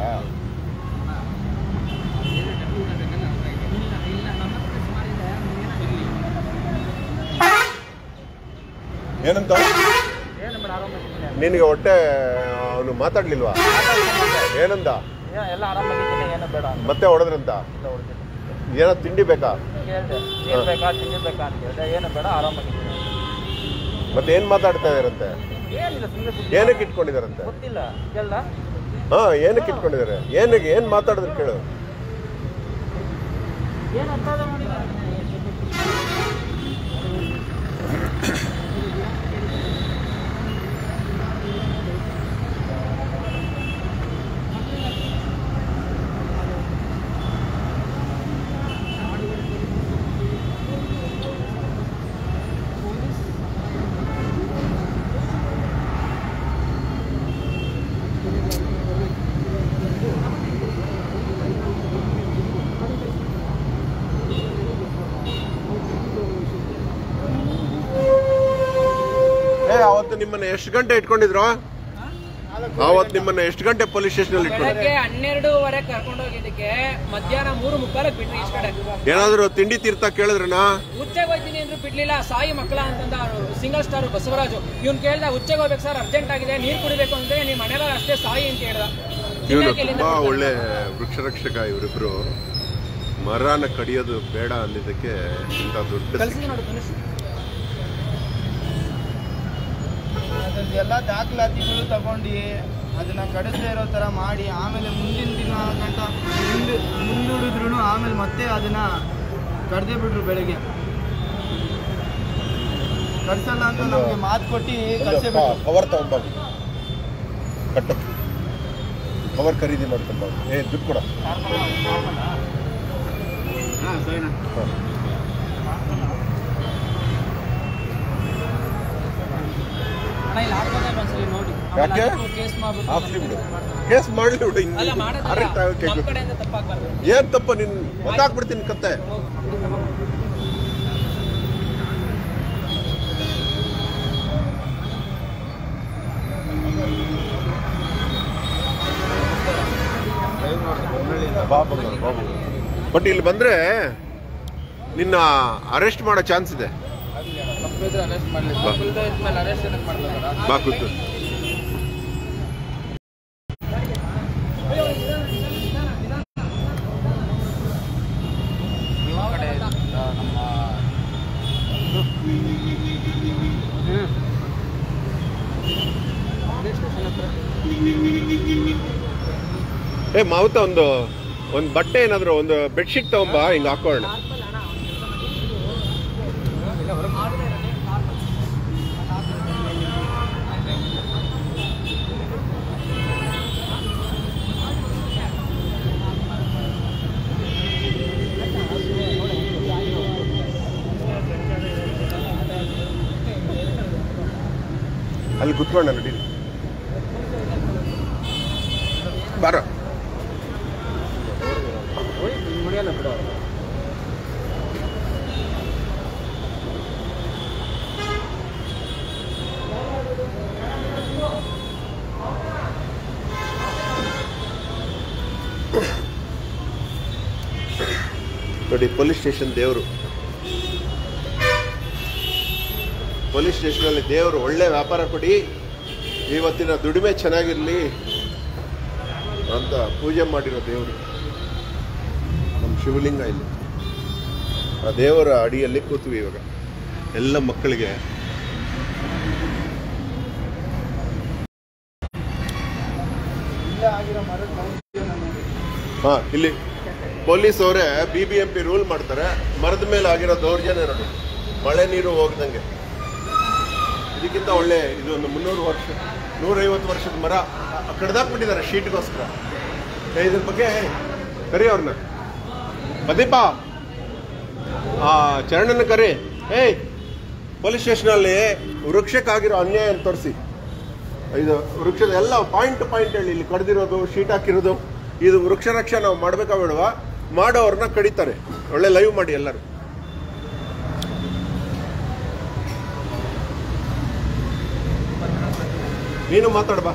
ಏನಂತ ನಿನಗೆ ಹೊಟ್ಟೆ ಅವನು ಮಾತಾಡ್ಲಿಲ್ವಾ ಏನಂದ ಎಲ್ಲ ಆರಾಮಾಗಿದ್ದೀನಿ ಏನು ಬೇಡ ಮತ್ತೆ ಹೊಡೆದ್ರಂತ ಏನೋ ತಿಂಡಿ ಬೇಕಾ ಕೇಳಿದೆ ಏನ್ ಬೇಕಾ ತಿಂಡಿ ಬೇಕಾ ಅಂತ ಕೇಳಿದೆ ಏನು ಬೇಡ ಆರಾಮಾಗಿದ್ದೀನಿ ಮತ್ತೆ ಏನ್ ಮಾತಾಡ್ತಾ ಇದಾರಂತೆ ಏನಿಲ್ಲ ಸುಮ್ಮನೆ ಏನಕ್ಕೆ ಇಟ್ಕೊಂಡಿದಾರಂತೆ ಗೊತ್ತಿಲ್ಲ ಕೇಳ್ದ ಹಾ ಏನಕ್ಕೆ ಇಟ್ಕೊಂಡಿದ್ದಾರೆ ಏನಕ್ಕೆ ಏನ್ ಮಾತಾಡಿದ್ರು ಕೇಳು ಏನು ಅಪರಾಧ ಮಾಡಿದ್ದಾರೆ ಏ ಅವತ್ತು ನಿಮ್ಮನ್ನ ಎಷ್ಟು ಗಂಟೆ ಇಟ್ಕೊಂಡಿದ್ರು ಅವತ್ತು ನಿಮ್ಮನ್ನ ಎಷ್ಟು ಗಂಟೆ ಪೊಲೀಸ್ ಸ್ಟೇಷನ್ ಅಲ್ಲಿ ಇಟ್ಕೊಂಡಿದ್ರು ಬೆಳಗ್ಗೆ ಹನ್ನೆರಡೂವರೆ ಕರ್ಕೊಂಡು ಹೋಗಿದ್ದಕ್ಕೆ ಮಧ್ಯಾಹ್ನ ಮೂರು ಮುಕ್ಕಾಲಕ್ಕೆ ಬಿಟ್ರಿ ಈ ಕಡೆ ಏನಾದ್ರು ತಿಂಡಿ ತೀರ್ಥ ಕೇಳಿದ್ರನಾ ಹುಚ್ಚೆಗೆ ಹೋಗ್ತೀನಿ ಅಂದ್ರು ಬಿಡ್ಲಿಲ್ಲ ಸಾಯಿ ಮಕ್ಕಳ ಅಂತಂದ ಸಿಂಗಲ್ ಸ್ಟಾರ್ ಬಸವರಾಜು ಇವ್ನು ಕೇಳ್ದ ಹುಚ್ಚೆಗೆ ಹೋಗ್ಬೇಕು ಸರ್ ಅರ್ಜೆಂಟ್ ಆಗಿದೆ ನೀರು ಕುಡಿಬೇಕು ಅಂದ್ರೆ ನಿಮ್ಮ ಮನೆಯಲ್ಲ ಅಷ್ಟೇ ಸಾಯಿ ಅಂತ ಹೇಳ್ದ ಇವನು ತಿನ್ನಕ್ಕೆ ಎಲ್ಲಿಂದ ತುಂಬಾ ಕೊಡ್ತಾನೆ? ಒಳ್ಳೆ ವೃಕ್ಷರಕ್ಷಕ ಇವರಿಬ್ರು ಮರನ ಕಡಿಯೋದು ಬೇಡ ಅಂದಿದ್ದಕ್ಕೆ ಇಂಥ ದೊಡ್ಡ ಕಳ್ಸಿದ್ದೀನಿ ನೋಡು ಧನುಷ್. ಅದೆಲ್ಲ ದಾಖಲಾತಿಗಳು ತಗೊಂಡು ಅದನ್ನ ಕಡಿಸದೇ ಇರೋ ತರ ಮಾಡಿ ಆಮೇಲೆ ಮುಂದಿನ ದಿನ ಗಂಟ ಮುಂದೆ ಮುಂದೂಡಿದ್ರು ಆಮೇಲೆ ಮತ್ತೆ ಅದನ್ನ ಕಡ್ದೇ ಬಿಟ್ರು ಬೆಳಗ್ಗೆ ಕಡ್ಸಲ್ಲ ಅಂತ ನಮ್ಗೆ ಮಾತು ಕೊಟ್ಟು ಕಡ್ಸೇ ಬಿಟ್ರು ಕವರ್ ತಗೊಂಬಾಗಿ ಕಟ್ಟು ಕವರ್ ಖರೀದಿ ಮಾಡ್ಕೊಂಬ ಏ ದುಡ್ಡು ಕೊಡ ಹಾಂ ಸರಿನಾ ಅಣ್ಣ ಇಲ್ಲಿ ಹಾಕ್ಬೋದಾ ಒಂದ್ಸಲಿ ನೋಡಿ ಯಾಕೆ? ಕೇಸ್ ಮಾಡ್ಬಿಟ್ಟು ಹಾಕ್ಲಿ ಬಿಡು ಕೇಸ್ ಮಾಡ್ಲಿ ಬಿಡು ಇನ್ನು ಅಲ್ಲ ಮಾಡೋದಲ್ಲ correct ಆಗೋಕೆ ನಮ್ಮ ಗೊತ್ತು. ಕಡೆಯಿಂದ ತಪ್ಪಾಗ್ಬಾರ್ದು ಏನ್ ತಪ್ಪ ನಿನ್ ಗೊತ್ತಾಗ್ಬಿಡ್ತೀನಿ ಕತ್ತೆ ಬಾಬು ಬಾಬು ಬಟ್ ಇಲ್ಲಿ ಬಂದ್ರೆ ನಿನ್ನ ಅರೆಸ್ಟ್ ಮಾಡೋ ಚಾನ್ಸ್ ಇದೆ ತಪ್ಪಿದ್ರೆ ಅರೆಸ್ಟ್ ಮಾಡಲಿ ತಪ್ಪಿಲ್ಲದೆ ಇದ್ಮೇಲೆ ಅರೆಸ್ಟ್ ಏನಕ್ಕೆ ಮಾಡ್ಬೇಕಾ ಬಾ ಕೂತು ಕಡೆ ನಮ್ಮ ಏ ಮಾವುತ ಒಂದು ಒಂದು ಬಟ್ಟೆ ಏನಾದ್ರು ಒಂದು ಬೆಡ್ಶೀಟ್ ತಗೊಂಬಾ ಹಿಂಗ ಹಾಕೋಣ ಅಲ್ಲಿ ಕುತ್ಕೊಂಡ ನಡಿ ಬಾರ ನೋಡಿ ಪೊಲೀಸ್ ಸ್ಟೇಷನ್ ದೇವರು ಪೊಲೀಸ್ ಸ್ಟೇಷನಲ್ಲಿ ದೇವರು ಒಳ್ಳೆ ವ್ಯಾಪಾರ ಕೊಡಿ ಇವತ್ತಿನ ದುಡಿಮೆ ಚೆನ್ನಾಗಿರಲಿ ಅಂತ ಪೂಜೆ ಮಾಡಿರೋ ದೇವರು ನಮ್ಮ ಶಿವಲಿಂಗ ಇಲ್ಲಿ ಆ ದೇವರ ಅಡಿಯಲ್ಲಿ ಕೂತ್ವಿ ಇವಾಗ ಎಲ್ಲ ಮಕ್ಕಳಿಗೆ ಇಲ್ಲೇ ಆಗಿರೋ ಮರದ ಮೌಲ್ಯನ ನೋಡಿ. ಹಾ ಇಲ್ಲಿ ಪೊಲೀಸ್ ಅವರೇ B B M P rule ಮಾಡ್ತಾರೆ ಮರದ ಮೇಲೆ ಆಗಿರೋ ದೌರ್ಜನ್ಯ ನೋಡಿ ಮಳೆ ನೀರು ಹೋಗ್ದಂಗೆ ಇದಕ್ಕಿಂತ ಒಳ್ಳೆ ಇದು ಒಂದು ಮುನ್ನೂರು ವರ್ಷ ನೂರೈವತ್ತು ವರ್ಷದ ಮರ ಕಡ್ದಾಕ್ಬಿಟ್ಟಿದ್ದಾರೆ ಶೀಟ್ಗೋಸ್ಕರ ಏ, ಇದ್ರ ಬಗ್ಗೆ ಕರಿ ಅವ್ರನ್ನ ಪ್ರದೀಪ ಆ ಚರಣನ ಕರಿ ಏಯ್ ಪೊಲೀಸ್ ಸ್ಟೇಷನಲ್ಲಿ ವೃಕ್ಷಕ್ಕಾಗಿರೋ ಅನ್ಯಾಯ ತೋರಿಸಿ ಇದು ವೃಕ್ಷದ ಎಲ್ಲ ಪಾಯಿಂಟ್ ಪಾಯಿಂಟ್ ಹೇಳಿ ಇಲ್ಲಿ ಕಡ್ದಿರೋದು ಶೀಟ್ ಹಾಕಿರೋದು ಇದು ವೃಕ್ಷ ರಕ್ಷೆ ನಾವು ಮಾಡ್ಬೇಕಾ ಬೇಡವಾ ಮಾಡೋರ್ನ ಕಡಿತಾರೆ ಒಳ್ಳೆ ಲೈವ್ ಮಾಡಿ ಎಲ್ಲರೂ ನೀನು ಮಾತಾಡ್ಬಾ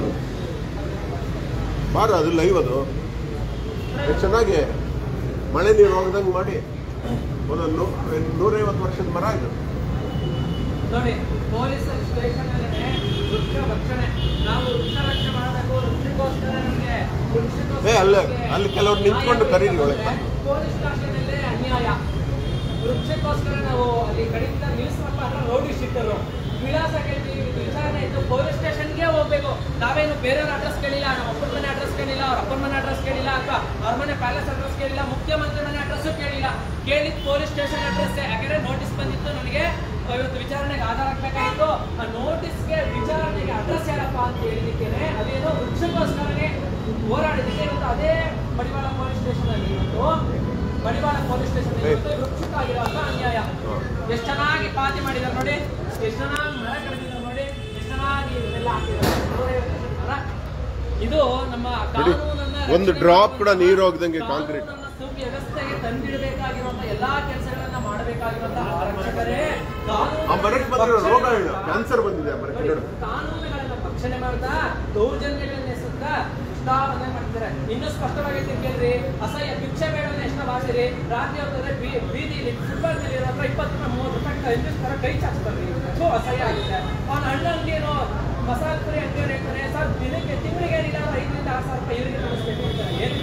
ಬಾರ ಅದು ಲೈವ್ ಅದು ಎಷ್ಟು ಚೆನ್ನಾಗಿ ಮಳೆ ನೀರು ಹೋಗ್ದಂಗೆ ಮಾಡಿ ಒಂದೊಂದು ನೂರೈವತ್ತು ವರ್ಷದ ಮರ ಇದು ನೋಡಿ ಪೊಲೀಸ್ ಸ್ಟೇಷನ್ ವೃಕ್ಷ ರಕ್ಷಣೆ ನಾವು ವೃಕ್ಷ ರಕ್ಷಣೆ ಮಾಡಬೇಕು ವೃಕ್ಷಕ್ಕೋಸ್ಕರ ನಮಗೆ ಏ, ಅಲ್ಲೇ- ಅಲ್ಲಿ ಕೆಲವ್ರು ನಿಂತ್ಕೊಂಡು ಕರೀರಿ ಒಳಗೆ. ಪೊಲೀಸ್ ಸ್ಟೇಷನಲ್ಲೇ ಅನ್ಯಾಯ ವೃಕ್ಷಕ್ಕೋಸ್ಕರ ನಾವು ಅಲ್ಲಿ ಕಡಿತ ನಿಲ್ಲಿಸಪ್ಪ ಅಂದ್ರೆ ರೋಡಿ ಸಿಟ್ಟರು ವಿಳಾಸ ಕೇಳ್ತೀವಿ ಇದು ವಿಚಾರಣೆ ಇದ್ದು ಪೊಲೀಸ್ ಸ್ಟೇಷನ್ಗೆ ಹೋಗ್ಬೇಕು ನಾವೇನು ಬೇರೆಯವ್ರ ಅಡ್ರೆಸ್ ಕೇಳಿಲ್ಲ ನಮ್ಮ ಅಪ್ಪನ ಮನೆ ಅಡ್ರೆಸ್ ಕೇಳಿಲ್ಲ ಅವ್ರ ಅಪ್ಪನ ಮನೆ ಅಡ್ರೆಸ್ ಕೇಳಿಲ್ಲ ಅಥವಾ ಅವ್ರ ಮನೆ ಪ್ಯಾಲೇಸ್ ಅಡ್ರೆಸ್ ಕೇಳಿಲ್ಲ ಮುಖ್ಯಮಂತ್ರಿ ಮನೆ ಅಡ್ರೆಸ್ ಕೇಳಿಲ್ಲ ಕೇಳಿದ್ ಪೊಲೀಸ್ ಸ್ಟೇಷನ್ ಅಡ್ರೆಸ್ ಯಾಕಂದ್ರೆ ನೋಟಿಸ್ ಬಂದಿತ್ತು ನನಗೆ ಇವತ್ತು ವಿಚಾರಣೆಗೆ ಆಧಾರ ಹಾಕ್ಬೇಕಾಗಿತ್ತು ಆ ನೋಟಿಸ್ಗೆ ವಿಚಾರಣೆಗೆ ಅಡ್ರೆಸ್ ಯಾರಪ್ಪ ಅಂತ ಹೇಳಿದಕ್ಕೇನೆ ಅದೇನೋ ವೃಕ್ಷಕ್ಕೋಸ್ಕರನೇ ಹೋರಾಡಿದಕ್ಕೆ ಇವತ್ತು ಅದೇ ಮಡಿವಾಳ ಪೊಲೀಸ್ ಸ್ಟೇಷನ್ ಅಲ್ಲಿ ಇವತ್ತು ಮಡಿವಾಳ ಪೊಲೀಸ್ ಸ್ಟೇಷನ್ ಇವತ್ತು ವೃಕ್ಷಕ್ಕಾಗಿರುವಂತ ಅನ್ಯಾಯ ಎಷ್ಟು ಚೆನ್ನಾಗಿ ಪಾತಿ ಮಾಡಿದ್ದಾರೆ ನೋಡಿ ಎಷ್ಟು ಚೆನ್ನಾಗಿ ಮರ ಕಡಿದಿದ್ದಾರೆ ನೋಡಿ ಎಷ್ಟು ಚೆನ್ನಾಗಿ ಇದೆಲ್ಲ ಹಾಕಿದ್ದಾರೆ ನೂರೈವತ್ತು ಮರ. ಇದು ನಮ್ಮ ಬಿಡಿ. ಕಾನೂನನ್ನ ಒಂದು ರಕ್ಷಣೆ drop ಕೂಡ ಮಾಡುವಂತ ನೀರು ಹೋಗ್ದಂಗೆ ಕಾಂಕ್ರೀಟ್. ಕಾನೂನನ್ನ ಸುವ್ಯವಸ್ಥೆಗೆ ತಂದಿಡಬೇಕಾಗಿರುವಂತ ಎಲ್ಲಾ ಕೆಲಸಗಳನ್ನ ಮಾಡಬೇಕಾಗಿರುವಂತ ಆರಕ್ಷಕರೇ ಆ ಮರಕ್ಕೆ ಬಂದಿರೋ ರೋಗ ಹೇಳು ಕ್ಯಾನ್ಸರ್ ಬಂದಿದೆ ಆ ಮರಕ್ಕೆ ನೋಡು ಕಾನೂನುಗಳನ್ನ ರಕ್ಷಣೆ ಮಾಡ್ತಾ ದೌರ್ಜನ್ಯಗಳನ್ನ ಎಸಗ್ತಾ ಉತ್ಸಾಹವನ್ನ ಮಾಡ್ತಾರೆ ಇನ್ನೂ ಸ್ಪಷ್ಟವಾಗಿ ಕೇಳ್ರಿ ಅಸಹ್ಯ ಭಿಕ್ಷೆ ಬೇಡವನ್ನ ಎಷ್ಟ ಬಾಸಿರಿ ರಾತ್ರಿ ಹೊತ್ತಿದ್ರೆ ಬೀ- ಬೀದಿಲಿ ಫುಟ್ಬಾಲ್ ಇರೋ ಹತ್ರ ಇಪ್ಪತ್ತು ರೂಪಾಯಿ ಮೂವತ್ತು ರೂಪಾಯಿ ಎದುರಿಸ್ತಾರೆ ಕೈ ಚಾಚ್ತಾರೆ ಸೊ ಅಸಹ್ಯ ಆಗಿದೆ ಅವ್ನ ಹಣ್ಣಂಗೇನೋ ಮಸಾಲೆ ಪುರಿ ಅಂಗಡಿ ಹೇಳ್ತಾನೆ ಸರ್ ದಿನಕ್ಕೆ ತಿಂಗಳಿಗೆ ಏನಿಲ್ಲ ಅಂದ್ರೆ ಐದರಿಂದ ಆರು ಸಾವಿರ ರೂಪಾಯಿ ಇವರಿಗೆ ಕಳಿಸ್ಬೇಕು ಅಂತಾರೆ ಏನು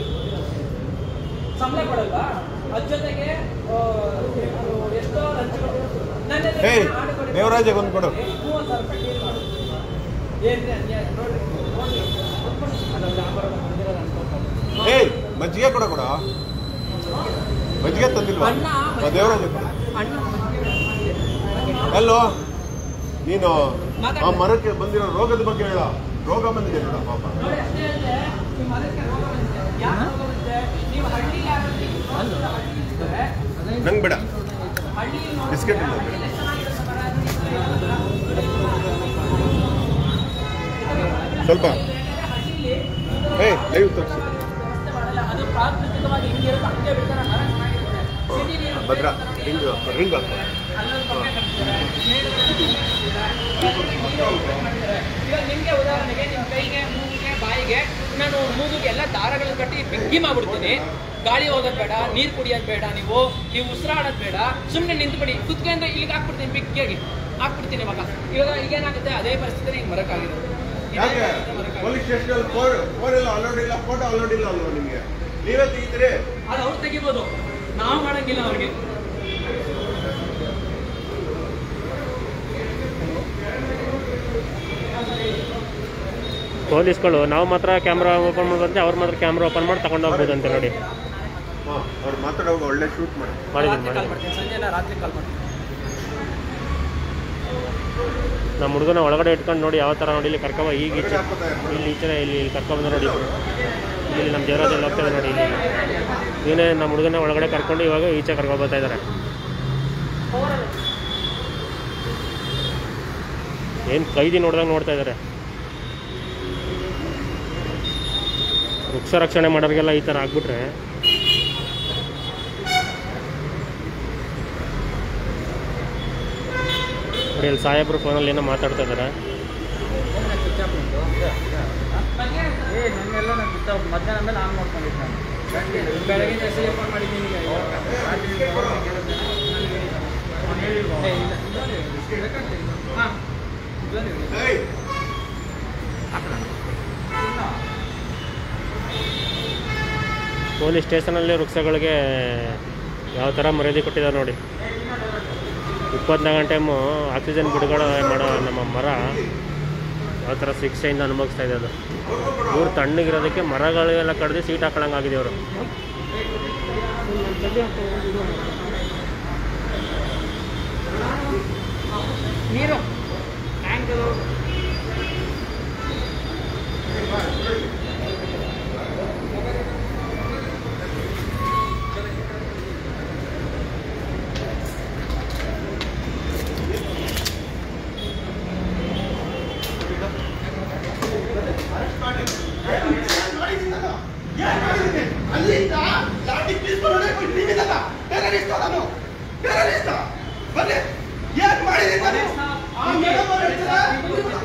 ಸಂಬಳ ಕೊಡಲ್ವಾ ಅದ್ರ ಜೊತೆಗೆ ಆ, ಎಷ್ಟೋ ಲಂಚಗಳು ನನ್ನ ಎದುರಿಗೆ ಏಯ್, ಆಡು ಕೊಡಿ. ದೇವರಾಜಗೆ ಒಂದು ಕೊಡು. ಮೂವತ್ತು ಸಾವಿರ ರೂಪಾಯಿ ಡೀಲ್ ಮಾಡು ಏನ್ರಿ ಅನ್ಯಾಯ ನೋಡ್ರಿ ನೋಡ್ರಿ ಅದೊಂದು ವ್ಯಾಪಾರದ ಮಂದಿರದ ಅನ್ಸ್ಕೊತಾರೆ. ಏಯ್ ಮಜ್ಜಿಗೆ ಕೊಡ ಕೊಡ ಮಜ್ಜಿಗೆ ತಂದಿಲ್ವಾ ಅಣ್ಣ ಆ ದೇವರಾಜ ಕೊಡ ಅಣ್ಣ ಎಲ್ಲೋ ನೀನು ಮಾತಾಡು. ಆ ಮರಕ್ಕೆ ಬಂದಿರೋ ರೋಗದ ಬಗ್ಗೆ ಹೇಳ ರೋಗ ಬಂದಿದೆ ನೋಡ ಪಾಪ ನೋಡಿ ಅಷ್ಟೇ ಅಲ್ಲದೆ ನಿಮ್ಮ ಅದಕ್ಕೆ ರೋಗ ಬಂದಿದೆ ಯಾಕೆ ರೋಗ ಬಂದಿದೆ ನೀವು ಹಳ್ಳಿ ಯಾರಲ್ಲಿ ನಂಗೆ ಬೇಡ ಹಳ್ಳಿ ಬಿಸ್ಕೆಟ್ ಇಲ್ಲ ಬೇಡ ಸ್ವಲ್ಪ ಏಯ್ ಲೈವ್ ತೋರಿಸಿ ಅದು ಪ್ರಾಕೃತಿಕವಾಗಿ ಹಿಂಗಿರುತ್ತೆ ಹಂಗೆ ಬಿಡ್ತಾರೆ ಮರ ಚೆನ್ನಾಗಿರುತ್ತೆ ಸಿಟಿ ನೀರು ಭದ್ರ ರಿಂಗ್ ರಿಂಗ್ ಹಾಕು ಅಲ್ಲೊಂದು ಪಕ್ಕ ಕಟ್ತಾರೆ. ಇವಾಗ ನಿಮ್ಗೆ ಉದಾಹರಣೆಗೆ ನಿಮ್ಮ ಕೈಗೆ ಮೂಗಿಗೆ ಬಾಯಿಗೆ ನಾನು ಮೂಗಿಗೆ ಎಲ್ಲ ದಾರಗಳನ್ನು ಕಟ್ಟಿ ಬಿಗ್ಗಿ ಮಾಡ್ಬಿಡ್ತೀನಿ ಗಾಳಿ ಹೋಗೋದು ಬೇಡ ನೀರು ಕುಡಿಯೋದು ಬೇಡ ನೀವು ನೀವು ಉಸಿರಾಡೋದು ಬೇಡ ಸುಮ್ಮನೆ ನಿಂತ್ಬಿಡಿ ಕುತ್ಕೊಂಡು ಇಲ್ಲಿಗೆ ಹಾಕ್ಬಿಡ್ತೀನಿ ಬಿಗ್ಗಿಯಾಗಿ ಹಾಕ್ಬಿಡ್ತೀನಿ ಇವಾಗ ಇವಾಗ ಈಗೇನಾಗುತ್ತೆ ಅದೇ ಪರಿಸ್ಥಿತಿ ಹಿಂಗೆ ಮರಕ್ಕಾಗಿರೋದು ಯಾಕೆ ಪೊಲೀಸ್ ಸ್ಟೇಷನ್ ಫೋನ್ ಫೋನ್ ಎಲ್ಲ ಅಲೌಡ್ ಇಲ್ಲ ಫೋಟೋ ಅಲೌಡ್ ಇಲ್ಲ ಅಲ್ವಾ ನಿಮಗೆ ನೀವೇ ತೆಗಿತೀರಿ ಅದು ಅವ್ರು ತೆಗಿಬೋದು ನಾವು ಮಾಡಂಗಿಲ್ಲ ಅವ್ರಿಗೆ ಪೊಲೀಸ್ಗಳು ನಾವು ಮಾತ್ರ ಕ್ಯಾಮ್ರಾ ಓಪನ್ ಮಾಡ್ಬಂದ್ರೆ ಅವ್ರು ಮಾತ್ರ ಕ್ಯಾಮ್ರಾ ಓಪನ್ ಮಾಡಿ ತಗೊಂಡು ಹೋಗ್ಬೋದಂತೆ ನೋಡಿ ಹಾಂ ಅವ್ರು ಮಾತಾಡುವಾಗ ಒಳ್ಳೆ ಶೂಟ್ ಮಾಡಿ ಮಾಡಿದ್ದೀನಿ ರಾತ್ರಿ ಕಾಲ್ ಮಾಡಿದ್ದೀನಿ ಮಾಡ್ತೀನಿ ಸಂಜೆ ಎಲ್ಲ ರಾತ್ರಿ ಕಾಲ್ ಮಾಡ್ತೀನಿ ನಮ್ಮ ಹುಡುಗನ ಒಳಗಡೆ ಇಟ್ಕೊಂಡು ನೋಡಿ ಯಾವ ಥರ ನೋಡಿ ಇಲ್ಲಿ ಕರ್ಕೊಬ ಈಗ ಈಚೆ ಇಲ್ಲಿ ಈಚೆ ಇಲ್ಲಿ ಇಲ್ಲಿ ಕರ್ಕೊಬಂದ ನೋಡಿ ಇಲ್ಲಿ ನಮ್ಮ ದೇವರಾಜಲ್ಲಿ ಹೋಗ್ತದೆ ನೋಡಿ ಇಲ್ಲಿ ಇವನೇ ನಮ್ಮ ಹುಡುಗನ ಒಳಗಡೆ ಕರ್ಕೊಂಡು ಇವಾಗ ಈಚೆ ಕರ್ಕೊಬರ್ತಾ ಇದ್ದಾರೆ ಏನು ಕೈದಿ ನೋಡ್ದಂಗೆ ನೋಡ್ತಾ ಇದ್ದಾರೆ ವೃಕ್ಷ ರಕ್ಷಣೆ ಮಾಡೋರಿಗೆಲ್ಲ ಈ ಥರ ಆಗ್ಬಿಟ್ರೆ ನೋಡಿ ಇಲ್ಲಿ ಸಾಹೇಬ್ರು ಫೋನಲ್ಲಿ ಏನೋ ಮಾತಾಡ್ತಾ ಇದ್ದಾರೆ ಏ ನಿನ್ನೆಲ್ಲ ನಾನು ಬಿತ್ತ ಮಧ್ಯಾಹ್ನ ಮೇಲೆ ಆನ್ ಮಾಡ್ಕೊಂಡಿದ್ದೆ ನಾನು ಬೆಳಗ್ಗೆ ಎಸ್ ಫೋನ್ ಮಾಡಿದ್ದೀನಿ ಈಗ ಹಾಂ ಏಯ್ ಪೊಲೀಸ್ ಸ್ಟೇಷನಲ್ಲಿ ವೃಕ್ಷಗಳಿಗೆ ಯಾವ ಥರ ಮರ್ಯಾದೆ ಕೊಟ್ಟಿದ್ದಾರೆ ನೋಡಿ ಇಪ್ಪತ್ನಾಲ್ಕು ಟೈಮು ಆಕ್ಸಿಜನ್ ಬಿಡುಗಡೆ ಮಾಡೋ ನಮ್ಮ ಮರ ಯಾವ ಥರ ಶಿಕ್ಷೆಯಿಂದ ಅನುಭವಿಸ್ತಾ ಇದೆ ಅದು ಇವ್ರು ತಣ್ಣಗಿರೋದಕ್ಕೆ ಮರಗಳೆಲ್ಲ ಕಡ್ದು ಸೀಟ್ ಹಾಕೊಳ್ಳಂಗಾಗಿದೆ ಅವರು ನೀರು ಟ್ಯಾಂಕರು ಅಲ್ಲಿಂದ ಲಾಠಿ ಬೀಸ್ಕೊಂಡು ನೀವಿದಲ್ಲ ಟೆರರಿಸ್ಟ್ ನಾನು ಟೆರರಿಸ್ಟ್ ಬನ್ನಿ ಏನ್ ಮಾಡಿದೀನಿ ನಾನು ಆ ಮೇಡಮ್ ಅವ್ರು ಹೇಳ್ತಾರೆ,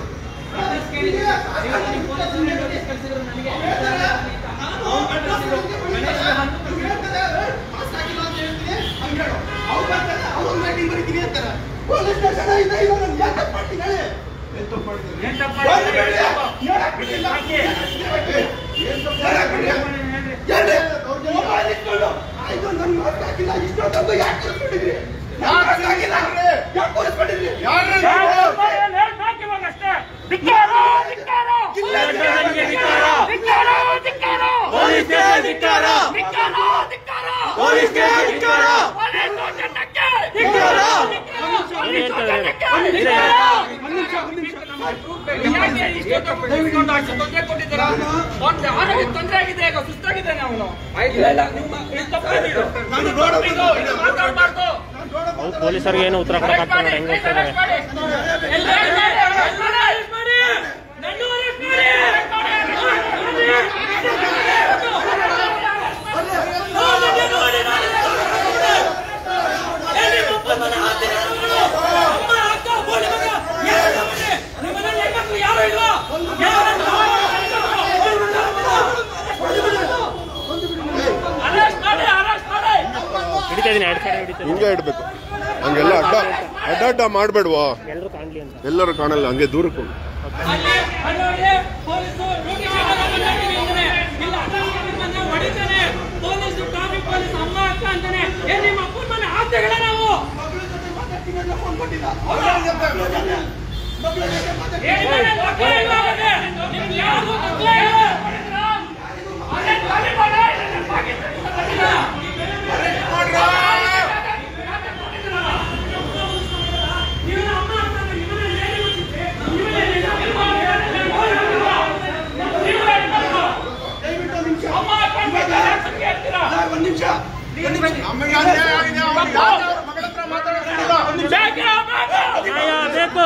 ಪಾಸ್ ಆಗಿಲ್ಲ ಅಂತ ಹೇಳ್ತೀನಿ, ಹಂಗ್ ಹೇಳು. ಅವ್ರು ಬರ್ತಾರೆ, ಅವ್ರು ಒಂದು meeting ಬರೀತೀನಿ ಅಂತಾರೆ. ಪೊಲೀಸ್ ಸ್ಟೇಷನ್ ಇದೆ, ಇವಾಗ ನಾನು ಏನ್ ತಪ್ಪು ಮಾಡ್ತೀನಿ ಹೇಳಿ? ಏನ್ ತಪ್ಪು ಮಾಡಿದ್ದೀನಿ? ಒಂದು ಬಿಡಿ, ಹೇಳಕ್ ಬಿಡಿಲ್ಲ. ಏನ್ ತಪ್ಪು ಮಾಡಿದ್ದೀನಿ? ಹೇಳ್ರಿ, ಮೊಬೈಲ್ ಇಟ್ಕೊಂಡು, ಆಯ್ತು, ನನ್ ಮಾರ್ಕ್ಸ್ ಹಾಕಿಲ್ಲ, ಇಷ್ಟೊತ್ತಂದು ಯಾಕ್ ಕೂರಿಸ್ಬಿಟ್ಟಿದ್ರಿ? ನನ್ ಮಾರ್ಕ್ಸ್ ಹಾಕಿಲ್ಲ, ಯಾಕ್ ಕೂರಿಸ್ಬಿಟ್ಟಿದ್ರಿ? ಒಂದು ಆರೋಗ್ಯ ತೊಂದರೆ ಆಗಿದೆ ಈಗ ಸುಸ್ತಾಗಿದ್ದಾನೆ ಅವನು ನಾನು ರೋಡ್ ಮಾತಾಡ್ಬಾರ್ದು ಅವ್ರು ಪೊಲೀಸರಿಗೆ ಏನು ಉತ್ತರ ಕೊಡಕ್ಕಾಗ್ತಿಲ್ಲ ನೋಡಿ ಹೆಂಗ್ ಹೋಗ್ತಾ ಇದ್ದಾರೆ ಹಿಡಿತಾ ಇದೀನಿ ಎರಡು ಸೈಡ್ ಹಿಡಿತಾ ಹಿಂಗೆ ಇಡ್ಬೇಕು ಹಂಗೆಲ್ಲ ಅಡ್ಡ ಅಡ್ಡ ಅಡ್ಡ ಮಾಡ್ಬೇಡ್ವಾ ಎಲ್ಲರೂ ಕಾಣ್ಲಿ ಅಂತ ಎಲ್ಲರೂ ಕಾಣಲ್ಲ ಹಂಗೆ ದೂರಕ್ಕೆ ಹೋಗು. ಅಲ್ಲಿ ಅಲ್ಲೋಡಿ ಪೊಲೀಸು ಡ್ಯೂಟಿ ಇಲ್ಲ ಅಡ್ಡ ಹೊಡಿತಾನೆ ಪೊಲೀಸು ಟ್ರಾಫಿಕ್ ಪೊಲೀಸ್ ಅಮ್ಮ ಅಕ್ಕ ಅಂತಾನೆ ಏನ್ ನಿಮ್ಮ ಅಪ್ಪನ ಮನೆ ಆಸೆಗಳ ನಾವು ಏನ್ ಮನೆ ಮಕ್ಕಳು ಇಲ್ಲ ಅವನಿಗೆ? ನಿಮ್ಗೆ ಯಾರಿಗೂ ಮಕ್ಕಳೇ ಇಲ್ಲ. ಅದೇ ಖಾಲಿ ಮಾಡ, ಇದನ್ನ ಪಾಕಿಸ್ತಾನ ಇವನ ಅಮ್ಮ ಅಂತಾನೆ, ಇವನ ಲೇಡಿ ಮುಚ್ಚಿದ್ದೆ, ಇವನ ಲೇಡಿ ಅಮ್ಮ ಅಕ್ಕ ಅಂತ ಯಾಕೆ ಹೇಳ್ತೀರಾ? ಒಂದ್ ನಿಮಿಷ ನಮಗೆ ಅನ್ಯಾಯ ಆಗಿದೆ ಅವ್ರು ಯಾರು ಅವ್ರ ಮಗಳ ಹತ್ರ ಮಾತಾಡೋದಿಲ್ಲ ಬೇಕೇ ಬೇಕು. ನ್ಯಾಯ ಬೇಕು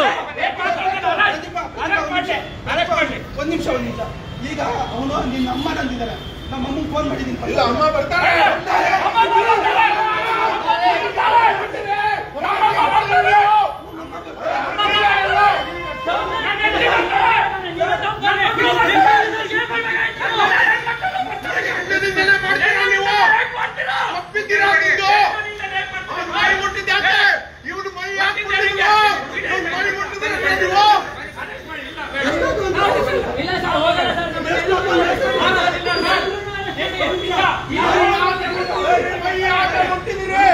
ಒಂದ್ ನಿಮಿಷ ಒಂದ್ ನಿಮಿಷ ಈಗ ಅವನು ನಿನ್ನ ಅಮ್ಮ ನಂದಿದ್ದಾರೆ ನಮ್ಮ ಅಮ್ಮಂಗೆ ಫೋನ್ ಮಾಡಿದ್ದೀನಿ ಇಲ್ಲ ಅಮ್ಮ ಬರ್ತಾರೆ ಇವನು ಮೈ ಹಾಕ್ಬಿಟ್ಟಿದ್ದೀರಾ? ಇವ್ನು ಮೈ ಮುಟ್ಟಿದ್ದೀರಾ ನೀವು? ಇಲ್ಲ ಸರ್ ಹೋಗಲ್ಲ ಸರ್ ನಮ್ಗೆ ಇಲ್ಲ. ಆಗೋದಿಲ್ಲ ಸರ್. ಇಲ್ಲ. ಮೈ ಯಾಕೆ ಮುಟ್ಟಿದ್ದೀರಿ?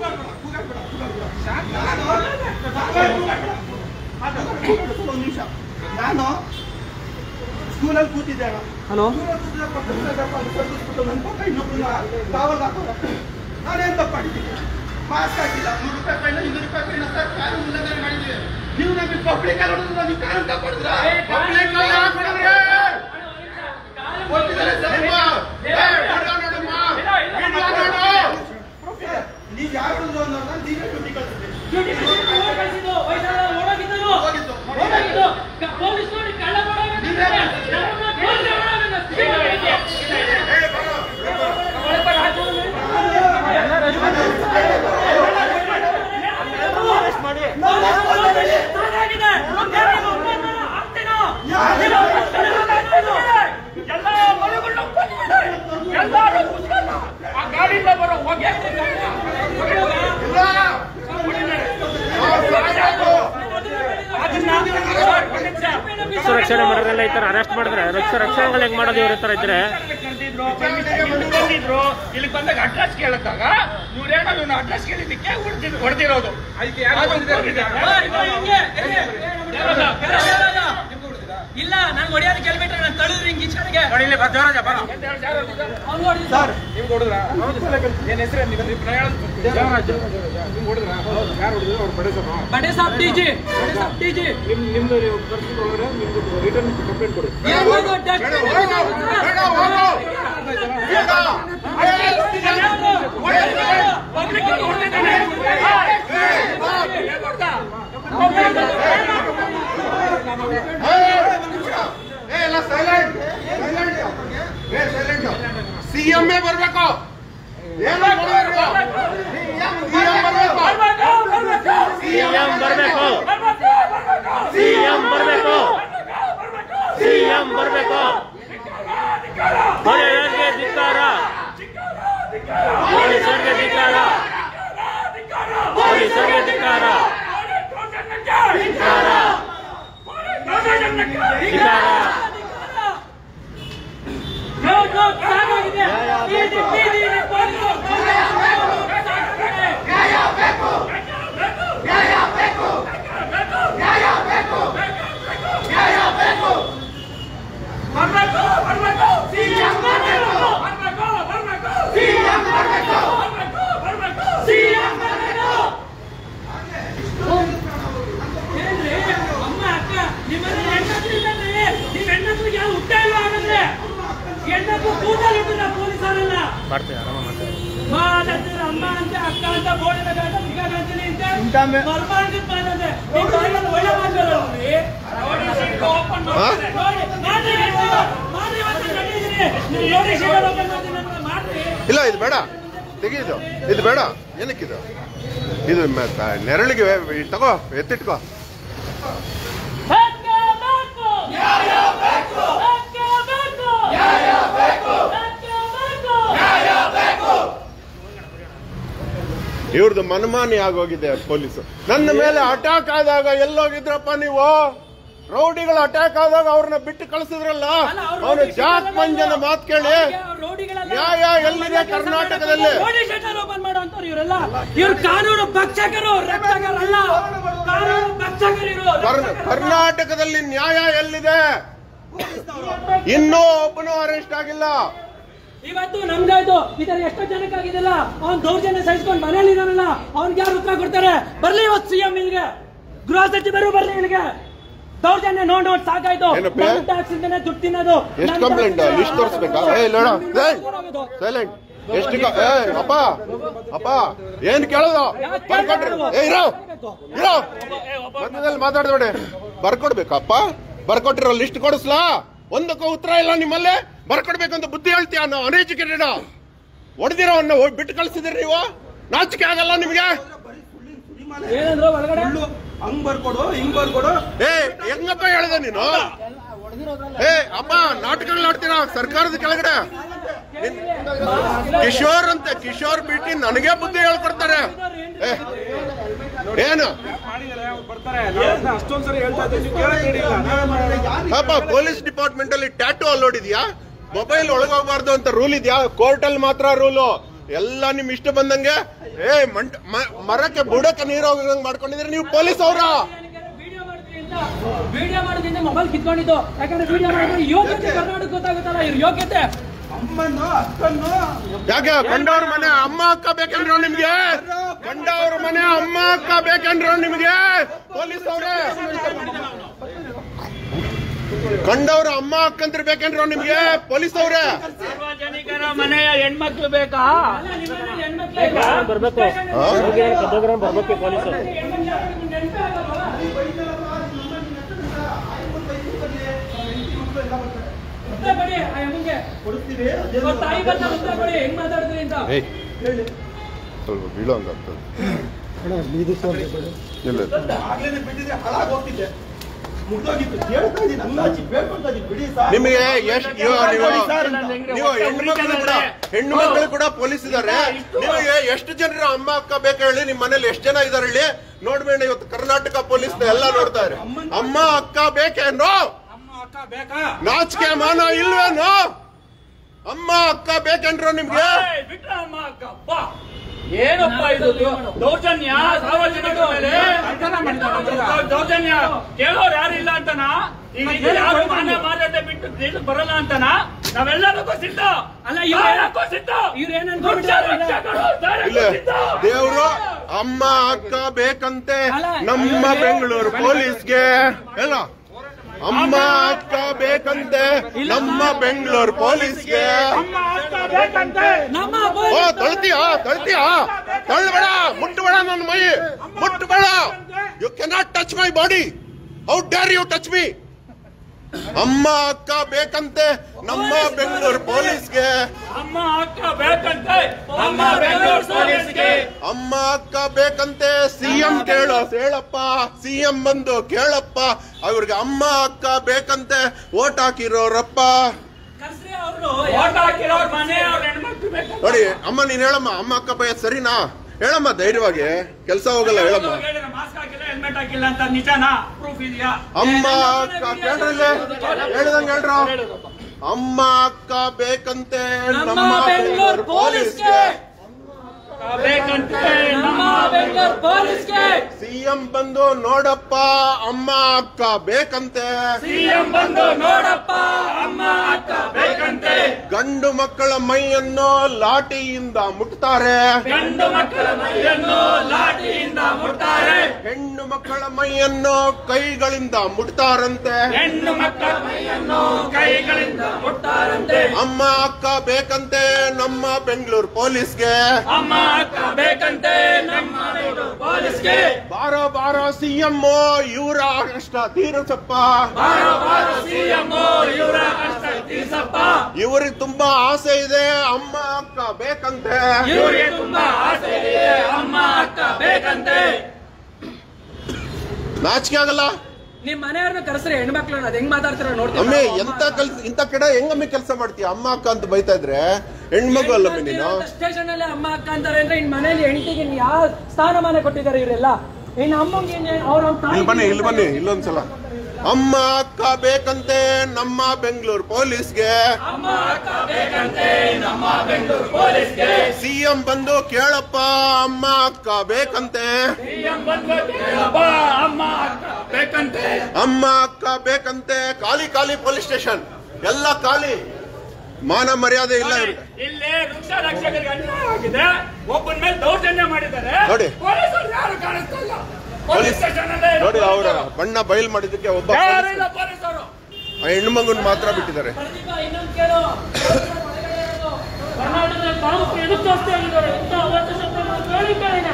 ಒಂದು ನಿಮಿಷ ನಾನು ಸ್ಕೂಲಲ್ಲಿ ಕೂತಿದ್ದೆ ಹಲೋ ನನ್ನ ಪಕ್ಕ ಇನ್ನೊಬ್ಬನ ಕಾವಲ್ ಹಾಕೋರ ನಾನೇನ್ ತಪ್ಪು ಮಾಡಿದ್ದೀನಿ ಮಾಸ್ಕ್ ಹಾಕಿಲ್ಲ ನೂರು ರೂಪಾಯಿ ಫೈನ್ ಇನ್ನೂರು ರೂಪಾಯಿ ಫೈನ್ ಅಂತ ಕಾನೂನು ಉಲ್ಲಂಘನೆ ಮಾಡಿದ್ದೀವಿ ನೀವು ನಮಗೆ ಪಬ್ಲಿಕ್ ಅಲ್ಲಿ ಹೊಡೆದ್ರೆ ನೀವು ಕಾನೂನು ತಗೊಂಡಿದ್ರ ಪಬ್ಲಿಕ್ ಅಲ್ಲಿ ಯಾಕೆ ಹೊಡೆದ್ರಿ? ಕೊಟ್ಟಿದ್ದಾರೆ ಸರ್ ನಿಮ್ಮ. ಏ, ವಿಡಿಯೋ ನೋಡಮ್ಮ. ವಿಡಿಯೋ ನೋಡು. ನೀವು ಯಾರು ಹೊಡೆದ್ರು ಅನ್ನೋದನ್ನ ನೀವೇ ಡ್ಯೂಟಿ ಕಳ್ಸಿದ್ದೀರಿ ಡ್ಯೂಟಿ ಬಿಟ್ಟು ಹೋಗಿ ಕಳ್ಸಿದ್ದು. ವಯಸ್ಸಾದವ್ರು ಓಡೋಗಿದ್ದನು. ಹೋಗಿದ್ದು. ಓಡೋಗಿದ್ದು. ಕ- ಪೊಲೀಸ್ ನೋಡಿ ಕಳ್ಳ ಮಾಡೋಗಿದ್ದಾರೆ. ನಮ್ಮನ್ನ ಪೊಲೀಸ್ ಮಾಡೋಗಿದ್ದಾರೆ. ಒಳಗೆ ಬರ, ಆಚೆ ಬನ್ನಿ. ಏನಾಗಿದೆ? ಏನ್ ನಿಮ್ಮ ಅಪ್ಪನ ಮನೆ ಆಗ್ತೀನೋ? ನಿಮ್ಮ ಅಪ್ಪನ ಮನೆ ಆಗ್ತೀನೋ? ಎಲ್ಲ ಮನೆಗಳನ್ನ ಕೊಂದ್ಬಿಡಿ. ಎಲ್ಲರೂ ಕುತ್ಕೊಂಡು ಆ ಗಾಡಿಯಿಂದ ಬರೋ ಹೊಗೆ ರಕ್ಷ ರಕ್ಷಣೆ ಮಾಡೋರೆಲ್ಲ ಈ ತರ ಅರೆಸ್ಟ್ ಮಾಡಿದ್ರೆ ರಕ್ಷ ರಕ್ಷಣೆಗಳು ಹೆಂಗ್ ಮಾಡೋದು ಇವ್ರ ತರ ಇದ್ರೆ ಬಂದಿದ್ರು ಇಲ್ಲಿ ಬಂದಾಗ ಅಡ್ರೆಸ್ ಕೇಳಕ್ಕಾಗ ಇವ್ರೇನೋ ಇವನು ಅಡ್ರೆಸ್ ಕೇಳಿದ್ದಕ್ಕೆ ಹೊಡೆದಿರೋದು ಅದಕ್ಕೆ ಇಲ್ಲ ನಾನು ಹೊಡಿಯೋದು ಗೆಲ್ಬಿಟ್ರೆ ನಾನು ತಳಿದ್ರಿ ಹಿಂಗ್ ಈಚೆಗೆ ನೋಡಿ ಇಲ್ಲಿ ಬಾ, ಜೋರಾಗಿ ಬಾ. ಅವ್ನು ನೋಡಿ ಸರ್ ನಿಮ್ಗೆ ಹೊಡೆದ್ರ ಏನ್ ಹೆಸರು ನಿಮ್ಗೆ ದೇವರಾಜ್ ನಿಮ್ಗೆ ಹೊಡೆದ್ರ ಯಾರು ಹೊಡೆದ್ರು ಅವ್ರು ಬಡೇಸಮ್ಮ ಬಡೆ ಸಾಬ್ ಡಿಜಿ ಬಡೆ ಸಾಬ್ ಡಿಜಿ ನಿಮ್ ನಿಮ್ದು ನೀವು ಕರ್ಸ್ಕೊಂಡು ಹೋದ್ರೆ ನಿಮ್ದು ರಿಟರ್ನ್ ಕಂಪ್ಲೇಂಟ್ ಕೊಡಿ ಏನದು ಡಸ್ಟ್ ಸಿಎಂ ಬರ್ಬೇಕು ಏನು ಮಾಡ್ಬೇಕು? CM ಬರ್ಬೇಕು ಸಿಎಂ ಬರಬೇಕು ಸಿಎಂ ಬರಬೇಕು ಸಿಎಂ ಬರಬೇಕು ಪೊಲೀಸರಿಗೆ ಧಿಕ್ಕಾರ ಪೊಲೀಸರಿಗೆ ಧಿಕ್ಕಾರ ಪೊಲೀಸರಿಗೆ ಧಿಕ್ಕಾರ ಧಿಕ್ಕಾರ ಧಿಕ್ಕಾರ ನೋ ನೋ ಸಾಕಾಗಿದೆ ಬೀದಿ ಬೀದಿ ಪೊಲೀಸರು ಏನ್ರಿ ಅಮ್ಮ ಅಕ್ಕ ನಿಮ್ಮಲ್ಲಿ ಹೆಣ್ಮಕ್ಳು ಇಲ್ಲಂದ್ರೆ ನಿಮ್ ಹೆಣ್ಮಕ್ಳಿಗೆ ಯಾವ ಹುಟ್ಟ ಇಲ್ವಾ ಹಾಗಾದ್ರೆ ಹೆಣ್ಮಕ್ಳು ಕೂದಲು ಇಟ್ಟಿಲ್ಲ ಪೊಲೀಸರೆಲ್ಲ ಮಾಡ್ತೀವಿ ಆರಾಮ ಮಾಡ್ತೀವಿ ಮಾತಾಡ್ತೀರ ಅಮ್ಮ ಅಂತ ಅಕ್ಕ ಅಂತ ಬೋರ್ಡ್ ಅಂತ ಬಿಗ ಅಂತೀನಿ ಅಂತ ಇಂಕಮ್ಮೆ. ಮರ್ಮಾಂಗಿದ್ ಮಾತಂತೆ ನಿಮ್ ಬಾಯಲ್ಲಿ ಒಳ್ಳೆ ಮಾತಾಡೋರಿ ಓಪನ್ ಹಾ? ಮಾಡಿ ಮಾಡ್ರಿ ಇವತ್ತು. ಮಾಡ್ರಿ ಇವತ್ತು ನಡೀತೀನಿ ನೀವು ನೋಡಿ ಶೀಟ್ ಓಪನ್ ಮಾಡ್ತೀನಿ ಅಂತ ಮಾಡ್ರಿ ಇಲ್ಲ ಇದು ಬೇಡ ತೆಗೀದು ಇದು ಬೇಡ ಏನಕ್ಕಿದು ಇದು ಮ- ತ- ನೆರಳಿಗೆ ಇದ್ ತಗೋ ಎತ್ತಿಟ್ಕೋ ಬೇಕು ಬೇಕು ನ್ಯಾಯ ಬೇಕು ಬೇಕು ಬೇಕು ನ್ಯಾಯ ಬೇಕು ಬೇಕು ಬೇಕು ಇವ್ರದ್ದು ಮನಮಾನಿ ಆಗೋಗಿದೆ ಪೊಲೀಸು ನನ್ನ ಮೇಲೆ ಅಟ್ಯಾಕ್ ಆದಾಗ ಎಲ್ಲೋಗಿದ್ರಪ್ಪ ನೀವು ರೌಡಿಗಳ ಅಟ್ಯಾಕ್ ಆದಾಗ ಅವ್ರನ್ನ ಬಿಟ್ಟು ಕಳಿಸಿದ್ರಲ್ಲ ಅಲ್ಲ, ಅವ್ರು ಅವನು ರೋಡಿ ಜಾಕ್ ಶೀಟ್ ಮಂಜನ ಮಾತು ಕೇಳಿ ರೋಡಿಗಳೆಲ್ಲ ನ್ಯಾಯ ಎಲ್ಲಿದೆ ಕರ್ನಾಟಕದಲ್ಲಿ ರೋಡಿ ಶೆಟ್ಟರ್ ಓಪನ್ ಮಾಡೋಂಥವ್ರು ಇವರೆಲ್ಲ ಇವ್ರು ಕಾನೂನು ಭಕ್ಷಕರು ರಕ್ಷಕರಲ್ಲ ಕಾನೂನು ಭಕ್ಷಕರು ಇವರು ಕರ್- ಕರ್ನಾಟಕದಲ್ಲಿ ನ್ಯಾಯ ಎಲ್ಲಿದೆ ಇನ್ನೂ ಒಬ್ಬನು ಅರೆಸ್ಟ್ ಆಗಿಲ್ಲ ಇವತ್ತು ನಮ್ಗಾಯ್ತು ಈ ತರ ಎಷ್ಟೋ ಜನಕ್ಕಾಗಿದೆಲ್ಲ ಅವ್ನ್ ದೌರ್ಜನ್ಯ ಸಹಿಸ್ಕೊಂಡು ಮನೇಲಿ ಇದಾನಲ್ಲ ಅವ್ನ್ಗೆ ಯಾರು ಉತ್ತರ ಕೊಡ್ತಾರೆ ಬರ್ಲಿ ಇವತ್ತು ಸಿಎಂ ಇಲ್ಲಿಗೆ ಗೃಹ ಸಚಿವರು ಬರ್ಲಿ ಇಲ್ಲಿಗೆ ದೌರ್ಜನ್ಯ ನೋಡ್ ನೋಡ್ ಸಾಕಾಯ್ತು ಏನಪ್ಪೆ? ಟ್ಯಾಕ್ಸ್ ಇಂದನೇ ದುಡ್ಡು ತಿನ್ನೋದು ಎಷ್ಟು ನಮ್ ಕಂಪ್ಲೇಂಟ್ tax ಇಂದ ಲಿಸ್ಟ್ ತೋರಿಸ್ಬೇಕಾ ಏ ನೋಡ ಸೈಲೆಂಟ್ ಎಷ್ಟು ಕ- ಏ ಅಪ್ಪ ಅಪ್ಪ ಏನ್ ಕೇಳೋದು ಬರ್ಕೊಟ್ರಿ ಏ ಇರೋ ಇರೋ ಮಧ್ಯದಲ್ಲಿ ಮಾತಾಡ್ಬೇಡಿ ಬರ್ಕೊಡ್ಬೇಕಪ್ಪ ಬರ್ಕೊಟ್ಟಿರೋ ಲಿಸ್ಟ್ ಕೊಡಿಸ್ಲಾ ಒಂದಕ್ಕೂ ಉತ್ತರ ಇಲ್ಲ ನಿಮ್ಮಲ್ಲಿ ಬರ್ಕೊಡ್ಬೇಕಂತ ಬುದ್ಧಿ ಹೇಳ್ತೀಯ ನಾವು ಅನ್ಎಜುಕೇಟೆಡ್ ಹೊಡೆದಿರೋ ಬಿಟ್ಟು ಕಳ್ಸಿದಿರಿ ನೀವು ನಾಚಿಕೆ ಆಗಲ್ಲ ನಿಮ್ಗೆ ಏನಂದ್ರು ಒಳಗಡೆ ಹಂಗ್ ಬರ್ಕೊಡು ಹಿಂಗ್ ಬರ್ಕೊಡು ಏ ಹೆಂಗಪ್ಪ ಹೇಳಿದೆ ನೀನು ಏ ಅಪ್ಪ ನಾಟಕಗಳು ಆಡ್ತೀರಾ ಸರ್ಕಾರದ ಕೆಳಗಡೆ ನಿನ್- ಕಿಶೋರ್ ಅಂತ ಕಿಶೋರ್ ಬಿಟ್ಟು ನನಗೆ ಬುದ್ಧಿ ಹೇಳ್ಕೊಡ್ತಾರೆ ಏ, ಏನು ಮಾಡಿದ್ದಾರೆ ಅವ್ರು ಬರ್ತಾರೆ ನಾವು ಅಷ್ಟೊಂದ್ ಸರಿ ಹೇಳ್ತಾ ಇದ್ದೀವಿ ನೀವು ಕೇಳಕ್ ready ಇಲ್ಲ ನಾವೇ ಮಾಡೋಣ ಪಾಪ ಪೊಲೀಸ್ ಡಿಪಾರ್ಟ್ಮೆಂಟ್ ಅಲ್ಲಿ ಟ್ಯಾಟು ಅಲ್ಲೋಡಿದ್ಯಾ ಮೊಬೈಲ್ ಒಳಗೋಗ್ಬಾರ್ದು ಅಂತ ರೂಲ್ ಇದೆಯಾ ಕೋರ್ಟ್ ಅಲ್ಲಿ ಮಾತ್ರ ರೂಲು ಎಲ್ಲ ನಿಮ್ ಇಷ್ಟ ಬಂದಂಗೆ ಏ ಮಂಟ ಮ- ಮರಕ್ಕೆ ಬುಡಕ್ಕೆ ನೀರು ಹೋಗಂಗ್ ಮಾಡ್ಕೊಂಡಿದ್ರೆ ನೀವು ಪೊಲೀಸ್ ಅವರ ವಿಡಿಯೋ ಮಾಡ್ತೀನಿ ಅಂತ ವಿಡಿಯೋ ಮಾಡೋದ್ರಿಂದ ಮೊಬೈಲ್ ಕಿತ್ಕೊಂಡಿದ್ದು ಯಾಕಂದ್ರೆ ವಿಡಿಯೋ ಮಾಡಿದ್ರೆ ಯೋಗ್ಯತೆ ಕರ್ನಾಟಕ ಗೊತ್ತಾಗುತ್ತಲ್ಲ ಇವ್ರ ಯೋಗ್ಯತೆ ಅಮ್ಮನ್ನು ಅಕ್ಕನ್ನು ಯಾಕೆ ಕಂಡವ್ರ ಮನೆ ಅಮ್ಮ ಅಕ್ಕ ಬೇಕಂದ್ರು ನಿಮ್ಗೆ ಕಂಡವ್ರ ಮನೆ ಅಮ್ಮ ಅಕ್ಕ ಬೇಕಂದ್ರು ನಿಮ್ಗೆ ಪೊಲೀಸ್ ಅವ್ರೆ ಕಂಡವ್ರ ಅಮ್ಮ ಅಕ್ಕಂದ್ರ ಬೇಕಂದ್ರು ನಿಮ್ಗೆ ಪೊಲೀಸ್ ಅವ್ರೆ ಸಾರ್ವಜನಿಕರ ಮನೆಯ ಹೆಣ್ಮಕ್ಳು ಬೇಕಾ ಬರ್ಬೇಕು ಕದ್ದೋಗ್ರ ಬರ್ಬೇಕು ಪೊಲೀಸರು ಉತ್ತರ ಕೊಡಿ ಆ ಅಮ್ಮಂಗೆ. ಅವ್ರ ತಾಯಿ ಬರ್ತಾರೆ ಉತ್ತರ ಕೊಡಿ ಹೆಂಗ್ ಮಾತಾಡಿದ್ರಿ ಅಂತ ಏಯ್ ಸ್ವಲ್ಪ ಬೀಳೋ ಹಂಗಾಗ್ತದೆ ಇಲ್ಲ ಆಗ್ಲೇನೆ ಬಿಟ್ಟಿದ್ರೆ ಹಾಳಾಗ್ ಹೋಗ್ತಿದ್ದೆ ಮುಗ್ದೋಗಿತ್ತು ಕೇಳ್ತಾ ಇದ್ದೀನಿ ಅಂದಾಜಿ ಬೇಡ್ಕೊಳ್ತಾ ಇದ್ದೀನಿ ಬಿಡಿ ಸರ್ ನಿಮಗೆ ಎಷ್ಟು ನೀವು ನೀವು ಹೆಣ್ಣು ಮಕ್ಕಳು ಕೂಡ ಹೆಣ್ಣು ಮಕ್ಕಳು ಕೂಡ ಪೊಲೀಸ್ ಇದಾರೆ ನಿಮಗೆ ಎಷ್ಟು ಜನರ ಅಮ್ಮ ಅಕ್ಕ ಬೇಕು ಹೇಳಿ ನಿಮ್ ಮನೇಲಿ ಎಷ್ಟು ಜನ ಇದಾರೆ ಹೇಳಿ ನೋಡ್ಬೇಡ ಇವತ್ತು ಕರ್ನಾಟಕ ಪೊಲೀಸ್ ಎಲ್ಲ ನೋಡ್ತಾ ಇದ್ದಾರೆ ಅಮ್ಮ ಅಕ್ಕ ಬೇಕೇನೋ ಅಮ್ಮ ಅಕ್ಕ ಬೇಕಾ ನಾಚಿಕೆ ಮಾನ ಇಲ್ವೇನೋ ಅಮ್ಮ ಅಕ್ಕ ಬೇಕೇನ್ರೋ ನಿಮ್ಗೆ ಏಯ್, ಬಿಟ್ರ ಅಮ್ಮ ಅಕ್ಕ ಬಾ ಏನಪ್ಪ ಇದು ದೌರ್ಜನ್ಯ ಸಾರ್ವಜನಿಕರ ಮೇಲೆ ದೌ- ದೌರ್ಜನ್ಯ ಕೇಳೋರು ಯಾರಿಲ್ಲ ಅಂತನಾ ಈಗ ಇದು ಯಾರು ಮಾನ್ಯ ಮಾನ್ಯತೆ ಬಿಟ್ಟು ದೇಶಕ್ಕೆ ಬರಲ್ಲ ಅಂತನಾ ನಾವೆಲ್ಲರಿಗೂ ಸಿದ್ಧ ಅಲ್ಲ, ಇವ್ರು- ನಾವೆಲ್ಲರಿಗೂ ಸಿದ್ಧ ಇವ್ರು ಏನ್ ದುಡ್ಡು ಅನ್ಕೊಂಡಿದ್ದಾರೆ? ರಕ್ಷಕರು, ಧೈರ್ಯಕ್ಕೂ ಇಲ್ಲ ಸಿದ್ಧ. ದೇವ್ರು ಅಮ್ಮ ಅಕ್ಕ ಬೇಕಂತೆ ಅಲ್ಲ, ನಮ್ಮ ಇವ್ರಿಗೆ- ಬೆಂಗಳೂರು ಪೊಲೀಸ್ಗೆ ಎಲ್ಲ ಅಮ್ಮ ಅಕ್ಕ ಬೇಕಂತೆ ನಮ್ಮ ಬೆಂಗಳೂರು ಪೊಲೀಸ್ಗೆ ಅಮ್ಮ ಅಕ್ಕ ಬೇಕಂತೆ ನಮ್ಮ ಓ ಪೊಲೀಸ್ ತಳ್ತೀಯಾ ತಳ್ತೀಯಾ ತಳ್ಳಬೇಡ ಮುಟ್ಟಬೇಡ ನನ್ನ ಮೈ ಮುಟ್ಟಬೇಡ you cannot touch my body how dare you touch me ಅಮ್ಮ ಅಕ್ಕ ಬೇಕಂತೆ ನಮ್ಮ ಬೆಂಗಳೂರು ಪೊಲೀಸ್ಗೆ ಅಮ್ಮ ಅಕ್ಕ ಬೇಕಂತೆ ನಮ್ಮ ಬೆಂಗಳೂರು ಪೊಲೀಸ್ಗೆ ಅಮ್ಮ ಅಕ್ಕ ಬೇಕಂತೆ ಸಿಎಂ ಕೇಳೋ ಹೇಳಪ್ಪ ಸಿಎಂ ಬಂದು ಕೇಳಪ್ಪ ಅವ್ರಿಗೆ ಅಮ್ಮ ಅಕ್ಕ ಬೇಕಂತೆ ಓಟ್ ಹಾಕಿರೋರಪ್ಪ ಕರ್ಸ್ರಿ ಅವ್ರು ಓಟ್ ಹಾಕಿರೋರ್ ಮನೆ ಅವ್ರ ಹೆಣ್ಮಕ್ಳು ಬೇಕಂತೆ ನೋಡಿ ಅಮ್ಮ ನೀನ್ ಹೇಳಮ್ಮ ಅಮ್ಮ ಅಕ್ಕ ಬಯ ಸರಿನಾ ಹೇಳಮ್ಮ ಧೈರ್ಯವಾಗಿ ಕೆಲಸ ಹೋಗಲ್ಲ ಹೇಳಮ್ಮ ಮಾಸ್ಕ್ ಹಾಕಿಲ್ಲ ಹೆಲ್ಮೆಟ್ ಹಾಕಿಲ್ಲ ಅಂತ ನಿಜನಾ ಪ್ರೂಫ್ ಇದೆಯಾ ಅಮ್ಮ ಅಕ್ಕ ಕೇಳ್ರಲ್ಲಿ ಹೇಳ್ದಂಗ ಹೇಳ್ರ ಅಮ್ಮ ಅಕ್ಕ ಬೇಕಂತೆ ನಮ್ಮ ಬೆಂಗಳೂರು ಪೊಲೀಸ್ಗೆ ಬೇಕಂತೆ ನಮ್ಮ ಬೆಂಗಳೂರು ಪೊಲೀಸ್ಗೆ ಸಿಎಂ ಬಂದು ನೋಡಪ್ಪ ಅಮ್ಮ ಅಕ್ಕ ಬೇಕಂತೆ ಸಿಎಂ ಬಂದು ನೋಡಪ್ಪ ಅಮ್ಮ ಅಕ್ಕ ಬೇಕಂತೆ ಗಂಡು ಮಕ್ಕಳ ಮೈಯನ್ನು ಲಾಠಿಯಿಂದ ಮುಟ್ತಾರೆ ಗಂಡು ಮಕ್ಕಳ ಮೈಯನ್ನು ಲಾಠಿಯಿಂದ ಮುಟ್ತಾರೆ ಹೆಣ್ಣು ಮಕ್ಕಳ ಮೈಯನ್ನು ಕೈಗಳಿಂದ ಮುಟ್ತಾರಂತೆ ಹೆಣ್ಣು ಮಕ್ಕಳ ಮೈಯನ್ನು ಕೈಗಳಿಂದ ಮುಟ್ತಾರಂತೆ ಅಮ್ಮ ಅಕ್ಕ ಬೇಕಂತೆ ನಮ್ಮ ಬೆಂಗಳೂರು ಪೊಲೀಸ್ಗೆ ಅಮ್ಮ ಅಕ್ಕ ಬೇಕಂತೆ ನಮ್ಮ ಬೆಂಗಳೂರು ಪೊಲೀಸ್ಗೆ ಬಾರೋ ಬಾರೋ ಸಿಎಂ ಇವರ ಕಷ್ಟ ತೀರಿಸಪ್ಪ ಬಾರೋ ಬಾರೋ ಸಿಎಂ ಇವರ ಕಷ್ಟ ತೀರ್ಸಪ್ಪ ಇವ್ರಿಗೆ ತುಂಬಾ ಆಸೆ ಇದೆ ಅಮ್ಮ ಅಕ್ಕ ಬೇಕಂತೆ ಇವರಿಗೆ ತುಂಬಾ ಆಸೆ ಇದೆ ಅಮ್ಮ ಅಕ್ಕ ಬೇಕಂತೆ ನಾಚಿಕೆ ಆಗಲ್ಲ ನಿಮ್ ಮನೆಯವ್ರನ್ನ ಕರ್ಸ್ರಿ ಹೆಣ್ಮಕ್ಳನ್ನ ಅದ್ ಹೆಂಗ್ ಮಾತಾಡ್ತೀರ ನೋಡ್ತೀವಿ ಅಮ್ಮೆ ಎಂತ ಕೆಲ್ಸ ಇಂತ ಕಡೆ ಹೆಂಗಮ್ಮಿ ಕೆಲಸ ಮಾಡ್ತೀಯ ಅಮ್ಮ ಅಕ್ಕ ಅಂತ ಬೈತಾ ಇದ್ರೆ ಹೆಣ್ಮಗು ಅಲ್ಲಮ್ಮಿ ನೀನು ಸ್ಟೇಷನ್ ಅಲ್ಲಿ ಅಮ್ಮ ಅಕ್ಕ ಅಂತಾರೆ ಅಂದ್ರೆ ಇನ್ ಮನೇಲಿ ಹೆಂಡತಿಗೆ ಯಾವ ಸ್ಥಾನಮಾನ ಕೊಟ್ಟಿದ್ದಾರೆ ಇವರೆಲ್ಲ ಇನ್ ಅಮ್ಮಂಗೆ ಅವ್ರ ಇಲ್ಲಿ ಬನ್ನಿ ಇಲ್ಲಿ ಬನ್ನಿ ಇಲ್ಲೊಂದ್ಸಲ ಅಮ್ಮ ಅಕ್ಕ ಬೇಕಂತೆ ನಮ್ಮ ಬೆಂಗಳೂರು ಪೊಲೀಸ್ಗೆ ಅಮ್ಮ ಅಕ್ಕ ಬೇಕಂತೆ ನಮ್ಮ ಬೆಂಗಳೂರು ಪೊಲೀಸ್ಗೆ ಸಿಎಂ ಬಂದು ಕೇಳಪ್ಪ ಅಮ್ಮ ಅಕ್ಕ ಬೇಕಂತೆ ಸಿಎಂ ಬಂದು ಕೇಳಪ್ಪ ಅಮ್ಮ ಅಕ್ಕ ಬೇಕಂತೆ ಅಮ್ಮ ಅಕ್ಕ ಬೇಕಂತೆ ಖಾಲಿ ಖಾಲಿ ಪೊಲೀಸ್ ಸ್ಟೇಷನ್ ಎಲ್ಲ ಖಾಲಿ ಮಾನ ಮರ್ಯಾದೆ ಇಲ್ಲ ಇವ್ರಿಗೆ ಇಲ್ಲಿ ವೃಕ್ಷ ರಕ್ಷಕರಿಗೆ ಅನ್ಯಾಯ ಆಗಿದೆ ಒಬ್ಬನ ಮೇಲೆ ದೌರ್ಜನ್ಯ ಮಾಡಿದ್ದಾರೆ ನೋಡಿ. ಪೊಲೀಸರು ಯಾರು ಕಾಣಿಸ್ತಾ ಇಲ್ಲ ಪೊಲೀಸ್ ಸ್ಟೇಷನ್ ಅಲ್ಲೇ ಇರೋ ನೋಡಿ ಅವರ ಬಣ್ಣ ಬಯಲ್ ಮಾಡಿದ್ದಕ್ಕೆ ಒಬ್ಬ ಯಾರು ಇಲ್ಲ ಪೊಲೀಸರು ಆ ಹೆಣ್ಣು ಮಗುನ್ ಮಾತ್ರ ಬಿಟ್ಟಿದ್ದಾರೆ ಪ್ರದೀಪ ಇನ್ನೊಂದು ಕೇಳು ಒಳಗಡೆ ಇರೋದು. ಕರ್ನಾಟಕದಲ್ಲಿ ಕಾಂಗ್ರೆಸ್ ಎದಕ್ಕೆ ಜಾಸ್ತಿ ಆಗಿದ್ದಾರೆ ಎಂತ ಅವತ್ತು ಶಬ್ದ ಕೇಳಿ ಕೇಳಿದೆ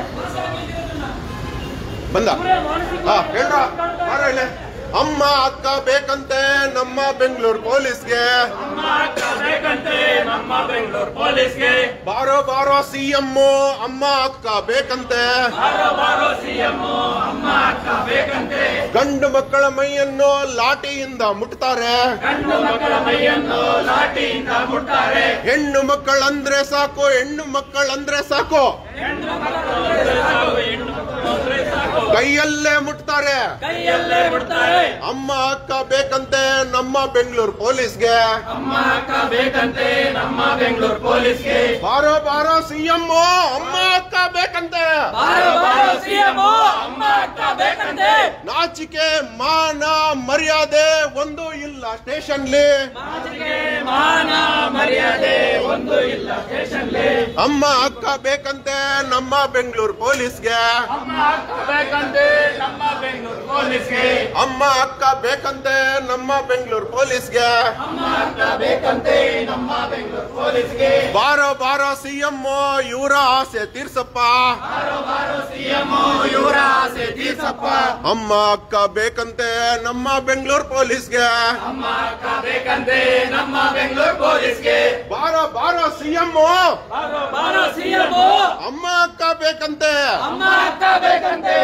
ಬಂದ ಇವರೇ ಮಾನಸಿಕ ಹಾ ಹೇಳ್ರ ಬಾರೋ ಇಲ್ಲಿ. ಅಮ್ಮ ಅಕ್ಕ ಬೇಕಂತೆ ನಮ್ಮ ಬೆಂಗಳೂರು ಪೊಲೀಸ್ಗೆ ಅಮ್ಮ ಅಕ್ಕ ಬೇಕಂತೆ ನಮ್ಮ ಬೆಂಗಳೂರು ಪೊಲೀಸ್ಗೆ ಬಾರೋ ಬಾರೋ ಸಿಎಂ ಅಮ್ಮ ಅಕ್ಕ ಬೇಕಂತೆ ಬಾರೋ ಬಾರೋ ಸಿಎಂ ಅಮ್ಮ ಅಕ್ಕ ಬೇಕಂತೆ ಗಂಡು ಮಕ್ಕಳ ಮೈಯನ್ನು ಲಾಠಿಯಿಂದ ಮುಟ್ತಾರೆ ಗಂಡು ಮಕ್ಕಳ ಮೈಯನ್ನು ಲಾಠಿಯಿಂದ ಮುಟ್ತಾರೆ ಹೆಣ್ಣು ಮಕ್ಕಳಂದ್ರೆ ಸಾಕು ಹೆಣ್ಣು ಮಕ್ಕಳಂದ್ರೆ ಸಾಕು ಹೆಣ್ಣು ಮಕ್ಕಳು ಸಾಕು, ಹೆಣ್ಣು ಮಕ್ಕಳು ಅಂದ್ರೆ ಸಾಕು. ಕೈಯಲ್ಲೇ ಮುಟ್ತಾರೆ ಕೈಯಲ್ಲೇ ಬಿಡ್ತಾರೆ ಅಮ್ಮ ಅಕ್ಕ ಬೇಕಂತೆ ನಮ್ಮ ಬೆಂಗಳೂರು ಪೊಲೀಸ್ಗೆ ಅಮ್ಮ ಅಕ್ಕ ಬೇಕಂತೆ ನಮ್ಮ ಬೆಂಗಳೂರು ಪೊಲೀಸ್ಗೆ ಬಾರೋ ಬಾರೋ ಸಿಎಂ ಅಮ್ಮ ಅಕ್ಕ ಬೇಕಂತೆ ಬಾರೋ ಬಾರೋ ಸಿಎಂ ಅಮ್ಮ ಅಕ್ಕ ಬೇಕಂತೆ ನಾಚಿಕೆ ಮಾನ ಮರ್ಯಾದೆ ಒಂದು ಇಲ್ಲ ಸ್ಟೇಷನ್ಲಿ ಮಾತಿಗೆ ಮಾನ ಮರ್ಯಾದೆ ಒಂದು ಇಲ್ಲ ಸ್ಟೇಷನ್ಲಿ ಅಮ್ಮ ಅಕ್ಕ ಬೇಕಂತೆ ನಮ್ಮ ಬೆಂಗಳೂರು ಪೊಲೀಸ್ಗೆ ಅಮ್ಮ ಅಕ್ಕ ಬೇಕಂತೆ ನಮ್ಮ ಬೆಂಗಳೂರು ಪೊಲೀಸ್ಗೆ ಅಮ್ಮ ಅಕ್ಕ ಬೇಕಂತೆ ನಮ್ಮ ಬೆಂಗಳೂರು ಪೊಲೀಸ್ಗೆ ಅಮ್ಮ ಅಕ್ಕ ಬೇಕಂತೆ ನಮ್ಮ ಬೆಂಗಳೂರು ಪೊಲೀಸ್ಗೆ ಬಾರೋ ಬಾರೋ ಸಿಎಂ ಇವರ ಆಸೆ ತೀರ್ಸಪ್ಪ ಬಾರೋ ಬಾರೋ ಸಿಎಂ ಇವರ ಆಸೆ ತೀರ್ಸಪ್ಪ ಅಮ್ಮ ಅಕ್ಕ ಬೇಕಂತೆ ನಮ್ಮ ಬೆಂಗಳೂರು ಪೊಲೀಸ್ಗೆ ಅಮ್ಮ ಅಕ್ಕ ಬೇಕಂತೆ ನಮ್ಮ ಬೆಂಗಳೂರು ಪೊಲೀಸ್ಗೆ ಬಾರೋ ಬಾರೋ ಸಿಎಂ ಬಾರೋ ಬಾರೋ ಸಿಎಂ ಅಮ್ಮ ಅಕ್ಕ ಬೇಕಂತೆ ಅಮ್ಮ ಅಕ್ಕ ಬೇಕಂತೆ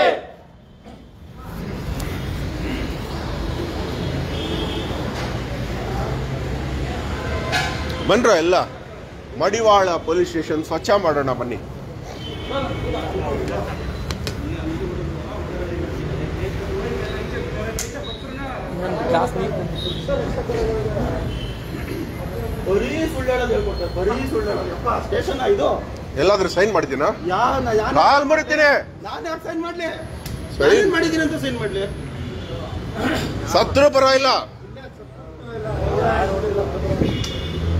ಬನ್ರ ಎಲ್ಲ ಮಡಿವಾಳ ಪೊಲೀಸ್ ಸ್ಟೇಷನ್ ಸ್ವಚ್ಛ ಮಾಡೋಣ ಬನ್ನಿ ಬರೀ ಸುಳ್ಳು ಹೇಳೋದು ಹೇಳ್ಕೊಡ್ತಾರೆ ಬರೀ ಸುಳ್ಳು ಹೇಳೋದು ಯಪ್ಪ ಸ್ಟೇಷನ್ ಇದು ಎಲ್ಲಾದ್ರೂ ಸೈನ್ ಮಾಡ್ತೀನಾ ಯಾ ಯಾರು ಕಾಲ್ ಮುರಿತೀನಿ ನಾನು ಯಾರು ಸೈನ್ ಮಾಡ್ಲಿ ಸರಿ. ಸೈನ್ ಮಾಡಿದ್ದೀನಿ ಅಂತ ಸೈನ್ ಮಾಡ್ಲಿ ಸತ್ರು ಪರವಾಗಿಲ್ಲ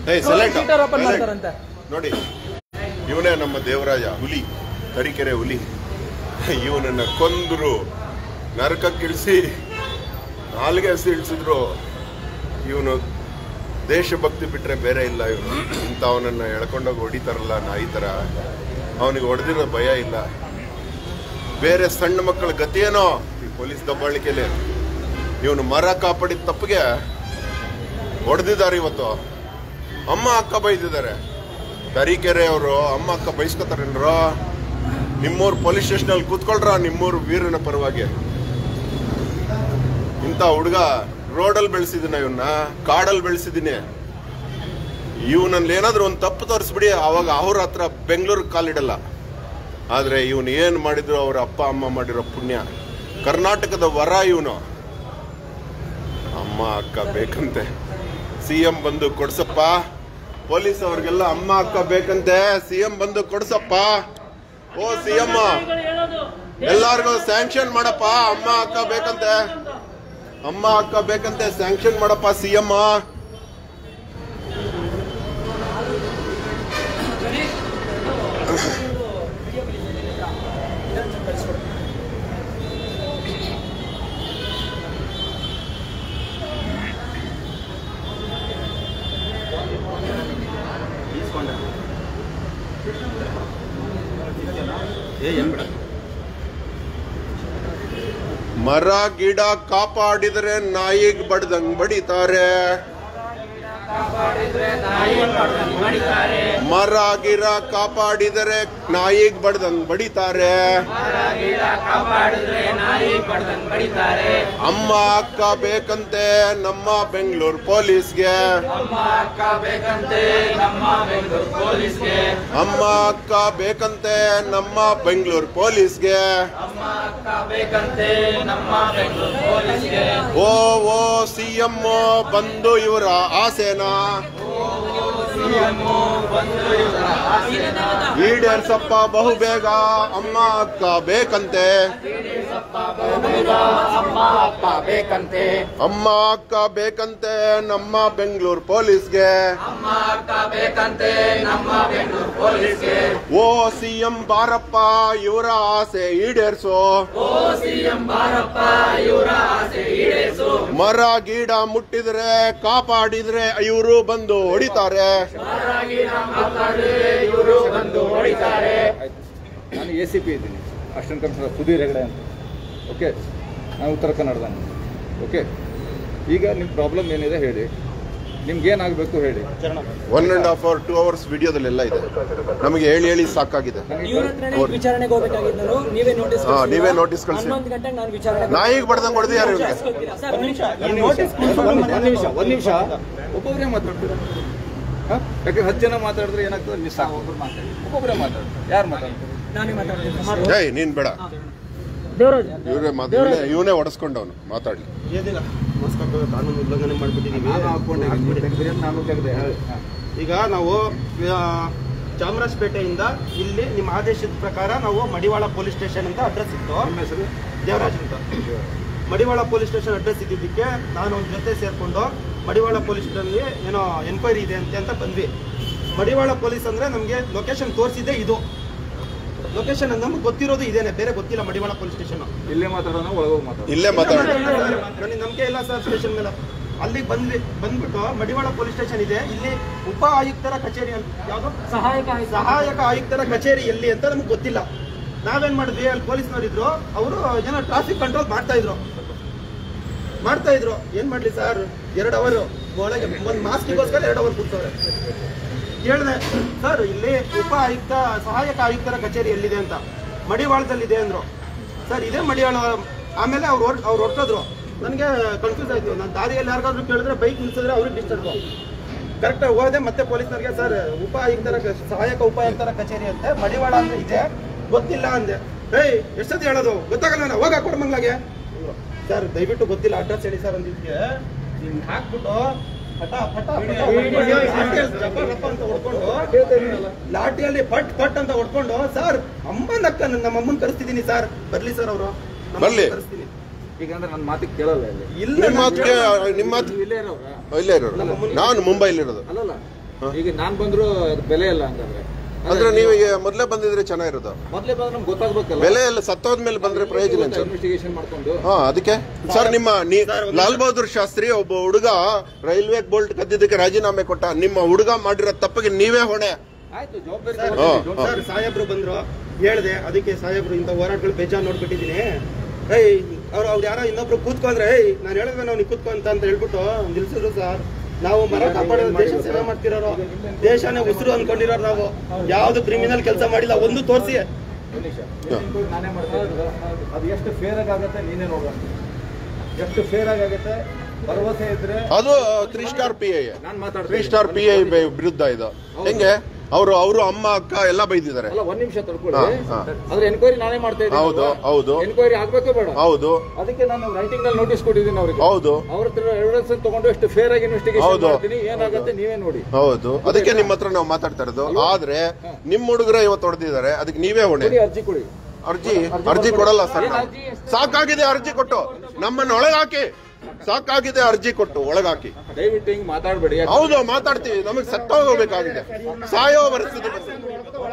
ಏಯ್, select. Sheeter open Select. ಮಾಡ್ತಾರಂತೆ ನೋಡಿ ಇವನೇ ನಮ್ಮ ದೇವರಾಜ ಹುಲಿ ತರೀಕೆರೆ ಹುಲಿ ಇವನನ್ನ ಕೊಂದ್ರು ನರಕಕ್ಕಿಳಿಸಿ ನಾಲ್ಗೆ ಇಳಿಸಿದ್ರು ಇವನು ದೇಶಭಕ್ತಿ ಬಿಟ್ರೆ ಬೇರೆ ಇಲ್ಲ ಇವನು ಇಂಥವನನ್ನ ಎಳ್ಕೊಂಡೋಗಿ ಹೊಡಿತಾರಲ್ಲ ನಾಯಿ ಥರ ಅವನಿಗೆ ಹೊಡೆದಿರೋ ಭಯ ಇಲ್ಲ ಬೇರೆ ಸಣ್ಣ ಮಕ್ಕಳ ಗತಿಯೇನೋ ಈ ಪೊಲೀಸ್ ದಬ್ಬಾಳಿಕೆಯಲ್ಲಿ ಇವನು ಮರ ಕಾಪಾಡಿದ ತಪ್ಪಿಗೆ ಹೊಡೆದಿದ್ದಾರೆ ಇವತ್ತು ಅಮ್ಮ ಅಕ್ಕ ಬೈದಿದ್ದಾರೆ ತರೀಕೆರೆ ಅವರು ಅಮ್ಮ ಅಕ್ಕ ಬೈಸ್ಕೊತಾರೇನ್ರೋ ನಿಮ್ಮೂರ್ ಪೊಲೀಸ್ ಸ್ಟೇಷನ್ ಅಲ್ಲಿ ಕೂತ್ಕೊಳ್ರ ನಿಮ್ಮೂರ್ ವೀರನ ಪರವಾಗಿ ಇಂಥ ಹುಡುಗ ರೋಡಲ್ಲಿ ಬೆಳೆಸಿದಿನ ಇವನ್ನ ಕಾಡಲ್ಲಿ ಬೆಳೆಸಿದ್ದೀನಿ ಇವನಲ್ಲಿ ಏನಾದ್ರೂ ಒಂದು ತಪ್ಪು ತೋರಿಸ್ಬಿಡಿ ಅವಾಗ ಅವ್ರ ಹತ್ರ ಬೆಂಗಳೂರಿಗೆ ಕಾಲಿಡಲ್ಲ ಆದ್ರೆ ಇವನು ಏನು ಮಾಡಿದ್ರು ಅವ್ರ ಅಪ್ಪ ಅಮ್ಮ ಮಾಡಿರೋ ಪುಣ್ಯ ಕರ್ನಾಟಕದ ವರ ಇವನು ಅಮ್ಮ ಅಕ್ಕ ಬೇಕಂತೆ ಸಿ ಎಂ ಬಂದು ಕೊಡ್ಸಪ್ಪ ಪೊಲೀಸ್ ಅವ್ರಿಗೆಲ್ಲ ಅಮ್ಮ ಅಕ್ಕ ಬೇಕಂತೆ ಸಿ ಎಂ ಬಂದು ಕೊಡ್ಸಪ್ಪ ಓ ಸಿ ಎಂ ಹೇಳೋದು ಎಲ್ಲಾರ್ಗು ಸ್ಯಾಂಕ್ಷನ್ ಮಾಡಪ್ಪ ಅಮ್ಮ ಅಕ್ಕ ಬೇಕಂತೆ ಅಮ್ಮ ಅಕ್ಕ ಬೇಕಂತೆ ಸ್ಯಾಂಕ್ಷನ್ ಮಾಡಪ್ಪ ಸಿ ಎಂ ಏ ಏನ್ ಬೇಡ ಮರ ಗಿಡ ಕಾಪಾಡಿದ್ರೆ ನಾಯಿಗ್ ಬಡ್ದಂಗ್ ಬಡಿತಾರೆ ಮರ ಗಿರ ಕಾಪಾಡಿದರೆ ನಾಯಿಗ್ ಬಡ್ದಂಗ್ ಬಡಿತಾರೆ ಅಮ್ಮ ಅಕ್ಕ ಬೇಕಂತೆ ನಮ್ಮ ಬೆಂಗಳೂರು ಪೊಲೀಸ್ಗೆ ಅಮ್ಮ ಅಕ್ಕ ಬೇಕಂತೆ ನಮ್ಮ ಬೆಂಗಳೂರು ಪೊಲೀಸ್ಗೆ ಓ ಓ ಸಿ ಎಂ ಬಂದು ಇವರ ಆಸೆನಾ ಈಡೇರ್ಸಪ್ಪ ಬಹುಬೇಗ ಅಮ್ಮ ಅಕ್ಕ ಬೇಕಂತೆ ಅಮ್ಮ ಅಕ್ಕ ಬೇಕಂತೆ ನಮ್ಮ ಬೆಂಗಳೂರು ಪೊಲೀಸ್ಗೆ ಓ ಸಿ ಎಂ ಬಾರಪ್ಪ ಇವರ ಆಸೆ ಈಡೇರ್ಸು ಮರ ಗಿಡ ಮುಟ್ಟಿದ್ರೆ ಕಾಪಾಡಿದ್ರೆ ಇವರು ಬಂದು ಹೊಡಿತಾರೆ ನಾನು ಎ ಸಿ ಪಿ ಇದ್ದೀನಿ ಅಸಿಸ್ಟೆಂಟ್ ಕಮಿಷನರ್ ಸುಧೀರ್ ಹೆಗಡೆ ಅಂತ ಓಕೆ ನಾನು ಉತ್ತರ ಕನ್ನಡದ ಓಕೆ ಈಗ ನಿಮ್ಮ ಪ್ರಾಬ್ಲಮ್ ಏನಿದೆ ಹೇಳಿ ನಿಮ್ಗೆ ಏನಾಗಬೇಕು ಹೇಳಿ one and half hour two hours ವಿಡಿಯೋದಲ್ಲೆಲ್ಲ ಇದೆ ನಮಗೆ ಹೇಳಿ ಹೇಳಿ ಸಾಕಾಗಿದೆ ಇವ್ರ ಹತ್ರನೇ ವಿಚಾರಣೆಗೆ ಹೋಗ್ಬೇಕಾಗಿದ್ದು ನಾನು ನೀವೇ ನೋಟಿಸ್ ಹಾ, ನೀವೇ notice ಕಳ್ಸಿ. ಹನ್ನೊಂದು ಗಂಟೆಗೆ ನಾನು ವಿಚಾರಣೆ ನಾಯಿಗೆ ಬಡ್ದಂಗ್ ಹೊಡೆದಿದ್ದಾರೆ ಇವ್ರಿಗೆ ಸರ್ ಒಂದ್ ನಿಮಿಷ ಒಂದು ನಿಮಿಷ ಒಂದು ನಿಮಿಷ ಒಬ್ಬೊಬ್ಬರೇ ಮಾತಾಡ್ತೀರಾ ಹಾಂ ಯಾಕೆ ಹತ್ತು ಜನ ಮಾತಾಡಿದ್ರೆ ಏನಾಗ್ತದೆ ಮಿಸ್ ಒಬ್ಬರು ಮಾತಾಡಿ ಒಬ್ಬೊಬ್ಬರೇ ಮಾತಾಡಿ ಯಾರು ಮಾತಾಡ್ತಾರೆ ನಾನೇ ಮಾತಾಡ್ತೀನಿ ಏಯ್ ನೀನ್ ಬೇಡ ದೇವರಾಜ್ ಇವರೇ ಮಾತಾಡಿ ಇವನೇ ಹೊಡೆಸ್ಕೊಂಡವನು ಮಾತಾಡ್ಲಿ ಏನಿಲ್ಲ ಮಸ್ಕತ್ ಕಾನೂನು ಉಲ್ಲಂಘನೆ ಮಾಡ್ಬಿಟ್ಟಿದೀವಿ ನಾನು ಹಾಕ್ಕೊಂಡೆ ತೆಗ್ದಿರಿ ಅಂತ ನಾನು ತೆಗೆದೆ ಹಾಂ ಈಗ ನಾವು ಆ, ಚಾಮರಾಜಪೇಟೆಯಿಂದ ಇಲ್ಲಿ ನಿಮ್ಮ ಆದೇಶದ ಪ್ರಕಾರ ನಾವು ಮಡಿವಾಳ ಪೊಲೀಸ್ ಸ್ಟೇಷನ್ ಅಂತ ಅಡ್ರೆಸ್ ಇತ್ತು ನಿಮ್ಮ ಹೆಸರು ದೇವರಾಜ್ ಅಂತ ಮಡಿವಾಳ ಪೊಲೀಸ್ ಸ್ಟೇಷನ್ ಅಡ್ರೆಸ್ ಇದ್ದಿದ್ದಕ್ಕೆ ನಾನು ಒಂದು ಜೊತೆ ಸೇರಿಕೊಂಡು ಮಡಿವಾಳ ಪೊಲೀಸ್ ಸ್ಟೇಷನ್ಲಿ ಏನೋ ಎನ್ಕ್ವೈರಿ ಇದೆ ಅಂತೆ ಅಂತ ಬಂದ್ವಿ ಮಡಿವಾಳ ಪೊಲೀಸ್ ಅಂದರೆ ನಮಗೆ ಲೊಕೇಶನ್ ತೋರಿಸಿದೆ ಇದು ಲೊಕೇಶನ್ ನಮ್ಗೆ ಗೊತ್ತಿರೋದು ಇದೇನೆ ಬೇರೆ ಗೊತ್ತಿಲ್ಲ ಮಡಿವಾಳ ಪೊಲೀಸ್ ಸ್ಟೇಷನ್ ಇಲ್ಲೇ ಮಾತಾಡೋಣ ಒಳಗೋಗಿ ಮಾತಾಡೋಣ ಇಲ್ಲೇ ಮಾತಾಡಿ ನನಗೆ ನಂಬಿಕೆ ಇಲ್ಲ ಸರ್ ಸ್ಟೇಷನ್ ಮೇಲೆ ಅಲ್ಲಿಗೆ ಬಂದ್ವಿ ಬಂದ್ಬಿಟ್ಟು ಮಡಿವಾಳ ಪೊಲೀಸ್ ಸ್ಟೇಷನ್ ಇದೆ ಇಲ್ಲಿ ಉಪ ಆಯುಕ್ತರ ಕಚೇರಿ ಅಂತ ಯಾವುದು ಸಹಾಯಕ ಆಯ್ತು. ಸಹಾಯಕ ಆಯುಕ್ತರ ಕಚೇರಿ ಎಲ್ಲಿ ಅಂತ ನಮ್ಗೆ ಗೊತ್ತಿಲ್ಲ ನಾವೇನ್ ಮಾಡಿದ್ವಿ ಅಲ್ಲಿ ಪೊಲೀಸ್ನವ್ರು ಇದ್ರು ಅವರು ಏನೋ ಟ್ರಾಫಿಕ್ ಕಂಟ್ರೋಲ್ ಮಾಡ್ತಾ ಇದ್ರು ಮಾಡ್ತಾ ಇದ್ರು ಏನ್ ಮಾಡ್ಲಿ ಸರ್ ಎರಡು ಅವರ್ ಒಳಗೆ ಒಂದು ಮಾಸ್ಕಿಗೋಸ್ಕರ ಎರಡು ಅವರ್ ಕೂತವ್ರೆ ಕೇಳಿದೆ ಸರ್ ಇಲ್ಲಿ ಉಪ ಆಯುಕ್ತ ಸಹಾಯಕ ಆಯುಕ್ತರ ಕಚೇರಿ ಎಲ್ಲಿದೆ ಅಂತ ಮಡಿವಾಳದಲ್ಲಿದೆ ಅಂದ್ರು ಸರ್ ಇದೇ ಮಡಿವಾಳ ಆಮೇಲೆ ಅವ್ರು ಹೊರ್ ಅವ್ರು ಹೊರಟೋದ್ರು ನನಗೆ ಕನ್ಫ್ಯೂಸ್ ಆಯ್ತು ನಾನು ದಾರಿಯಲ್ಲಿ ಯಾರಿಗಾದ್ರೂ ಕೇಳಿದ್ರೆ ಬೈಕ್ ನಿಲ್ಸಿದ್ರೆ ಅವ್ರಿಗೆ ಡಿಸ್ಟರ್ಬ್ ಕರೆಕ್ಟಾಗಿ ಹೋದೆ ಮತ್ತೆ ಪೊಲೀಸ್ನವ್ರಿಗೆ ಸರ್ ಉಪ ಆಯುಕ್ತರ ಕ- ಸಹಾಯಕ ಉಪ ಆಯುಕ್ತರ ಕಚೇರಿ ಅಂತೆ ಮಡಿವಾಳ ಅಂತ ಇದೆ ಗೊತ್ತಿಲ್ಲ ಅಂದೆ ಏಯ್ ಎಷ್ಟೊತ್ತು ಹೇಳೋದು ಗೊತ್ತಾಗಲ್ಲ ನಾನು ಹೋಗ ಕೊಡಮಂಗ್ಲಾಗೆ ಸರ್ ದಯವಿಟ್ಟು ಗೊತ್ತಿಲ್ಲ ಅಡ್ರೆಸ್ ಹೇಳಿ ಸರ್ ಅಂದಿದ್ಕೆ ಹಿಂಗ್ ಹಾಕ್ಬಿಟ್ಟು ಪಟ ಪಟ ಪಟ ಹೊಡ್ಕೊಂಡು, ಲಾಠಿಯಲ್ಲಿ ಜಪ ರಪ ಅಂತ ಹೊಡ್ಕೊಂಡು ಲಾಠಿಯಲ್ಲಿ ಪಟ್ ಪಟ್ ಅಂತ ಹೊಡ್ಕೊಂಡು ಸರ್ ಅಮ್ಮನಕ್ಕ ನಮ್ಮ ಅಮ್ಮನ್ ಕರೆಸ್ತಿದ್ದೀನಿ ಸರ್ ಬರ್ಲಿ ಸರ್ ಅವರು ಬರ್ಲಿ. ಕರೆಸ್ತೀನಿ ಈಗ ಅಂದ್ರೆ ನನ್ನ ಮಾತಿಗೆ ಕೇಳಲ್ಲ ಇಲ್ಲಿ ಇಲ್ಲ ನಿಮ್ಮ ಮಾತಿಗೆ ನಿಮ್ಮ ಮಾತು ನೀವು ಇಲ್ಲೇ ಇರೋರಾ ಇಲ್ಲೇ ಇರೋರು ನಾನು ಮುಂಬೈಲಿರೋದು ಅಲ್ಲಲ್ಲ ಈಗ ನಾನ್ ಬಂದ್ರು ಅದು ಬೆಲೆ ಇಲ್ಲ ಹಂಗಂದ್ರೆ ಅಂದ್ರೆ ನೀವು ಈಗ ಮೊದಲೇ ಬಂದಿದ್ರೆ ಚೆನ್ನಾಗಿರೋದು ಮೊದ್ಲೇ ಬಂದ್ರೆ ನಮ್ಗೆ ಗೊತ್ತಾಗ್ಬೇಕಲ್ಲ ಬೆಲೆ ಎಲ್ಲ ಸತ್ತೋದ್ಮೇಲೆ ಬಂದ್ರೆ ಪ್ರಯೋಜನ ಏನು ಸರ್ ಇನ್ವೆಸ್ಟಿಗೇಷನ್ ಮಾಡ್ಕೊಂಡು ಹಾ ಅದಕ್ಕೆ ಸರ್ ನಿಮ್ಮ ನೀ- ಲಾಲ್ ಬಹದ್ದೂರ್ ಶಾಸ್ತ್ರಿ ಒಬ್ಬ ಹುಡುಗ ರೈಲ್ವೆ ಬೋಲ್ಟ್ ಕದ್ದಿದ್ದಕ್ಕೆ ರಾಜೀನಾಮೆ ಕೊಟ್ಟ ನಿಮ್ಮ ಹುಡುಗ ಮಾಡಿರೋ ತಪ್ಪಿಗೆ ನೀವೇ ಹೊಣೆ ಆಯ್ತು ಜವಾಬ್ದಾರಿ ಸರ್, ಹಾ, ತಗೊಳ್ತೀನಿ. ಹಾ. ಸರ್ ಸಾಹೇಬ್ರು ಬಂದ್ರು ಹೇಳ್ದೆ ಅದಕ್ಕೆ ಸಾಹೇಬ್ರು ಇಂಥ ಹೋರಾಟಗಳು ಬೇಜಾನ್ ನೋಡ್ಬಿಟ್ಟಿದ್ದೀನಿ ಏಯ್ ಅವ್ರು ಅವ್ರು ಯಾರೋ ಇನ್ನೊಬ್ರು ಕೂತ್ಕೊಂಡ್ರೆ ಏಯ್ ನಾನು ಹೇಳಿದ್ರೆ ನಾವು ನೀವು ಕೂತ್ಕೊ ಅಂತ ಅಂತ ಹೇಳ್ಬಿಟ್ಟು ನಿಲ್ಸಿದ್ರು ಸರ್ ನಾವು ಮರ ಕಾಪಾಡೋದು ದೇಶ ಸೇವೆ ಮಾಡ್ತಿರೋರು ದೇಶನೇ ಉಸಿರು ಅನ್ಕೊಂಡಿರೋರು ನಾವು ಯಾವ್ದು ಕ್ರಿಮಿನಲ್ ಕೆಲಸ ಮಾಡಿಲ್ಲ ಒಂದು ತೋರಿಸಿ ಒಂದ್ ನಿಮಿಷ. ಏನ್ ನಾನೇ ಮಾಡ್ತಾ ಇರೋದು? ಅದು ಎಷ್ಟು ಫೇರ್ ಆಗಿ ಆಗುತ್ತೆ ನೀನೇ ನೋಡು ಎಷ್ಟು ಫೇರ್ ಆಗಿ ಆಗುತ್ತೆ ಭರವಸೆ ಇದ್ರೆ ಅದು ತ್ರೀ ಸ್ಟಾರ್ ಪಿ ಐ ನಾನ್ ಮಾತಾಡ್ತೀನಿ. ತ್ರೀ ಸ್ಟಾರ್ ಪಿ ಐ ವಿರುದ್ಧ ಇದು ಹೆಂಗೆ ಅವರು ಅವರು ಅಮ್ಮ ಅಕ್ಕ ಎಲ್ಲ ಬೈದಿದ್ದಾರೆ ಅಲ್ಲ ಒಂದ್ ನಿಮಿಷ ತಡ್ಕೊಳ್ಳಿ ಹಾ, ಹಾ. ಅದ್ರ ಎನ್ಕ್ವೈರಿ ನಾನೇ ಮಾಡ್ತಾ ಇದ್ದೀನಿ ಹೌದು, ಹೌದು. ಎನ್ಕ್ವೈರಿ ಆಗ್ಬೇಕೋ ಬೇಡ ಹೌದು ಅದಕ್ಕೆ ನಾನು ರೈಟಿಂಗ್ ನಲ್ಲಿ ನೋಟಿಸ್ ಕೊಟ್ಟಿದ್ದೀನಿ ಅವ್ರಿಗೆ ಹೌದು ಅವ್ರ ಹತ್ರ ಎವಿಡೆನ್ಸ್ ತಗೊಂಡು ಎಷ್ಟು ಫೇರ್ ಆಗಿ ಇನ್ವೆಸ್ಟಿಗೇಷನ್ ಹೌದು. ಮಾಡ್ತೀನಿ ಏನಾಗುತ್ತೆ ನೀವೇ ನೋಡಿ ಹೌದು ಅದಕ್ಕೆ ನಿಮ್ಮ ಹತ್ರ ನಾವು ಮಾತಾಡ್ತಾ ಇರೋದು ಆದ್ರೆ ನಿಮ್ಮ ಹುಡುಗರ ಇವತ್ತು ಹೊಡೆದಿದ್ದಾರೆ ಅದಕ್ಕೆ ನೀವೇ ಹೊಣೆ ಕೊಡಿ ಅರ್ಜಿ ಕೊಡಿ ಅರ್ಜಿ ಅರ್ಜಿ ಕೊಡಲ್ಲ ಸರ್ ನಾವು. ಸಾಕಾಗಿದೆ ಅರ್ಜಿ ಕೊಟ್ಟು ನಮ್ಮನ್ನ ಒಳಗಾಕಿ ಸಾಕಾಗಿದೆ ಅರ್ಜಿ ಕೊಟ್ಟು ಒಳಗಾಕಿ ದಯವಿಟ್ಟು ಹಿಂಗ್ ಮಾತಾಡ್ಬೇಡಿ ಹೌದು ಮಾತಾಡ್ತೀವಿ ನಮಗೆ ಸತ್ತೋಗಬೇಕಾಗಿದೆ ಸಾಯೋ ಪರಿಸ್ಥಿತಿ ಬಂದಿದೆ.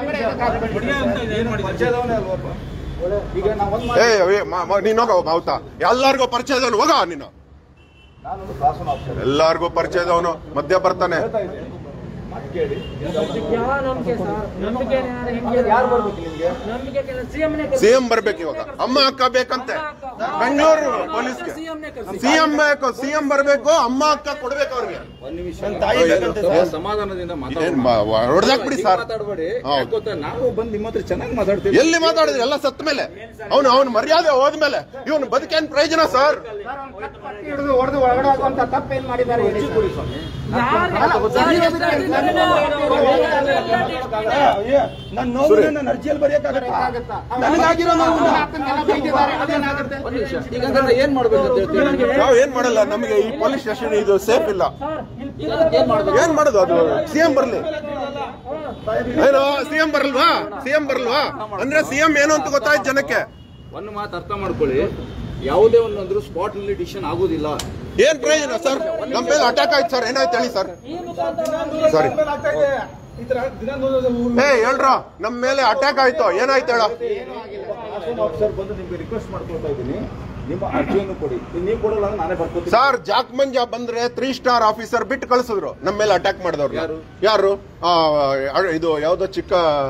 ಪರಿಚಯದವನೇ ಅಲ್ವಪ್ಪ ಈಗ ನಾವು ಒಂದ್ ಏ ಏ, ಮ- ಮ- ನೀನ್ ಹೋಗ ಮಾವುತ ಎಲ್ಲಾರ್ಗೂ ಪರಿಚಯದವನು ಹೋಗ ನೀನು ನಾನು ಶಾಸನ ಆಫೀಸರ್ ಎಲ್ಲಾರ್ಗೂ ಪರಿಚಯದವನು ಮಧ್ಯ ಬರ್ತಾನೆ ಹೇಳ್ತಾ ಇದ್ದೀನಿ ಮಾತು ಕೇಳಿ ಯಾವ ನಂಬಿಕೆ ಸರ್ ನಂಬಿಕೆ ಯಾರು ಬರ್ಬೇಕು ನಿಮ್ಗೆ ನಂಬಿಕೆ ಸಿಎಂನೇ ಸಿಎಂ ಬರ್ಬೇಕು ಇವಾಗ ಅಮ್ಮ ಅಕ್ಕ ಬೇಕಂತೆ ಬೆಂಗಳೂರು ಪೊಲೀಸ್ಗೆ ಸಿಎಂ ಬೇಕು ಸಿಎಂ ಬರ್ಬೇಕು ಅಮ್ಮ ಅಕ್ಕ ಕೊಡ್ಬೇಕು ಅವ್ರಿಗೆ ಒಂದ್ ನಿಮಿಷ ನನ್ ತಾಯಿ ಬೇಕಂತೆ ಸ್ವಲ್ಪ ಸಮಾಧಾನದಿಂದ ಏನ್ ಮಾತಾಡೋಣ ಹೊಡೆದಾಕ್ಬಿಡಿ ಸರ್ ಮಾತಾಡಬೇಡಿ ಹೌದು. ಗೊತ್ತಾ ನಾವು ಬಂದು ನಿಮ್ಮ ಹತ್ರ ಚೆನ್ನಾಗಿ ಮಾತಾಡ್ತೀವಿ ಎಲ್ಲಿ ಮಾತಾಡಿದ್ರಿ ಎಲ್ಲ ಸತ್ತ ಮೇಲೆ ಅವನು ಅವನ ಮರ್ಯಾದೆ ಹೋದ್ಮೇಲೆ ಇವನು ಬದುಕೇನ್ ಪ್ರಯೋಜನ ಸರ್ ಹೊಡೆದು ಒಳಗಡೆ ಹಾಕುವಂತ ತಪ್ಪೇನ್ ಮಾಡಿದ್ದಾರೆ ನನ್ನ ನೋವು ನನ್ನ ಅರ್ಜಿಯಲ್ಲಿ ಬರೆಯಕ್ಕಾಗತ್ತಾ ನನಗಾಗಿರೋ ನೋವು ಈಗ ಹಂಗಂದ್ರೆ ಏನ್ ಮಾಡ್ಬೇಕು ಅಂತ ಹೇಳ್ತೀವಿ ನಾವ್ ಏನ್ ಮಾಡಲ್ಲ ನಮಗೆ ಈ ಪೊಲೀಸ್ ಸ್ಟೇಷನ್ ಇದು ಸೇಫ್ ಇಲ್ಲ ಏನ್ ಮಾಡ್ಬೇಕು ಏನ್ ಮಾಡೋದು ಅದು ಸಿಎಂ ಬರ್ಲಿ ಏನೋ ಸಿಎಂ ಬರಲ್ವಾ ಸಿಎಂ ಬರಲ್ವಾ ಅಂದ್ರೆ ಸಿಎಂ ಏನು ಅಂತ ಗೊತ್ತಾಯ್ತು ಜನಕ್ಕೆ ಒಂದು ಮಾತು ಅರ್ಥ ಮಾಡ್ಕೊಳ್ಳಿ ಯಾವುದೇ ಒಂದೊಂದ್ರು ಸ್ಪಾಟ್ ನಲ್ಲಿ ಡಿಸಿಷನ್ ಆಗೋದಿಲ್ಲ ಏನ್ ಪ್ರಯೋಜನ ಸರ್ ನಮ್ಮ ಮೇಲೆ ಅಟ್ಯಾಕ್ ಆಯ್ತು ಸರ್ ಏನಾಯ್ತು ಹೇಳಿ ಸರ್ ಸಾರಿ ಈ ತರ ದಿನ ಏ ಹೇಳ್ರ ನಮ್ಮ ಮೇಲೆ ಅಟ್ಯಾಕ್ ಆಯ್ತು ಏನಾಯ್ತು ಹೇಳ ಆಫೀಸರ್ ಬಂದು ನಿಮ್ಗೆ ರಿಕ್ವೆಸ್ಟ್ ಮಾಡ್ಕೊಳ್ತಾ ಇದ್ದೀನಿ ನಿಮ್ಮ ಅರ್ಜಿಯನ್ನು ಕೊಡಿ ನೀವು ಕೊಡಲ್ಲ ಅಂದ್ರೆ ನಾನೇ ಬರ್ಕೊತೀನಿ ಸರ್ ಜಾಕ್ ಮಂಜಾ ಬಂದ್ರೆ ತ್ರೀ ಸ್ಟಾರ್ ಆಫೀಸರ್ ಬಿಟ್ಟು ಕಳಿಸಿದ್ರು ನಮ್ಮ ಮೇಲೆ ಅಟ್ಯಾಕ್ ಮಾಡಿದವ್ರು ಯಾರು? ಯಾರು ಆ, ಅ- ಇದು ಯಾವ್ದೋ ಚಿಕ್ಕ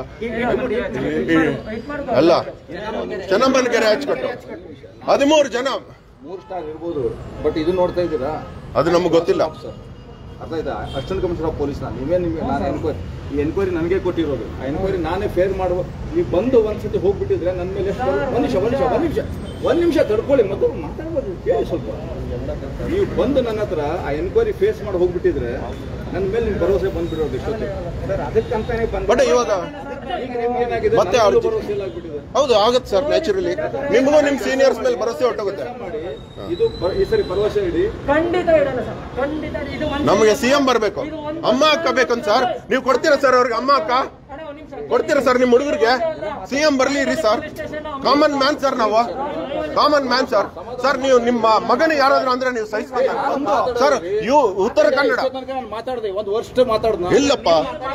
ಅಲ್ಲ ಚೆನ್ನಮ್ಮನಕೆರೆ ಹಚ್ಕೊಟ್ಟು ಹದಿಮೂರು ಜನ ಮೂರು ಸ್ಟಾರ್ ಇರ್ಬೋದು ಬಟ್ ಇದು ನೋಡ್ತಾ ಇದ್ದೀರಾ ಅದು ನಮ್ಗೆ ಗೊತ್ತಿಲ್ಲ ಸರ್ ಅರ್ಥ ಆಯ್ತಾ ಅಸಿಸ್ಟೆಂಟ್ ಕಮಿಷನರ್ ಆಫ್ ಪೊಲೀಸ್ ನಾನು ನೀವೇ ನಿಮಗೆ ನಾನು ಎನ್ಕ್ವೈರಿ ಈ ಎನ್ಕ್ವೈರಿ ನನಗೆ ಕೊಟ್ಟಿರೋದು ಆ ಎನ್ಕ್ವೈರಿ ನಾನೇ ಫೇರ್ ಮಾಡುವ ನೀವು ಬಂದು ಒಂದ್ಸತಿ ಹೋಗ್ಬಿಟ್ಟಿದ್ರೆ ನನ್ನ ಮೇಲೆ ಎಷ್ಟು ಒಂದ್ ನಿಮಿಷ ಒಂದ್ ನಿಮಿಷ ಒಂದ್ ನಿಮಿಷ ಒಂದ್ ನಿಮಿಷ ತಡ್ಕೊಳ್ಳಿ ಮತ್ತೆ ಮಾತಾಡ್ಬೋದು ಕೇಳಿ ಸ್ವಲ್ಪ ನೀವು ಬಂದು ನನ್ನ ಹತ್ರ ಆ ಎನ್ಕ್ವೈರಿ ಫೇಸ್ ಮಾಡಿ ಹೋಗ್ಬಿಟ್ಟಿದ್ರೆ ನನ್ನ ಮೇಲೆ ನಿಮ್ಗೆ ಭರವಸೆ ಬಂದ್ಬಿಡೋದು ಇಷ್ಟೊತ್ತು ಸರ್ ಅದಕ್ಕಂತಾನೆ ಬಂದ ಬಟ್ ಇವಾಗ ಈಗ ನಿಮ್ಗೆ ಏನಾಗಿದೆ ಮತ್ತೆ ನನಗೂ ಅರ್ಜಿ- ಭರವಸೆ ಇಲ್ಲ ಆಗ್ಬಿಟ್ಟಿದೆ ಹೌದು ಆಗತ್ತೆ ಸರ್ ನ್ಯಾಚುರಲಿ ನಿಮಗೂ ನಿಮ್ ಸೀನಿಯರ್ಸ್ ಮೇಲೆ ಭರವಸೆ ಹೊಟ್ಟೋಗುತ್ತೆ ಮಾಡಿ ಇದು ಬ- ಈ ಸರಿ ಭರವಸೆ ಇಡಿ ಖಂಡಿತ ಇಡಲ್ಲ ಸರ್ ಖಂಡಿತ ಇದು ಒಂದು ನಮಗೆ ಸಿಎಂ ಬರ್ಬೇಕು ಅಮ್ಮ ಅಕ್ಕ ಬೇಕಂತ ಸರ್ ನೀವು ಕೊಡ್ತೀರಾ ಸರ್ ಅವ್ರಿಗೆ ಅಮ್ಮ ಅಕ್ಕ ಅಣ್ಣ, ಒಂದ್ ನಿಮಿಷ. ಕೊಡ್ತೀರಾ ಸರ್ ನಿಮ್ಮ ಹುಡುಗರಿಗೆ ಸಿಎಂ ಬರ್ಲಿ ಇರಿ ಸರ್ ಕಾಮನ್ ಮ್ಯಾನ್ ಸರ್ ನಾವು ಕಾಮನ್ ಮ್ಯಾನ್ ಸರ್ ಸರ್ ನೀವು ನಿಮ್ಮ ಮಗನ ಯಾರಾದ್ರೂ ಅಂದ್ರೆ ನೀವು ಸಹಿಸ್ಬೇಕು ಸರ್ ಇವು ಉತ್ತರ ಕನ್ನಡ ಇಷ್ಟೋ ತನಕ ನಾನು ಮಾತಾಡ್ದೆ ಒಂದು ವರ್ಷ ಮಾತಾಡ್ದ ಇಲ್ಲಪ್ಪ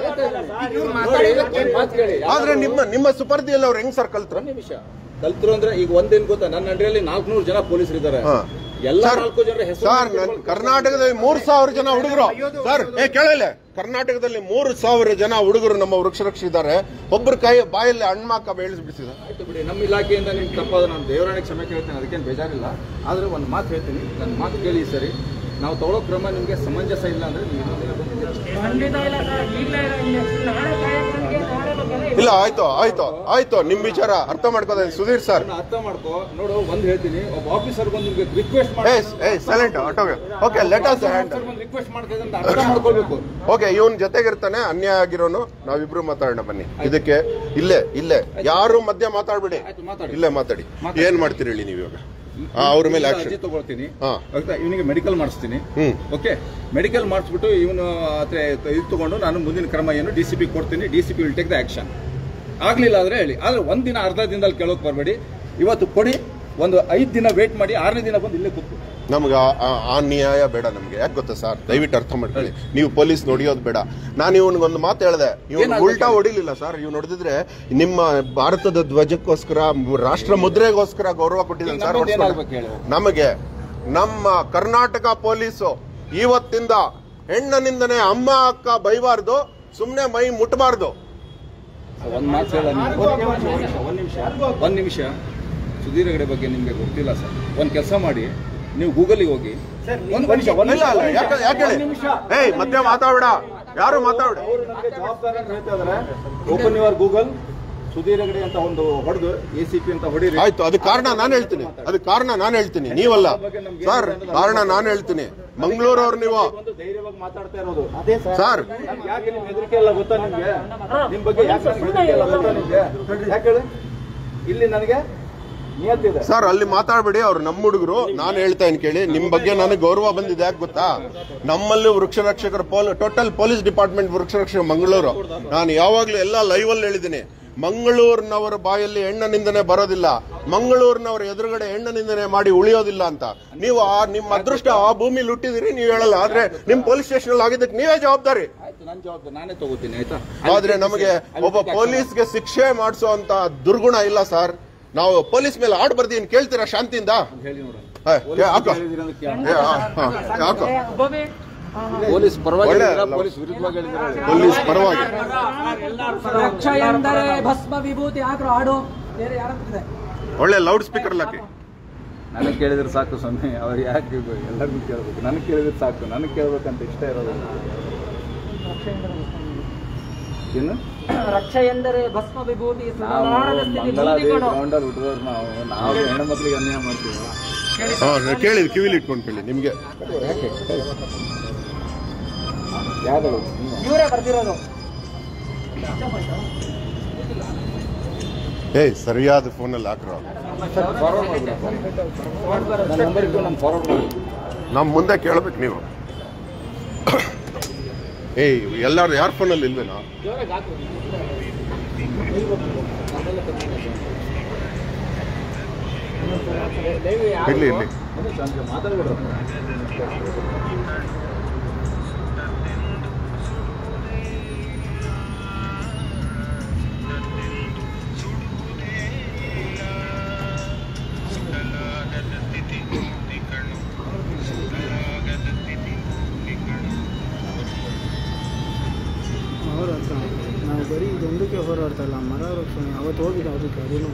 ಮಾತು ಕೇಳಿ ಆದ್ರೆ ನಿಮ್ಮ ನಿಮ್ಮ ಸುಪರ್ದಿಯಲ್ಲಿ ಅವ್ರು ಹೆಂಗ್ ಸರ್ ಕಲ್ತ್ರ ಒಂದ್ ನಿಮಿಷ ಕಲ್ತರು ಅಂದ್ರೆ ಈಗ ಒಂದೇನ್ ಗೊತ್ತಾ ನನ್ನ ಅಂಡ್ರಿಯಲ್ಲಿ ನಾಲ್ಕುನೂರು ಜನ ಪೊಲೀಸರು ಇದ್ದಾರೆ ಹಾ. ಎಲ್ಲ ಸರ್, ನಾಲ್ಕು ಜನರ ಹೆಸರು ಸರ್ ನನ್ ಕರ್ನಾಟಕದಲ್ಲಿ ಮೂರ್ ಸಾವಿರ ಜನ ಹುಡುಗರು ಸರ್ ಏ ಕೇಳಲ್ಲ ಕರ್ನಾಟಕದಲ್ಲಿ ಮೂರು ಸಾವಿರ ಜನ ಹುಡುಗರು ನಮ್ಮ ವೃಕ್ಷರಕ್ಷಿದ್ದಾರೆ ಒಬ್ಬರ ಕೈ ಬಾಯಲ್ಲಿ ಹಣ್ಮಾಕ ಬೆಳೆಸ್ಬಿಟ್ಟಿದ್ದಾರೆ ಆಯ್ತು ಬಿಡಿ ನಮ್ಮ ಇಲಾಖೆಯಿಂದ ನಿಮ್ಗೆ ತಪ್ಪಾದ ನಾನು ದೇವರಾಣಿಗೆ ಕ್ಷಮೆ ಕೇಳ್ತೇನೆ ಅದಕ್ಕೇನು ಬೇಜಾರಿಲ್ಲ ಆದ್ರೆ ಒಂದು ಮಾತು ಹೇಳ್ತೀನಿ ನನ್ನ ಮಾತು ಕೇಳಿ ಈ ಸರಿ ನಾವು ತಗೊಳ್ಳೋ ಕ್ರಮ ನಿಮಗೆ ಸಮಂಜಸ ಇಲ್ಲ ಅಂದ್ರೆ ನೀವು ಇನ್ನೊಂದಿನ ಬಂದಿದ್ದೀರಿ ಖಂಡಿತ ಇಲ್ಲ ಸರ್ ಈಗಲೇ ನಾಳೆ ಕಾರ್ಯಕ್ರಮಕ್ಕೆ ನಾಳೆ ಬೇಕಲ್ಲ ಇಲ್ಲ ಆಯ್ತು ಆಯ್ತು ಆಯ್ತು ನಿಮ್ ವಿಚಾರ ಅರ್ಥ ಮಾಡ್ಕೋದ ಸುಧೀರ್ ಸರ್ ಅದನ್ನ ಅರ್ಥ ಮಾಡ್ಕೋ ನೋಡು ಒಂದ್ ಹೇಳ್ತೀನಿ ಒಬ್ಬ ಆಫೀಸರ್ ಬಂದು ನಿಮ್ಗೆ ರಿಕ್ವೆಸ್ಟ್ ಏ ಏ ಸೈಲೆಂಟ್ ಆಟೋಗೆ ಓಕೆ ಲೆಟ್ ಅಸ್ ಹ್ಯಾಂಡ್ ಬಂದು ರಿಕ್ವೆಸ್ಟ್ ಮಾಡ್ತಾ ಇದ್ದಾರೆ ಅಂತ ಅರ್ಥ ಮಾಡ್ಕೊಳ್ಬೇಕು ಓಕೆ ಇವನ್ ಜೊತೆಗಿರ್ತಾನೆ ಅನ್ಯಾಯ ಆಗಿರೋನು ನಾವಿಬ್ರು ಮಾತಾಡೋಣ ಬನ್ನಿ ಇದಕ್ಕೆ ಇಲ್ಲೇ ಇಲ್ಲೇ ಯಾರು ಮಧ್ಯ ಮಾತಾಡ್ಬಿಡಿ ಆಯ್ತು, ಮಾತಾಡಿ. ಇಲ್ಲೇ ಮಾತಾಡಿ ಏನ್ ಮಾಡ್ತೀರಿ ಹೇಳಿ ನೀವು ಇವಾಗ ಆ, ಅವ್ರ ಮೇಲೆ ಅರ್ಜಿ ಆಕ್ಷನ್ ತಗೊಳ್ತೀನಿ ಹಾ. ಆಯ್ತಾ ಇವನಿಗೆ ಮೆಡಿಕಲ್ ಮಾಡಿಸ್ತೀನಿ ಹ್ಮ್ ಓಕೆ ಮೆಡಿಕಲ್ ಮಾಡಿಸ್ಬಿಟ್ಟು ಇವನು ಹತ್ರ ಇದು ತಗೊಂಡು ನಾನು ಮುಂದಿನ ಕ್ರಮ ಏನು ಡಿ ಸಿ ಪಿ ಕೊಡ್ತೀನಿ D C P will take the action ಆಗ್ಲಿಲ್ಲ ಆದ್ರೆ ಹೇಳಿ ಆದ್ರೆ ಒಂದ್ ದಿನ ಅರ್ಧ ದಿನದಲ್ಲಿ ಕೇಳೋಕ್ ಬರಬೇಡಿ ಇವತ್ತು ಕೊಡಿ ಒಂದು ಐದು ದಿನ ವೇಟ್ ಮಾಡಿ ಆರನೇ ದಿನ ಬಂದು ಇಲ್ಲೇ ಕೂತು ನಮ್ಗೆ ಆ- ಆ- ಆ ನ್ಯಾಯ ಬೇಡ ನಮ್ಗೆ ಯಾಕೆ ಗೊತ್ತಾ ಸರ್ ದಯವಿಟ್ಟು ಅರ್ಥ ಮಾಡ್ಕೊಳ್ಳಿ ನೀವು ಪೊಲೀಸ್ ನೋಡಿಯೋದು ಬೇಡ ನಾನು ಇವನಿಗೊಂದು ಮಾತು ಹೇಳಿದೆ ಇವನು ಉಲ್ಟಾ ಹೊಡಿಲಿಲ್ಲ ಸರ್ ಇವ್ ನೋಡಿದ್ರೆ ನಿಮ್ಮ ಭಾರತದ ಧ್ವಜಕ್ಕೋಸ್ಕರ ರಾಷ್ಟ್ರ ಮುದ್ರೆಗೋಸ್ಕರ ಗೌರವ ಕೊಟ್ಟಿದ್ದಾನೆ ಸರ್ ನಮ್ಮಿಂದ ಹೊಡ್ಸ್ಕೊಂಡು. ಏನಾಗ್ಬೇಕು ಹೇಳು? ನಮಗೆ ನಮ್ಮ ಕರ್ನಾಟಕ ಪೊಲೀಸು ಇವತ್ತಿಂದ ಹೆಣ್ಣನಿಂದನೇ ಅಮ್ಮ ಅಕ್ಕ ಬೈಬಾರ್ದು ಸುಮ್ನೆ ಮೈ ಮುಟ್ಟಬಾರ್ದು ಒಂದ್ ಮಾತು ಹೇಳ ನೀವು. ಒಂದ್ ನಿಮಿಷ ಒಂದ್ ನಿಮಿಷ ಒಂದ್ ನಿಮಿಷ ಸುಧೀರ್ ಹೆಗಡೆ ಬಗ್ಗೆ ನಿಮ್ಗೆ ಗೊತ್ತಿಲ್ಲ ಸರ್ ಒಂದ್ ಕೆಲಸ ಮಾಡಿ ನೀವು ಗೂಗಲ್ಗೆ ಹೋಗಿ ಒಂದ್ ನಿಮಿಷ ಒಂದ್ ಇಲ್ಲ ಅಲ್ಲ ಯಾಕೆ ಯಾಕೆ ಹೇಳಿ ಏಯ್ ಮಧ್ಯ ಮಾತಾಡ ಯಾರು ಮಾತಾಡ ಅವರು ನನಗೆ ಜವಾಬ್ದಾರಿ ಅಂತ ಹೇಳ್ತಾ ಇದಾರೆ open your Google Sudhir Hegde ಅಂತ ಒಂದು ಹೊಡೆದು ಎ ಸಿ ಪಿ ಅಂತ ಹೊಡೀರಿ ಆಯ್ತು ಅದಕ್ಕೆ ಕಾರಣ ನಾನು ಹೇಳ್ತೀನಿ ಅದಕ್ಕೆ ಕಾರಣ ನಾನು ಹೇಳ್ತೀನಿ ನೀವಲ್ಲ ಸರ್ ಕಾರಣ ನಾನು ಹೇಳ್ತೀನಿ ಮಂಗಳೂರವ್ರು ನೀವು ಒಂದು ಧೈರ್ಯವಾಗಿ ಮಾತಾಡ್ತಾ ಇರೋದು ಅದೇ ಸರ್ ನಮ್ಗೆ ಯಾಕೆ ನಿಮ್ ಹೆದರಿಕೆ ಎಲ್ಲ ಗೊತ್ತಾ ನಿಮ್ಗೆ ನಿಮ್ ಬಗ್ಗೆ ಯಾಕೆ ನಮ್ಗೆ ಹೆದರಿಕೆ ಎಲ್ಲ ಗೊತ್ತಾ ನಿಮ್ಗೆ ಯಾಕೆ ಹೇಳಿ ಇಲ್ಲಿ ನನಗೆ ನಿಯತ್ತಿದೆ ಸರ್ ಅಲ್ಲಿ ಮಾತಾಡ್ಬೇಡಿ ಅವ್ರು ನಮ್ಮ ಹುಡುಗರು ನಾನು ಹೇಳ್ತಾ ಇನ್ ಕೇಳಿ ನಿಮ್ ಬಗ್ಗೆ ನನಗೆ ಗೌರವ ಬಂದಿದೆ ಯಾಕೆ ಗೊತ್ತಾ ನಮ್ಮಲ್ಲಿ ವೃಕ್ಷ ರಕ್ಷಕರ ಟೋಟಲ್ ಪೊಲೀಸ್ ಡಿಪಾರ್ಟ್ಮೆಂಟ್ ವೃಕ್ಷ ರಕ್ಷಕ ಮಂಗಳೂರು ನಾನು ಯಾವಾಗ್ಲೂ ಎಲ್ಲ ಲೈವ್ ಅಲ್ಲಿ ಹೇಳಿದ್ದೀನಿ ಮಂಗಳೂರಿನವರ ಬಾಯಲ್ಲಿ ಹೆಣ್ಣ ನಿಂದನೆ ಬರೋದಿಲ್ಲ ಮಂಗಳೂರಿನವರ ಎದುರುಗಡೆ ಹೆಣ್ಣ ನಿಂದನೆ ಮಾಡಿ ಉಳಿಯೋದಿಲ್ಲ ಅಂತ ನೀವು ಆ ನಿಮ್ಮ ಅದೃಷ್ಟ ಆ ಭೂಮಿ ಹುಟ್ಟಿದಿರಿ ನೀವು ಹೇಳಲ್ಲ ಆದ್ರೆ ನಿಮ್ ಪೊಲೀಸ್ ಸ್ಟೇಷನ್ ಅಲ್ಲಿ ಆಗಿದ್ದಕ್ಕೆ ನೀವೇ ಜವಾಬ್ದಾರಿ ಆಯ್ತು ನನ್ನ ಜವಾಬ್ದಾರಿ ನಾನೇ ತಗೋತೀನಿ ಆಯ್ತಾ ಆದ್ರೆ ನಮಗೆ ಒಬ್ಬ ಪೊಲೀಸ್ಗೆ ಶಿಕ್ಷೆ ಮಾಡಿಸುವಂತ ದುರ್ಗುಣ ಇಲ್ಲ ಸರ್ ನಾವು ಪೊಲೀಸ್ ಮೇಲೆ ಆಡ್ ಬರ್ದೀನಿ ಕೇಳ್ತೀರಾ ಶಾಂತಿಯಿಂದ ಹೇಳಿ ನೋಡೋಣ ಏ, ಏ, ಹಾಕು. ಹೇಳಿದ್ದೀರಿ ಅಂತ ಕೇಳಿ. ಏ, ಆ, ಹಾ, ಹಾಕು. ಪೊಲೀಸ್ ಪರವಾಗಿ ಒಳ್ಳೆ ಹೇಳಿದ್ದೀರಾ? ಅಲ್ಲ. ಪೊಲೀಸ್ ವಿರುದ್ಧವಾಗಿ ಹೇಳಿದ್ದೀರಾ? ಪೊಲೀಸ್ ಪರವಾಗಿ ರಕ್ಷ ಎಂದರೆ ಭಸ್ಮ ವಿಭೂತಿ ಹಾಕ್ರು ಹಾಡು ಬೇರೆ ಯಾರಂತಿದೆ ಒಳ್ಳೆ ಲೌಡ್ ಸ್ಪೀಕರ್ ಹಾಕಿ ನನಗೆ ಕೇಳಿದ್ರೆ ಸಾಕು ಸ್ವಾಮಿ ಅವ್ರು ಯಾಕೆ ಇದು ಎಲ್ಲರಿಗೂ ಕೇಳಬೇಕು ನನಗೆ ಕೇಳಿದ್ರೆ ಸಾಕು ನನಗೆ ಕೇಳ್ಬೇಕಂತ ಇಷ್ಟ ಇರೋದು ಏನು ರಕ್ಷ ಎಂದರೆ ಭಸ್ಮ ವಿಭೂತಿ ನಾವು ಸುಧಾರಣದ ಸ್ಥಿತಿ ಮಂಗಳಾದೇವಿ ಮುಂದಿಕೊಂಡು ಗ್ರೌಂಡಲ್ಲಿ ಹುಟ್ಟಿದವ್ರು ನಾವು ನಾವು ಹೆಣ್ಣು ಮಕ್ಕಳಿಗೆ ಅನ್ಯಾಯ ಮಾಡ್ತೀವಿ ಹಾ ಕೇಳಿ ಕಿವಿಲಿ ಇಟ್ಕೊಂಡು ಕೇಳಿ ನಿಮ್ಗೆ ಯಾರು ಇವರೇ ಬರ್ದಿರೋದು ಏಯ್ ಸರಿಯಾದ ಫೋನಲ್ಲಿ ಹಾಕ್ರ ಫಾರ್ವರ್ಡ್ ಮಾಡಿಬಿಡಿ ನನ್ನ ನಂಬರ್ ಇಟ್ಟು ನಾನು ಫಾರ್ವರ್ಡ್ ಮಾಡಿ ನಮ್ ಮುಂದೆ ಕೇಳ್ಬೇಕು ನೀವು ಏಯ್ ಎಲ್ಲಾರು ಯಾರ ಫೋನಲ್ಲಿ ಇಲ್ವೇನಾ ಇರ್ಲಿ ಇರ್ಲಿ ಮಾತಾಡ್ಬಿಡ್ರಿ ಹೋರಾಟ ನಾವು ಬರೀ ಇದೊಂದಕ್ಕೆ ಹೋರಾಡ್ತಾ ಇಲ್ಲ ಮರ ರಕ್ಷಣೆ ಅವತ್ತು ಹೋಗಿದ್ದು ಅದಕ್ಕೆ ಅದೇನು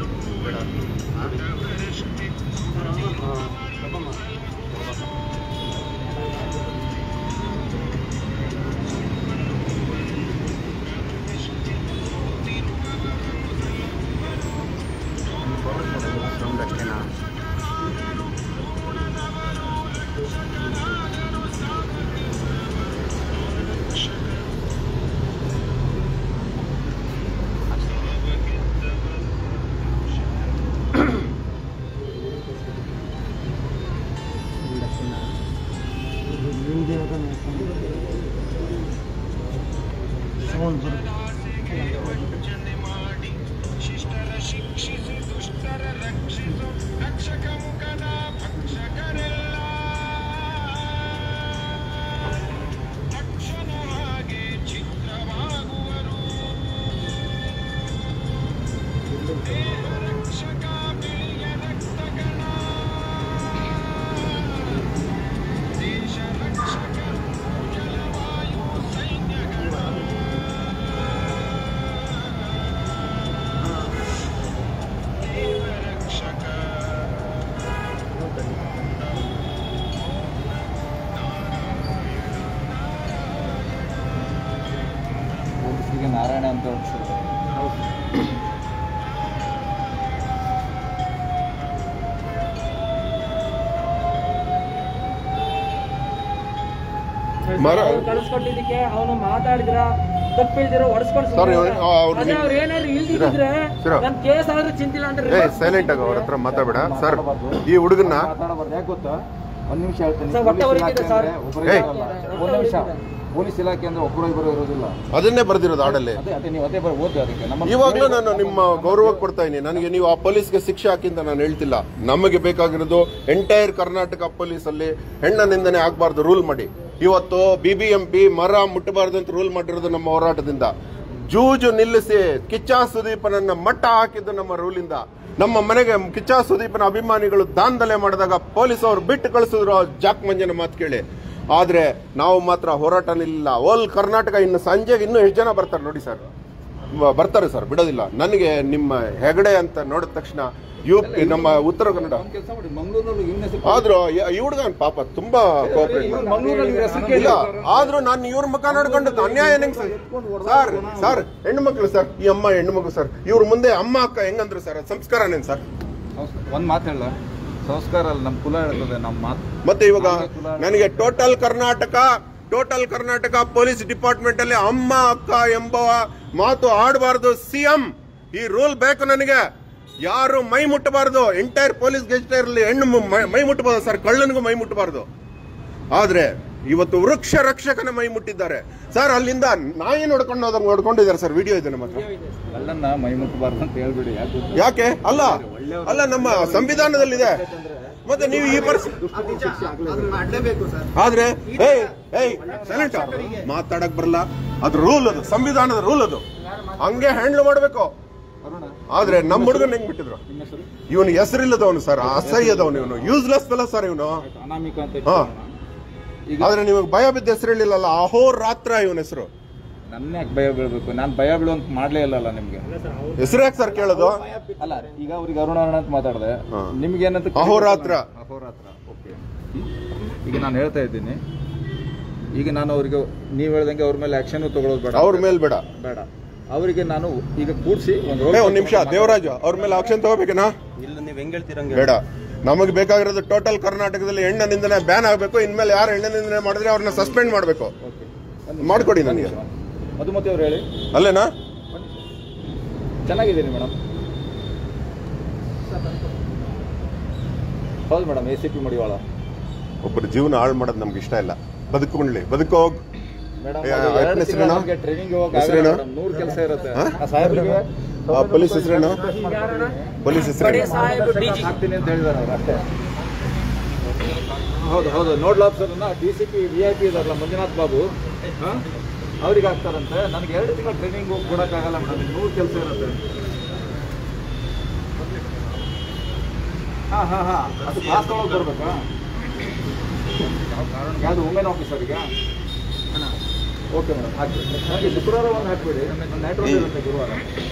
ಪೊಲೀಸರಿಗೆ ನಾರಾಯಣ ಅಂತ ಹೊಡ್ಸಿದ್ರು. ಮರ ಕಳಿಸ್ಕೊಟ್ಟಿದ್ದಕ್ಕೆ ಅವನು ಮಾತಾಡಿದ್ರ ತಪ್ಪಿಲ್ದಿರೋ ಹೊಡ್ಸ್ಕೊಂಡು Sir, ಇವ್ರು- ಆ, ಅವ್ರು ಅದೇ ನಿಮ್- ಅವ್ರು ಏನಾದ್ರು ಇಲ್ದಿದ್ರೆ ಸರ್. ನನ್ ಕೇಸ್ ಆದ್ರೂ ಚಿಂತಿಲ್ಲ ಅಂದ್ರೆ ಏ ಸೈಲೆಂಟ್ ಆಗ ಅವ್ರ ಹತ್ರ ಮಾತಾಡಬೇಡ ಸರ್ ಈ ಹುಡುಗನ್ನ ಮಾತಾಡಬಾರ್ದು ಯಾಕೆ ಗೊತ್ತಾ ಒಂದ್ ನಿಮಿಷ ಹೇಳ್ತೀನಿ ಸರ್, ಹೊಟ್ಟೆ ಪೊಲೀಸ್ ಉರಿತಿದೆ ಇಲಾಖೆ ಸರ್. ಅಂದ್ರೆ ಒಬ್ರಿಗೆ ಏಯ್. ಅಲ್ಲ. ಒಂದ್ ನಿಮಿಷ ಪೊಲೀಸ್ ಇಲಾಖೆ ಅಂದ್ರೆ ಒಬ್ಬರು ಇಬ್ಬರು ಇರೋದಿಲ್ಲ ಅದನ್ನೇ ಬರ್ದಿರೋದು ಆಡಲ್ಲಿ ಅದೇ ಅದೇ ನೀವು ಅದೇ ಬರ ಓದಿ ಅದಕ್ಕೆ ನಮ್ಮ ಇವಾಗ್ಲೂ ನಾನು ನಿಮ್ಮ ಗೌರವ ಕೊಡ್ತಾ ಇದ್ದೀನಿ ನನಗೆ ನೀವು ಆ ಪೊಲೀಸ್ಗೆ ಶಿಕ್ಷೆ ಹಾಕಿ ಅಂತ ನಾನು ಹೇಳ್ತಿಲ್ಲ ನಮಗೆ ಬೇಕಾಗಿರೋದು ಎಂಟೈರ್ ಕರ್ನಾಟಕ ಪೊಲೀಸ್ ಅಲ್ಲಿ ಹೆಣ್ಣ ನಿಂದನೆ ಆಗ್ಬಾರ್ದು ರೂಲ್ ಮಾಡಿ ಇವತ್ತು ಬಿಬಿಎಂಪಿ ಮರ ಮುಟ್ಟಬಾರ್ದು ಅಂತ ರೂಲ್ ಮಾಡಿರೋದು ನಮ್ಮ ಹೋರಾಟದಿಂದ ಜೂಜು ನಿಲ್ಲಿಸಿ ಕಿಚ್ಚ ಸುದೀಪನನ್ನ ಮಟ್ಟ ಹಾಕಿದ್ದು ನಮ್ಮ ರೂಲಿಂದ ನಮ್ಮ ಮನೆಗೆ ಕಿಚ್ಚ ಸುದೀಪನ ಅಭಿಮಾನಿಗಳು ದಾಂಧಲೆ ಮಾಡಿದಾಗ ಪೊಲೀಸ್ ಅವರು ಬಿಟ್ಟು ಕಳಿಸಿದ್ರು ಜಾಕ್ ಮಂಜನ ಮಾತು ಕೇಳಿ ಆದ್ರೆ ನಾವು ಮಾತ್ರ ಹೋರಾಟ ನಿಲ್ಲ ಓಲ್ ಕರ್ನಾಟಕ ಇನ್ನು ಸಂಜೆಗೆ ಇನ್ನೂ ಎಷ್ಟು ಜನ ಬರ್ತಾರೆ ನೋಡಿ ಸರ್ ಬ- ಬರ್ತಾರೆ ಸರ್ ಬಿಡೋದಿಲ್ಲ ನನಗೆ ನಿಮ್ಮ ಹೆಗಡೆ ಅಂತ ನೋಡಿದ ತಕ್ಷಣ ಯು ನಮ್ಮ ಉತ್ತರ ಕನ್ನಡ ಕೆಲಸ ಮಾಡಿ ಮಂಗಳೂರಿನಲ್ಲಿ ಇವನ ಹೆಸರು ಆದ್ರೂ ಯ- ಈ ಹುಡುಗ ಪಾಪ ತುಂಬಾ ಕೋಆಪರೇಟ್ ಇವ್ರು ಮಂಗಳೂರಲ್ಲಿ ಇವ್ರ ಹೆಸರು ಕೇಳಿ ಇಲ್ಲ ಆದ್ರೂ ನಾನು ಇವ್ರ ಮುಖ ನೋಡ್ಕೊಂಡು ಅನ್ಯಾಯ ಹೆಂಗ್ ಸರ್ ಸರ್ ಸರ್ ಹೆಣ್ಣು ಮಕ್ಳು ಸರ್ ಈ ಅಮ್ಮ ಹೆಣ್ಣು ಮಗು ಸರ್ ಇವ್ರ ಮುಂದೆ ಅಮ್ಮ ಅಕ್ಕ ಹೆಂಗಂದ್ರು ಸರ್ ಅದ್ ಸಂಸ್ಕಾರನೇನ್ ಸರ್ ಒಂದ್ ಮಾತು ಹೇಳ ಸಂಸ್ಕಾರ ಅಲ್ಲ ನಮ್ಮ ಕುಲ ಹೇಳ್ತದೆ ನಮ್ಮ ಮಾತು ಮತ್ತೆ ಇವಾಗ ನನಗೆ total Karnataka total Karnataka police department ಅಲ್ಲಿ ಅಮ್ಮ ಅಕ್ಕ ಎಂಬ ಮಾತು ಆಡಬಾರ್ದು ಸಿಎಂ ಈ ರೂಲ್ ಬೇಕು ನನಗೆ ಯಾರು ಮೈ ಮುಟ್ಟಬಾರ್ದು ಎಂಟೈರ್ ಪೊಲೀಸ್ ಗೆಸ್ಟ್ ಇರಲಿ ಹೆಣ್ಣು ಮು- ಮೈ- ಮೈ ಮುಟ್ಟಬಾರ್ದು ಸರ್ ಕಳ್ಳನಿಗೂ ಮೈ ಮುಟ್ಟಬಾರ್ದು ಆದ್ರೆ ಇವತ್ತು ವೃಕ್ಷ ರಕ್ಷಕನ ಮೈ ಮುಟ್ಟಿದ್ದಾರೆ ಸರ್ ಅಲ್ಲಿಂದ ನಾಯಿ ನೋಡ್ಕೊಂಡು ಹೋದಂಗೆ ನೋಡ್ಕೊಂಡಿದ್ದಾರೆ ಸರ್ ವಿಡಿಯೋ ಇದೆ ನಮ್ಮ ಹತ್ರ ಕಳ್ಳನ್ನ ಮೈ ಮುಟ್ಟಬಾರ್ದು ಅಂತ ಹೇಳ್ಬಿಡಿ ಯಾಕೆ ಗೊತ್ತಾ? ಯಾಕೆ ಅಲ್ಲ ಅಲ್ಲ ನಮ್ಮ ಸಂವಿಧಾನದಲ್ಲಿದೆ ಮತ್ತೆ ನೀವು ಈ ಪರಿಸ್ಥಿತಿ ಅದನ್ನ ಮಾಡ್ಲೇಬೇಕು ಸರ್ ಆದ್ರೆ ಏಯ್ ಏಯ್ ಸೈಲೆಂಟ್ ಮಾತಾಡಕ್ ಬರಲ್ಲ ಅದು ರೂಲ್ ಅದು ಸಂವಿಧಾನದ ರೂಲ್ ಅದು ಹಂಗೆ ಹ್ಯಾಂಡ್ಲ್ ಮಾಡ್ಬೇಕು ಆದ್ರೆ ನಮ್ಮ ಹುಡುಗನ್ ಹೆಂಗ್ ಬಿಟ್ಟಿದ್ರು ನಿಮ್ಮ ಹೆಸರು ಇವನು ಹೆಸರಿಲ್ಲದವನು ಸರ್ ಅಸಹ್ಯದವನು ಇವನು ಯೂಸ್ಲೆಸ್ ಫೆಲ ಸರ್ ಇವನು ಅನಾಮಿಕ ಅಂತ ಹಾ ಈಗ ಆದ್ರೆ ನಿಮಗೆ ಭಯ ಬಿದ್ದ ಹೆಸರಿಲ್ಲ ಅಹೋರಾತ್ರ ಇವನ ಹೆಸರು ನನ್ನ ಯಾಕೆ ಭಯ ಬೀಳ್ಬೇಕು ನಾನು ಭಯ ಬೀಳುವಂತ ಮಾಡ್ಲೇ ಇಲ್ಲಲ್ಲ ನಿಮ್ಗೆ ಹೆಸರು ಯಾಕೆ ಸರ್ ಕೇಳೋದು ಅಲ್ಲ ಈಗ ಅವ್ರಿಗೆ ಅರುಣ ಅರುಣ ಅಂತ ಮಾತಾಡಿದೆ ಹಾ. ನಿಮ್ಗೆ ಏನಂತ ಅಹೋರಾತ್ರ. ಅಹೋರಾತ್ರ ಓಕೆ ಈಗ ನಾನು ಹೇಳ್ತಾ ಇದ್ದೀನಿ ಈಗ ನಾನು ಅವ್ರಿಗೆ ನೀವು ಹೇಳ್ದಂಗೆ ಅವ್ರ ಮೇಲೆ ಆಕ್ಷನ್ ತಗೊಳ್ಳೋದು ಬೇಡ ಅವ್ರ ಮೇಲ್ ಬೇಡ ಬೇಡ ಅವರಿಗೆ ನಾನು ಈಗ ಕೂಡಿಸಿ ಒಂದು ಏ, ಒಂದ್ ನಿಮಿಷ ದೇವರಾಜು ಅವ್ರ ಮೇಲೆ ಆಕ್ಷನ್ ತಗೋಬೇಕೇನಾ ಇಲ್ಲ ನೀವು ಹೆಂಗ್ ಹೇಳ್ತೀರಂಗೆ ಬೇಡ ನಮಗೆ ಬೇಕಾಗಿರೋದು ಟೋಟಲ್ ಕರ್ನಾಟಕದಲ್ಲಿ ಹೆಣ್ಣ ನಿಂದನೆ ಬ್ಯಾನ್ ಆಗಬೇಕು ಇನ್ಮೇಲೆ ಯಾರು ಹೆಣ್ಣ ನಿಂದನೆ ಮಾಡಿದ್ರೆ ಅವ್ರನ್ನ ಸಸ್ಪೆಂಡ್ ಮಾಡಬೇಕು ಮಾಡ್ಕೊಡಿ ನನಗೆ ಮಧುಮತಿ ಅವ್ರು ಹೇಳಿ ಅಲ್ಲೇನಾ ಚೆನ್ನಾಗಿದ್ದೀನಿ ಮೇಡಮ್ ಹೌದು madam A C P Madiwala ಒಬ್ಬರ ಜೀವನ ಹಾಳು ಮಾಡೋದು ನಮ್ಗೆ ಇಷ್ಟ ಇಲ್ಲ ಬದುಕೊಂಡ್ಲಿ ಬದುಕೋಗ್ ಮೇಡಮ್ ಏ, ಆಯ್ತು, ಹೆಸ್ರೇನು? ಟ್ರೈನಿಂಗ್ ಹೆಸ್ರೇನು? ಹೋಗಿ ನೂರು ಕೆಲಸ ಇರುತ್ತೆ ಹಾ? ಆ ಸಾಹೇಬ್ರಿಗೆ ಆ, ಪೊಲೀಸ್ ಹೆಸರೇನು ಪೊಲೀಸ್ ಹೆಸರೇನು ಹಾಕ್ತೀನಿ ಅಂತ ಹೇಳಿದಾರೆ ಅವ್ರು ಅಷ್ಟೇ ಹೌದು ಹೌದು ನೋಡ್ಲಾಪ್ sir D C P V I P ಇದಾರಲ್ಲ ಮಂಜುನಾಥ್ ಬಾಬು ಹಾ? ಅವ್ರಿಗೆ ಹಾಕ್ತಾರಂತೆ ನನಗೆ ಎರಡು ತಿಂಗಳು ಟ್ರೈನಿಂಗ್ ಹೋಗಿ ಕೊಡೋಕ್ಕಾಗಲ್ಲ ಮೇಡಮ್ ನೂರು ಕೆಲಸ ಇರುತ್ತೆ ಹಾಂ ಹಾಂ ಹಾಂ ಅದು ಕ್ಲಾಸ್ ತೊಗೊಳಗೆ ಬರ್ಬೇಕಾ ಯಾವುದು ವುಮೆನ್ ಆಫೀಸರಿಗೆ ಓಕೆ ಮೇಡಮ್ ಹಾಕಿ ಹಾಗೆ ಶುಕ್ರವಾರ ಒಂದು ಹಾಕ್ಬಿಡಿ ನನ್ನ ನೈಟ್ ಇರುತ್ತೆ ಗುರುವಾರ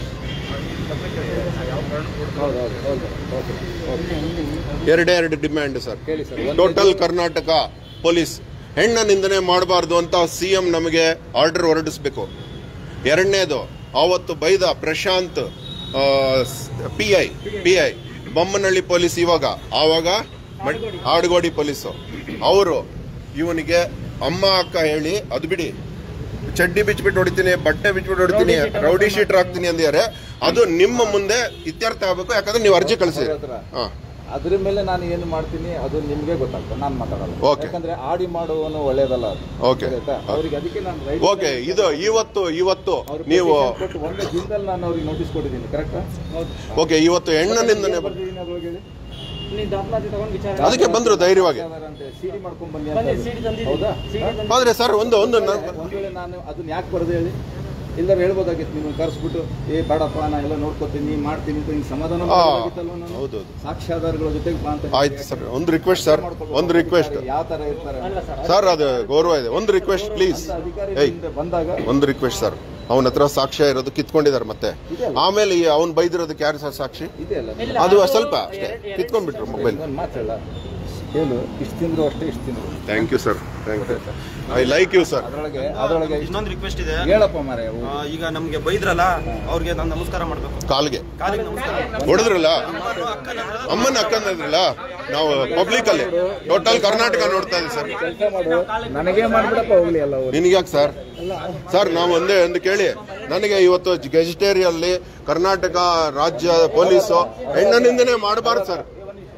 ಹೌದು ಹೌದು ಹೌದು ಓಕೆ ಓಕೆ ಎರಡೇ ಎರಡು ಡಿಮ್ಯಾಂಡ್ ಸರ್ ಕೇಳಿ ಸರ್ ಟೋಟಲ್ ಕರ್ನಾಟಕ ಪೊಲೀಸ್ ಹೆಣ್ಣ ನಿಂದನೆ ಮಾಡಬಾರ್ದು ಅಂತ ಸಿಎಂ ನಮಗೆ ಆರ್ಡರ್ ಹೊರಡಿಸ್ಬೇಕು ಎರಡನೇದು ಆವತ್ತು ಬೈದ Prashanth P I P I Bommanahalli police ಇವಾಗ ಆವಾಗ ಮಡ್- ಆಡುಗೋಡಿ ಪೊಲೀಸು ಅವರು ಇವನಿಗೆ ಅಮ್ಮ ಅಕ್ಕ ಹೇಳಿ ಅದು ಬಿಡಿ ಚಡ್ಡಿ ಬಿಚ್ಬಿಟ್ಟು ಹೊಡಿತೀನಿ ಬಟ್ಟೆ ಬಿಚ್ಬಿಟ್ಟು ಹೊಡಿತೀನಿ ರೌಡಿ ಶೀಟರ್ ಹಾಕ್ತೀನಿ ಅಂದಿದ್ದಾರೆ ಅದು ನಿಮ್ಮ ಮುಂದೆ ಇತ್ಯರ್ಥ ಆಗಬೇಕು ಯಾಕಂದ್ರೆ ನೀವು ಅರ್ಜಿ ಕಳಿಸಿ ಹಾ ಅದ್ರ ಮೇಲೆ ನಾನು ಏನು ಮಾಡ್ತೀನಿ ಅದು ನಿಮ್ಗೆ ಗೊತ್ತಾಗ್ತದೆ ನಾನು ಮಾತಾಡಲ್ಲ Okay. ಯಾಕಂದ್ರೆ ಆಡಿ ಮಾಡುವನು ಒಳ್ಳೇದಲ್ಲ ಅದು Okay. ಗೊತ್ತಾಯ್ತಾ? ಅವ್ರಿಗೆ ಅದಕ್ಕೆ ನಾನು right ಓಕೆ ಇದು ಇವತ್ತು ಇವತ್ತು ಅವ್ರು ನೀವು petition ಕೊಟ್ಟು ಒಂದೇ ದಿನದಲ್ಲಿ ನಾನು ಅವ್ರಿಗೆ ನೋಟಿಸ್ ಕೊಟ್ಟಿದ್ದೀನಿ ಕರೆಕ್ಟಾ ಓಕೆ ಇವತ್ತು ಹೆಣ್ಣನಿಂದನೆ ಬರ್- ಬರ್ದಿದ್ದೀನಿ ಅದ್ರೊಳಗೆ ಹೇಳಿ ನೀವು ದಾಖಲಾತಿ ತಗೊಂಡು ವಿಚಾರ ಅದಕ್ಕೆ ಬಂದ್ರು ಧೈರ್ಯವಾಗಿ ಸಿಡಿ ಮಾಡ್ಕೊಂಡ್ ಬನ್ನಿ ಬನ್ನಿ, ಅಂತ CD ತಂದಿದ್ದೀನಿ. ಹೌದಾ CD ತಂದಿದ್ದೀನಿ. ಆದ್ರೆ ಸರ್ ಒಂದು ಒಂದು ನ- ಒಂದ್ ವೇಳೆ ನಾನು ಅದನ್ನ ಯಾಕೆ ಬರದೆ ಹೇಳಿ ಇಲ್ಲರ ಹೇಳ್ಬೋದಾಗಿತ್ತು ನೀವು ಕರೆಸ್ಬಿಟ್ಟು ಏ ಬೇಡಪ್ಪ ನಾ ಎಲ್ಲ ನೋಡ್ಕೊತೀನಿ ಮಾಡ್ತೀನಿ ಅಂತ ಹಿಂಗೆ ಸಮಾಧಾನ ಆ, ಮಾಡ್ಬೋದಾಗಿತ್ತಲ್ವ ನಾನು? ಹೌದೌದು ಸಾಕ್ಷ್ಯಾಧಾರಗಳ ಜೊತೆಗೆ ಬಾ ಅಂತ ಆಯ್ತು ಸರ್ ಒಂದು ರಿಕ್ವೆಸ್ಟ್ ಸರ್ ಒಂದು ರಿಕ್ವೆಸ್ಟ್ ಯಾವ ತರ ಇರ್ತಾರೆ ಸರ್ ಅದು ಗೌರವ ಇದೆ ಒಂದು ರಿಕ್ವೆಸ್ಟ್ ಪ್ಲೀಸ್ ಅಂತ ಅಧಿಕಾರಿ ಏಯ್ ಮುಂದೆ ಬಂದಾಗ ಒಂದು ರಿಕ್ವೆಸ್ಟ್ ಸರ್ ಅವನ ಹತ್ರ ಸಾಕ್ಷ್ಯ ಇರೋದು ಕಿತ್ಕೊಂಡಿದ್ದಾರೆ ಮತ್ತೆ ಆಮೇಲೆ ಈ ಅವ್ನು ಬೈದಿರೋದಕ್ಕೆ ಯಾರು ಸರ್ ಸಾಕ್ಷಿ ಇದೆ ಅಲ್ಲ ಅದು ಸ್ವಲ್ಪ ಅಷ್ಟೇ ಕಿತ್ಕೊಂಡ್ಬಿಟ್ರು ಮೊಬೈಲ್ ಒಂದು ಮಾತು ಹೇಳ ಹೇಳು ಇಷ್ಟು ತಿಂದ್ರು ಅಷ್ಟೇ ಇಷ್ಟು ತಿಂದ್ರು thank you sir thank you I like you sir ಅದರೊಳಗೆ ಅದರೊಳಗೆ ಇಷ್ಟು- ಇನ್ನೊಂದು ರಿಕ್ವೆಸ್ಟ್ ಇದೆ ಹೇಳಪ್ಪ ಮಾರೆ ಆ, ಈಗ ನಮ್ಗೆ ಬೈದ್ರಲ್ಲ ಅವ್ರಿಗೆ ನಾನು ನಮಸ್ಕಾರ ಮಾಡ್ಬೇಕು ಕಾಲ್ಗೆ ಕಾಲಿಗೆ ನಮಸ್ಕಾರ ಹೊಡೆದ್ರಲ್ಲ ಅಮ್ಮನ ಅಕ್ಕಂದ್ರಲ್ಲ ನಾವು ಪಬ್ಲಿಕ್ ಅಲ್ಲಿ ಟೋಟಲ್ ಕರ್ನಾಟಕ ನೋಡ್ತಾ ಇದ್ದೀವಿ ಸರ್ ಕೆಲಸ ಮಾಡು ನನಗೆ ಮಾಡ್ಬಿಡಪ್ಪ ಹೋಗ್ಲಿ ಎಲ್ಲ ಅವ್ರು ನಿನಗ್ಯಾಕೆ ಸರ್ ಸರ್ ನಾವು ಒಂದೇ ಒಂದು ಕೇಳಿ ನನಗೆ ಇವತ್ತು ಗೆಜಿಟೇರಿಯಲ್ಲಿ ಕರ್ನಾಟಕ ರಾಜ್ಯ ಪೊಲೀಸು ಹೆಣ್ಣನಿಂದನೇ ಮಾಡಬಾರ್ದು ಸರ್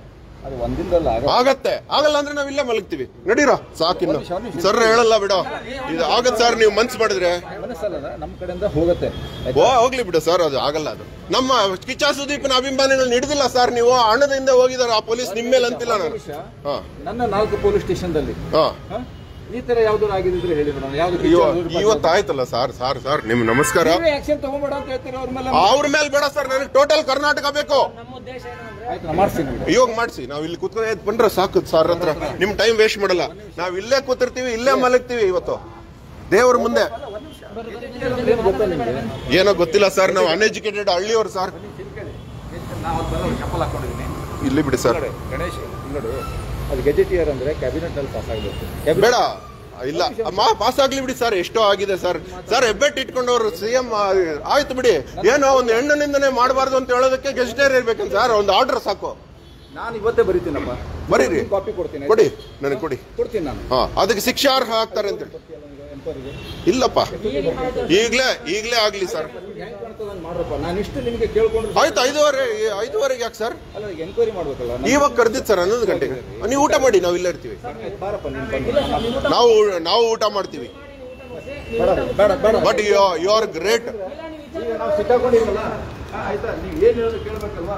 ಅದು ಒಂದಿಂದಲ್ಲ ಆಗ ಆಗತ್ತೆ ಆಗಲ್ಲ ಅಂದ್ರೆ ನಾವ್ ಇಲ್ಲೇ ಮಲಗ್ತೀವಿ ನಡೀರೋ ಸಾಕಿನ್ನು ಸರ್ ಹೇಳಲ್ಲ ಬಿಡು ಇದು ಆಗತ್ ಸರ್ ನೀವು ಮನ್ಸ್ ಮಾಡಿದ್ರೆ ಮನಸ್ಸಲ್ಲ ನಮ್ಮ ಕಡೆಯಿಂದ ಹೋಗುತ್ತೆ ಓ ಹೋಗ್ಲಿ ಬಿಡು ಸರ್ ಅದು ಆಗಲ್ಲ ಅದು ನಮ್ಮ ಕಿಚ್ಚ ಸುದೀಪ್ನ ಅಭಿಮಾನಿಗಳು ಹಿಡಿದಿಲ್ಲ ಸರ್ ನೀವು ಹಣದಿಂದ ಹೋಗಿದಾರೆ ಆ ಪೊಲೀಸ್ ನಿಮ್ಮ ಮೇಲೆ ಅಂತಿಲ್ಲ ನಾನು ಹಾ ನನ್ನ ನಾಲ್ಕು ಪೊಲೀಸ್ ಸ್ಟೇಷನ್ದಲ್ಲಿ ಹಾ ಹ? ಈ ತರ ಯಾವ್ದಾರು ಆಗಿದ್ರೆ ಹೇಳಿ ಮೇಡಮ್ ಯಾವ್ದು ಇವ- ಇವತ್ತು ಆಯ್ತಲ್ಲ ಸರ್ ಸರ್ ಸರ್ ನಿಮ್ ನಮಸ್ಕಾರ ಆಕ್ಷನ್ ತಗೊಂಬೇಡ ಅಂತ ಹೇಳ್ತಾರೆ ಅವ್ರ ಮೇಲೆ ಅವ್ರ ಮೇಲೆ ಬೇಡ ಸರ್ ನನಗೆ ಟೋಟಲ್ ಕರ್ನಾಟಕ ಬೇಕು ಆಯ್ತು ನಾ ಮಾಡ್ತೀನಿ ಬಿಡಿ. ಇವಾಗ ಮಾಡಿಸಿ ನಾವ್ ಇಲ್ಲಿ ಕುತ್ಕೊಂಡು ಎದ್ದು ಬಂದ್ರೆ ಸಾಕು ಸರ್ ಹತ್ರ ನಿಮ್ ಟೈಮ್ ವೇಸ್ಟ್ ಮಾಡಲ್ಲ ನಾವ್ ಇಲ್ಲೇ ಕೂತಿರ್ತೀವಿ ಇಲ್ಲೇ ಮಲಗ್ತೀವಿ ಇವತ್ತು ದೇವ್ರ ಮುಂದೆ ಏನ್ ಗೊತ್ತಾ ನಿಮ್ಗೆ ಏನೋ ಗೊತ್ತಿಲ್ಲ ಸರ್ ನಾವು ಅನ್ಎಜುಕೇಟೆಡ್ ಹಳ್ಳಿಯವ್ರು ಸರ್ ನಾವು ಬಂದವರು ಚಪ್ಪಲ್ ಹಾಕೊಂಡಿದ್ದೀನಿ ಇಲ್ಲಿ ಬಿಡಿ ಸರ್ ಗಣೇಶ್ ನೋಡು ಅದು ಗೆಜೆಟಿಯರ್ ಅಂದ್ರೆ ಕ್ಯಾಬಿನೆಟ್ ಅಲ್ಲಿ ಪಾಸ್ ಆಗಬೇಕು ಬೇಡ ಇಲ್ಲ ಅಮ್ಮ ಪಾಸ್ ಆಗ್ಲಿ ಬಿಡಿ ಸರ್ ಎಷ್ಟೋ ಆಗಿದೆ ಸರ್ ಸರ್ ಹೆಬ್ಬೆಟ್ ಇಟ್ಕೊಂಡವ್ರು ಸಿಎಂ ಆಯ್ತು ಬಿಡಿ ಏನೋ ಒಂದು ಹೆಣ್ಣಿನಿಂದನೇ ಮಾಡಬಾರ್ದು ಅಂತ ಹೇಳೋದಕ್ಕೆ ಗೆಸ್ಟೇರ್ ಇರ್ಬೇಕಂತ ಸರ್ ಒಂದು ಆರ್ಡರ್ ಸಾಕು ನಾನು ಇವತ್ತೇ ಬರೀತೀನಪ್ಪ ಬರೀರಿ ಕಾಪಿ ಕೊಡ್ತೀನಿ ಕೊಡಿ ನನಗೆ ಕೊಡಿ ಕೊಡ್ತೀನಿ ನಾನು ಹಾ ಅದಕ್ಕೆ ಶಿಕ್ಷಾರ್ಹ ಆಗ್ತಾರೆ ಅಂತ ಹೇಳಿ. ಇಲ್ಲಪ್ಪ ಈಗ್ಲೇ ಈಗ್ಲೇ ಆಗ್ಲಿ ಸರ್ ಹೆಂಗ್ ಕಾಣ್ತದೆ ಹಂಗ್ ಮಾಡ್ರಪ್ಪ ನಾನು ಇಷ್ಟು ನಿಮಗೆ ಕೇಳ್ಕೊಂಡ್ರೆ ಆಯ್ತು ಐದುವರೆ ಐದುವರೆಗೆ ಯಾಕೆ ಸರ್ ಅಲ್ಲ ಎಂಕ್ವೈರಿ ಮಾಡ್ಬೇಕಲ್ಲ ಇವಾಗ ಕರ್ದಿತ್ತು ಸರ್ ಹನ್ನೊಂದು ಗಂಟೆಗೆ ನೀವು ಊಟ ಮಾಡಿ ನಾವು ಇಲ್ಲೇ ಇರ್ತೀವಿ ಬಾರಪ್ಪ ನೀನು ಬಂದು ನಾವು ನಾವು ಊಟ ಮಾಡ್ತೀವಿ ಬೇಡ ಬೇಡ ಬೇಡ ಬಟ್ ಯು ಆರ್ ಗ್ರೇಟ್ ಈಗ ನಾವು ಸಿಕ್ಕಾಕೊಂಡಿದ್ವಲ್ಲ ಆ, ಆಯ್ತಾ ನೀವು ಏನ್ ಹೇಳೋದು ಕೇಳ್ಬೇಕಲ್ವಾ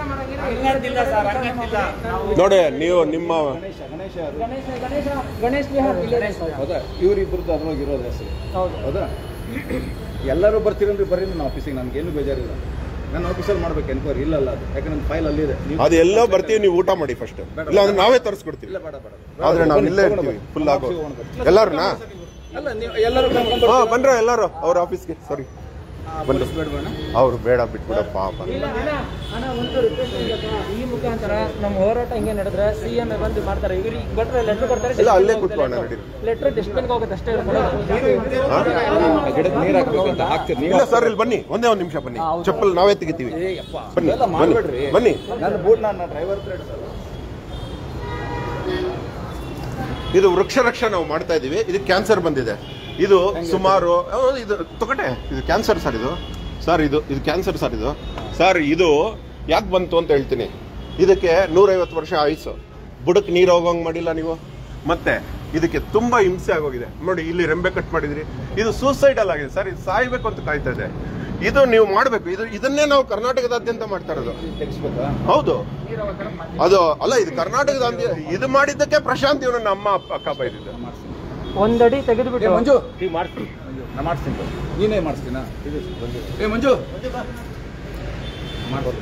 ನೋಡಿ ನೀವು ನಿಮ್ಮ ಗಣೇಶ ಗಣೇಶ ಯಾರು? ಗಣೇಶ ಗಣೇಶ ಗಣೇಶ್ ಬಿಹಾರ್ ವಿಲೇಜ್ ಹೌದಾ ಇವ್ರಿಬ್ರದ್ದು ಅದ್ರೊಳಗೆ ಇರೋದು ಹೆಸರು ಹೌದು ಹೌದಾ ಎಲ್ಲರೂ ಬರ್ತೀರಂದ್ರೆ ಬರ್ರಿ ನನ್ನ ಆಫೀಸಿಗೆ ನನಗೇನು ಬೇಜಾರಿಲ್ಲ ನನ್ನ ಆಫೀಸಲ್ಲಿ ಮಾಡ್ಬೇಕು ಎನ್ಕ್ವೈರಿ ಇಲ್ಲ ಅಲ್ಲ ಅದು ಯಾಕಂದ್ರೆ ನನ್ನ ಫೈಲ್ ಅಲ್ಲಿದೆ ನೀವು ಅದು ಎಲ್ಲೋ ಬರ್ತೀವಿ ನೀವು ಊಟ ಮಾಡಿ ಫಸ್ಟ್ ಇಲ್ಲ ಅಂದ್ರೆ ನಾವೇ ತರಿಸ್ಕೊಡ್ತೀವಿ ಇಲ್ಲ ಬೇಡ ಬೇಡ ಆದ್ರೆ ನಾವು ಬನ್ನಿ, ಇಲ್ಲೇ ತಗೊಂಡು ಇರ್ತೀವಿ ಬನ್ನಿ. ಫುಲ್ ನಮ್ಮ ಆಗೋ ಆಫೀಸಿಗೆ ಹೋಗೋಣ ಬನ್ನಿ. ಎಲ್ಲಾರನಾ ಅಲ್ಲ ನೀವು ಎಲ್ಲರೂ ಕರ್ಕೊಂಡು ಹಾ ಬಂದ್ರ ಎಲ್ಲಾರು ಅವ್ರ ಆಫೀಸ್ಗೆ ಸರಿ ಬಂದ್ರು ಅವ್ರು ಬೇಡ ಬಿಟ್ಬಿಡಪ್ಪ ಪಾಪ ಇಲ್ಲ ಅಣ್ಣ ಅಣ್ಣ ಒಂದು ರಿಕ್ವೆಸ್ಟ್ ಈ ಮುಖಾಂತರ ನಮ್ಮ ಹೋರಾಟ ಹಿಂಗೆ ನಡೆದ್ರೆ ಸಿ ಎಂ ಬಂದು ಮಾಡ್ತಾರೆ ಇವ್ರಿಗೆ ಬಟ್ರೆ ಲೆಟರ್ ಬರ್ತಾರೆ ಇಲ್ಲ, ಅಲ್ಲೇ ಕೂತ್ಕೊಳ್ಳೋಣ, ನಡೀರಿ. ಲೆಟರ್ ಡಸ್ಟ್ಬಿನ್ಗೆ ಹೋಗುತ್ತೆ ಅಷ್ಟೇ ಗಿಡಕ್ಕೆ ನೀರು ಹಾಕ್ಬೇಕಂತ ಹಾಕ್ತೀರಿ ನೀವು ಇಲ್ಲ ಸರ್ ಇಲ್ಲಿ ಬನ್ನಿ ಒಂದೇ ಒಂದು ನಿಮಿಷ ಬನ್ನಿ ಚಪ್ಪಲ್ ನಾವೇ ತೆಗಿತೀವಿ ಬನ್ನಿ ಎಲ್ಲ ಬನ್ನಿ ಮಾಡ್ಬೇಡ್ರಿ ಬನ್ನಿ ನನ್ನ ಬೂಟ್ ನಾನು ಡ್ರೈವರ್ ಹತ್ರ ಇಡ್ಸಲ್ಲ. ಇದು ವೃಕ್ಷ ರಕ್ಷಾ ನಾವು ಮಾಡ್ತಾ ಇದೀವಿ ಇದು ಕ್ಯಾನ್ಸರ್ ಬಂದಿದೆ ಇದು ಸುಮಾರು ಹೌದು, ಇದು ತಗೊಟ್ಟೆ ಇದು ಕ್ಯಾನ್ಸರ್ ಸರ್ ಇದು ಸರ್ ಇದು ಇದು ಕ್ಯಾನ್ಸರ್ ಸರ್ ಇದು ಸರ್ ಇದು ಯಾಕೆ ಬಂತು ಅಂತ ಹೇಳ್ತೀನಿ ಇದಕ್ಕೆ ನೂರೈವತ್ತು ವರ್ಷ ಆಯುಸ್ಸು ಬುಡಕ್ಕೆ ನೀರು ಹೋಗೋಂಗ್ ಮಾಡಿಲ್ಲ ನೀವು ಮತ್ತೆ ಇದಕ್ಕೆ ತುಂಬಾ ಹಿಂಸೆ ಆಗೋಗಿದೆ ನೋಡಿ ಇಲ್ಲಿ ರೆಂಬೆ ಕಟ್ ಮಾಡಿದ್ರಿ ಇದು ಸೂಸೈಡಲ್ ಆಗಿದೆ ಸರ್ ಇದು ಸಾಯ್ಬೇಕು ಅಂತ ಕಾಯ್ತಾ ಇದೆ ಇದು ನೀವು ಮಾಡಬೇಕು ಇದು ಇದನ್ನೇ ನಾವು ಕರ್ನಾಟಕದಾದ್ಯಂತ ಮಾಡ್ತಾ ಇರೋದು ತೆಗಿಸ್ಬೇಕಾ ಹೌದು ಅದು ಅಲ್ಲ ಇದು ಕರ್ನಾಟಕದ ಇದು ಮಾಡಿದ್ದಕ್ಕೆ ಪ್ರಶಾಂತ್ ಇವನನ್ನ ಅಮ್ಮ ಅಪ್ಪ ಅಕ್ಕ ಬೈದಿದ್ದ ಒಂದಡಿ ಏ ತೆಗೆದುಬಿಟ್ಟು ಮಂಜು ಈಗ ಮಾಡ್ತೀನಿ ನಾ ಮಾಡ್ತೀನಿ ತಗೋ. ನೀನೇ ಮಾಡಿಸ್ತೀನಾ ಏ ಮಂಜು ಮಾಡ್ಬೋದು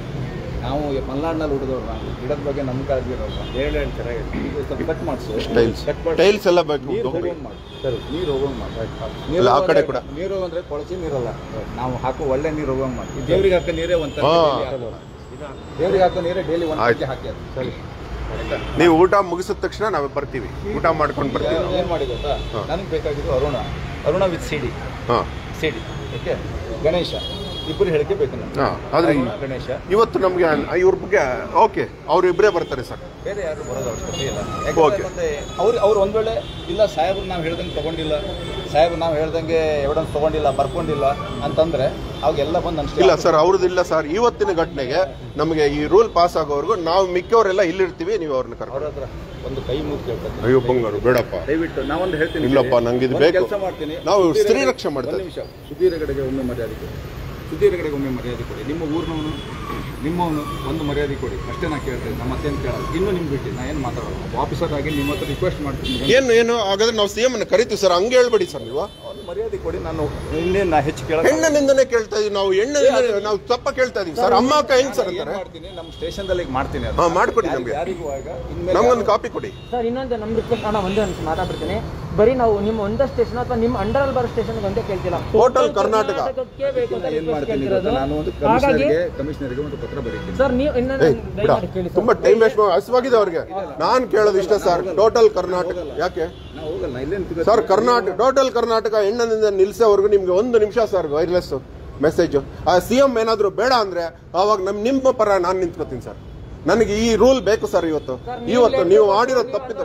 ನಾವು ಈ ಮಲ್ನಾಡ್ನಲ್ಲಿ ಹುಟ್ಟಿದವ್ರು ನಾವು ಗಿಡದ ಬಗ್ಗೆ ನಮ್ಮ ಕಾಳಜಿ ಇರೋಲ್ಲ ಹೇಳಿ ಹೇಳಿ ಚೆನ್ನಾಗಿದೆ ಈಗ ಸ್ವಲ್ಪ ಕಟ್ ಮಾಡಿಸು ಟೈಲ್ಸ್ ಕಟ್ ಮಾಡಿ ಟೈಲ್ಸ್ ಎಲ್ಲ ಬೇಕು ನೀರು ಹೋಗ್ಲಿ. ಹೋಗೋಂಗ್ ಮಾಡು ಸರಿ ನೀರು ಹೋಗೋಂಗ್ ಮಾಡು ಇಲ್ಲ, ಆ ಕಡೆ ಕೂಡ. ನೀರು ಅಂದ್ರೆ ಕೊಳಚೆ ನೀರಲ್ಲ ನಾವು ಹಾಕೋ ಒಳ್ಳೆ ನೀರು ಹೋಗೋಂಗ್ ಮಾಡಿ ಈ ದೇವ್ರಿಗೆ ಹಾಕೋ ನೀರೇ ಒಂಥರ ಹಾ. daily ಹಾಕೋದು. ದೇವ್ರಿಗೆ ಹಾಕೋ ನೀರೇ ಡೈಲಿ ಒಂದು ಆಯ್ತು. ಹಾಕಿ ಅದು ಸರಿ ಆಯ್ತಾ ನೀವು ಊಟ ಮುಗಿಸಿದ ತಕ್ಷಣ ನಾವು ಬರ್ತೀವಿ ಊಟ ಮಾಡ್ಕೊಂಡು ಬರ್ತೀವಿ ಏನ್- ಏನ್ ಮಾಡಿ ಗೊತ್ತಾ ಹಾ. ನನಗೆ ಬೇಕಾಗಿದ್ದು ಅರುಣ ಅರುಣ ವಿತ್ ಸಿಡಿ ಹಾ ಸಿಡಿ ಓಕೆ ಗಣೇಶ ಇಬ್ಬರು ಹೇಳಿಕೆ ಬೇಕು ನನಗೆ ಹಾ ಆದ್ರೆ ಈ- ಅರುಣ, ಗಣೇಶ ಇವತ್ತು ನಮ್ಗೆ ಇವ್ರ ಬಗ್ಗೆ ಓಕೆ ಅವ್ರು ಇಬ್ಬರೇ ಬರ್ತಾರೆ ಸರ್ ಬೇರೆ ಯಾರು ಬರೋದು ಅವಶ್ಯಕತೆ ಇಲ್ಲ Okay. ಯಾಕಂದ್ರೆ ಮತ್ತೆ ಅವ್ರು ಅವ್ರು ಒಂದ್ ವೇಳೆ ಇಲ್ಲ ಸಾಹೇಬ್ರು ನಾವು ಹೇಳ್ದಂಗೆ ತಗೊಂಡಿಲ್ಲ ಸಾಹೇಬ್ರು ನಾವು ಹೇಳ್ದಂಗೆ ಎವಿಡೆನ್ಸ್ ತಗೊಂಡಿಲ್ಲ ಬರ್ಕೊಂಡಿಲ್ಲ ಅಂತಂದ್ರೆ ಅವಾಗೆಲ್ಲ ಬಂದು ಅನ್ಸ್ಟಿ ಇಲ್ಲ ಸರ್ ಅವ್ರದ್ದು ಇಲ್ಲ ಸರ್ ಇವತ್ತಿನ ಘಟನೆಗೆ ನಮಗೆ ಈ ರೂಲ್ ಪಾಸ್ ಆಗೋವರೆಗೂ ನಾವು ಮಿಕ್ಕವರೆಲ್ಲ ಇಲ್ಲಿರ್ತೀವಿ ನೀವು ಅವ್ರನ್ನ ಅವ್ರ ಕರ್ಕೊಂಡು ಹತ್ರ ಒಂದು ಕೈ ಮುಗಿ ಕೇಳ್ತಾರೆ ಅಯ್ಯೋ ಬಂಗಾರು ಬೇಡಪ್ಪ ದಯವಿಟ್ಟು ನಾವೊಂದು ಹೇಳ್ತೀನಿ ಇಲ್ಲಪ್ಪ, ನಂಗೆ ಇದು ಬೇಕು. ಕೆಲಸ ಮಾಡ್ತೀನಿ ನಾವು ಸುಧೀರ್ ಸ್ತ್ರೀ ಹೆಗಡೆ- ರಕ್ಷೆ ಮಾಡ್ತಾ ಒಂದ್ ನಿಮಿಷ ಸುಧೀರ್ ಹೆಗಡೆಗೆ ಒಮ್ಮೆ ಮರ್ಯಾದೆ ಕೊಡಿ ಸುಧೀರ್ ಹೆಗಡೆಗೆ ಒಮ್ಮೆ ಮರ್ಯಾದೆ ಕೊಡಿ ನಿಮ್ಮ ಊರಿನವನು ನಿಮ್ಮವನು ಒಂದು ಮರ್ಯಾದೆ ಕೊಡಿ ಅಷ್ಟೇ ನಾ ಕೇಳ್ತೇನೆ ನಮ್ಮ ಮತ್ತೇನು ಕೇಳಲ್ಲ ಇನ್ನು ನಿಮ್ಗೆ ಬಿಟ್ಟು ನಾ ಏನು ಮಾತಾಡೋಲ್ಲ ಆಫೀಸರ್ ಆಗಿ ನಿಮ್ಮ ಹತ್ರ ರಿಕ್ವೆಸ್ಟ್ ಮಾಡ್ತೀನಿ ಏನು ಏನು ಹಾಗಾದ್ರೆ ನಾವು ಸಿ ಎಂ ಅನ್ನ ಕರಿತೀವಿ ಸರ್ ಹಂಗೆ ಹೇಳ್ಬೇಡಿ ಸರ್ ನೀವು ಒಂದು ಮರ್ಯಾದೆ ಕೊಡಿ ನಾನು ಇನ್ನೇನು ನಾ ಹೆಚ್ಚು ಕೇಳ ಹೆಣ್ಣಿನಿಂದನೇ ಕೇಳ್ತಾ ಇದೀವಿ ನಾವು ಹೆಣ್ಣಿನಿಂದ ನಾವು ತಪ್ಪ ಕೇಳ್ತಾ ಇದೀವಿ ಸರ್ ಅಮ್ಮ ಅಕ್ಕ ಹೆಂಗ್ ಸರ್ ಅಂತಾರೆ ಮಾಡ್ತೀನಿ ನಮ್ಮ ಸ್ಟೇಷನ್ದಲ್ಲಿ ಮಾಡ್ತೀನಿ ಅದು. ಹಾ, ಮಾಡ್ಕೊಡಿ ಯಾರಿಗೂ- ನಮ್ಗೆ. ಯಾರಿಗೂ ಆಗ ಇನ್ಮೇಲೆ ನಮ್ಗೊಂದು ಕಾಪಿ ಕೊಡಿ ಸರ್ ಇನ್ನೊಂದು ನಮ್ಮ ರಿಕ್ವೆಸ್ಟ್ ಅಣ್ಣ ಒಂದೇ ಒಂದು ಮಾತಾಡ್ಬಿಡ್ತೀನಿ ಬರೀ ನಾವು ನಿಮ್ಮ ಒಂದೇ ಸ್ಟೇಷನ್ ಅಥವಾ ನಿಮ್ಮ ಅಂಡರ್ ಬರೋ ಸ್ಟೇಷನ್ ಒಂದೇ ಕೇಳ್ತಿಲ್ಲ Total ಕರ್ನಾಟಕ. ಕರ್ನಾಟಕಕ್ಕೆ ಬೇಕು ಅಂತ ಏನ್ request ಮಾಡ್ತೀನಿ ಕೇಳ್ತಿರೋದು. ಗೊತ್ತಾ? ನಾನು ಒಂದು ಹಾಗಾಗಿ ಕಮಿಷನರ್ಗೆ ಕಮಿಷನರ್ಗೆ ಒಂದು ಪತ್ರ ಬರೀತೀನಿ ಸರ್ ನೀವು ಇನ್ನೊಂದು ಏಯ್ ಬಿಡ ದಯಮಾಡಿ ಕೇಳಿ ಸರ್ ತುಂಬಾ ಟೈಮ್ ವೇಸ್ಟ್ ಹಸುವಾಗಿದೆ ಅವ್ರಿಗೆ ನಾನ್ ಕೇಳೋದು ಇಷ್ಟ ಸರ್ ಟೋಟಲ್ ಕರ್ನಾಟಕ ಯಾಕೆ ನಾವು ಹೋಗಲ್ಲ ಇಲ್ಲೇನು ಸರ್ ಕರ್ನಾಟಕ ಟೋಟಲ್ ಕರ್ನಾಟಕ ಹೆಣ್ಣಿನಿಂದ ನಿಲ್ಸೋವರೆಗೂ ನಿಮ್ಗೆ ಒಂದು ನಿಮಿಷ ಸರ್ ವೈರ್ಲೆಸ್ ಮೆಸೇಜ್ ಆ ಸಿ ಎಂ ಏನಾದ್ರು ಬೇಡ ಅಂದ್ರೆ ಅವಾಗ ನಮ್ ನಿಮ್ಮ ಪರ ನಾನು ನಿಂತ್ಕೋತೀನಿ ಸರ್ ನನಗೆ ಈ ರೂಲ್ ಬೇಕು ಸರ್ ಇವತ್ತು ಇವತ್ತು ನೀವು ಮಾಡಿರೋ ತಪ್ಪಿದ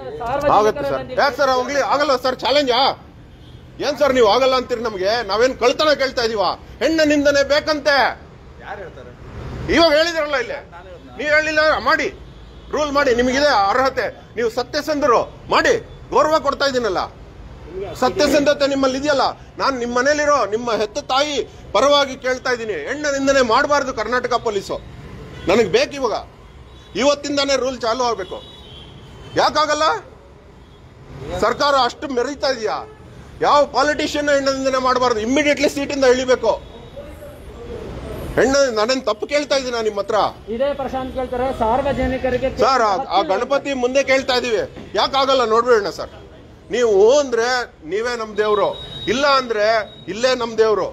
ಆಗತ್ತೆ ಸರ್ ಯಾಕೆ ಸರ್ ಹೋಗ್ಲಿ ಆಗಲ್ಲ ಸರ್ ಚಾಲೆಂಜಾ ಏನ್ ಸರ್ ನೀವು ಆಗಲ್ಲ ಅಂತೀರಿ ನಮ್ಗೆ ನಾವೇನ್ ಕಳ್ತನ ಕೇಳ್ತಾ ಇದೀವ ಹೆಣ್ಣ ನಿಂದನೆ ಬೇಕಂತೆ ಯಾರು ಹೇಳ್ತಾರೆ ಇವಾಗ ಹೇಳಿದಿರಲ್ಲ ಇಲ್ಲಿ ನೀವು ಹೇಳಿಲ್ಲ ಮಾಡಿ ರೂಲ್ ಮಾಡಿ ನಿಮಗಿದೆ ಅರ್ಹತೆ ನೀವು ಸತ್ಯಸಂಧರು ಮಾಡಿ ಗೌರವ ಕೊಡ್ತಾ ಇದ್ದೀನಲ್ಲ ಸತ್ಯಸಂಧತೆ ನಿಮ್ಮಲ್ಲಿ ಇದೆಯಲ್ಲ ನಾನು ನಿಮ್ಮ ಮನೇಲಿರೋ ನಿಮ್ಮ ಹೆತ್ತ ತಾಯಿ ಪರವಾಗಿ ಕೇಳ್ತಾ ಇದ್ದೀನಿ ಹೆಣ್ಣ ನಿಂದನೆ ಮಾಡಬಾರ್ದು ಕರ್ನಾಟಕ ಪೊಲೀಸು ನನಗೆ ಬೇಕು ಇವಾಗ ಇವತ್ತಿಂದಾನೇ ರೂಲ್ ಚಾಲು ಆಗಬೇಕು ಯಾಕಾಗಲ್ಲ ಸರ್ಕಾರ ಅಷ್ಟು ಮೆರೀತಾ ಇದೆಯಾ ಯಾವ ಪಾಲಿಟಿಷಿಯನ್ ಹೆಣ್ಣ ನಿಂದನೆ ಮಾಡಬಾರ್ದು ಇಮ್ಮಿಡಿಯೇಟ್ಲಿ ಸೀಟಿಂದ ಇಳಿಬೇಕು ಹೆಣ್ಣ ನಾನೇನು ತಪ್ಪು ಕೇಳ್ತಾ ಇದ್ದೀನ ನಿಮ್ಮ ಹತ್ರ ಇದೇ ಪ್ರಶಾಂತ್ ಕೇಳ್ತಾರೆ ಸಾರ್ವಜನಿಕರಿಗೆ ಸರ್ ಆ- ಆ ಗಣಪತಿ ಮುಂದೆ ಕೇಳ್ತಾ ಇದೀವಿ ಯಾಕಾಗಲ್ಲ ನೋಡ್ಬೇಡ ಸರ್ ನೀವು ಹ್ಞೂ ಅಂದ್ರೆ ನೀವೇ ನಮ್ ದೇವ್ರು ಇಲ್ಲ ಅಂದ್ರೆ ಇಲ್ಲೇ ನಮ್ ದೇವ್ರು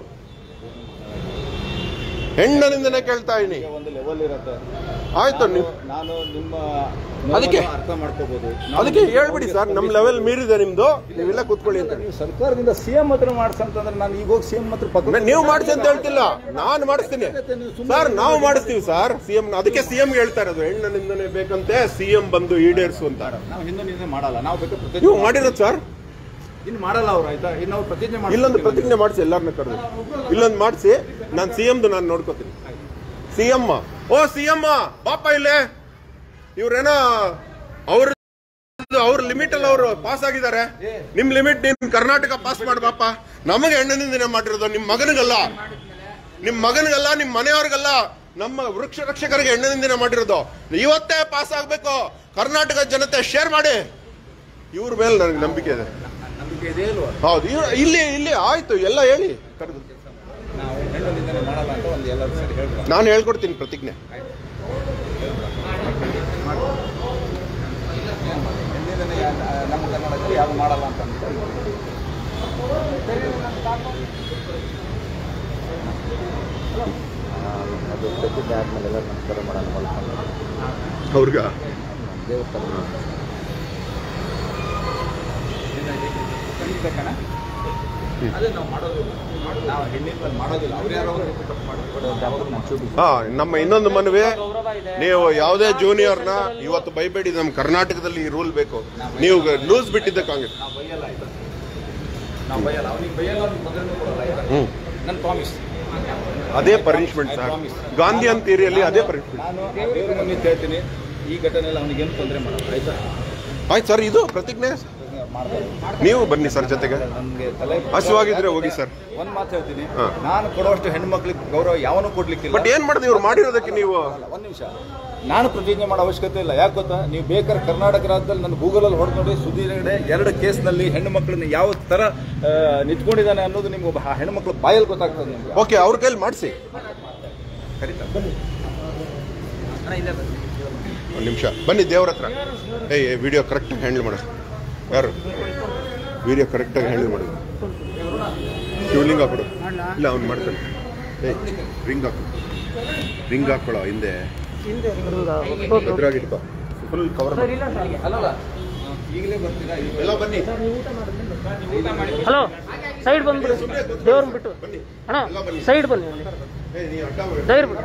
ಹೆಣ್ಣನಿಂದನೇ ಕೇಳ್ತಾ ಇದೀನಿ ಒಂದು ಲೆವೆಲ್ ಇರುತ್ತೆ ಆಯ್ತು ನೀವು ನಾನು ನಿಮ್ಮ ಅದಕ್ಕೆ- ನೋವನ್ನು ಅರ್ಥ ಮಾಡ್ಕೋಬಹುದು ಅದಕ್ಕೆ ಹೇಳ್ಬಿಡಿ ಸರ್ ನಮ್ ಲೆವೆಲ್ ಮೀರಿದೆ ನಿಮ್ದು ನೀವೆಲ್ಲ ಕೂತ್ಕೊಳ್ಳಿ ಅಂತ ನೀವು ಸರ್ಕಾರದಿಂದ ಸಿಎಂ ಹತ್ರ ಮಾಡ್ಸಂತಂದ್ರೆ ನಾನು ಈಗ ಹೋಗಿ ಸಿಎಂ ಹತ್ರ ಪಕ್ಕ ನೀವು ಮಾಡಿಸಿ ಅಂತ ಹೇಳ್ತಿಲ್ಲ ನಾನು ಮಾಡಿಸ್ತೀನಿ ಸರ್ ನಾವು ಮಾಡಿಸ್ತೀವಿ ಸರ್ ಸಿಎಂ ಅದಕ್ಕೆ ಸಿಎಂ ಹೇಳ್ತಾ ಇರೋದು ಹೆಣ್ಣನಿಂದನೇ ಬೇಕಂತೆ ಸಿಎಂ ಬಂದು ಈಡೇರಿಸು ಅಂತ ನಾವು ಹಿಂದೆ ನಿಂದೆ ಮಾಡಲ್ಲ ನಾವು ಬೇಕಾದ್ರೆ ಪ್ರತಿಜ್ಞೆ ನೀವು ಮಾಡಿರೋದು ಸರ್ ಇನ್ನು ಮಾಡಲ್ಲ ಅವ್ರು ಆಯ್ತಾ ಇನ್ನು ಅವ್ರು ಪ್ರತಿಜ್ಞೆ ಮಾಡಿ ಇಲ್ಲೊಂದು ಪ್ರತಿಜ್ಞೆ ಮಾಡಿಸಿ ಎಲ್ಲಾರನ್ನ ಕರೆದು ಇಲ್ಲೊಂದು ಮಾಡಿಸಿ ನಾನು ಸಿ ಎಮ್ದು ನಾನು ನೋಡ್ಕೋತೀನಿ ಸಿ ಎಮ್ ಓ ಸಿ ಎಮ್ ಪಾಪ ಇಲ್ಲೇ ಇವ್ರೇನೋ ಅವ್ರ ಅವ್ರ ಲಿಮಿಟ್ ಅಲ್ಲಿ ಅವರು ಪಾಸ್ ಆಗಿದ್ದಾರೆ ನಿಮ್ ಲಿಮಿಟ್ ನಿಮ್ ಕರ್ನಾಟಕ ಪಾಸ್ ಮಾಡ್ ಪಾಪ ನಮಗೆ ಹೆಣ್ಣಿನಿಂದ ಮಾಡಿರೋದು ನಿಮ್ ಮಗನಿಗಲ್ಲ ನಿಮ್ ಮಗನಿಗಲ್ಲ ನಿಮ್ ಮನೆಯವ್ರಿಗಲ್ಲ ನಮ್ಮ ವೃಕ್ಷ ರಕ್ಷಕರಿಗೆ ಹೆಣ್ಣಿನಿಂದ ಮಾಡಿರೋದು ಇವತ್ತೇ ಪಾಸ್ ಆಗ್ಬೇಕು ಕರ್ನಾಟಕ ಜನತೆ ಶೇರ್ ಮಾಡಿ ಇವ್ರ ಮೇಲೆ ನನಗೆ ನಂಬಿಕೆ ಇದೆ ನಂಬಿಕೆ ಇದೆ ಇಲ್ವಾ ಹೌದು ಇವ್ರು- ಇಲ್ಲಿ ಇಲ್ಲಿ ಆಯ್ತು ಎಲ್ಲ ಹೇಳಿ ಕರೆದು ನಾವು ಹೆಣ್ಣು ನಿಂದನೆ ಮಾಡಲ್ಲ ಅಂತ ಒಂದು ಎಲ್ಲರೂ ಸರಿ ಹೇಳ್ಬಿಡ ನಾನು ಹೇಳ್ಕೊಡ್ತೀನಿ ಪ್ರತಿಜ್ಞೆ ಹೆಣ್ಣಿಂದನೆ ಯಾ- ನಮ್ಮ ಕರ್ನಾಟಕದಲ್ಲಿ ಯಾರು ಮಾಡಲ್ಲ ಅಂತ ಅಂದ್ಕೊಂಡು ಅದು ಪ್ರತಿಜ್ಞೆ ಆದ್ಮೇಲೆ ಎಲ್ಲ ನಮಸ್ಕಾರ ಮಾಡೋಣ ಮಲ್ಕೊಂಡು ಅವ್ರಿಗ ದೇವಸ್ಥಾನ ಅದೇ ನಾವು ಮಾಡೋದಿಲ್ಲ ನಾವು ಹೆಣ್ಣಿನ ಮೇಲೆ ಮಾಡೋದಿಲ್ಲ ಅವ್ರು ಯಾರೋ ತಪ್ಪು ಮಾಡ್ತಾರೆ ಹಾ ನಮ್ಮ ಇನ್ನೊಂದು ಮನವಿ ನೀವು ಯಾವುದೇ ಜೂನಿಯರ್ನ ಇವತ್ತು ಬೈಬೇಡಿ ನಮ್ಮ ಕರ್ನಾಟಕದಲ್ಲಿ ಈ ರೂಲ್ ಬೇಕು ನೀವು ಲೂಸ್ ಬಿಟ್ಟಿದ್ದ ಕಾಂಗ್ರೆಸ್ ನಾವು ಬೈಯಲ್ಲ ಆಯ್ತಾ ನಾವು ಬೈಯಲ್ಲ ಅವನಿಗೆ ಬೈಯಲ್ಲ ಅವ್ನಿಗೆ ತೊಂದರೆನೂ ಕೊಡಲ್ಲ ಆಯ್ತಾ ಹ್ಮ್ ನನ್ನ ಪ್ರಾಮಿಸ್ ಅದೇ ಪನಿಷ್ಮೆಂಟ್ ಸರ್ ಗಾಂಧಿ ಅಂತ ಏರಿಯಲ್ಲಿ ಅದೇ ಪನಿಷ್ಮೆಂಟ್ ನಾನು ಆ ದೇವ್ರ ಮುಂದೆ ಹೇಳ್ತೀನಿ ಈ ಘಟನೆಯಲ್ಲಿ ಅವನಿಗೇನು ತೊಂದರೆ ಮಾಡಲ್ಲ ಆಯ್ತಾ ಆಯ್ತು ಸರ್ ಇದು ಪ್ರತಿಜ್ಞೆ ಮಾಡ್ತಾರೆ ನೀವು ಬನ್ನಿ ಸರ್ ಜೊತೆಗೆ ನನಗೆ ತಲೆ ಹಸುವಾಗಿದ್ರೆ ಹೋಗಿ ಸರ್ ಒಂದ್ ಮಾತು ಹೇಳ್ತೀನಿ ಹಾ. ನಾನು ಕೊಡುವಷ್ಟು ಹೆಣ್ಮಕ್ಳಿಗೆ ಗೌರವ ಯಾವನೂ ಕೊಡ್ಲಿಕ್ಕಿಲ್ಲ ಬಟ್ ಏನ್ ಮಾಡಿದೆ ಇವ್ರು ಮಾಡಿರೋದಕ್ಕೆ ನೀವು ಅಲ್ಲ, ಒಂದ್ ನಿಮಿಷ ನಾನು ಪ್ರತಿಜ್ಞೆ ಮಾಡೋ ಅವಶ್ಯಕತೆ ಇಲ್ಲ ಯಾಕೆ ಗೊತ್ತಾ ನೀವು ಬೇಕಾದ್ರೆ ಕರ್ನಾಟಕ ರಾಜ್ಯದಲ್ಲಿ ನಾನು ಗೂಗಲಲ್ಲಿ ಹೊಡೆದು ನೋಡಿ ಸುದ್ದಿಗಡೆ ಎರಡು ಕೇಸ್ನಲ್ಲಿ ಹೆಣ್ಣು ಮಕ್ಕಳನ್ನ ಯಾವ ಥರ ಆ, ನಿಂತ್ಕೊಂಡಿದ್ದಾನೆ ಅನ್ನೋದು ನಿಮ್ಗೆ ಒಬ್ಬ ಹೆಣ್ಣು ಮಕ್ಕಳು ಬಾಯಲ್ಲಿ ಗೊತ್ತಾಗ್ತದೆ ನಿಮ್ಗೆ ಓಕೆ ಅವ್ರ ಕೈಲಿ ಮಾಡಿಸಿ ಒಂದು ನಿಮಿಷ ಬನ್ನಿ ದೇವ್ರ ಹತ್ರ ಏಯ್ ವಿಡಿಯೋ ಕರೆಕ್ಟಾಗಿ ಹ್ಯಾಂಡಲ್ ಮಾಡ ಯಾರು ವಿಡಿಯೋ ಕರೆಕ್ಟಾಗಿ ಹ್ಯಾಂಡಲ್ ಮಾಡೋದು ಶಿವಲಿಂಗ ಹಾಕೊಡು ಇಲ್ಲ ಅವ್ನು ಮಾಡ್ತಾನೆ ಏಯ್ ರಿಂಗ್ ಹಾಕು ರಿಂಗ್ ಹಾಕೊಳ್ಳೋ ಹಿಂದೆ ಎದುರಾಗಿಟ್ಕೋ ಫುಲ್ ಕವರ್ ಅಲ್ಲಲ್ಲ ಈಗಲೇ ಬರ್ತೀರಾ ಎಲ್ಲ ಬನ್ನಿ ಹಲೋ ಸೈಡ್ ಬಂದ್ಬಿಡು ದೇವ್ರನ್ನ ಬಿಟ್ಟು ಅಣ್ಣ ಸೈಡ್ ಬನ್ನಿ ಅಲ್ಲಿ. ಏಯ್ ನೀ ಅಡ್ಡ ಬಿಡು. ಸೈಡ್ ಬಿಡು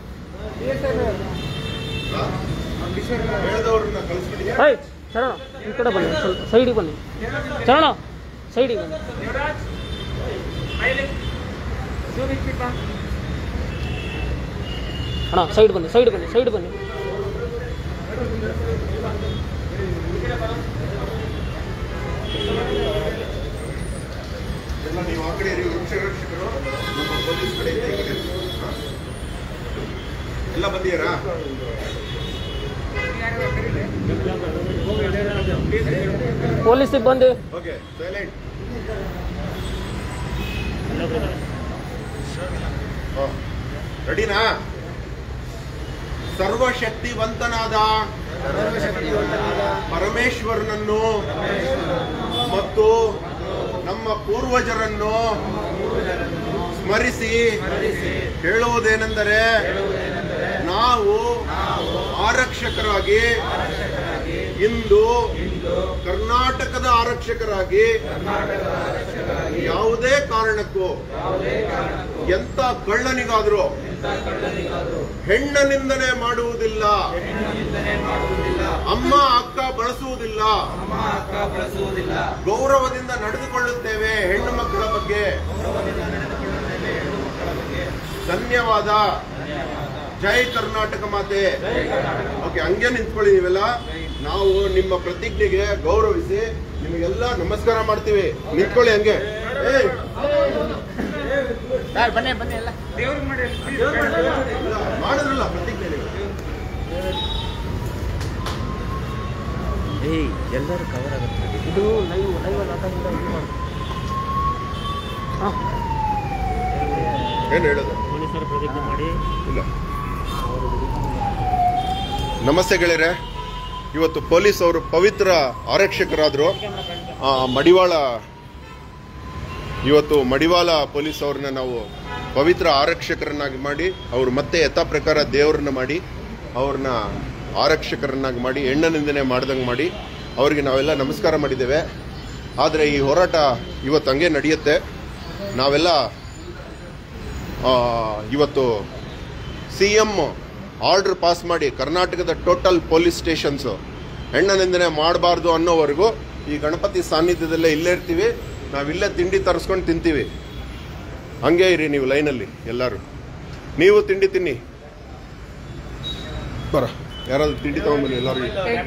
ಹೇಳ್ದವ್ರನ್ನ ಕಳಿಸ್ಬಿಡಿ ಹೈ ಶರಣ ಈ ಕಡೆ ಬನ್ನಿ ಸ್ವಲ್ಪ ಸೈಡಿಗೆ ಬನ್ನಿ ಶರಣ ಸೈಡಿಗೆ ಬನ್ನಿ ಅಣ್ಣ ಸೈಡ್ ಬನ್ನಿ ಸೈಡ್ ಬನ್ನಿ ಸೈಡ್ ಬನ್ನಿ ಎಲ್ಲ ನೀವು ಆ ಕಡೆ ಇರಿ, ವೃಕ್ಷ ರಕ್ಷಕರು ನಮ್ಮ ಪೊಲೀಸ್ ಕಡೆ ಇದೆ, ಈ ಕಡೆ ಇರಿ. ಹಾ. ಎಲ್ಲ ಬಂದಿದ್ದೀರಾ ಪೊಲೀಸ್ ಸಿಬ್ಬಂದಿ ಓಕೆ ಸೈಲೆಂಟ್ ರೆಡಿನಾ ಸರ್ವಶಕ್ತಿವಂತನಾದ ಪರಮೇಶ್ವರನನ್ನು ಮತ್ತು ನಮ್ಮ ಪೂರ್ವಜರನ್ನು ಸ್ಮರಿಸಿ ಹೇಳುವುದೇನೆಂದರೆ ನಾವು ಆರಕ್ಷಕರಾಗಿ ಇಂದು ಕರ್ನಾಟಕದ ಆರಕ್ಷಕರಾಗಿ ಯಾವುದೇ ಕಾರಣಕ್ಕೂ ಎಂತ ಕಳ್ಳನಿಗಾದ್ರೂ ಹೆಣ್ಣನಿಂದನೆ ಮಾಡುವುದಿಲ್ಲ ಅಮ್ಮ ಅಕ್ಕ ಬಳಸುವುದಿಲ್ಲ ಗೌರವದಿಂದ ನಡೆದುಕೊಳ್ಳುತ್ತೇವೆ ಹೆಣ್ಣು ಮಕ್ಕಳ ಬಗ್ಗೆ ಧನ್ಯವಾದ ಜೈ ಕರ್ನಾಟಕ ಮಾತೆ ಓಕೆ ಹಂಗೆ ನಿಂತ್ಕೊಳ್ಳಿ ನೀವೆಲ್ಲ ನಾವು ನಿಮ್ಮ ಪ್ರತಿಜ್ಞೆಗೆ ಗೌರವಿಸಿ ನಿಮಗೆಲ್ಲ ನಮಸ್ಕಾರ ಮಾಡ್ತೀವಿ ನಿಂತ್ಕೊಳ್ಳಿ ಹಂಗೆ ಏಯ್ ಬನ್ನಿ ಬನ್ನಿ ಎಲ್ಲ ಮಾಡಿದ್ರಲ್ಲ ಪ್ರತಿಜ್ಞೆ ನೀವು ಏಯ್ ಎಲ್ಲರೂ ಕವರ್ ಆಗುತ್ತೆ ಇದು ಲೈವ್ ಲೈವ್ ಅಲ್ಲಿ ಹಾಕೋದ್ರಿಂದ ಇದು ಮಾಡಿ ಏನು ಹೇಳೋದು ಪೊಲೀಸರು ಪ್ರತಿಜ್ಞೆ ಮಾಡಿ ಇಲ್ಲ ನಮಸ್ತೆ ಗೆಳೆಯರೆ ಇವತ್ತು ಪೊಲೀಸ್ ಅವರು ಪವಿತ್ರ ಆರಕ್ಷಕರಾದರು ಆ, ಮಡಿವಾಳ ಇವತ್ತು ಮಡಿವಾಳ ಪೊಲೀಸ್ ಅವ್ರನ್ನ ನಾವು ಪವಿತ್ರ ಆರಕ್ಷಕರನ್ನಾಗಿ ಮಾಡಿ ಅವ್ರು ಮತ್ತೆ ಯಥಾ ಪ್ರಕಾರ ದೇವರನ್ನ ಮಾಡಿ ಅವ್ರನ್ನ ಆರಕ್ಷಕರನ್ನಾಗಿ ಮಾಡಿ ಹೆಣ್ಣ ನಿಂದನೆ ಮಾಡ್ದಂಗೆ ಮಾಡಿ ಅವರಿಗೆ ನಾವೆಲ್ಲ ನಮಸ್ಕಾರ ಮಾಡಿದ್ದೇವೆ ಆದರೆ ಈ ಹೋರಾಟ ಇವತ್ತು ಹಂಗೆ ನಡೆಯುತ್ತೆ ನಾವೆಲ್ಲ ಆ, ಇವತ್ತು ಸಿ ಎಮ್ ಆರ್ಡರ್ ಪಾಸ್ ಮಾಡಿ ಕರ್ನಾಟಕದ ಟೋಟಲ್ ಪೊಲೀಸ್ ಸ್ಟೇಷನ್ಸು ಹೆಣ್ಣ ನಿಂದನೆ ಮಾಡಬಾರ್ದು ಅನ್ನೋವರೆಗೂ ಈ ಗಣಪತಿ ಸಾನ್ನಿಧ್ಯದಲ್ಲೇ ಇಲ್ಲೇ ಇರ್ತೀವಿ ನಾವಿಲ್ಲೇ ತಿಂಡಿ ತರಿಸ್ಕೊಂಡು ತಿಂತೀವಿ ಹಂಗೆ ಇರಿ ನೀವು ಲೈನಲ್ಲಿ ಎಲ್ಲರೂ ನೀವು ತಿಂಡಿ ತಿನ್ನಿ ಬರ ಯಾರಾದ್ರೂ ತಿಂಡಿ ತಗೊಂಡ್ಬನ್ನಿ ಎಲ್ಲರೂ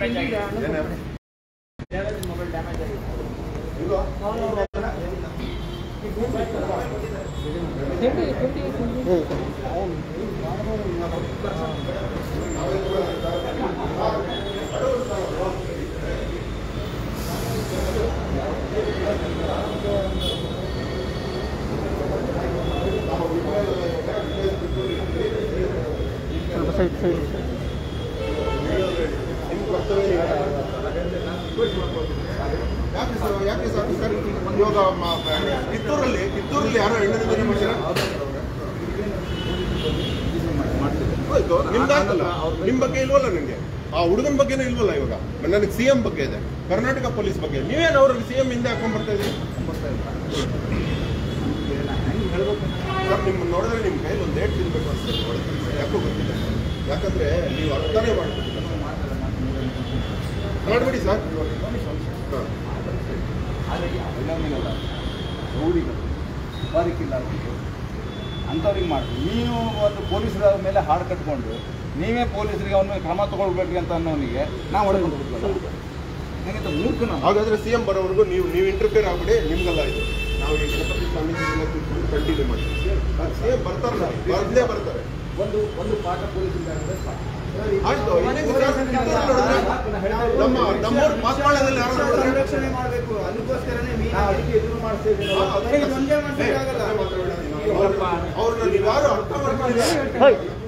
ಯಾಕೆ ಸರ್ ಯಾಕೆ ಸರ್ ಸರ್ ಇವಾಗ ಮ- ಕಿತ್ತೂರಲ್ಲಿ ಕಿತ್ತೂರಲ್ಲಿ ಯಾರೋ ಹೆಣ್ಣು ನಿಂದನೆ ಮಾಡ್ಯಾರ ಆಯ್ತು ನಿಮ್ದಾಯ್ತಲ್ಲ ನಿಮ್ ಬಗ್ಗೆ ಇಲ್ವಲ್ಲ ನನಗೆ ಆ ಹುಡುಗನ ಬಗ್ಗೆನೂ ಇಲ್ವಲ್ಲ ಇವಾಗ ನನಗೆ ಸಿ ಎಂ ಬಗ್ಗೆ ಇದೆ ಕರ್ನಾಟಕ ಪೊಲೀಸ್ ಬಗ್ಗೆ ನೀವೇನು ಅವ್ರಿಗೆ ಸಿ ಎಂ ಹಿಂದೆ ಹಾಕೊಂಡ್ ಬರ್ತಾ ಇದ್ದೀರಿ ಸರ್ ನಿಮ್ಮ ನೋಡಿದ್ರೆ ನಿಮ್ಮ ಕೈಲಿ ಒಂದು ಡೇಟ್ ತಿನ್ಬೇಕು ಅನ್ಸುತ್ತೆ ಯಾಕೋ ಗೊತ್ತಿಲ್ಲ ಯಾಕಂದ್ರೆ ನೀವು ಅರ್ಥನೇ ಮಾಡ್ತೀರಿ ಮಾಡ್ಬಿಡಿ ಸರ್ ಹಾಂ ವಿಲಂಬಿನಲ್ಲ ರೌಡಿಗಳು ಬಾರಿಕಿಲ್ಲ ಅಂಥವ್ರಿಗೆ ಮಾಡಿ ನೀವು ಒಂದು ಪೊಲೀಸರ ಮೇಲೆ ಹಾಡು ಕಟ್ಕೊಂಡು ನೀವೇ ಪೊಲೀಸರಿಗೆ ಅವನ ಕ್ರಮ ತಗೊಳ್ಬೇಕ್ರಿ ಅಂತ ಅನ್ನೋನಿಗೆ ನಾವು ಹೊಡ್ಕೊಂಡು ಬಿಡ್ತೀವಿ ನನಗೆ ಮೂರ್ಖ ನಾವು ಹಾಗಾದ್ರೆ ಸಿಎಂ ಬರೋವರೆಗೂ ನೀವು ನೀವು ಇಂಟರ್ಫಿಯರ್ ಆಗ್ಬಿಡಿ ನಿಮ್ಗಲ್ಲ ಇದು ನಾವು ಈ ಗಣಪತಿ ಸ್ವಾಮೀಜಿಗೆಲ್ಲ ಕೂತ್ಕೊಂಡು ಕಂಟಿನ್ಯೂ ಮಾಡ್ತೀವಿ ಸಿಎಂ ಬರ್ತಾರಲ್ಲ ಬರ್ದೇ ಬರ್ತಾರೆ ಒಂದು ಒಂದು ಪಾಠ ಪೊಲೀಸರಿಗೆ ಆಗಿದ್ರೆ ಸಾಕು. ಆಯ್ತು ಇನ್ನೇನು ಸರ್, ಕಿತ್ತೂರಲ್ಲಿ ನೋಡಿದ್ರೆ ನಮ್ಮ ನಮ್ಮವ್ರು ಪಾಸ್ಮಾಳದಲ್ಲಿ ಯಾರು ನೋಡಿದ್ರೆ ಸಂರಕ್ಷಣೆ ಮಾಡಬೇಕು ಅದಕ್ಕೋಸ್ಕರನೇ ಮೀನು ನಾವು ಅದಕ್ಕೆ ಎದುರು ಮಾಡ್ತೇವೆ ಹಾ, ಅದಕ್ಕೆ ಇದು ಒಂದೇ ಮಾಡ್ಲಿಕ್ಕಾಗಲ್ಲ. ಅವ್ರನ್ನ ನೀವು ಯಾರು ಅರ್ಥ ಮಾಡ್ಕೊಂಡಿಲ್ಲ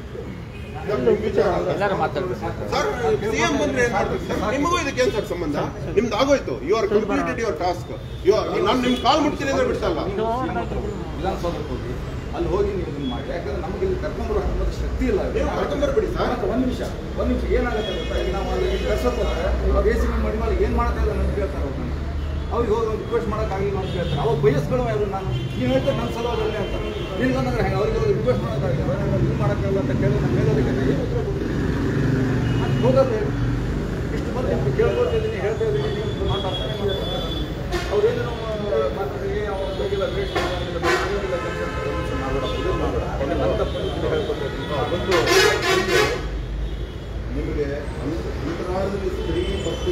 ಎಲ್ಲರೂ ಮಾತಾಡ್ಬೇಕು ಸರ್ ಸಿಎಂ ಬಂದ್ರೆ ಏನ್ ಮಾಡ್ಬೇಕು ಸರ್ ನಿಮಗೂ ಇದಕ್ಕೆ ಏನ್ ಸರ್ ಸಂಬಂಧ ನಿಮ್ದು ಆಗೋಯ್ತು you are completed your task ನಾನು ನಿಮ್ ಕಾಲ್ ಮುಟ್ತೀನಿ ಅಂದ್ರೆ ಬಿಡ್ಸಲ್ಲ ವಿಧಾನಸೌಧಕ್ಕೆ ಹೋಗಿ ಅಲ್ಲಿ ಹೋಗಿ ನೀವು ಇದನ್ನ ಮಾಡಿ ಯಾಕಂದ್ರೆ ನಮಗೆ ಇಲ್ಲಿ ಕರ್ಕೊಂಡ್ಬರೋ ಅಷ್ಟೊಂದು ಶಕ್ತಿ ಇಲ್ಲ ನೀವು ಕರ್ಕೊಂಡ್ಬರ್ಬಿಡಿ ಸರ್ ಮತ್ತೆ ಒಂದು ನಿಮಿಷ ಒಂದು ನಿಮಿಷ ಏನಾಗುತ್ತೆ ಗೊತ್ತಾ ಈಗ ನಾವು ಅಲ್ಲಿ ಕರ್ಸೋಕೆ ಹೋದ್ರೆ ಇವಾಗ ಎ ಸಿ ಮಾಡಿ ಮಾಡಿ ಏನು ಮಾಡ್ತಾ ಇಲ್ಲ ಅಂತ ಕೇಳ್ತಾರೆ ಅವ್ರು ನನ್ನ ಅವ್ರಿಗೆ ಹೋಗಿ ಒಂದು ರಿಕ್ವೆಸ್ಟ್ ಮಾಡೋಕ್ಕಾಗಿಲ್ಲ ಅಂತ ಕೇಳ್ತಾರೆ ಅವಾಗ ಬಯಸ್ಕೊಳ್ಳೋ ಯಾರು ನಾನು ನೀವು ಹೇಳ್ತಾರೆ ನನ್ನ ಸಲುವಾಗಿ ಅಲ್ಲೇ ಅಂತ ನಿನ್ಗಂದ್ರೆ ಹೆಂಗೆ ಅವ್ರಿಗೆ ಹೋಗಿ ರಿಕ್ವೆಸ್ಟ್ ಮಾಡೋಕ್ಕಾಗಿಲ್ಲ ಇದು ಮಾಡೋಕ್ಕಾಗಲ್ಲ ಅಂತ ಕೇಳಿ ನಮ್ಮ ಮೇಲೋದಕ್ಕೆ ಏನು ಉತ್ತರ ಕೊಡ್ತೀನಿ ಮತ್ತೆ ಹೋಗೋದು ಹೇಳಿ ಇಷ್ಟು ಮಂದಿ ನಿಮ್ಗೆ ಕೇಳ್ಕೊಳ್ತಿದ್ದೀನಿ ಹೇಳ್ತಾ ಇದ್ದೀನಿ ನೀವು ಮಾತಾಡ್ತಾನೆ ಮಾತಾಡ್ತಾರೆ ಅವ್ರೇನು ಮಾತಾಡಿ ಅವ್ರ ಬಗ್ಗೆ ರೇಟ್ ಒಂದು ನಿಮಗೆ ಅಂತರಾಳದಲ್ಲಿ ಸ್ತ್ರೀ ಮತ್ತು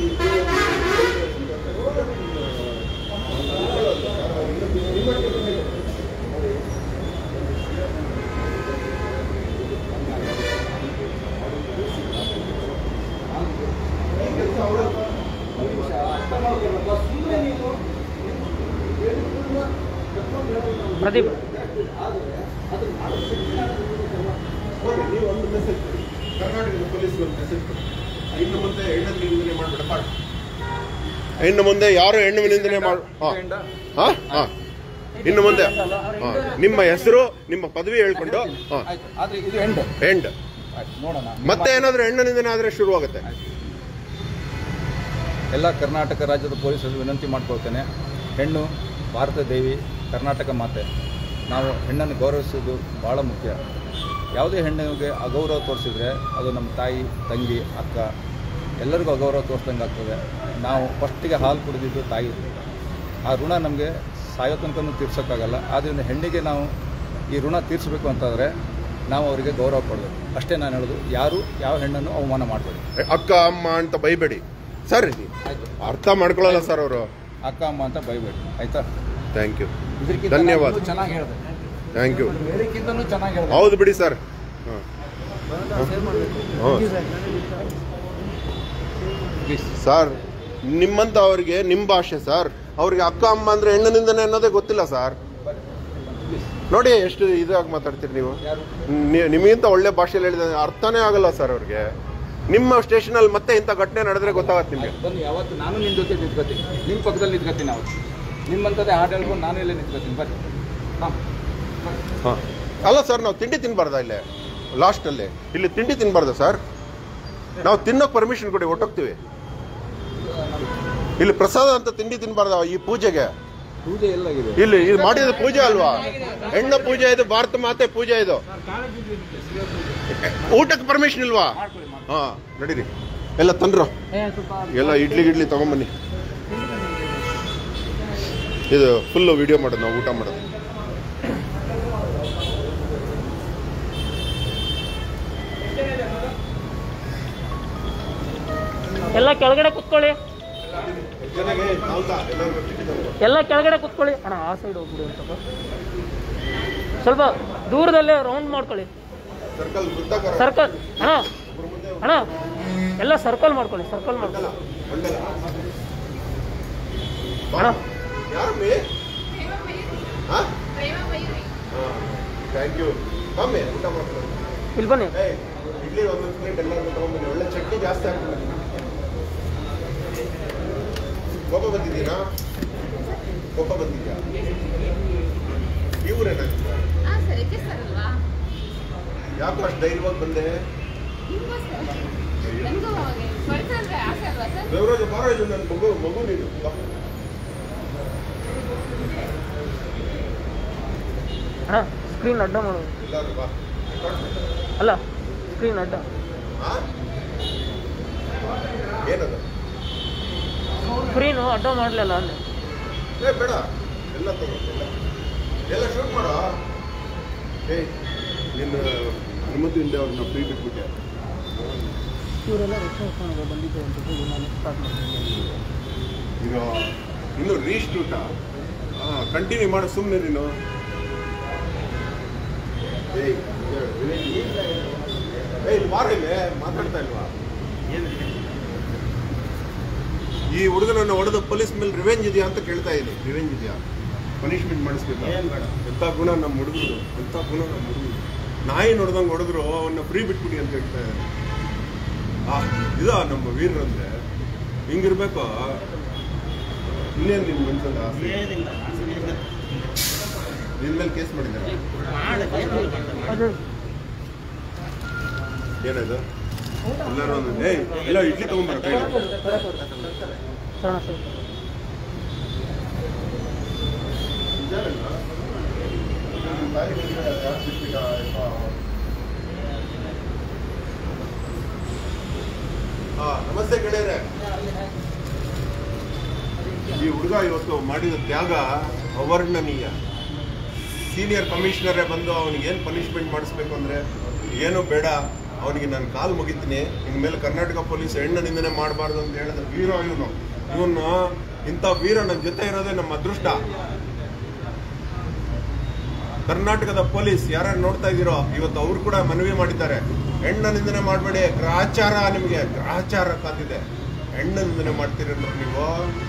ಪ್ರದೀಪ್ ಹೋಗಿ ನೀವು ಒಂದು ಮೆಸೇಜ್ ಕರ್ನಾಟಕದ ಪೊಲೀಸ್ಗೆ ಒಂದು ಮೆಸೇಜ್ ಕೊಡಿ ಇನ್ನು ಮುಂದೆ ಹೆಣ್ಣನ್ನು ನಿಂದನೆ ಮಾಡ್ಬೇಡಪ್ಪ ಇನ್ನು ಮುಂದೆ ಯಾರು ಹೆಣ್ಣು ನಿಂದನೆ ಮಾಡ ಹಾ ಹಾ ಇನ್ನು ಮುಂದೆ ಹಾ. ನಿಮ್ಮ ಹೆಸರು ನಿಮ್ಮ ಪದವಿ ಹೇಳ್ಕೊಂಡು ಹಾ ಆಯ್ತು ಆದ್ರೆ ಇದು ಎಂಡ್ ಎಂಡ್ ಆಯ್ತು ನೋಡೋಣ ಮತ್ತೆ ಏನಾದ್ರೂ ಹೆಣ್ಣು ನಿಂದನೆ ಆದ್ರೆ ಶುರುವಾಗುತ್ತೆ ಎಲ್ಲ ಕರ್ನಾಟಕ ರಾಜ್ಯದ ಪೊಲೀಸರು ವಿನಂತಿ ಮಾಡ್ಕೊಳ್ತೇನೆ ಹೆಣ್ಣು ಭಾರತ ದೇವಿ ಕರ್ನಾಟಕ ಮಾತೆ ನಾವು ಹೆಣ್ಣನ್ನು ಗೌರವಿಸೋದು ಭಾಳ ಮುಖ್ಯ ಯಾವುದೇ ಹೆಣ್ಣಿಗೆ ಅಗೌರವ ತೋರಿಸಿದ್ರೆ ಅದು ನಮ್ಮ ತಾಯಿ ತಂಗಿ ಅಕ್ಕ ಎಲ್ಲರಿಗೂ ಅಗೌರವ ತೋರಿಸ್ದಂಗೆ ಆಗ್ತದೆ ನಾವು ಫಸ್ಟಿಗೆ ಹಾಲು ಕುಡಿದಿದ್ದು ತಾಯಿ ಆ ಋಣ ನಮಗೆ ಸಾಯೋ ತನಕನೂ ತೀರ್ಸೋಕ್ಕಾಗಲ್ಲ ಆದ್ದರಿಂದ ಹೆಣ್ಣಿಗೆ ನಾವು ಈ ಋಣ ತೀರಿಸಬೇಕು ಅಂತಂದರೆ ನಾವು ಅವರಿಗೆ ಗೌರವ ಕೊಡಬೇಕು ಅಷ್ಟೇ ನಾನು ಹೇಳೋದು ಯಾರು ಯಾವ ಹೆಣ್ಣನ್ನು ಅವಮಾನ ಮಾಡಬೇಡಿ ಅಕ್ಕ ಅಮ್ಮ ಅಂತ ಬೈಬೇಡಿ ಸರ್ ಅರ್ಥ ಮಾಡ್ಕೊಳ್ಳಲ್ಲ ಸರ್ ಅವರು ಅಕ್ಕ ಅಮ್ಮ ಅಂತ ಬೈಬೇಡಿ ಆಯ್ತಾ ಥ್ಯಾಂಕ್ ಯು ಇದಕ್ಕಿಂತ ಧನ್ಯವಾದ ನಾನು ಚೆನ್ನಾಗಿ ಹೇಳಿದೆ ಥ್ಯಾಂಕ್ ಯು ಬೇರೆಕ್ಕಿಂತನೂ ಚೆನ್ನಾಗಿ ಹೇಳಿದೆ ಹೌದು ಬಿಡಿ ಸರ್ ಹಾಂ ಸರ್ ನಿಮ್ಮಂತ ಅವ್ರಿಗೆ ನಿಮ್ಮ ಭಾಷೆ ಸರ್ ಅವ್ರಿಗೆ ಅಕ್ಕ ಅಮ್ಮ ಅಂದ್ರೆ ಹೆಣ್ಣಿನಿಂದನೇ ಅನ್ನೋದೇ ಗೊತ್ತಿಲ್ಲ ಸರ್ ನೋಡಿ ಎಷ್ಟು ಇದಾಗಿ ಮಾತಾಡ್ತೀರಿ ನೀವು ನಿ- ನಿಮಗಿಂತ ಒಳ್ಳೆ ಭಾಷೆಯಲ್ಲಿ ಹೇಳಿದ ಅರ್ಥನೇ ಆಗಲ್ಲ ಸರ್ ಅವ್ರಿಗೆ ನಿಮ್ಮ ಸ್ಟೇಷನಲ್ಲಿ ಮತ್ತೆ ಇಂಥ ಘಟನೆ ನಡೆದ್ರೆ ಗೊತ್ತಾಗತ್ತೆ ನಿಮಗೆ ಬನ್ನಿ ಯಾವತ್ತು ನಾನು ನಿಮ್ಮ ಜೊತೆ ನಿಂತ್ಕೋತೀನಿ ನಿಮ್ಮ ಪಕ್ಕದಲ್ಲಿ ನಿಂತ್ಕೋತೀನಿ ಅವತ್ತು ನಿಮ್ಮಂಥದ್ದೇ ಹಾಡು ಹೇಳ್ಕೊಂಡು ನಾನು ಇಲ್ಲೇ ನಿಂತ್ಕೋತೀನಿ ಬರ್ರಿ ಹಾಂ ಹಾಂ ಅಲ್ಲ ಸರ್ ನಾವು ತಿಂಡಿ ತಿನ್ಬಾರ್ದಾ ಇಲ್ಲೇ ಲಾಸ್ಟಲ್ಲಿ ಇಲ್ಲಿ ತಿಂಡಿ ತಿನ್ಬಾರ್ದ ಸರ್ ನಾವು ತಿನ್ನೋಕೆ ಪರ್ಮಿಷನ್ ಕೊಡಿ ಹೊಟ್ಟೋಗ್ತೀವಿ ಇಲ್ಲಿ ಪ್ರಸಾದ ಅಂತ ತಿಂಡಿ ತಿನ್ಬಾರ್ದ ಈ ಪೂಜೆಗೆ ಪೂಜೆ ಎಲ್ಲಾಗಿದೆ ಇಲ್ಲಿ ಇದು ಮಾಡಿದ ಪೂಜೆ ಅಲ್ವಾ ಹೆಣ್ಣ ಪೂಜೆ ಇದು ಭಾರತ ಮಾತೆ ಪೂಜೆ ಇದು ಊಟಕ್ಕೆ ಪರ್ಮಿಷನ್ ಇಲ್ವಾ ಹಾ ನಡೀರಿ ಎಲ್ಲ ತಂದ್ರು ಎಲ್ಲ ಇಡ್ಲಿ ಗಿಡ್ಲಿ ತಗೊಂಬನ್ನಿ ಇದು ಫುಲ್ ವಿಡಿಯೋ ಮಾಡೋದು ನಾವು ಊಟ ಮಾಡೋದು ಎಲ್ಲ ಕೆಳಗಡೆ ಕುತ್ಕೊಳ್ಳಿ ಎಲ್ಲ ಕೆಳಗಡೆ ಕುತ್ಕೊಳ್ಳಿ ಅಣ್ಣ ಆ ಸೈಡ್ ಹೋಗ್ಬಿಡಿ ಒಂದು ಸ್ವಲ್ಪ ಸ್ವಲ್ಪ ದೂರದಲ್ಲೇ ರೌಂಡ್ ಮಾಡ್ಕೊಳ್ಳಿ ಸರ್ಕಲ್ ವೃತ್ತಾಕಾರ ಸರ್ಕಲ್ ಅಣ್ಣ ಅಣ್ಣ ಎಲ್ಲ ಸರ್ಕಲ್ ಮಾಡ್ಕೊಳ್ಳಿ ಸರ್ಕಲ್ ಮಾಡ್ಕೊಳ್ಳಿ ಅಣ್ಣ ಯಾರು ಥ್ಯಾಂಕ್ ಯು ಬಮ್ಮಿ ಊಟ ಮಾಡ್ಕೊಳ್ಳಿ ಇಲ್ಲಿ ಬನ್ನಿ ಏಯ್, ಇಡ್ಲಿ ಒಂದೊಂದು ಪ್ಲೇಟ್ ಎಲ್ಲರೂ ತಗೊಂಬನ್ನಿ ಒಳ್ಳೆ ಚಟ್ನಿ ಜಾಸ್ತಿ ಹಾಕ್ಬಿಡಿ ಕೋಪ ಬಂದಿದ್ದೀರಾ ಕೋಪ ಬಂದಿದ್ಯಾ ಇವರೇನ ಯಾಕೆ ಅಷ್ಟು ಧೈರ್ಯವಾಗಿ ಬಂದೆ ದೇವರಾಜ ಬಾರಾಜು ನನ್ನ ಮಗು ಮಗು ನೀನು ಬಾ. ಅಣ್ಣ ಸ್ಕ್ರೀನ್ ಅಡ್ಡ ಮಾಡೋದು ಎಲ್ಲರೂ ಬಾ ಅಲ್ಲ ಸ್ಕ್ರೀನ್ ಅಡ್ಡ ಹಾ? ಏನದು ಸ್ಕ್ರೀನು ಅಡ್ಡ ಮಾಡಲಿಲ್ಲ ಅಂದೆ ಏ ಬೇಡ ಎಲ್ಲ ತಗೋ ಎಲ್ಲ ಎಲ್ಲ ಶೂಟ್ ಮಾಡ ಏಯ್ ನಿನ್ನ ಅನುಮತಿಯಿಂದ ಅವ್ರನ್ನ ಫ್ರೀ ಬಿಟ್ಬಿಟ್ಟೆ ಇವರೆಲ್ಲ ರಕ್ಷಣೆ ಬಂದಿದ್ದು ಅಂತ ಹೇಳಿ ನಾನು ಸ್ಟಾರ್ಟ್ ಮಾಡ್ತೀನಿ ಈಗ ಇನ್ನು ರೀಶೂಟ ಹಾಂ ಕಂಟಿನ್ಯೂ ಮಾಡು ಸುಮ್ಮನೆ ನೀನು ಏಯ್ ಏಯ್, ಏಯ್ ಇಲ್ಲಿ ಬಾರ ಇಲ್ಲಿ ಮಾತಾಡ್ತಾ ಇಲ್ವಾ ಈ ಹುಡುಗನನ್ನು ಹೊಡೆದು ಪೊಲೀಸ್ ಮೇಲೆ ರಿವೆಂಜ್ ಇದೆಯಾ ಅಂತ ಕೇಳ್ತಾ ಇದ್ದೀನಿ ರಿವೆಂಜ್ ಇದೆಯಾ ಪನಿಷ್ಮೆಂಟ್ ಮಾಡಿಸ್ಬೇಕು ಎಂಥ ಗುಣ ನಮ್ಮ ಹುಡುಗರು ಎಂಥ ಗುಣ ನಮ್ಮ ಹುಡುಗರು ನಾಯಿ ನೋಡ್ದಂಗೆ ಹೊಡೆದ್ರು ಅವನ್ನ ಫ್ರೀ ಬಿಟ್ಬಿಡಿ ಅಂತ ಹೇಳ್ತಾ ಇದ್ದಾರೆ ಆ ಇದ ನಮ್ಮ ವೀರರು ಅಂದ್ರೆ ಹಿಂಗಿರ್ಬೇಕು ಇನ್ನೇನು ನಿಮ್ಮ ಮನ್ಸಲ್ಲ ನಿನ್ ಮೇಲೆ ಕೇಸ್ ಮಾಡಿದ್ದಾರೆ ಏನದು ಎಲ್ಲರೂ ಒಂದು ಏಯ್ ಎಲ್ಲ ಇಡ್ಲಿ ತಗೊಂಬರ ಕೈ ಸಣ್ಣ ಸರ್ ಹಾ ನಮಸ್ತೆ ಗೆಳೆಯರೆ ಈ ಹುಡುಗ ಇವತ್ತು ಮಾಡಿದ ತ್ಯಾಗ ಅವರ್ಣನೀಯ ಸೀನಿಯರ್ ಕಮಿಷನರೇ ಬಂದು ಅವನಿಗೆ ಏನು ಪನಿಷ್ಮೆಂಟ್ ಮಾಡಿಸ್ಬೇಕು ಅಂದ್ರೆ ಏನು ಬೇಡ ಅವನಿಗೆ ನಾನು ಕಾಲು ಮುಗಿತೀನಿ ಇನ್ಮೇಲೆ ಕರ್ನಾಟಕ ಪೊಲೀಸ್ ಹೆಣ್ಣು ನಿಂದನೆ ಮಾಡಬಾರ್ದು ಅಂತ ಹೇಳಿದ್ರೆ ವೀರ ಇವನು ಇವನು ಇಂಥ ವೀರ ನನ್ನ ಜೊತೆ ಇರೋದೇ ನಮ್ಮ ಅದೃಷ್ಟ ಕರ್ನಾಟಕದ ಪೊಲೀಸ್ ಯಾರ್ಯಾರು ನೋಡ್ತಾ ಇದ್ದೀರೋ ಇವತ್ತು ಅವ್ರು ಕೂಡ ಮನವಿ ಮಾಡಿದ್ದಾರೆ ಹೆಣ್ಣು ನಿಂದನೆ ಮಾಡಬೇಡಿ ಗ್ರಹಚಾರ ನಿಮಗೆ ಗ್ರಹಚಾರ ಕಾದಿದೆ ಹೆಣ್ಣು ನಿಂದನೆ ಮಾಡ್ತೀರಿ ನೀವು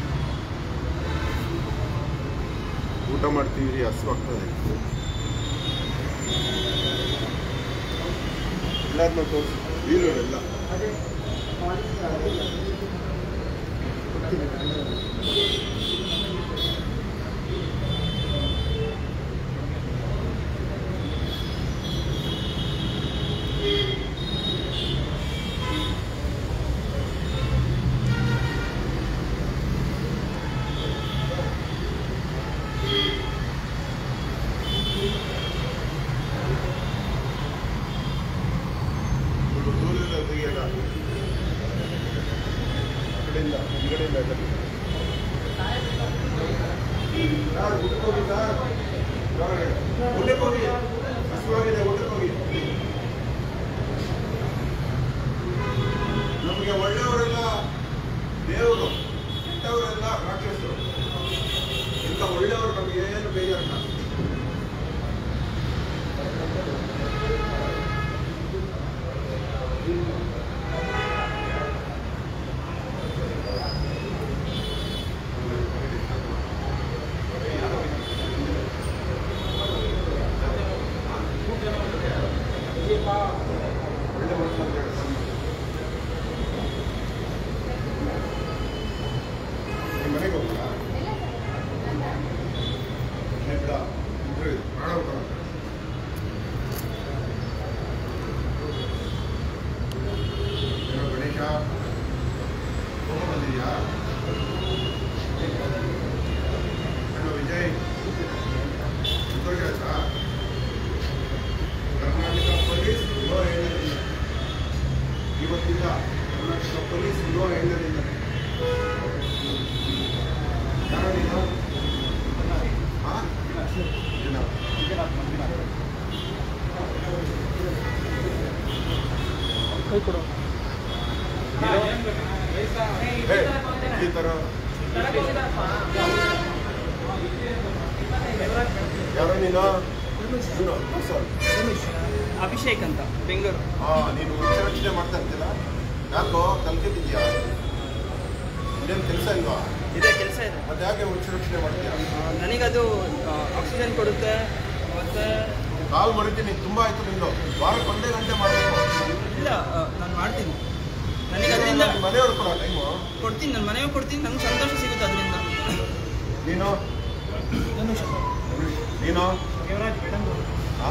ಊಟ ಮಾಡ್ತೀವಿ ಹಸು ಆಗ್ತದೆ ಎಲ್ಲರನ್ನ ತೋರಿಸಿ ವೀರರೆಲ್ಲ ದೂರದಿಂದ ತೆಗಿಯೋಣ. ಆ ಕಡೆಯಿಂದ, ಈ ಕಡೆಯಿಂದ ಬನ್ನಿ. ಸರ್, ಊಟಕ್ಕೆ ಹೋಗಿ ಸರ್. ಹೊರಗಡೆ. ಊಟಕ್ಕೆ ಹೋಗಿ ಹಸುವಾಗಿದೆ ಊಟಕ್ಕೆ ಹೋಗಿ ನಿಮ್ ಮನೆಗೆ ಹೋಗ್ತೀರಾ? ಏ ಬಿಡ, ಇಬ್ರು ಇರಿ, ನಾಳೆ ಹೋಗೋಣ. ಏನೋ ಗಣೇಶ ಹೋಗೋ ಬಂದಿದ್ಯಾ ಏನೋ ವಿಜಯ್ ಸಂತೋಷ ಆಯ್ತಾ ಕರ್ನಾಟಕ ಪೊಲೀಸ್ ನೋ ಹೇಳಿಲ್ಲ ಇವತ್ತಿಂದ ಕರ್ನಾಟಕ ಪೊಲೀಸ್ ನೋ ಹೇಳಿಲ್ಲ ಯಾರೋ ನೀನು ಹಾ? ಏನು? ಕೈ ಕೊಡು ಹೇ, ಈ ಥರ ಯಾರೋ ನೀನು ನೀನು ಸರ್ ಅಭಿಷೇಕ್ ಅಂತ ಬೆಂಗಳೂರು ಹಾ ನೀನು ಯೋಚನೆ ಮಾಡ್ತಾ ಇರ್ತೀರ ಯಾಕೋ ಕಲ್ಕತ್ತಿದ್ಯಾ ಇದೇನು ಕೆಲಸ ಇಲ್ವಾ ಇದೆ ಕೆಲಸ ಇದೆ ಮತ್ತೆ ಯಾಕೆ ಉಚ್ಚರಕ್ಷಣೆ ಮಾಡ್ತೀಯಾ ಆ, ನನಗದು ಆಕ್ಸಿಜನ್ ಕೊಡುತ್ತೆ ಮತ್ತೆ ಕಾಲ್ ಮರಿತೀನಿ ತುಂಬಾ ಆಯ್ತು ನಿಂದು ವಾರಕ್ಕೆ ಒಂದೇ ಗಂಟೆ ಮಾಡಬೇಕು ಇಲ್ಲ ನಾನು ಮಾಡ್ತೀನಿ ನನಗೆ ಅದರಿಂದ ಮನೆಯವ್ರು ಕೊಡೋ ಟೈಮು ಕೊಡ್ತೀನಿ ನನ್ನ ಮನೆಗೆ ಕೊಡ್ತೀನಿ ನಂಗೆ ಸಂತೋಷ ಸಿಗುತ್ತೆ ಅದರಿಂದ ನೀನು ನೀನು ಹಾ?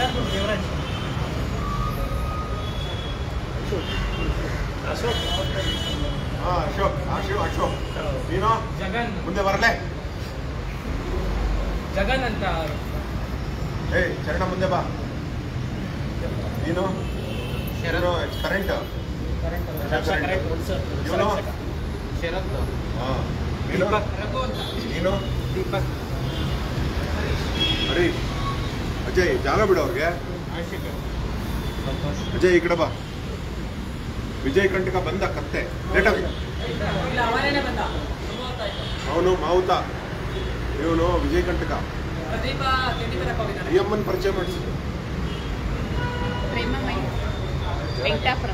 ಹಾ ಅಶೋಕ್ ಅಶೋಕ್ ಅಶೋಕ್ ನೀನು ಜಗನ್ ಮುಂದೆ ಬರಲೇ ಜಗನ್ ಅಂತ ಏಯ್ ಚರಣ ಮುಂದೆ ಬಾ ನೀನು ಕರೆಂಟ್ ಇವನು ಹಾ ನೀನು ನೀನು ಹರಿ ಅಜಯ್ ಜಾಗ ಬಿಡು ಅವ್ರಿಗೆ ಅಜಯ್ ಈ ಕಡೆ ಬಾ ವಿಜಯ್ ಕಂಟಕ ಬಂದ ಕತ್ತೆ ಲೇಟಾಗಿ ಇಲ್ಲ ಅವನೇನೆ ಬಂದ ಮೂವತ್ತಾಯ್ತು ಅವನು ಮಾವುತ ಇವನು ವಿಜಯ್ ಕಂಟಕ ಪ್ರದೀಪ ತಿಂಡಿ ಬರಕ್ ಹೋಗಿದ್ದಾನೆ ಈ ಅಮ್ಮನ ಪರಿಚಯ ಮಾಡಿಸಿ ಪ್ರೇಮಮಯ ವೆಂಕಟಾಪುರ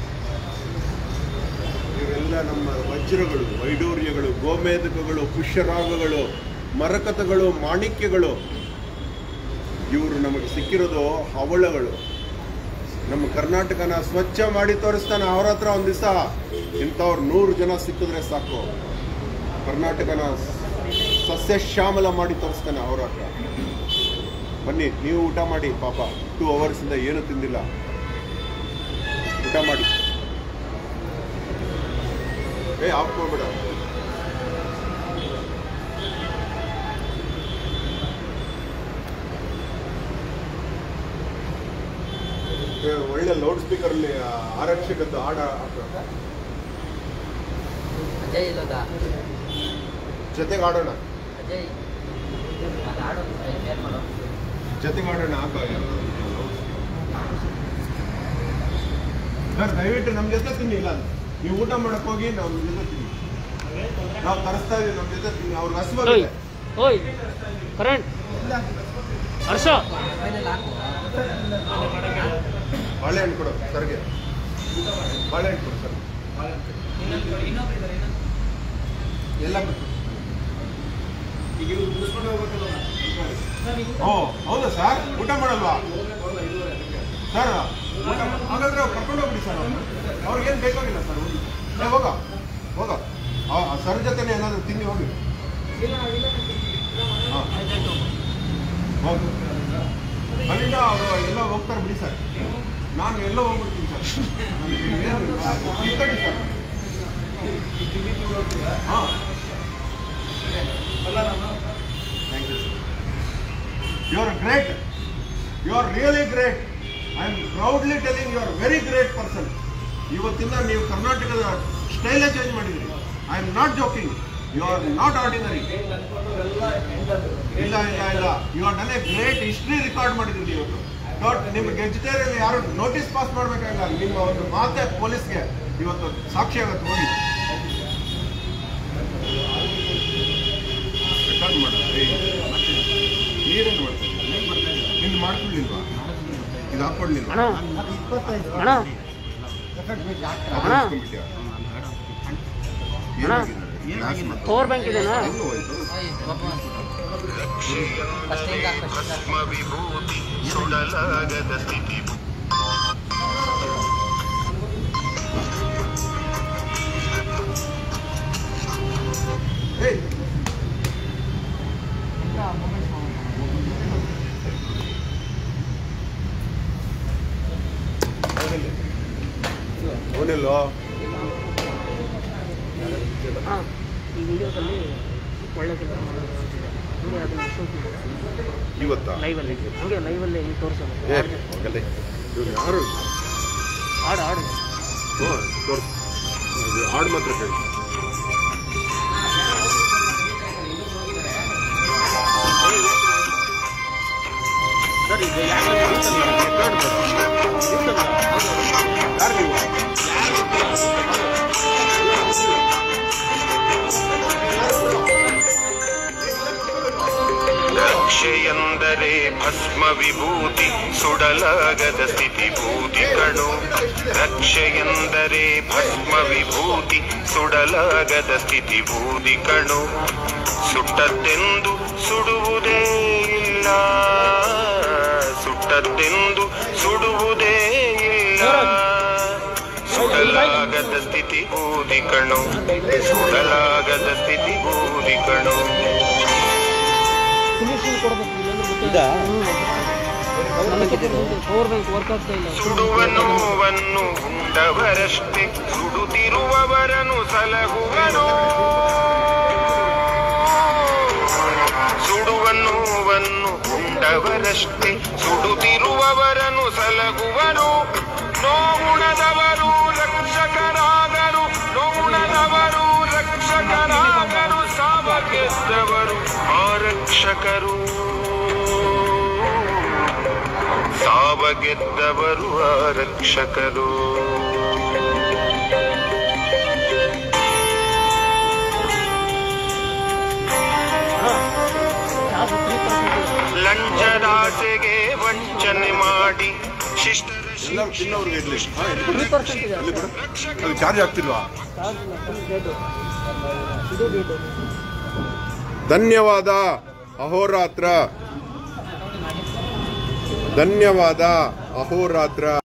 ಇವರೆಲ್ಲ ನಮ್ಮ ವಜ್ರಗಳು ವೈಡೂರ್ಯಗಳು ಗೋಮೇಧಕಗಳು ಪುಷ್ಯರಾಗಗಳು ಮರಕತಗಳು ಮಾಣಿಕ್ಯಗಳು ಇವರು ನಮಗೆ ಸಿಕ್ಕಿರೋದು ಹವಳಗಳು ನಮ್ಮ ಕರ್ನಾಟಕನ ಸ್ವಚ್ಛ ಮಾಡಿ ತೋರಿಸ್ತಾನೆ ಅವ್ರ ಹತ್ರ ಒಂದು ದಿವಸ ಇಂಥವ್ರು ನೂರು ಜನ ಸಿಕ್ಕಿದ್ರೆ ಸಾಕು ಕರ್ನಾಟಕನ ಸಸ್ಯಶ್ಯಾಮಲ ಮಾಡಿ ತೋರಿಸ್ತಾನೆ ಅವ್ರ ಹತ್ರ ಬನ್ನಿ ನೀವು ಊಟ ಮಾಡಿ ಪಾಪ ಟೂ ಅವರ್ಸಿಂದ ಏನು ತಿಂದಿಲ್ಲ ಊಟ ಮಾಡಿ ಏ ಆಫ್ ಮಾಡ್ಬೇಡ ಏ, ಒಳ್ಳೆ ಲೌಡ್ ಸ್ಪೀಕರ್ ಅಲ್ಲಿ ಆ, ಆರಕ್ಷಕದ್ದು ಹಾಡ ಹಾಕು. ಅಜಯ್ ಇಲ್ಲದ ಜೊತೆಗೆ ಆಡೋಣ ಅಜಯ್ ಅದು ಆಡೋ ಏನು ಮಾಡೋ ಜೊತೆಗೆ ಆಡೋಣ ಹಾಕ ಸರ್ ದಯವಿಟ್ಟು ನಮ್ಮ ಜೊತೆ ತಿನ್ನಿ ಇಲ್ಲ ಅಂದ್ರೆ. ನೀವು ಊಟ ಮಾಡಕ್ ಹೋಗಿ ನಾವು ನಮ್ಮ ಜೊತೆ ತಿನ್ನಿ ನಾವು ತರಿಸ್ತಾ ಇದೀವಿ ನಮ್ಮ ಜೊತೆ ತಿನ್ನಿ ಅವ್ರಿಗೆ ಓಯ್ ಹಸುವಾಗಿದೆ ಓಯ್ ಕರೆಂಟ್ ಹರ್ಷ ಬಾಳೆಹಣ್ಣು ಕೊಡು ಸರ್ಗೆ ಬಾಳೆಹಣ್ಣು ಕೊಡು ಸರ್ ಇನ್ನೊಬ್ರು ಇದ್ದಾರೆ ಇನ್ನೊಂದು ಎಲ್ಲ ಬಿಟ್ಟು ಓ ಹೌದಾ ಸರ್ ಊಟ ಮಾಡಲ್ವಾ ಸರ್ ಊಟ ಮಾಡ್- ಹಾಗಾದ್ರೆ ಅವ್ರು ಕರ್ಕೊಂಡು ಹೋಗ್ಬಿಡಿ ಸರ್ ಅವ್ರನ್ನ ಅವ್ರಿಗೇನು ಬೇಕಾಗಿಲ್ಲ ಸರ್ ಹೋಗಿ ಏ, ಹೋಗ ಹೋಗ ಆ ಆ ಸರ್ ಜೊತೆನೆ ಏನಾದರೂ ತಿಂಡಿ ಹೋಗಿ ಹಾಂ ಹೋಗು ಅಲ್ಲಿಂದ ಅವರು ಎಲ್ಲ ಹೋಗ್ತಾರೆ ಬಿಡಿ ಸರ್ ನಾನು ಎಲ್ಲೋ ಹೋಗ್ಬಿಡ್ತೀನಿ ಸರ್ ನನಗೆ ಏನು ಇಟ್ಕೊಳ್ಳಿ ಸರ್ ಹಾಂ thank you sir you are great you are really great I am proudly telling you are very great person ಇವತ್ತಿಂದ ನೀವು ಕರ್ನಾಟಕದ ಸ್ಟೈಲೇ ಚೇಂಜ್ ಮಾಡಿದ್ರಿ I am not joking you are not ordinary ಇಲ್ಲ ಇಲ್ಲ ಇಲ್ಲ you are done a great history record ಮಾಡಿದ್ರಿ ಇವತ್ತು ಡಾಟ್ ನಿಮ್ಗೆ ಗೆಜಿಟೇರಿಯಲ್ಲಿ ಯಾರು ನೋಟಿಸ್ ಪಾಸ್ ಮಾಡಬೇಕಾಗಿಲ್ಲ ನಿಮ್ಮ ಒಂದು ಮಾತೆ ಪೊಲೀಸ್ಗೆ ಇವತ್ತು ಸಾಕ್ಷಿ ಆಗುತ್ತೆ ಹೋಗಿ ರೆಕಾರ್ಡ್ ಮಾಡ ನೀರೇನು ಮಾಡ್ತಾ ನಿನ್ನ ಮಾಡ್ಕೊಳ್ಳಿಲ್ವಾ ಇದು ಹಾಕೊಡ್ಲಿಲ್ವಾ ಅಣ್ಣ ಅಣ್ಣ ಅದು ಹಾಕ್ಕೊಂಡ್ಬಿಟ್ಯಾ? ಏನಾಗಿದೆ? ಗ್ಲಾಸ್ ಮಾತ್ರ. ಪವರ್ ಬ್ಯಾಂಕ್ ಇದೆನಾ ಎಲ್ಲೂ ಹೋಯ್ತು? ಭಸ್ಮ ವಿಭೂತಿ ಸುಡಲಾಗದ ಸ್ಥಿತಿ ಅವನೆಲ್ಲೋ ಈ ವಿಡಿಯೋದಲ್ಲಿ ಒಳ್ಳೆ ಕೆಲಸ ಮಾಡೋದು ಹಂಗೆ ಅದನ್ನು ಶೂಟ್ ಇವತ್ತಾ ಲೈವಲ್ಲಿ ಹಂಗೆ ಲೈವಲ್ಲಿ ಹಿಂಗೆ ತೋರಿಸೋದು ಏ ಹೋಗಲ್ಲ. ಇವ್ರು ಯಾರು ಹಾಡು ಹಾಡು ಹ್ಞೂ ತೋರ್ಸು ಅದು ಹಾಡು ಮಾತ್ರ ಕೇಳಿ ಸರ್ ಈಗ ಯಾರು ರಕ್ಷೆಯೆಂದರೆ ಭಸ್ಮ ವಿಭೂತಿ ಸುಡಲಾಗದ ಸ್ಥಿತಿ ಭೂತಿ ಕಣು ರಕ್ಷೆಯೆಂದರೆ ಭಸ್ಮ ವಿಭೂತಿ ಸುಡಲಾಗದ ಸ್ಥಿತಿ ಭೂತಿ ಕಣು ಸುಟ್ಟದ್ದೆಂದು ಸುಡುವುದೇ ಇಲ್ಲ ಸುಟ್ಟದ್ದೆಂದು ಸುಡುವುದೇ ಇಲ್ಲ ಸುಡಲಾಗದ ಸ್ಥಿತಿ ಬೂದಿ ಕಣು ಸುಡಲಾಗದ ಸ್ಥಿತಿ ಬೂದಿ ಕಣು ಫಿನಿಶಿಂಗ್ ಕೊಡಬೇಕು ಪವರ್ ಬ್ಯಾಂಕ್ ವರ್ಕ್ ಆಗ್ತಾ ಇಲ್ಲ ಸುಡುವ ನೋವನ್ನು ಉಂಡವರಷ್ಟೇ ಸುಡುತ್ತಿರುವವರನು ಸಲಹುವನು ಸುಡುವ ನೋವನ್ನು ಉಂಡವರಷ್ಟೇ ಸುಡುತ್ತಿರುವವರನು ಸಲಹುವನು ನೋಗುಣದವರು ರಕ್ಷಕರಾಗರು ನೋಗುಣದವರು ರಕ್ಷಕರಾಗರು ಸಾವ ಗೆದ್ದವರು ಆರಕ್ಷಕರು ಸಾವ ಗೆದ್ದವರು ಆರಕ್ಷಕರು ಲಂಚದಾಸೆಗೆ ವಂಚನೆ ಮಾಡಿ ಶಿಷ್ಟರ ಎಲ್ಲರೂ ತಿನ್ನೋರ್ಗೆ ಇರ್ಲಿ ತ್ರೀ ಪರ್ಸೆಂಟ್ ಇದೆ ಅಲ್ಲಿ ಚಾರ್ಜ್ ಆಗ್ತಿಲ್ವಾ ಚಾರ್ಜ್ ಇಲ್ಲ ಫುಲ್ ಡೇಟು ಇದು ಡೇಟು ಧನ್ಯವಾದ ಅಹೋರಾತ್ರ ಧನ್ಯವಾದ ಅಹೋರಾತ್ರ